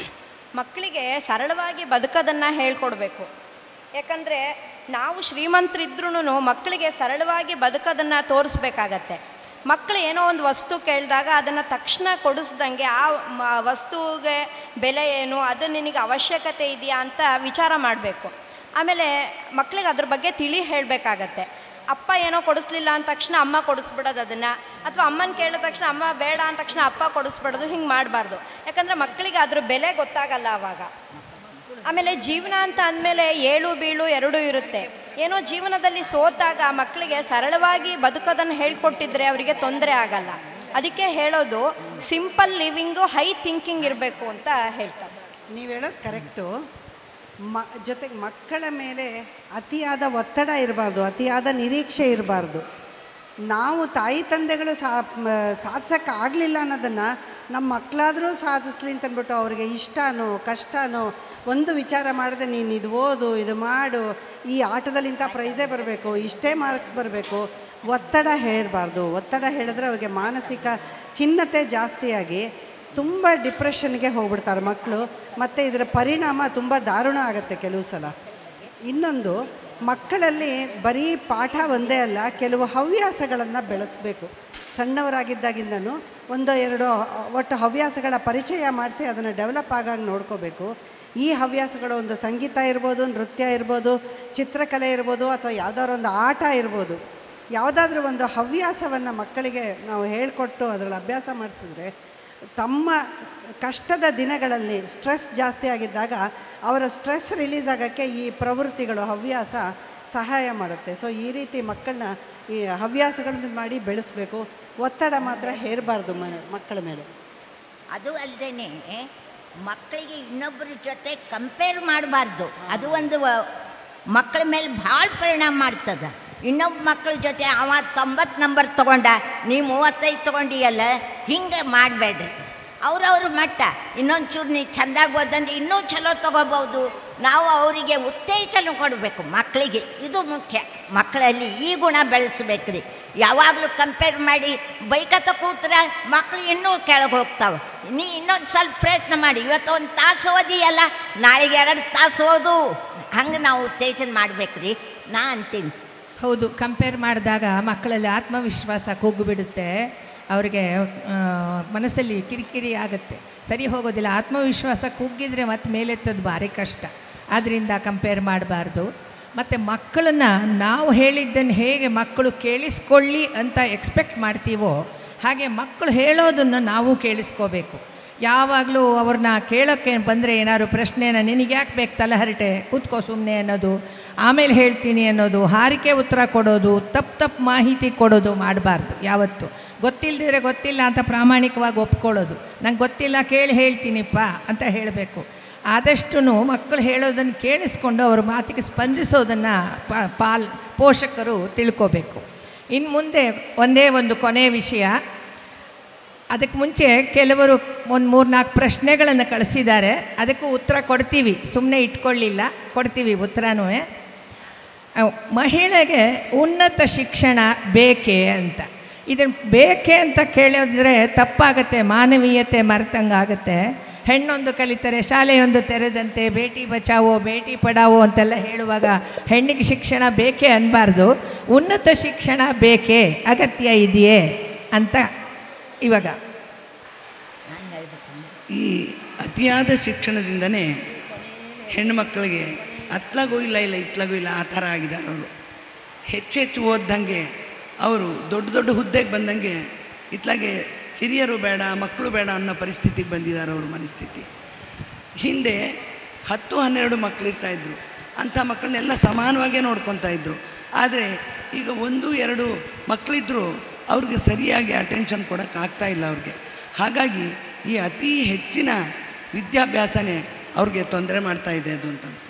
ಮಕ್ಕಳಿಗೆ ಸರಳವಾಗಿ ಬದುಕೋದನ್ನು ಹೇಳ್ಕೊಡ್ಬೇಕು ಯಾಕಂದರೆ ನಾವು ಶ್ರೀಮಂತರಿದ್ರೂ ಮಕ್ಕಳಿಗೆ ಸರಳವಾಗಿ ಬದುಕೋದನ್ನು ತೋರಿಸ್ಬೇಕಾಗತ್ತೆ ಮಕ್ಕಳು ಏನೋ ಒಂದು ವಸ್ತು ಕೇಳಿದಾಗ ಅದನ್ನು ತಕ್ಷಣ ಕೊಡಿಸ್ದಂಗೆ ಆ ಮ- ವಸ್ತುಗೆ ಬೆಲೆ ಏನು ಅದು ನಿನಗೆ ಅವಶ್ಯಕತೆ ಇದೆಯಾ ಅಂತ ವಿಚಾರ ಮಾಡಬೇಕು ಆಮೇಲೆ ಮಕ್ಕಳಿಗೆ ಅದ್ರ ಬಗ್ಗೆ ತಿಳಿ ಹೇಳಬೇಕಾಗತ್ತೆ ಅಪ್ಪ ಏನೋ ಕೊಡಿಸ್ಲಿಲ್ಲ ಅಂದ ತಕ್ಷಣ ಅಮ್ಮ ಕೊಡಿಸ್ಬಿಡೋದು ಅದನ್ನು ಅಥವಾ ಅಮ್ಮನ ಕೇಳಿದ ತಕ್ಷಣ ಅಮ್ಮ ಬೇಡ ಅಂದ ತಕ್ಷಣ ಅಪ್ಪ ಕೊಡಿಸ್ಬಿಡೋದು ಹಿಂಗೆ ಮಾಡಬಾರ್ದು ಯಾಕಂದರೆ ಮಕ್ಕಳಿಗೆ ಅದ್ರ ಬೆಲೆ ಗೊತ್ತಾಗಲ್ಲ ಆವಾಗ ಆಮೇಲೆ ಜೀವನ ಅಂತ ಅಂದಮೇಲೆ ಏಳು ಬೀಳು ಎರಡೂ ಇರುತ್ತೆ ಏನೋ ಜೀವನದಲ್ಲಿ ಸೋತಾಗ ಮಕ್ಕಳಿಗೆ ಸರಳವಾಗಿ ಬದುಕೋದನ್ನು ಹೇಳ್ಕೊಟ್ಟಿದ್ರೆ ಅವರಿಗೆ ತೊಂದರೆ ಆಗಲ್ಲ ಅದಕ್ಕೆ ಹೇಳೋದು ಸಿಂಪಲ್ ಲಿವಿಂಗು ಹೈ ಥಿಂಕಿಂಗ್ ಇರಬೇಕು ಅಂತ ಹೇಳ್ತಾರೆ ನೀವು ಹೇಳೋದು ಕರೆಕ್ಟು ಮ ಜೊತೆಗೆ ಮಕ್ಕಳ ಮೇಲೆ ಅತಿಯಾದ ಒತ್ತಡ ಇರಬಾರ್ದು ಅತಿಯಾದ ನಿರೀಕ್ಷೆ ಇರಬಾರ್ದು ನಾವು ತಾಯಿ ತಂದೆಗಳು ಸಾ ಸಾಧಿಸೋಕ್ಕಾಗಲಿಲ್ಲ ಅನ್ನೋದನ್ನು ನಮ್ಮ ಮಕ್ಕಳಾದರೂ ಸಾಧಿಸ್ಲಿ ಅಂತಂದ್ಬಿಟ್ಟು ಅವ್ರಿಗೆ ಇಷ್ಟನೋ ಕಷ್ಟನೋ ಒಂದು ವಿಚಾರ ಮಾಡದೆ ನೀನು ಇದು ಓದು ಇದು ಮಾಡು ಈ ಆಟದಲ್ಲಿ ಇಂಥ ಪ್ರೈಸೇ ಬರಬೇಕು ಇಷ್ಟೇ ಮಾರ್ಕ್ಸ್ ಬರಬೇಕು ಒತ್ತಡ ಹೇಳಬಾರ್ದು ಒತ್ತಡ ಹೇಳಿದ್ರೆ ಅವ್ರಿಗೆ ಮಾನಸಿಕ ಖಿನ್ನತೆ ಜಾಸ್ತಿಯಾಗಿ ತುಂಬ ಡಿಪ್ರೆಷನ್ಗೆ ಹೋಗ್ಬಿಡ್ತಾರೆ ಮಕ್ಕಳು ಮತ್ತು ಇದರ ಪರಿಣಾಮ ತುಂಬ ದಾರುಣ ಆಗುತ್ತೆ ಕೆಲವು ಸಲ ಇನ್ನೊಂದು ಮಕ್ಕಳಲ್ಲಿ ಬರೀ ಪಾಠ ಒಂದೇ ಅಲ್ಲ ಕೆಲವು ಹವ್ಯಾಸಗಳನ್ನು ಬೆಳೆಸಬೇಕು ಸಣ್ಣವರಾಗಿದ್ದಾಗಿಂದನೂ ಒಂದು ಎರಡು ಒಟ್ಟು ಹವ್ಯಾಸಗಳ ಪರಿಚಯ ಮಾಡಿಸಿ ಅದನ್ನು ಡೆವಲಪ್ ಆಗಾಗ ನೋಡ್ಕೋಬೇಕು ಈ ಹವ್ಯಾಸಗಳು ಒಂದು ಸಂಗೀತ ಇರ್ಬೋದು ನೃತ್ಯ ಇರ್ಬೋದು ಚಿತ್ರಕಲೆ ಇರ್ಬೋದು ಅಥವಾ ಯಾವುದಾದ್ರು ಒಂದು ಆಟ ಇರ್ಬೋದು ಯಾವುದಾದ್ರೂ ಒಂದು ಹವ್ಯಾಸವನ್ನು ಮಕ್ಕಳಿಗೆ ನಾವು ಹೇಳಿಕೊಟ್ಟು ಅದರಲ್ಲಿ ಅಭ್ಯಾಸ ಮಾಡಿಸಿದ್ರೆ ತಮ್ಮ ಕಷ್ಟದ ದಿನಗಳಲ್ಲಿ ಸ್ಟ್ರೆಸ್ ಜಾಸ್ತಿ ಆಗಿದ್ದಾಗ ಅವರ ಸ್ಟ್ರೆಸ್ ರಿಲೀಸ್ ಆಗೋಕ್ಕೆ ಈ ಪ್ರವೃತ್ತಿಗಳು ಹವ್ಯಾಸ ಸಹಾಯ ಮಾಡುತ್ತೆ ಸೊ ಈ ರೀತಿ ಮಕ್ಕಳನ್ನ ಈ ಹವ್ಯಾಸಗಳನ್ನ ಮಾಡಿ ಬೆಳೆಸಬೇಕು ಒತ್ತಡ ಮಾತ್ರ ಹೇರಬಾರ್ದು ಮನೆ ಮಕ್ಕಳ ಮೇಲೆ ಅದು ಅಲ್ಲದೆ ಮಕ್ಕಳಿಗೆ ಇನ್ನೊಬ್ಬರ ಜೊತೆ ಕಂಪೇರ್ ಮಾಡಬಾರ್ದು ಅದು ಒಂದು ವ- ಮಕ್ಕಳ ಮೇಲೆ ಭಾಳ ಪರಿಣಾಮ ಮಾಡ್ತದೆ ಇನ್ನೊಬ್ಬ ಮಕ್ಕಳ ಜೊತೆ ಅವ ತೊಂಬತ್ತು ನಂಬರ್ ತೊಗೊಂಡ ನೀವು ಮೂವತ್ತೈದು ತೊಗೊಂಡಿಯಲ್ಲ ಹಿಂಗೆ ಮಾಡಬೇಡ್ರಿ ಅವ್ರವ್ರ ಮಟ್ಟ ಇನ್ನೊಂದು ಚೂರು ನೀ ಚೆಂದಾಗಿ ಓದಂದ್ರೆ ಇನ್ನೂ ಚಲೋ ತೊಗೋಬೋದು ನಾವು ಅವರಿಗೆ ಉತ್ತೇಜನ ಕೊಡಬೇಕು ಮಕ್ಕಳಿಗೆ ಇದು ಮುಖ್ಯ ಮಕ್ಕಳಲ್ಲಿ ಈ ಗುಣ ಬೆಳೆಸ್ಬೇಕ್ರಿ ಯಾವಾಗಲೂ ಕಂಪೇರ್ ಮಾಡಿ ಬೈಕತ್ತ ಕೂತ್ರೆ ಮಕ್ಕಳು ಇನ್ನೂ ಕೆಳಗೆ ಹೋಗ್ತಾವೆ ನೀ ಇನ್ನೊಂದು ಸ್ವಲ್ಪ ಪ್ರಯತ್ನ ಮಾಡಿ ಇವತ್ತು ಒಂದು ತಾಸು ಓದಿಯಲ್ಲ ನಾಳೆಗೆ ಎರಡು ತಾಸು ಓದು ಹಂಗೆ ನಾವು ಉತ್ತೇಜನ ಮಾಡ್ಬೇಕ್ರಿ ನಾ ಅಂತೀನಿ ಹೌದು ಕಂಪೇರ್ ಮಾಡಿದಾಗ ಮಕ್ಕಳಲ್ಲಿ ಆತ್ಮವಿಶ್ವಾಸ ಕುಗ್ಗಿಬಿಡುತ್ತೆ ಅವರಿಗೆ ಮನಸ್ಸಲ್ಲಿ ಕಿರಿಕಿರಿ ಆಗುತ್ತೆ ಸರಿ ಹೋಗೋದಿಲ್ಲ ಆತ್ಮವಿಶ್ವಾಸ ಕುಗ್ಗಿದ್ರೆ ಮತ್ತೆ ಮೇಲೆತ್ತೋದು ಭಾರಿ ಕಷ್ಟ ಆದ್ದರಿಂದ ಕಂಪೇರ್ ಮಾಡಬಾರ್ದು ಮತ್ತು ಮಕ್ಕಳನ್ನ ನಾವು ಹೇಳಿದ್ದನ್ನು ಹೇಗೆ ಮಕ್ಕಳು ಕೇಳಿಸ್ಕೊಳ್ಳಿ ಅಂತ ಎಕ್ಸ್ಪೆಕ್ಟ್ ಮಾಡ್ತೀವೋ ಹಾಗೆ ಮಕ್ಕಳು ಹೇಳೋದನ್ನು ನಾವು ಕೇಳಿಸ್ಕೋಬೇಕು ಯಾವಾಗಲೂ ಅವ್ರನ್ನ ಕೇಳೋಕ್ಕೆ ಬಂದರೆ ಏನಾದ್ರು ಪ್ರಶ್ನೆನ ನಿನಗೆ ಯಾಕೆ ಬೇಕು ತಲೆಹರಟೆ ಕೂತ್ಕೋ ಸುಮ್ಮನೆ ಅನ್ನೋದು ಆಮೇಲೆ ಹೇಳ್ತೀನಿ ಅನ್ನೋದು ಹಾರಿಕೆ ಉತ್ತರ ಕೊಡೋದು ತಪ್ಪು ತಪ್ಪು ಮಾಹಿತಿ ಕೊಡೋದು ಮಾಡಬಾರ್ದು ಯಾವತ್ತು ಗೊತ್ತಿಲ್ಲದಿದ್ರೆ ಗೊತ್ತಿಲ್ಲ ಅಂತ ಪ್ರಾಮಾಣಿಕವಾಗಿ ಒಪ್ಕೊಳ್ಳೋದು ನಂಗೆ ಗೊತ್ತಿಲ್ಲ ಕೇಳಿ ಹೇಳ್ತೀನಿಪ್ಪ ಅಂತ ಹೇಳಬೇಕು ಆದಷ್ಟು ಮಕ್ಕಳು ಹೇಳೋದನ್ನು ಕೇಳಿಸ್ಕೊಂಡು ಅವ್ರ ಮಾತಿಗೆ ಸ್ಪಂದಿಸೋದನ್ನು ಪಾಲ್ ಪೋಷಕರು ತಿಳ್ಕೋಬೇಕು ಇನ್ನು ಮುಂದೆ ಒಂದೇ ಒಂದು ಕೊನೆಯ ವಿಷಯ ಅದಕ್ಕೆ ಮುಂಚೆ ಕೆಲವರು ಒಂದು ಮೂರು ನಾಲ್ಕು ಪ್ರಶ್ನೆಗಳನ್ನು ಕಳಿಸಿದ್ದಾರೆ ಅದಕ್ಕೂ ಉತ್ತರ ಕೊಡ್ತೀವಿ ಸುಮ್ಮನೆ ಇಟ್ಕೊಳ್ಳಿಲ್ಲ ಕೊಡ್ತೀವಿ ಉತ್ತರನೂ ಮಹಿಳೆಗೆ ಉನ್ನತ ಶಿಕ್ಷಣ ಬೇಕೇ ಅಂತ ಇದನ್ನು ಬೇಕೆ ಅಂತ ಕೇಳಿದ್ರೆ ತಪ್ಪಾಗತ್ತೆ ಮಾನವೀಯತೆ ಮರೆತಂಗಾಗುತ್ತೆ ಹೆಣ್ಣೊಂದು ಕಲಿತರೆ ಶಾಲೆಯೊಂದು ತೆರೆದಂತೆ ಬೇಟಿ ಬಚಾವೋ ಬೇಟಿ ಪಡಾವೋ ಅಂತೆಲ್ಲ ಹೇಳುವಾಗ ಹೆಣ್ಣಿಗೆ ಶಿಕ್ಷಣ ಬೇಕೇ ಅನ್ನಬಾರ್ದು ಉನ್ನತ ಶಿಕ್ಷಣ ಬೇಕೇ ಅಗತ್ಯ ಇದೆಯೇ ಅಂತ ಇವಾಗ ಈ ಅತಿಯಾದ ಶಿಕ್ಷಣದಿಂದನೇ ಹೆಣ್ಮಕ್ಳಿಗೆ ಅತ್ಲಾಗೂ ಇಲ್ಲ ಇಲ್ಲ ಇತ್ಲಾಗೂ ಇಲ್ಲ ಆ ಥರ ಆಗಿದ್ದಾರೆ ಅವರು ಹೆಚ್ಚೆಚ್ಚು ಓದ್ದಂಗೆ ಅವರು ದೊಡ್ಡ ದೊಡ್ಡ ಹುದ್ದೆಗೆ ಬಂದಂಗೆ ಇತ್ಲಾಗೆ ಹಿರಿಯರು ಬೇಡ ಮಕ್ಕಳು ಬೇಡ ಅನ್ನೋ ಪರಿಸ್ಥಿತಿಗೆ ಬಂದಿದ್ದಾರೆ ಅವ್ರ ಮನಸ್ಥಿತಿ ಹಿಂದೆ ಹತ್ತು ಹನ್ನೆರಡು ಮಕ್ಕಳಿರ್ತಾಯಿದ್ರು ಅಂಥ ಮಕ್ಕಳನ್ನೆಲ್ಲ ಸಮಾನವಾಗೇ ನೋಡ್ಕೊತಾ ಇದ್ರು ಆದರೆ ಈಗ ಒಂದು ಎರಡು ಮಕ್ಕಳಿದ್ರು ಅವ್ರಿಗೆ ಸರಿಯಾಗಿ ಅಟೆನ್ಷನ್ ಕೊಡೋಕ್ಕೆ ಆಗ್ತಾ ಇಲ್ಲ ಅವ್ರಿಗೆ ಹಾಗಾಗಿ ಈ ಅತಿ ಹೆಚ್ಚಿನ ವಿದ್ಯಾಭ್ಯಾಸನೇ ಅವ್ರಿಗೆ ತೊಂದರೆ ಮಾಡ್ತಾ ಇದೆ ಅದು ಅಂತ ಅನ್ಸುತ್ತೆ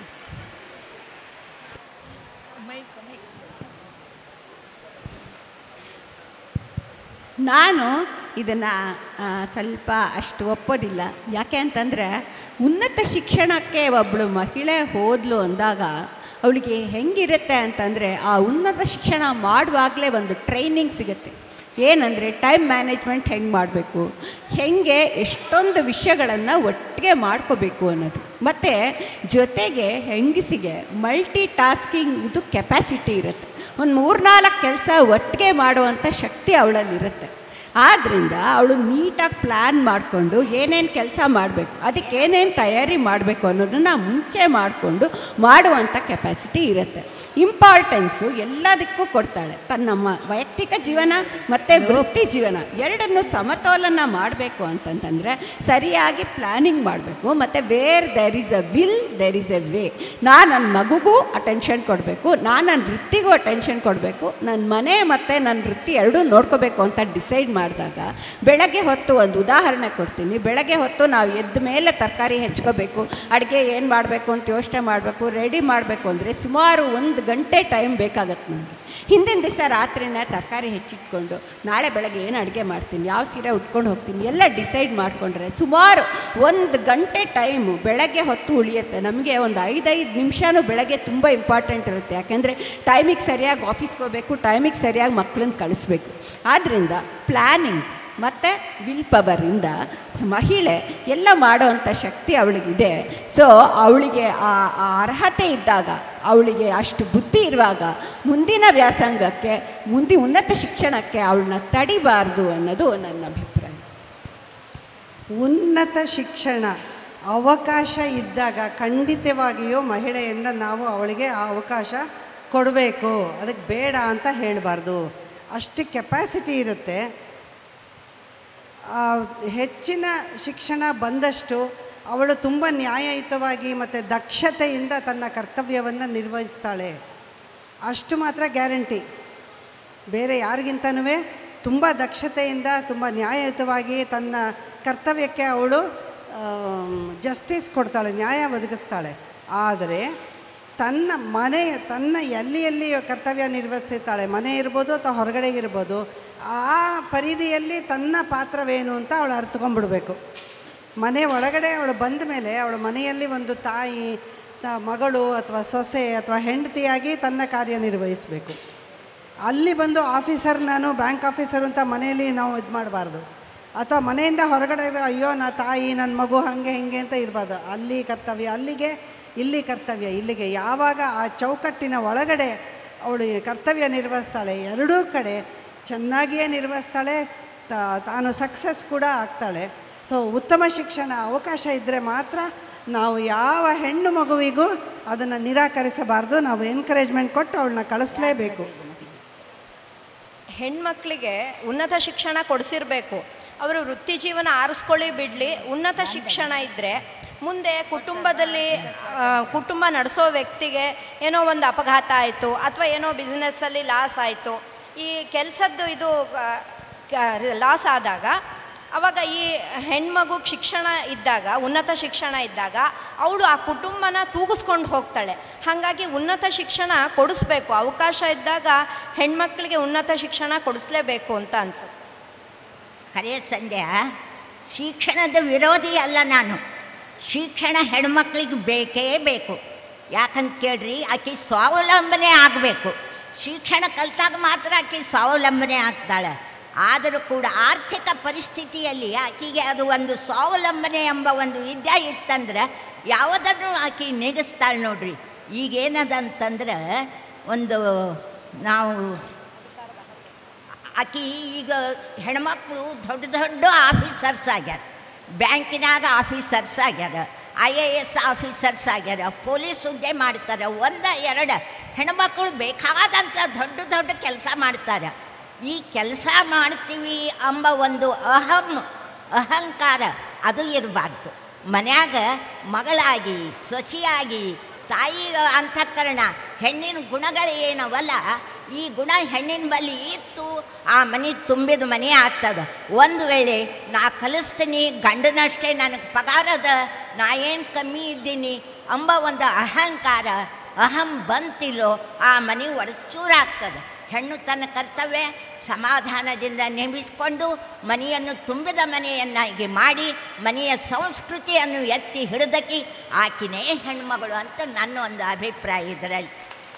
ನಾನು ಇದನ್ನು ಸ್ವಲ್ಪ ಅಷ್ಟು ಒಪ್ಪೋದಿಲ್ಲ ಯಾಕೆ ಅಂತಂದರೆ ಉನ್ನತ ಶಿಕ್ಷಣಕ್ಕೆ ಒಬ್ಬಳು ಮಹಿಳೆ ಹೋದ್ಲು ಅಂದಾಗ ಅವಳಿಗೆ ಹೆಂಗಿರುತ್ತೆ ಅಂತಂದರೆ ಆ ಉನ್ನತ ಶಿಕ್ಷಣ ಮಾಡುವಾಗಲೇ ಒಂದು ಟ್ರೈನಿಂಗ್ ಸಿಗುತ್ತೆ ಏನಂದರೆ ಟೈಮ್ ಮ್ಯಾನೇಜ್ಮೆಂಟ್ ಹೆಂಗೆ ಮಾಡಬೇಕು ಹೆಂಗೆ ಎಷ್ಟೊಂದು ವಿಷಯಗಳನ್ನು ಒಟ್ಟಿಗೆ ಮಾಡ್ಕೋಬೇಕು ಅನ್ನೋದು ಮತ್ತು ಜೊತೆಗೆ ಹೆಂಗಸಿಗೆ ಮಲ್ಟಿ ಟಾಸ್ಕಿಂಗ್ ಇದು ಕೆಪಾಸಿಟಿ ಇರುತ್ತೆ ಒಂದು ಮೂರ್ನಾಲ್ಕು ಕೆಲಸ ಒಟ್ಟಿಗೆ ಮಾಡುವಂಥ ಶಕ್ತಿ ಅವಳಲ್ಲಿರುತ್ತೆ ಆದ್ದರಿಂದ ಅವಳು ನೀಟಾಗಿ ಪ್ಲ್ಯಾನ್ ಮಾಡಿಕೊಂಡು ಏನೇನು ಕೆಲಸ ಮಾಡಬೇಕು ಅದಕ್ಕೆ ಏನೇನು ತಯಾರಿ ಮಾಡಬೇಕು ಅನ್ನೋದನ್ನು ಮುಂಚೆ ಮಾಡಿಕೊಂಡು ಮಾಡುವಂಥ ಕೆಪಾಸಿಟಿ ಇರುತ್ತೆ ಇಂಪಾರ್ಟೆನ್ಸು ಎಲ್ಲದಕ್ಕೂ ಕೊಡ್ತಾಳೆ ತನ್ನ ಮ ವೈಯಕ್ತಿಕ ಜೀವನ ಮತ್ತು ವೃತ್ತಿ ಜೀವನ ಎರಡನ್ನು ಸಮತೋಲನ ಮಾಡಬೇಕು ಅಂತಂತಂದರೆ ಸರಿಯಾಗಿ ಪ್ಲ್ಯಾನಿಂಗ್ ಮಾಡಬೇಕು ಮತ್ತು where there is a will there is a way ನಾನು ನನ್ನ ಮಗುಗೂ ಅಟೆನ್ಷನ್ ಕೊಡಬೇಕು ನಾನು ನನ್ನ ವೃತ್ತಿಗೂ ಅಟೆನ್ಷನ್ ಕೊಡಬೇಕು ನನ್ನ ಮನೆ ಮತ್ತು ನನ್ನ ವೃತ್ತಿ ಎರಡೂ ನೋಡ್ಕೋಬೇಕು ಅಂತ ಡಿಸೈಡ್ ಮಾಡಿದಾಗ ಬೆಳಗ್ಗೆ ಹೊತ್ತು ಒಂದು ಉದಾಹರಣೆ ಕೊಡ್ತೀನಿ ಬೆಳಗ್ಗೆ ಹೊತ್ತು ನಾವು ಎದ್ದ ಮೇಲೆ ತರಕಾರಿ ಹೆಚ್ಕೋಬೇಕು ಅಡುಗೆ ಏನು ಮಾಡಬೇಕು ಅಂತ ಯೋಚನೆ ಮಾಡಬೇಕು ರೆಡಿ ಮಾಡಬೇಕು ಅಂದರೆ ಸುಮಾರು ಒಂದು ಗಂಟೆ ಟೈಮ್ ಬೇಕಾಗತ್ತೆ ನಮಗೆ ಹಿಂದಿನ ದಿವಸ ರಾತ್ರಿನೇ ತರಕಾರಿ ಹೆಚ್ಚಿಟ್ಕೊಂಡು ನಾಳೆ ಬೆಳಗ್ಗೆ ಏನು ಅಡುಗೆ ಮಾಡ್ತೀನಿ ಯಾವ ಸೀರೆ ಉಟ್ಕೊಂಡು ಹೋಗ್ತೀನಿ ಎಲ್ಲ ಡಿಸೈಡ್ ಮಾಡಿಕೊಂಡ್ರೆ ಸುಮಾರು ಒಂದು ಗಂಟೆ ಟೈಮು ಬೆಳಗ್ಗೆ ಹೊತ್ತು ಉಳಿಯುತ್ತೆ ನಮಗೆ ಒಂದು ಐದೈದು ನಿಮಿಷನೂ ಬೆಳಗ್ಗೆ ತುಂಬ ಇಂಪಾರ್ಟೆಂಟ್ ಇರುತ್ತೆ ಯಾಕೆಂದರೆ ಟೈಮಿಗೆ ಸರಿಯಾಗಿ ಆಫೀಸ್ಗೆ ಹೋಗಬೇಕು ಟೈಮಿಗೆ ಸರಿಯಾಗಿ ಮಕ್ಕಳನ್ನ ಕಳಿಸ್ಬೇಕು ಆದ್ದರಿಂದ ಪ್ಲ್ಯಾನಿಂಗ್ ಮತ್ತು ವಿಲ್ ಪವರಿಂದ ಮಹಿಳೆ ಎಲ್ಲ ಮಾಡೋವಂಥ ಶಕ್ತಿ ಅವಳಿಗಿದೆ ಸೊ ಅವಳಿಗೆ ಆ ಆ ಅರ್ಹತೆ ಇದ್ದಾಗ ಅವಳಿಗೆ ಅಷ್ಟು ಬುದ್ಧಿ ಇರುವಾಗ ಮುಂದಿನ ವ್ಯಾಸಂಗಕ್ಕೆ ಮುಂದೆ ಉನ್ನತ ಶಿಕ್ಷಣಕ್ಕೆ ಅವಳನ್ನ ತಡಿಬಾರ್ದು ಅನ್ನೋದು ನನ್ನ ಅಭಿಪ್ರಾಯ ಉನ್ನತ ಶಿಕ್ಷಣ ಅವಕಾಶ ಇದ್ದಾಗ ಖಂಡಿತವಾಗಿಯೂ ಮಹಿಳೆಯಿಂದ ನಾವು ಅವಳಿಗೆ ಆ ಅವಕಾಶ ಕೊಡಬೇಕು ಅದಕ್ಕೆ ಬೇಡ ಅಂತ ಹೇಳಬಾರ್ದು ಅಷ್ಟು ಕೆಪಾಸಿಟಿ ಇರುತ್ತೆ ಆ, ಹೆಚ್ಚಿನ ಶಿಕ್ಷಣ ಬಂದಷ್ಟು ಅವಳು ತುಂಬ ನ್ಯಾಯಯುತವಾಗಿ ಮತ್ತು ದಕ್ಷತೆಯಿಂದ ತನ್ನ ಕರ್ತವ್ಯವನ್ನು ನಿರ್ವಹಿಸ್ತಾಳೆ ಅಷ್ಟು ಮಾತ್ರ ಗ್ಯಾರಂಟಿ ಬೇರೆ ಯಾರಿಗಿಂತನೂ ತುಂಬ ದಕ್ಷತೆಯಿಂದ ತುಂಬ ನ್ಯಾಯಯುತವಾಗಿ ತನ್ನ ಕರ್ತವ್ಯಕ್ಕೆ ಅವಳು ಜಸ್ಟಿಸ್ ಕೊಡ್ತಾಳೆ ನ್ಯಾಯ ಒದಗಿಸ್ತಾಳೆ ಆದರೆ ತನ್ನ ಮನೆ ತನ್ನ ಎಲ್ಲಿ ಎಲ್ಲಿ ಕರ್ತವ್ಯ ನಿರ್ವಹಿಸ್ತಿರ್ತಾಳೆ ಮನೆ ಇರ್ಬೋದು ಅಥವಾ ಹೊರಗಡೆ ಇರ್ಬೋದು ಆ ಪರಿಧಿಯಲ್ಲಿ ತನ್ನ ಪಾತ್ರವೇನು ಅಂತ ಅವಳು ಅರ್ಥಕೊಂಡ್ಬಿಡ್ಬೇಕು ಮನೆ ಒಳಗಡೆ ಅವಳು ಬಂದ ಮೇಲೆ ಅವಳ ಮನೆಯಲ್ಲಿ ಒಂದು ತಾಯಿ ತ ಮಗಳು ಅಥವಾ ಸೊಸೆ ಅಥವಾ ಹೆಂಡತಿಯಾಗಿ ತನ್ನ ಕಾರ್ಯನಿರ್ವಹಿಸಬೇಕು ಅಲ್ಲಿ ಬಂದು ಆಫೀಸರ್ ನಾನು ಬ್ಯಾಂಕ್ ಆಫೀಸರ್ ಅಂತ ಮನೆಯಲ್ಲಿ ನಾವು ಇದು ಮಾಡಬಾರ್ದು ಅಥವಾ ಮನೆಯಿಂದ ಹೊರಗಡೆ ಅಯ್ಯೋ ನಾ ತಾಯಿ ನನ್ನ ಮಗು ಹಾಗೆ ಹಿಂಗೆ ಅಂತ ಇರಬಾರ್ದು ಅಲ್ಲಿ ಕರ್ತವ್ಯ ಅಲ್ಲಿಗೆ ಇಲ್ಲಿ ಕರ್ತವ್ಯ ಇಲ್ಲಿಗೆ ಯಾವಾಗ ಆ ಚೌಕಟ್ಟಿನ ಒಳಗಡೆ ಅವಳು ಕರ್ತವ್ಯ ನಿರ್ವಹಿಸ್ತಾಳೆ ಎರಡೂ ಕಡೆ ಚೆನ್ನಾಗಿಯೇ ನಿರ್ವಹಿಸ್ತಾಳೆ ತಾ- ತಾನು ಸಕ್ಸಸ್ ಕೂಡ ಆಗ್ತಾಳೆ ಸೊ ಉತ್ತಮ ಶಿಕ್ಷಣ ಅವಕಾಶ ಇದ್ದರೆ ಮಾತ್ರ ನಾವು ಯಾವ ಹೆಣ್ಣು ಮಗುವಿಗೂ ಅದನ್ನು ನಿರಾಕರಿಸಬಾರ್ದು ನಾವು ಎನ್ಕರೇಜ್ಮೆಂಟ್ ಕೊಟ್ಟು ಅವಳನ್ನ ಕಳಿಸ್ಲೇಬೇಕು ಹೆಣ್ಮಕ್ಳಿಗೆ ಉನ್ನತ ಶಿಕ್ಷಣ ಕೊಡಿಸಿರ್ಬೇಕು ಅವರು ವೃತ್ತಿ ಜೀವನ ಆರಿಸ್ಕೊಳ್ಳಿ ಬಿಡಲಿ ಉನ್ನತ ಶಿಕ್ಷಣ ಇದ್ದರೆ ಮುಂದೆ ಕುಟುಂಬದಲ್ಲಿ ಆ, ಕುಟುಂಬ ನಡೆಸೋ ವ್ಯಕ್ತಿಗೆ ಏನೋ ಒಂದು ಅಪಘಾತ ಆಯಿತು ಅಥವಾ ಏನೋ ಬಿಸ್ನೆಸ್ಸಲ್ಲಿ ಲಾಸ್ ಆಯಿತು ಈ ಕೆಲಸದ್ದು ಇದು ಲಾಸ್ ಆದಾಗ ಅವಾಗ ಈ ಹೆಣ್ಮಗು ಶಿಕ್ಷಣ ಇದ್ದಾಗ ಉನ್ನತ ಶಿಕ್ಷಣ ಇದ್ದಾಗ ಅವಳು ಆ ಕುಟುಂಬನ ತೂಗಿಸ್ಕೊಂಡು ಹೋಗ್ತಾಳೆ ಹಾಗಾಗಿ ಉನ್ನತ ಶಿಕ್ಷಣ ಕೊಡಿಸ್ಬೇಕು ಅವಕಾಶ ಇದ್ದಾಗ ಹೆಣ್ಮಕ್ಳಿಗೆ ಉನ್ನತ ಶಿಕ್ಷಣ ಕೊಡಿಸ್ಲೇಬೇಕು ಅಂತ ಅನ್ಸುತ್ತೆ ಕರೆ ಸಂಧ್ಯಾ ಶಿಕ್ಷಣದ ವಿರೋಧಿ ಅಲ್ಲ ನಾನು ಶಿಕ್ಷಣ ಹೆಣ್ಮಕ್ಳಿಗೆ ಬೇಕೇ ಬೇಕು ಯಾಕಂತ ಕೇಳ್ರಿ ಆಕೆ ಸ್ವಾವಲಂಬನೆ ಆಗಬೇಕು ಶಿಕ್ಷಣ ಕಲ್ತಾಗ ಮಾತ್ರ ಆಕೆ ಸ್ವಾವಲಂಬನೆ ಆಗ್ತಾಳೆ ಆದರೂ ಕೂಡ ಆರ್ಥಿಕ ಪರಿಸ್ಥಿತಿಯಲ್ಲಿ ಆಕೆಗೆ ಅದು ಒಂದು ಸ್ವಾವಲಂಬನೆ ಎಂಬ ಒಂದು ವಿದ್ಯೆ ಇತ್ತಂದ್ರೆ ಯಾವುದನ್ನು ಆಕೆ ನೆಗೆಸ್ತಾಳೆ ನೋಡ್ರಿ ಈಗೇನದಂತಂದ್ರೆ ಒಂದು ನಾವು ಆಕಿ ಈಗ ಹೆಣ್ಮಕ್ಳು ದೊಡ್ಡ ದೊಡ್ಡ ಆಫೀಸರ್ಸ್ ಆಗ್ಯಾರ ಬ್ಯಾಂಕಿನಾಗ ಆಫೀಸರ್ಸ್ ಆಗ್ಯಾರ ಐ ಎ ಎಸ್ ಆಫೀಸರ್ಸ್ ಆಗ್ಯಾರ ಪೊಲೀಸ್ ಹುದ್ದೆ ಮಾಡ್ತಾರೆ ಒಂದ ಎರಡು ಹೆಣ್ಮಕ್ಳು ಬೇಕಾದಂಥ ದೊಡ್ಡ ದೊಡ್ಡ ಕೆಲಸ ಮಾಡ್ತಾರೆ ಈ ಕೆಲಸ ಮಾಡ್ತೀವಿ ಎಂಬ ಒಂದು ಅಹಂ ಅಹಂಕಾರ ಅದು ಇರಬಾರ್ದು ಮನ್ಯಾಗ ಮಗಳಾಗಿ ಸೊಸೆಯಾಗಿ ತಾಯಿ ಅಂತಃಕರಣ ಹೆಣ್ಣಿನ ಗುಣಗಳು ಏನವಲ್ಲ ಈ ಗುಣ ಹೆಣ್ಣಿನ ಬಳಿ ಇತ್ತು ಆ ಮನೆ ತುಂಬಿದ ಮನೆ ಆಗ್ತದೆ ಒಂದು ವೇಳೆ ನಾ ಕಲಿಸ್ತೀನಿ ಗಂಡನಷ್ಟೇ ನನಗೆ ಪಗಾರದ ನಾ ಏನು ಕಮ್ಮಿ ಇದ್ದೀನಿ ಎಂಬ ಒಂದು ಅಹಂಕಾರ ಅಹಂ ಬಂತಿಲ್ಲೋ ಆ ಮನೆ ಒಡಚೂರಾಗ್ತದೆ ಹೆಣ್ಣು ತನ್ನ ಕರ್ತವ್ಯ ಸಮಾಧಾನದಿಂದ ನೇಮಿಸಿಕೊಂಡು ಮನೆಯನ್ನು ತುಂಬಿದ ಮನೆಯನ್ನಾಗಿ ಮಾಡಿ ಮನೆಯ ಸಂಸ್ಕೃತಿಯನ್ನು ಎತ್ತಿ ಹಿಡಿದಕಿ ಆಕಿನೇ ಹೆಣ್ಮಗಳು ಅಂತ ನನ್ನ ಒಂದು ಅಭಿಪ್ರಾಯ ಇದರಲ್ಲಿ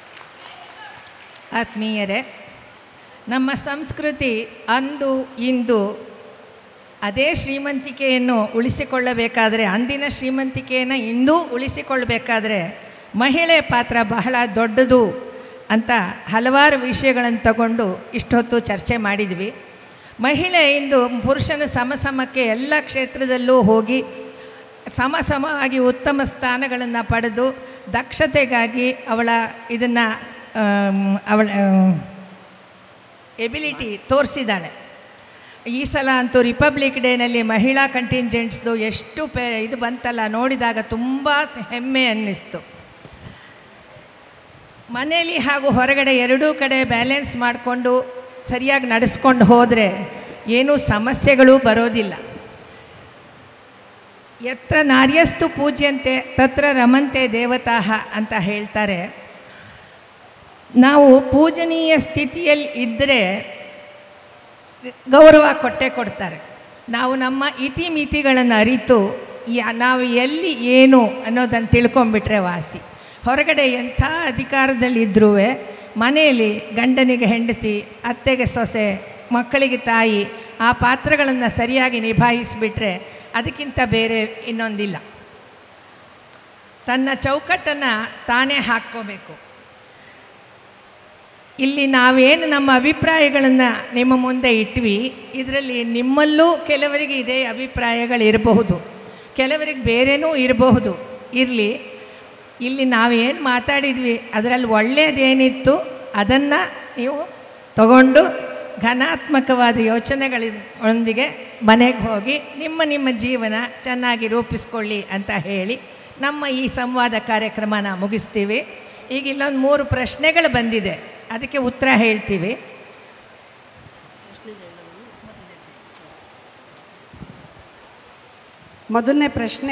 ಆತ್ಮೀಯರೇ ನಮ್ಮ ಸಂಸ್ಕೃತಿ ಅಂದು ಇಂದು ಅದೇ ಶ್ರೀಮಂತಿಕೆಯನ್ನು ಉಳಿಸಿಕೊಳ್ಳಬೇಕಾದರೆ ಅಂದಿನ ಶ್ರೀಮಂತಿಕೆಯನ್ನು ಇಂದೂ ಉಳಿಸಿಕೊಳ್ಳಬೇಕಾದ್ರೆ ಮಹಿಳೆ ಪಾತ್ರ ಬಹಳ ದೊಡ್ಡದು ಅಂತ ಹಲವಾರು ವಿಷಯಗಳನ್ನು ತಗೊಂಡು ಇಷ್ಟೊತ್ತು ಚರ್ಚೆ ಮಾಡಿದ್ವಿ ಮಹಿಳೆ ಇಂದು ಪುರುಷನ ಸಮಸಮಕ್ಕೆ ಎಲ್ಲ ಕ್ಷೇತ್ರದಲ್ಲೂ ಹೋಗಿ ಸಮ ಸಮವಾಗಿ ಉತ್ತಮ ಸ್ಥಾನಗಳನ್ನು ಪಡೆದು ದಕ್ಷತೆಗಾಗಿ ಅವಳ ಇದನ್ನು ಅವಳ ಎಬಿಲಿಟಿ ತೋರಿಸಿದ್ದಾಳೆ ಈ ಸಲ ಅಂತೂ ರಿಪಬ್ಲಿಕ್ ಡೇನಲ್ಲಿ ಮಹಿಳಾ ಕಂಟಿಂಜೆಂಟ್ಸ್ದು ಎಷ್ಟು ಪೇ ಇದು ಬಂತಲ್ಲ ನೋಡಿದಾಗ ತುಂಬ ಹೆಮ್ಮೆ ಅನ್ನಿಸ್ತು ಮನೆಯಲ್ಲಿ ಹಾಗೂ ಹೊರಗಡೆ ಎರಡೂ ಕಡೆ ಬ್ಯಾಲೆನ್ಸ್ ಮಾಡಿಕೊಂಡು ಸರಿಯಾಗಿ ನಡೆಸ್ಕೊಂಡು ಹೋದರೆ ಏನೂ ಸಮಸ್ಯೆಗಳು ಬರೋದಿಲ್ಲ ಎತ್ರ ನಾರ್ಯಸ್ತು ಪೂಜ್ಯಂತೆ ತತ್ರ ರಮಂತೆ ದೇವತಾಹ ಅಂತ ಹೇಳ್ತಾರೆ ನಾವು ಪೂಜನೀಯ ಸ್ಥಿತಿಯಲ್ಲಿ ಇದ್ದರೆ ಗೌರವ ಕೊಟ್ಟೆ ಕೊಡ್ತಾರೆ ನಾವು ನಮ್ಮ ಇತಿಮಿತಿಗಳನ್ನು ಅರಿತು ಯಾ ನಾವು ಎಲ್ಲಿ ಏನು ಅನ್ನೋದನ್ನು ತಿಳ್ಕೊಂಬಿಟ್ರೆ ವಾಸಿ ಹೊರಗಡೆ ಎಂಥ ಅಧಿಕಾರದಲ್ಲಿದ್ದರೂ ಮನೆಯಲ್ಲಿ ಗಂಡನಿಗೆ ಹೆಂಡತಿ ಅತ್ತೆಗೆ ಸೊಸೆ ಮಕ್ಕಳಿಗೆ ತಾಯಿ ಆ ಪಾತ್ರಗಳನ್ನು ಸರಿಯಾಗಿ ನಿಭಾಯಿಸಿಬಿಟ್ರೆ ಅದಕ್ಕಿಂತ ಬೇರೆ ಇನ್ನೊಂದಿಲ್ಲ ತನ್ನ ಚೌಕಟ್ಟನ್ನು ತಾನೇ ಹಾಕ್ಕೋಬೇಕು ಇಲ್ಲಿ ನಾವೇನು ನಮ್ಮ ಅಭಿಪ್ರಾಯಗಳನ್ನು ನಿಮ್ಮ ಮುಂದೆ ಇಟ್ವಿ ಇದರಲ್ಲಿ ನಿಮ್ಮಲ್ಲೂ ಕೆಲವರಿಗೆ ಇದೇ ಅಭಿಪ್ರಾಯಗಳಿರಬಹುದು ಕೆಲವರಿಗೆ ಬೇರೆನೂ ಇರಬಹುದು ಇರಲಿ ಇಲ್ಲಿ ನಾವೇನು ಮಾತಾಡಿದ್ವಿ ಅದರಲ್ಲಿ ಒಳ್ಳೆಯದೇನಿತ್ತು ಅದನ್ನು ನೀವು ತಗೊಂಡು ಘನಾತ್ಮಕವಾದ ಯೋಚನೆಗಳೊಂದಿಗೆ ಮನೆಗೆ ಹೋಗಿ ನಿಮ್ಮ ನಿಮ್ಮ ಜೀವನ ಚೆನ್ನಾಗಿ ರೂಪಿಸ್ಕೊಳ್ಳಿ ಅಂತ ಹೇಳಿ ನಮ್ಮ ಈ ಸಂವಾದ ಕಾರ್ಯಕ್ರಮನ ಮುಗಿಸ್ತೀವಿ ಈಗ ಇಲ್ಲೊಂದು ಮೂರು ಪ್ರಶ್ನೆಗಳು ಬಂದಿದೆ ಅದಕ್ಕೆ ಉತ್ತರ ಹೇಳ್ತೀವಿ ಮೊದಲನೇ ಪ್ರಶ್ನೆ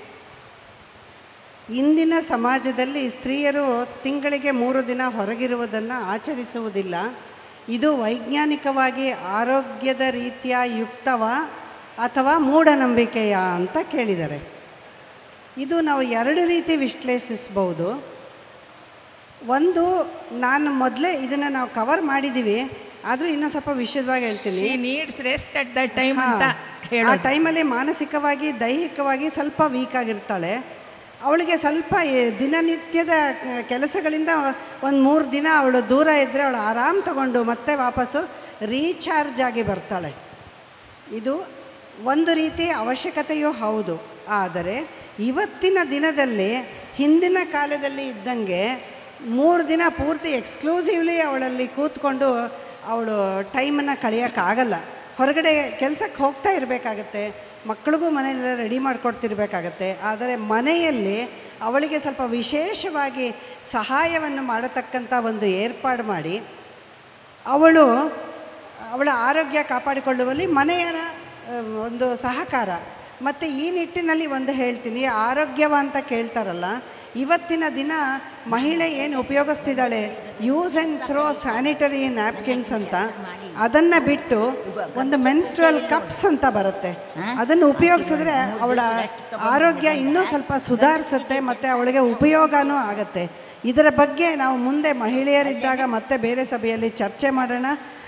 ಇಂದಿನ ಸಮಾಜದಲ್ಲಿ ಸ್ತ್ರೀಯರು ತಿಂಗಳಿಗೆ ಮೂರು ದಿನ ಹೊರಗಿರುವುದನ್ನು ಆಚರಿಸುವುದಿಲ್ಲ ಇದು ವೈಜ್ಞಾನಿಕವಾಗಿ ಆರೋಗ್ಯದ ರೀತಿಯ ಯುಕ್ತವ ಅಥವಾ ಮೂಢನಂಬಿಕೆಯ ಅಂತ ಕೇಳಿದ್ದಾರೆ ಇದು ನಾವು ಎರಡು ರೀತಿ ವಿಶ್ಲೇಷಿಸ್ಬೋದು ಒಂದು ನಾನು ಮೊದಲೇ ಇದನ್ನು ನಾವು ಕವರ್ ಮಾಡಿದ್ದೀವಿ ಆದರೂ ಇನ್ನೂ ಸ್ವಲ್ಪ ವಿಷಯವಾಗಿ ಹೇಳ್ತೀನಿ she needs rest at the time ಹಾ. ಅಂತ ಆ ಹೇಳೋ ಟೈಮಲ್ಲಿ ಮಾನಸಿಕವಾಗಿ ದೈಹಿಕವಾಗಿ ಸ್ವಲ್ಪ ವೀಕ್ ಆಗಿರ್ತಾಳೆ ಅವಳಿಗೆ ಸ್ವಲ್ಪ ಈ ದಿನನಿತ್ಯದ ಕ- ಕೆಲಸಗಳಿಂದ ಒಂದು ಮೂರು ದಿನ ಅವಳು ದೂರ ಇದ್ದರೆ ಅವಳು ಆರಾಮ್ ತಗೊಂಡು ಮತ್ತೆ ವಾಪಸ್ಸು ರೀಚಾರ್ಜ್ ಆಗಿ ಬರ್ತಾಳೆ ಇದು ಒಂದು ರೀತಿ ಅವಶ್ಯಕತೆಯೂ ಹೌದು ಆದರೆ ಇವತ್ತಿನ ದಿನದಲ್ಲಿ ಹಿಂದಿನ ಕಾಲದಲ್ಲಿ ಇದ್ದಂಗೆ ಮೂರು ದಿನ ಪೂರ್ತಿ ಎಕ್ಸ್ಕ್ಲೂಸಿವ್ಲಿ ಅವಳಲ್ಲಿ ಕೂತ್ಕೊಂಡು ಅವಳು ಟೈಮನ್ನು ಕಳೆಯೋಕ್ಕಾಗಲ್ಲ ಹೊರಗಡೆ ಕೆಲಸಕ್ಕೆ ಹೋಗ್ತಾ ಇರಬೇಕಾಗತ್ತೆ ಮಕ್ಕಳಿಗೂ ಮನೆಯೆಲ್ಲ ರೆಡಿ ಮಾಡಿಕೊಡ್ತಿರ್ಬೇಕಾಗತ್ತೆ ಆದರೆ ಮನೆಯಲ್ಲಿ ಅವಳಿಗೆ ಸ್ವಲ್ಪ ವಿಶೇಷವಾಗಿ ಸಹಾಯವನ್ನು ಮಾಡತಕ್ಕಂಥ ಒಂದು ಏರ್ಪಾಡು ಮಾಡಿ ಅವಳು ಅವಳ ಆರೋಗ್ಯ ಕಾಪಾಡಿಕೊಳ್ಳುವಲ್ಲಿ ಮನೆಯರ ಆ, ಒಂದು ಸಹಕಾರ ಮತ್ತು ಈ ನಿಟ್ಟಿನಲ್ಲಿ ಒಂದು ಹೇಳ್ತೀನಿ ಆರೋಗ್ಯವ ಅಂತ ಕೇಳ್ತಾರಲ್ಲ ಇವತ್ತಿನ ದಿನ ಮಹಿಳೆ ಏನು ಉಪಯೋಗಿಸ್ತಿದ್ದಾಳೆ use and throw sanitary napkins ಅಂತ ಅದನ್ನು ಬಿಟ್ಟು ಒಂದು ಮೆನ್ಸ್ಟ್ರಲ್ ಕಪ್ಸ್ ಅಂತ ಬರುತ್ತೆ ಅದನ್ನು ಉಪಯೋಗಿಸಿದ್ರೆ ಅವಳ ಆರೋಗ್ಯ ಇನ್ನೂ ಸ್ವಲ್ಪ ಸುಧಾರಿಸುತ್ತೆ ಮತ್ತು ಅವಳಿಗೆ ಉಪಯೋಗನೂ ಆಗುತ್ತೆ ಇದರ ಬಗ್ಗೆ ನಾವು ಮುಂದೆ ಮಹಿಳೆಯರಿದ್ದಾಗ ಮತ್ತೆ ಬೇರೆ ಸಭೆಯಲ್ಲಿ ಚರ್ಚೆ ಮಾಡೋಣ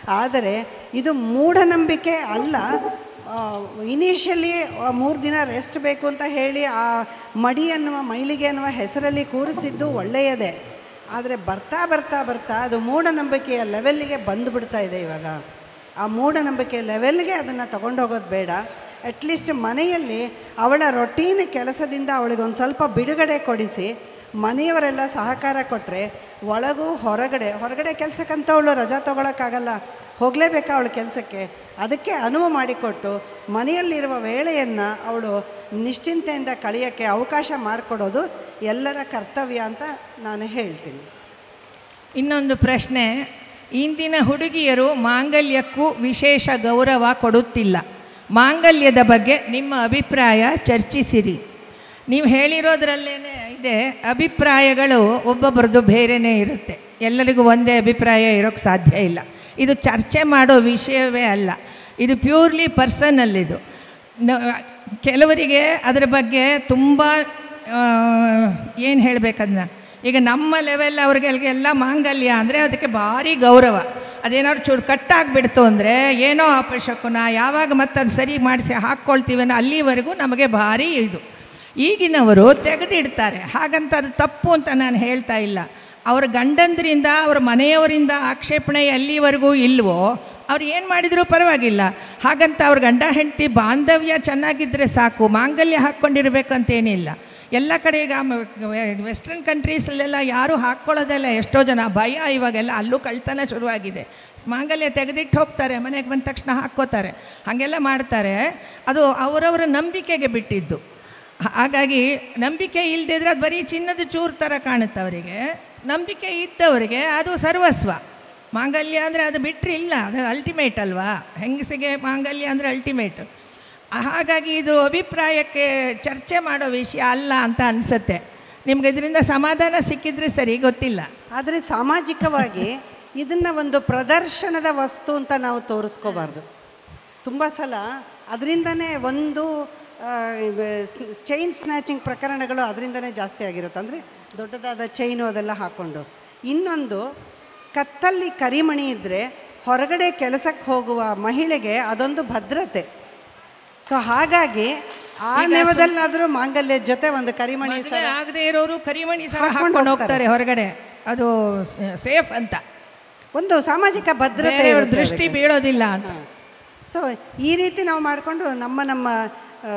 ಆದರೆ ಇದು ಮೂಢನಂಬಿಕೆ ಅಲ್ಲ ಇನಿಷಿಯಲಿ ಮೂರು ದಿನ ರೆಸ್ಟ್ ಬೇಕು ಅಂತ ಹೇಳಿ ಆ ಮಡಿ ಅನ್ನುವ ಮೈಲಿಗೆ ಅನ್ನುವ ಹೆಸರಲ್ಲಿ ಕೂರಿಸಿದ್ದು ಒಳ್ಳೆಯದೇ ಆದರೆ ಬರ್ತಾ ಬರ್ತಾ ಬರ್ತಾ ಅದು ಮೂಢನಂಬಿಕೆಯ ಲೆವೆಲ್ಲಿಗೆ ಬಂದುಬಿಡ್ತಾ ಇದೆ ಇವಾಗ ಆ ಮೂಢನಂಬಿಕೆ ಲೆವೆಲ್ಗೆ ಅದನ್ನು ತಗೊಂಡೋಗೋದು ಬೇಡ ಅಟ್ಲೀಸ್ಟ್ ಮನೆಯಲ್ಲಿ ಅವಳ ರೊಟೀನ್ ಕೆಲಸದಿಂದ ಅವಳಿಗೊಂದು ಸ್ವಲ್ಪ ಬಿಡುಗಡೆ ಕೊಡಿಸಿ ಮನೆಯವರೆಲ್ಲ ಸಹಕಾರ ಕೊಟ್ಟರೆ ಒಳಗೂ ಹೊರಗಡೆ ಹೊರಗಡೆ ಕೆಲಸಕ್ಕಂತ ಅವಳು ರಜಾ ತೊಗೊಳಕ್ಕಾಗಲ್ಲ ಹೋಗಲೇಬೇಕಾ ಅವಳ ಕೆಲಸಕ್ಕೆ ಅದಕ್ಕೆ ಅನುವು ಮಾಡಿಕೊಟ್ಟು ಮನೆಯಲ್ಲಿರುವ ವೇಳೆಯನ್ನು ಅವಳು ನಿಶ್ಚಿಂತೆಯಿಂದ ಕಳೆಯೋಕ್ಕೆ ಅವಕಾಶ ಮಾಡಿಕೊಡೋದು ಎಲ್ಲರ ಕರ್ತವ್ಯ ಅಂತ ನಾನು ಹೇಳ್ತೀನಿ ಇನ್ನೊಂದು ಪ್ರಶ್ನೆ ಇಂದಿನ ಹುಡುಗಿಯರು ಮಾಂಗಲ್ಯಕ್ಕೂ ವಿಶೇಷ ಗೌರವ ಕೊಡುತ್ತಿಲ್ಲ ಮಾಂಗಲ್ಯದ ಬಗ್ಗೆ ನಿಮ್ಮ ಅಭಿಪ್ರಾಯ ಚರ್ಚಿಸಿರಿ ನೀವು ಹೇಳಿರೋದ್ರಲ್ಲೇ ಇದೆ ಅಭಿಪ್ರಾಯಗಳು ಒಬ್ಬೊಬ್ಬರದ್ದು ಬೇರೆಯೇ ಇರುತ್ತೆ ಎಲ್ಲರಿಗೂ ಒಂದೇ ಅಭಿಪ್ರಾಯ ಇರೋಕ್ಕೆ ಸಾಧ್ಯ ಇಲ್ಲ ಇದು ಚರ್ಚೆ ಮಾಡೋ ವಿಷಯವೇ ಅಲ್ಲ ಇದು ಪ್ಯೂರ್ಲಿ ಪರ್ಸನಲ್ ಇದು ನ- ಕೆಲವರಿಗೆ ಅದರ ಬಗ್ಗೆ ತುಂಬ ಏನು ಹೇಳಬೇಕದನ್ನ ಈಗ ನಮ್ಮ ಲೆವೆಲ್ ಅವ್ರಿಗೆಲ್ಲ ಮಾಂಗಲ್ಯ ಅಂದರೆ ಅದಕ್ಕೆ ಭಾರಿ ಗೌರವ ಅದೇನಾದ್ರು ಚೂರು ಕಟ್ಟಾಗಿಬಿಡ್ತು ಅಂದರೆ ಏನೋ ಅಪಶಕುನ ಯಾವಾಗ ಮತ್ತೆ ಅದು ಸರಿ ಮಾಡಿಸಿ ಹಾಕ್ಕೊಳ್ತೀವಿ ಅನ್ನೋ ಅಲ್ಲಿವರೆಗೂ ನಮಗೆ ಭಾರಿ ಇದು ಈಗಿನವರು ತೆಗೆದಿಡ್ತಾರೆ ಹಾಗಂತ ಅದು ತಪ್ಪು ಅಂತ ನಾನು ಹೇಳ್ತಾ ಇಲ್ಲ ಅವ್ರ ಗಂಡಂದ್ರಿಂದ ಅವ್ರ ಮನೆಯವರಿಂದ ಆಕ್ಷೇಪಣೆ ಎಲ್ಲಿವರೆಗೂ ಇಲ್ವೋ ಅವ್ರು ಏನು ಮಾಡಿದರೂ ಪರವಾಗಿಲ್ಲ ಹಾಗಂತ ಅವ್ರ ಗಂಡ ಹೆಂಡತಿ ಬಾಂಧವ್ಯ ಚೆನ್ನಾಗಿದ್ದರೆ ಸಾಕು ಮಾಂಗಲ್ಯ ಹಾಕ್ಕೊಂಡಿರ್ಬೇಕಂತೇನಿಲ್ಲ ಎಲ್ಲ ಕಡೆ ಈಗ ವೆಸ್ಟರ್ನ್ ಕಂಟ್ರೀಸಲ್ಲೆಲ್ಲ ಯಾರೂ ಹಾಕ್ಕೊಳ್ಳೋದಲ್ಲ ಎಷ್ಟೋ ಜನ ಭಯ ಇವಾಗೆಲ್ಲ ಅಲ್ಲೂ ಕಳ್ತನ ಶುರುವಾಗಿದೆ ಮಾಂಗಲ್ಯ ತೆಗೆದಿಟ್ಟು ಹೋಗ್ತಾರೆ ಮನೆಗೆ ಬಂದ ತಕ್ಷಣ ಹಾಕ್ಕೋತಾರೆ ಹಾಗೆಲ್ಲ ಮಾಡ್ತಾರೆ ಅದು ಅವರವರ ನಂಬಿಕೆಗೆ ಬಿಟ್ಟಿದ್ದು ಹಾಗಾಗಿ ನಂಬಿಕೆ ಇಲ್ಲದೇ ಇದ್ರೆ ಅದು ಬರೀ ಚಿನ್ನದ ಚೂರು ಥರ ಕಾಣುತ್ತೆ ಅವರಿಗೆ ನಂಬಿಕೆ ಇದ್ದವರಿಗೆ ಅದು ಸರ್ವಸ್ವ ಮಾಂಗಲ್ಯ ಅಂದರೆ ಅದು ಬಿಟ್ಟರೆ ಇಲ್ಲ ಅದು ಅಲ್ಟಿಮೇಟ್ ಅಲ್ವಾ ಹೆಂಗಸಿಗೆ ಮಾಂಗಲ್ಯ ಅಂದರೆ ಅಲ್ಟಿಮೇಟ್ ಹಾಗಾಗಿ ಇದು ಅಭಿಪ್ರಾಯಕ್ಕೆ ಚರ್ಚೆ ಮಾಡೋ ವಿಷಯ ಅಲ್ಲ ಅಂತ ಅನಿಸುತ್ತೆ ನಿಮ್ಗೆ ಇದರಿಂದ ಸಮಾಧಾನ ಸಿಕ್ಕಿದ್ರೆ ಸರಿ ಗೊತ್ತಿಲ್ಲ ಆದರೆ ಸಾಮಾಜಿಕವಾಗಿ ಇದನ್ನು ಒಂದು ಪ್ರದರ್ಶನದ ವಸ್ತು ಅಂತ ನಾವು ತೋರಿಸ್ಕೋಬಾರ್ದು ತುಂಬ ಸಲ ಅದರಿಂದನೇ ಒಂದು ಚೈನ್ ಸ್ನ್ಯಾಚಿಂಗ್ ಪ್ರಕರಣಗಳು ಅದರಿಂದನೇ ಜಾಸ್ತಿ ಆಗಿರುತ್ತೆ ಅಂದರೆ ದೊಡ್ಡದಾದ ಚೈನು ಅದೆಲ್ಲ ಹಾಕ್ಕೊಂಡು ಇನ್ನೊಂದು ಕತ್ತಲ್ಲಿ ಕರಿಮಣಿ ಇದ್ದರೆ ಹೊರಗಡೆ ಕೆಲಸಕ್ಕೆ ಹೋಗುವ ಮಹಿಳೆಗೆ ಅದೊಂದು ಭದ್ರತೆ ಸೊ ಹಾಗಾಗಿ ಆ ನೆವದಲ್ಲಾದರೂ ಮಾಂಗಲ್ಯದ ಜೊತೆ ಒಂದು ಕರಿಮಣಿ ಮದುವೆ ಸರ ಆಗದೆ ಇರೋರು ಕರಿಮಣಿ ಸಹ ಹಾಕ್ಕೊಂಡು ಹಾಕೊಂಡು ಹೋಗ್ತಾರೆ. ಹೋಗ್ತಾರೆ ಹೊರಗಡೆ ಅದು ಸೇಫ್ ಅಂತ ಒಂದು ಸಾಮಾಜಿಕ ಭದ್ರತೆ ಬೇರೆಯವ್ರ ಇರುತ್ತೆ ದೃಷ್ಟಿ ಅದಕ್ಕೆ. ಬೀಳೋದಿಲ್ಲ ಅಂತ ಸೊ ಈ ರೀತಿ ನಾವು ಮಾಡಿಕೊಂಡು ನಮ್ಮ ನಮ್ಮ ಆ,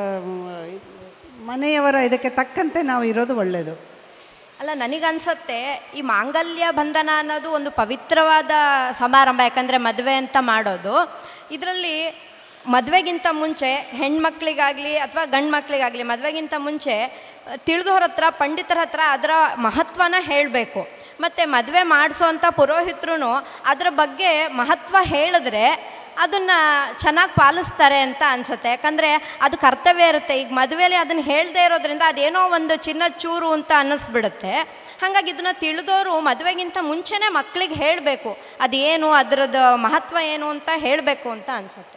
ಮನೆಯವರ ಇದಕ್ಕೆ ತಕ್ಕಂತೆ ನಾವು ಇರೋದು ಒಳ್ಳೆಯದು ಅಲ್ಲ ನನಗನ್ಸತ್ತೆ ಈ ಮಾಂಗಲ್ಯ ಬಂಧನ ಅನ್ನೋದು ಒಂದು ಪವಿತ್ರವಾದ ಸಮಾರಂಭ ಯಾಕಂದರೆ ಮದುವೆ ಅಂತ ಮಾಡೋದು ಇದರಲ್ಲಿ ಮದುವೆಗಿಂತ ಮುಂಚೆ ಹೆಣ್ಮಕ್ಳಿಗಾಗಲಿ ಅಥವಾ ಗಂಡು ಮಕ್ಕಳಿಗಾಗಲಿ ಮದುವೆಗಿಂತ ಮುಂಚೆ ತಿಳಿದವ್ರ ಹತ್ರ ಪಂಡಿತರ ಹತ್ರ ಅದರ ಮಹತ್ವನ ಹೇಳಬೇಕು ಮತ್ತು ಮದುವೆ ಮಾಡಿಸೋಂಥ ಪುರೋಹಿತರು ಅದರ ಬಗ್ಗೆ ಮಹತ್ವ ಹೇಳಿದ್ರೆ ಅದನ್ನು ಚೆನ್ನಾಗಿ ಪಾಲಿಸ್ತಾರೆ ಅಂತ ಅನಿಸುತ್ತೆ ಯಾಕಂದರೆ ಅದು ಕರ್ತವ್ಯ ಇರುತ್ತೆ ಈಗ ಮದುವೆಯಲ್ಲಿ ಅದನ್ನು ಹೇಳದೇ ಇರೋದ್ರಿಂದ ಅದೇನೋ ಒಂದು ಚಿನ್ನ ಚೂರು ಅಂತ ಅನ್ನಿಸ್ಬಿಡುತ್ತೆ ಹಾಗಾಗಿ ಇದನ್ನು ತಿಳಿದವರು ಮದುವೆಗಿಂತ ಮುಂಚೆನೇ ಮಕ್ಕಳಿಗೆ ಹೇಳಬೇಕು ಅದೇನು ಅದರದ್ದು ಮಹತ್ವ ಏನು ಅಂತ ಹೇಳಬೇಕು ಅಂತ ಅನಿಸುತ್ತೆ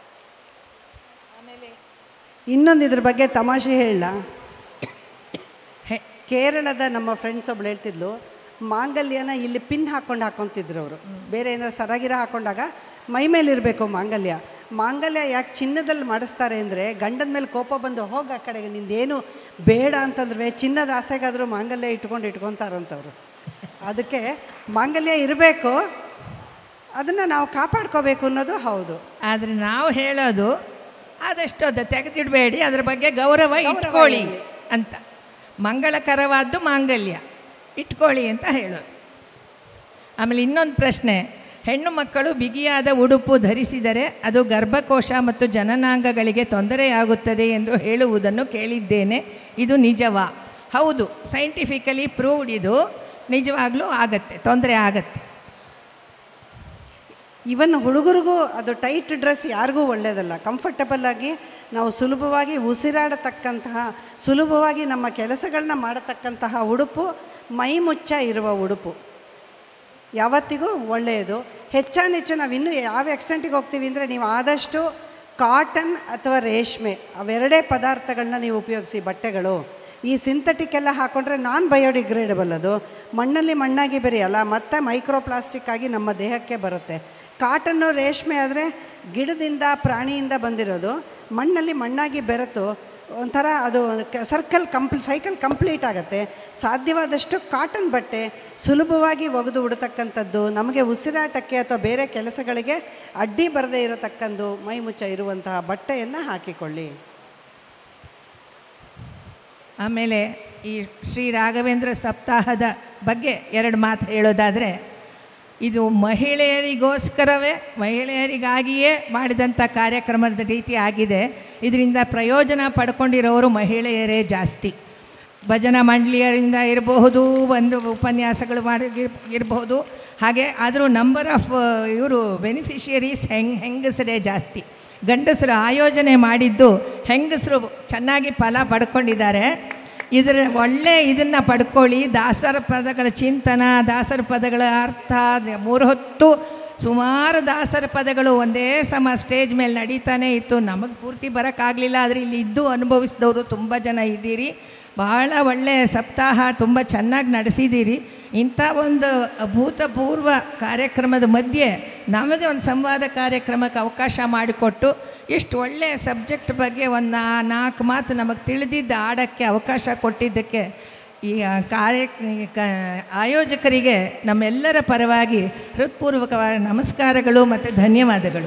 ಇನ್ನೊಂದು ಇದ್ರ ಬಗ್ಗೆ ತಮಾಷೆ ಹೇಳ ಹೆ- ಕೇರಳದ ನಮ್ಮ ಫ್ರೆಂಡ್ಸ್ ಒಬ್ಳು ಹೇಳ್ತಿದ್ಲು ಮಾಂಗಲ್ಯನ ಇಲ್ಲಿ ಪಿನ್ ಹಾಕ್ಕೊಂಡು ಹಾಕ್ಕೊಂತಿದ್ರು ಅವರು ಬೇರೆ ಏನಾರು ಸರಾಗಿರ ಹಾಕೊಂಡಾಗ ಮೈ ಮೇಲೆ ಇರಬೇಕು ಮಾಂಗಲ್ಯ ಮಾಂಗಲ್ಯ ಯಾಕೆ ಚಿನ್ನದಲ್ಲಿ ಮಾಡಿಸ್ತಾರೆ ಅಂದರೆ ಗಂಡನ ಮೇಲೆ ಕೋಪ ಬಂದು ಹೋಗ ಆ ಕಡೆಗೆ ನಿಂದೇನು ಬೇಡ ಅಂತಂದ್ರೆ ಚಿನ್ನದ ಆಸೆಗಾದರೂ ಮಾಂಗಲ್ಯ ಇಟ್ಕೊಂಡು ಇಟ್ಕೊತಾರಂತವ್ರು ಅದಕ್ಕೆ ಮಾಂಗಲ್ಯ ಇರಬೇಕು ಅದನ್ನು ನಾವು ಕಾಪಾಡ್ಕೋಬೇಕು ಅನ್ನೋದು ಹೌದು ಆದರೆ ನಾವು ಹೇಳೋದು ಆದಷ್ಟು ಅದು ತೆಗೆದಿಡಬೇಡಿ ಅದ್ರ ಬಗ್ಗೆ ಗೌರವ ಇಟ್ಕೊಳ್ಳಿ ಅಂತ ಮಂಗಳಕರವಾದ್ದು ಮಾಂಗಲ್ಯ ಇಟ್ಕೊಳ್ಳಿ ಅಂತ ಹೇಳೋದು ಆಮೇಲೆ ಇನ್ನೊಂದು ಪ್ರಶ್ನೆ ಹೆಣ್ಣು ಮಕ್ಕಳು ಬಿಗಿಯಾದ ಉಡುಪು ಧರಿಸಿದರೆ ಅದು ಗರ್ಭಕೋಶ ಮತ್ತು ಜನನಾಂಗಗಳಿಗೆ ತೊಂದರೆಯಾಗುತ್ತದೆ ಎಂದು ಹೇಳುವುದನ್ನು ಕೇಳಿದ್ದೇನೆ ಇದು ನಿಜವಾ ಹೌದು ಸೈಂಟಿಫಿಕಲಿ ಪ್ರೂವ್ಡ್ ಇದು ನಿಜವಾಗ್ಲೂ ಆಗತ್ತೆ ತೊಂದರೆ ಆಗತ್ತೆ ಇವನ್ ಹುಡುಗರಿಗೂ ಅದು ಟೈಟ್ ಡ್ರೆಸ್ ಯಾರಿಗೂ ಒಳ್ಳೆಯದಲ್ಲ ಕಂಫರ್ಟಬಲ್ ಆಗಿ ನಾವು ಸುಲಭವಾಗಿ ಉಸಿರಾಡತಕ್ಕಂತಹ ಸುಲಭವಾಗಿ ನಮ್ಮ ಕೆಲಸಗಳನ್ನ ಮಾಡತಕ್ಕಂತಹ ಉಡುಪು ಮೈ ಮುಚ್ಚ ಇರುವ ಉಡುಪು ಯಾವತ್ತಿಗೂ ಒಳ್ಳೆಯದು ಹೆಚ್ಚಾನೆಚ್ಚು ನಾವು ಇನ್ನೂ ಯಾವ ಎಕ್ಸ್ಟೆಂಟಿಗೆ ಹೋಗ್ತೀವಿ ಅಂದರೆ ನೀವು ಆದಷ್ಟು ಕಾಟನ್ ಅಥವಾ ರೇಷ್ಮೆ ಅವೆರಡೇ ಪದಾರ್ಥಗಳನ್ನ ನೀವು ಉಪಯೋಗಿಸಿ ಬಟ್ಟೆಗಳು ಈ ಸಿಂಥೆಟಿಕ್ ಎಲ್ಲ ಹಾಕೊಂಡ್ರೆ ನಾನ್ ಬಯೋಡಿಗ್ರೇಡಬಲ್ ಅದು ಮಣ್ಣಲ್ಲಿ ಮಣ್ಣಾಗಿ ಬೆರೆಯಲ್ಲ ಮತ್ತೆ ಮೈಕ್ರೋ ಪ್ಲಾಸ್ಟಿಕ್ ಆಗಿ ನಮ್ಮ ದೇಹಕ್ಕೆ ಬರುತ್ತೆ ಕಾಟನ್ನು ರೇಷ್ಮೆ ಆದರೆ ಗಿಡದಿಂದ ಪ್ರಾಣಿಯಿಂದ ಬಂದಿರೋದು ಮಣ್ಣಲ್ಲಿ ಮಣ್ಣಾಗಿ ಬೆರೆತು ಒಂಥರ ಅದು ಸರ್ಕಲ್ ಕಂಪ್ಲಿ ಸೈಕಲ್ ಕಂಪ್ಲೀಟ್ ಆಗುತ್ತೆ ಸಾಧ್ಯವಾದಷ್ಟು ಕಾಟನ್ ಬಟ್ಟೆ ಸುಲಭವಾಗಿ ಒಗೆದು ಉಡತಕ್ಕಂಥದ್ದು ನಮಗೆ ಉಸಿರಾಟಕ್ಕೆ ಅಥವಾ ಬೇರೆ ಕೆಲಸಗಳಿಗೆ ಅಡ್ಡಿ ಬರದೇ ಇರತಕ್ಕಂದು ಮೈ ಮುಚ್ಚ ಇರುವಂತಹ ಬಟ್ಟೆಯನ್ನು ಹಾಕಿಕೊಳ್ಳಿ ಆಮೇಲೆ ಈ ಶ್ರೀ ರಾಘವೇಂದ್ರ ಸಪ್ತಾಹದ ಬಗ್ಗೆ ಎರಡು ಮಾತು ಹೇಳೋದಾದರೆ ಇದು ಮಹಿಳೆಯರಿಗೋಸ್ಕರವೇ ಮಹಿಳೆಯರಿಗಾಗಿಯೇ ಮಾಡಿದಂಥ ಕಾರ್ಯಕ್ರಮದ ರೀತಿ ಆಗಿದೆ ಇದರಿಂದ ಪ್ರಯೋಜನ ಪಡ್ಕೊಂಡಿರೋರು ಮಹಿಳೆಯರೇ ಜಾಸ್ತಿ ಭಜನಾ ಮಂಡಳಿಯರಿಂದ ಇರಬಹುದು ಒಂದು ಉಪನ್ಯಾಸಗಳು ಮಾಡಿ ಇರಬಹುದು ಹಾಗೆ ಆದರೂ ನಂಬರ್ ಆಫ್ ಇವರು ಬೆನಿಫಿಷಿಯರೀಸ್ ಹೆಂಗ್ ಹೆಂಗಸರೇ ಜಾಸ್ತಿ ಗಂಡಸರು ಆಯೋಜನೆ ಮಾಡಿದ್ದು ಹೆಂಗಸರು ಚೆನ್ನಾಗಿ ಫಲ ಪಡ್ಕೊಂಡಿದ್ದಾರೆ ಇದರ ಒಳ್ಳೆ ಇದನ್ನು ಪಡ್ಕೊಳ್ಳಿ ದಾಸರ ಪದಗಳ ಚಿಂತನ ದಾಸರ ಪದಗಳ ಅರ್ಥ ಮೂರು ಹೊತ್ತು ಸುಮಾರು ದಾಸರ ಪದಗಳು ಒಂದೇ ಸಮ ಸ್ಟೇಜ್ ಮೇಲೆ ನಡೀತಾನೆ ಇತ್ತು ನಮಗೆ ಪೂರ್ತಿ ಬರೋಕ್ಕಾಗಲಿಲ್ಲ ಆದರೆ ಇಲ್ಲಿ ಇದ್ದು ಅನುಭವಿಸಿದವರು ತುಂಬ ಜನ ಇದ್ದೀರಿ ಬಹಳ ಒಳ್ಳೆಯ ಸಪ್ತಾಹ ತುಂಬ ಚೆನ್ನಾಗಿ ನಡೆಸಿದ್ದೀರಿ ಇಂಥ ಒಂದು ಅಭೂತಪೂರ್ವ ಕಾರ್ಯಕ್ರಮದ ಮಧ್ಯೆ ನಮಗೆ ಒಂದು ಸಂವಾದ ಕಾರ್ಯಕ್ರಮಕ್ಕೆ ಅವಕಾಶ ಮಾಡಿಕೊಟ್ಟು ಇಷ್ಟು ಒಳ್ಳೆಯ ಸಬ್ಜೆಕ್ಟ್ ಬಗ್ಗೆ ಒಂದು ನಾ- ನಾಲ್ಕು ಮಾತು ನಮಗೆ ತಿಳಿದಿದ್ದ ಆಡೋಕ್ಕೆ ಅವಕಾಶ ಕೊಟ್ಟಿದ್ದಕ್ಕೆ ಈ ಕಾರ್ಯ ಈ ಕ ಆಯೋಜಕರಿಗೆ ನಮ್ಮೆಲ್ಲರ ಪರವಾಗಿ ಹೃತ್ಪೂರ್ವಕವಾದ ನಮಸ್ಕಾರಗಳು ಮತ್ತು ಧನ್ಯವಾದಗಳು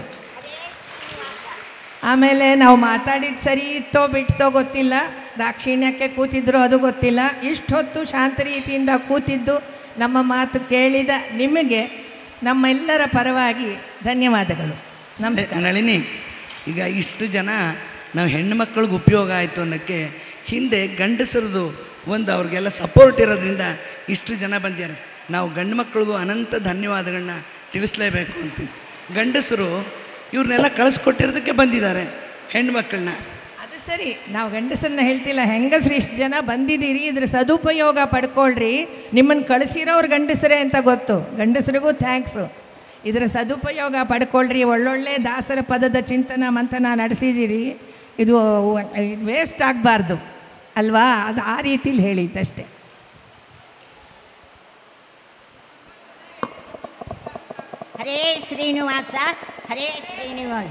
ಆಮೇಲೆ ನಾವು ಮಾತಾಡಿದ್ದು ಸರಿ ಇತ್ತೋ ಬಿಡ್ತೋ ಗೊತ್ತಿಲ್ಲ ದಾಕ್ಷಿಣ್ಯಕ್ಕೆ ಕೂತಿದ್ರು ಅದು ಗೊತ್ತಿಲ್ಲ ಇಷ್ಟು ಹೊತ್ತು ಶಾಂತ ರೀತಿಯಿಂದ ಕೂತಿದ್ದು ನಮ್ಮ ಮಾತು ಕೇಳಿದ ನಿಮಗೆ ನಮ್ಮೆಲ್ಲರ ಪರವಾಗಿ ಧನ್ಯವಾದಗಳು ನಮಸ್ಕಾರ ನಳಿನಿ ಈಗ ಇಷ್ಟು ಜನ ನಾವು ಹೆಣ್ಣು ಮಕ್ಕಳಿಗೆ ಉಪಯೋಗ ಆಯಿತು ಅನ್ನೋಕ್ಕೆ ಹಿಂದೆ ಗಂಡಸರದು ಒಂದು ಅವ್ರಿಗೆಲ್ಲ ಸಪೋರ್ಟ್ ಇರೋದ್ರಿಂದ ಇಷ್ಟು ಜನ ಬಂದಿದ್ದಾರೆ ನಾವು ಗಂಡು ಮಕ್ಕಳಿಗೂ ಅನಂತ ಧನ್ಯವಾದಗಳನ್ನ ತಿಳಿಸ್ಲೇಬೇಕು ಅಂತೀವಿ ಗಂಡಸರು ಇವ್ರನ್ನೆಲ್ಲ ಕಳಿಸ್ಕೊಟ್ಟಿರೋದಕ್ಕೆ ಬಂದಿದ್ದಾರೆ ಹೆಣ್ಣು ಮಕ್ಕಳನ್ನ ಅದು ಸರಿ ನಾವು ಗಂಡಸರನ್ನ ಹೇಳ್ತಿಲ್ಲ ಹೆಂಗಸ್ರು ಇಷ್ಟು ಜನ ಬಂದಿದ್ದೀರಿ ಇದ್ರ ಸದುಪಯೋಗ ಪಡ್ಕೊಳ್ರಿ ನಿಮ್ಮನ್ನು ಕಳಿಸಿರೋರು ಗಂಡಸರೇ ಅಂತ ಗೊತ್ತು ಗಂಡಸರಿಗೂ ಥ್ಯಾಂಕ್ಸು ಇದರ ಸದುಪಯೋಗ ಪಡ್ಕೊಳ್ರಿ ಒಳ್ಳೊಳ್ಳೆ ದಾಸರ ಪದದ ಚಿಂತನ ಮಂಥನ ನಡೆಸಿದ್ದೀರಿ ಇದು ವೇಸ್ಟ್ ಆಗಬಾರ್ದು ಅಲ್ವಾ ಅದು ಆ ರೀತಿಲಿ ಹೇಳಿದ್ದಷ್ಟೇ ಹರೇ ಶ್ರೀನಿವಾಸ ಹರೇ ಶ್ರೀನಿವಾಸ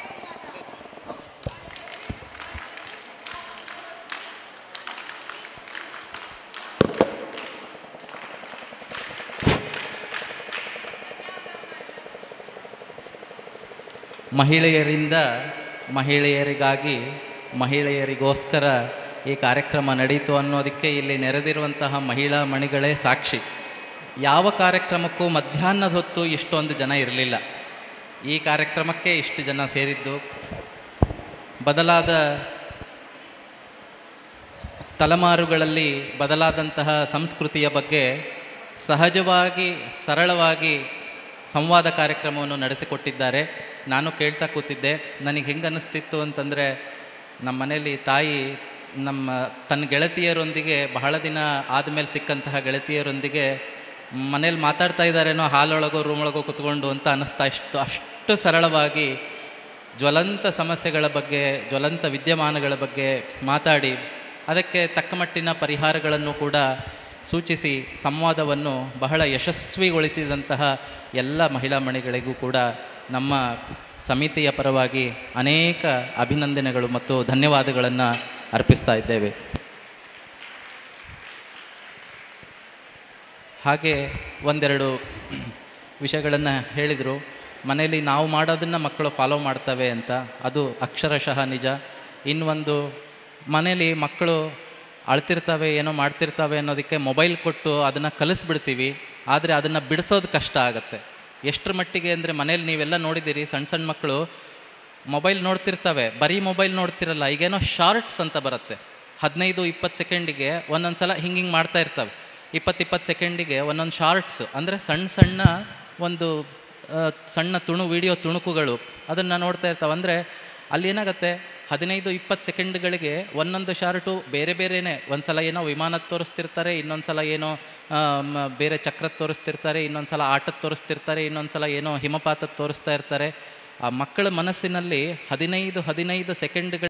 ಮಹಿಳೆಯರಿಂದ ಮಹಿಳೆಯರಿಗಾಗಿ ಮಹಿಳೆಯರಿಗೋಸ್ಕರ ಈ ಕಾರ್ಯಕ್ರಮ ನಡೀತು ಅನ್ನೋದಕ್ಕೆ ಇಲ್ಲಿ ನೆರೆದಿರುವಂತಹ ಮಹಿಳಾ ಮಣಿಗಳೇ ಸಾಕ್ಷಿ ಯಾವ ಕಾರ್ಯಕ್ರಮಕ್ಕೂ ಮಧ್ಯಾಹ್ನದ ಹೊತ್ತು ಇಷ್ಟೊಂದು ಜನ ಇರಲಿಲ್ಲ ಈ ಕಾರ್ಯಕ್ರಮಕ್ಕೆ ಇಷ್ಟು ಜನ ಸೇರಿದ್ದು ಬದಲಾದ ತಲೆಮಾರುಗಳಲ್ಲಿ ಬದಲಾದಂತಹ ಸಂಸ್ಕೃತಿಯ ಬಗ್ಗೆ ಸಹಜವಾಗಿ ಸರಳವಾಗಿ ಸಂವಾದ ಕಾರ್ಯಕ್ರಮವನ್ನು ನಡೆಸಿಕೊಟ್ಟಿದ್ದಾರೆ ನಾನು ಕೇಳ್ತಾ ಕೂತಿದ್ದೆ ನನಗೆ ಹೆಂಗೆ ಅನ್ನಿಸ್ತಿತ್ತು ಅಂತಂದರೆ ನಮ್ಮ ಮನೆಯಲ್ಲಿ ತಾಯಿ ನಮ್ಮ ತನ್ನ ಗೆಳತಿಯರೊಂದಿಗೆ ಬಹಳ ದಿನ ಆದಮೇಲೆ ಸಿಕ್ಕಂತಹ ಗೆಳತಿಯರೊಂದಿಗೆ ಮನೇಲಿ ಮಾತಾಡ್ತಾ ಇದ್ದಾರೇನೋ ಹಾಲೊಳಗೋ ರೂಮೊಳಗೋ ಕುತ್ಕೊಂಡು ಅಂತ ಅನ್ನಿಸ್ತಾ ಇಷ್ಟು ಅಷ್ಟು ಸರಳವಾಗಿ ಜ್ವಲಂತ ಸಮಸ್ಯೆಗಳ ಬಗ್ಗೆ ಜ್ವಲಂತ ವಿದ್ಯಮಾನಗಳ ಬಗ್ಗೆ ಮಾತಾಡಿ ಅದಕ್ಕೆ ತಕ್ಕ ಮಟ್ಟಿನ ಪರಿಹಾರಗಳನ್ನು ಕೂಡ ಸೂಚಿಸಿ ಸಂವಾದವನ್ನು ಬಹಳ ಯಶಸ್ವಿಗೊಳಿಸಿದಂತಹ ಎಲ್ಲ ಮಹಿಳಾ ಮಣಿಗಳಿಗೂ ಕೂಡ ನಮ್ಮ ಸಮಿತಿಯ ಪರವಾಗಿ ಅನೇಕ ಅಭಿನಂದನೆಗಳು ಮತ್ತು ಧನ್ಯವಾದಗಳನ್ನು ಅರ್ಪಿಸ್ತಾ ಇದ್ದೇವೆ ಹಾಗೆ ಒಂದೆರಡು ವಿಷಯಗಳನ್ನು ಹೇಳಿದರು ಮನೆಯಲ್ಲಿ ನಾವು ಮಾಡೋದನ್ನು ಮಕ್ಕಳು ಫಾಲೋ ಮಾಡ್ತವೆ ಅಂತ ಅದು ಅಕ್ಷರಶಃ ನಿಜ ಇನ್ನೊಂದು ಮನೇಲಿ ಮಕ್ಕಳು ಅಳ್ತಿರ್ತವೆ ಏನೋ ಮಾಡ್ತಿರ್ತವೆ ಅನ್ನೋದಕ್ಕೆ ಮೊಬೈಲ್ ಕೊಟ್ಟು ಅದನ್ನು ಕಲಿಸ್ಬಿಡ್ತೀವಿ ಆದರೆ ಅದನ್ನು ಬಿಡಿಸೋದು ಕಷ್ಟ ಆಗುತ್ತೆ ಎಷ್ಟರ ಮಟ್ಟಿಗೆ ಅಂದರೆ ಮನೇಲಿ ನೀವೆಲ್ಲ ನೋಡಿದ್ದೀರಿ ಸಣ್ಣ ಸಣ್ಣ ಮಕ್ಕಳು ಮೊಬೈಲ್ ನೋಡ್ತಿರ್ತವೆ ಬರೀ ಮೊಬೈಲ್ ನೋಡ್ತಿರಲ್ಲ ಈಗೇನೋ ಶಾರ್ಟ್ಸ್ ಅಂತ ಬರುತ್ತೆ ಹದಿನೈದು ಇಪ್ಪತ್ತು ಸೆಕೆಂಡಿಗೆ ಒಂದೊಂದು ಸಲ ಹಿಂಗೆ ಹಿಂಗೆ ಮಾಡ್ತಾ ಇರ್ತವೆ ಇಪ್ಪತ್ತು ಇಪ್ಪತ್ತು ಸೆಕೆಂಡಿಗೆ ಒಂದೊಂದು ಶಾರ್ಟ್ಸ್ ಅಂದರೆ ಸಣ್ಣ ಸಣ್ಣ ಒಂದು ಆ, ಸಣ್ಣ ತುಣು ವಿಡಿಯೋ ತುಣುಕುಗಳು ಅದನ್ನು ನೋಡ್ತಾ ಇರ್ತಾವೆ ಅಂದರೆ ಅಲ್ಲಿ ಏನಾಗುತ್ತೆ ಹದಿನೈದು ಇಪ್ಪತ್ತು ಸೆಕೆಂಡ್ಗಳಿಗೆ ಒಂದೊಂದು ಶಾರ್ಟು ಬೇರೆ ಬೇರೆನೇ ಒಂದು ಸಲ ಏನೋ ವಿಮಾನದ ತೋರಿಸ್ತಿರ್ತಾರೆ ಇನ್ನೊಂದು ಸಲ ಏನೋ ಆ, ಮ- ಬೇರೆ ಚಕ್ರದ ತೋರಿಸ್ತಿರ್ತಾರೆ ಇನ್ನೊಂದು ಸಲ ಆಟದ ತೋರಿಸ್ತಿರ್ತಾರೆ ಇನ್ನೊಂದು ಸಲ ಏನೋ ಹಿಮಪಾತದ ತೋರಿಸ್ತಾ ಇರ್ತಾರೆ ಆ ಮಕ್ಕಳ ಮನಸ್ಸಿನಲ್ಲಿ ಹದಿನೈದು ಹದಿನೈದು ಸೆಕೆಂಡ್ಗಳ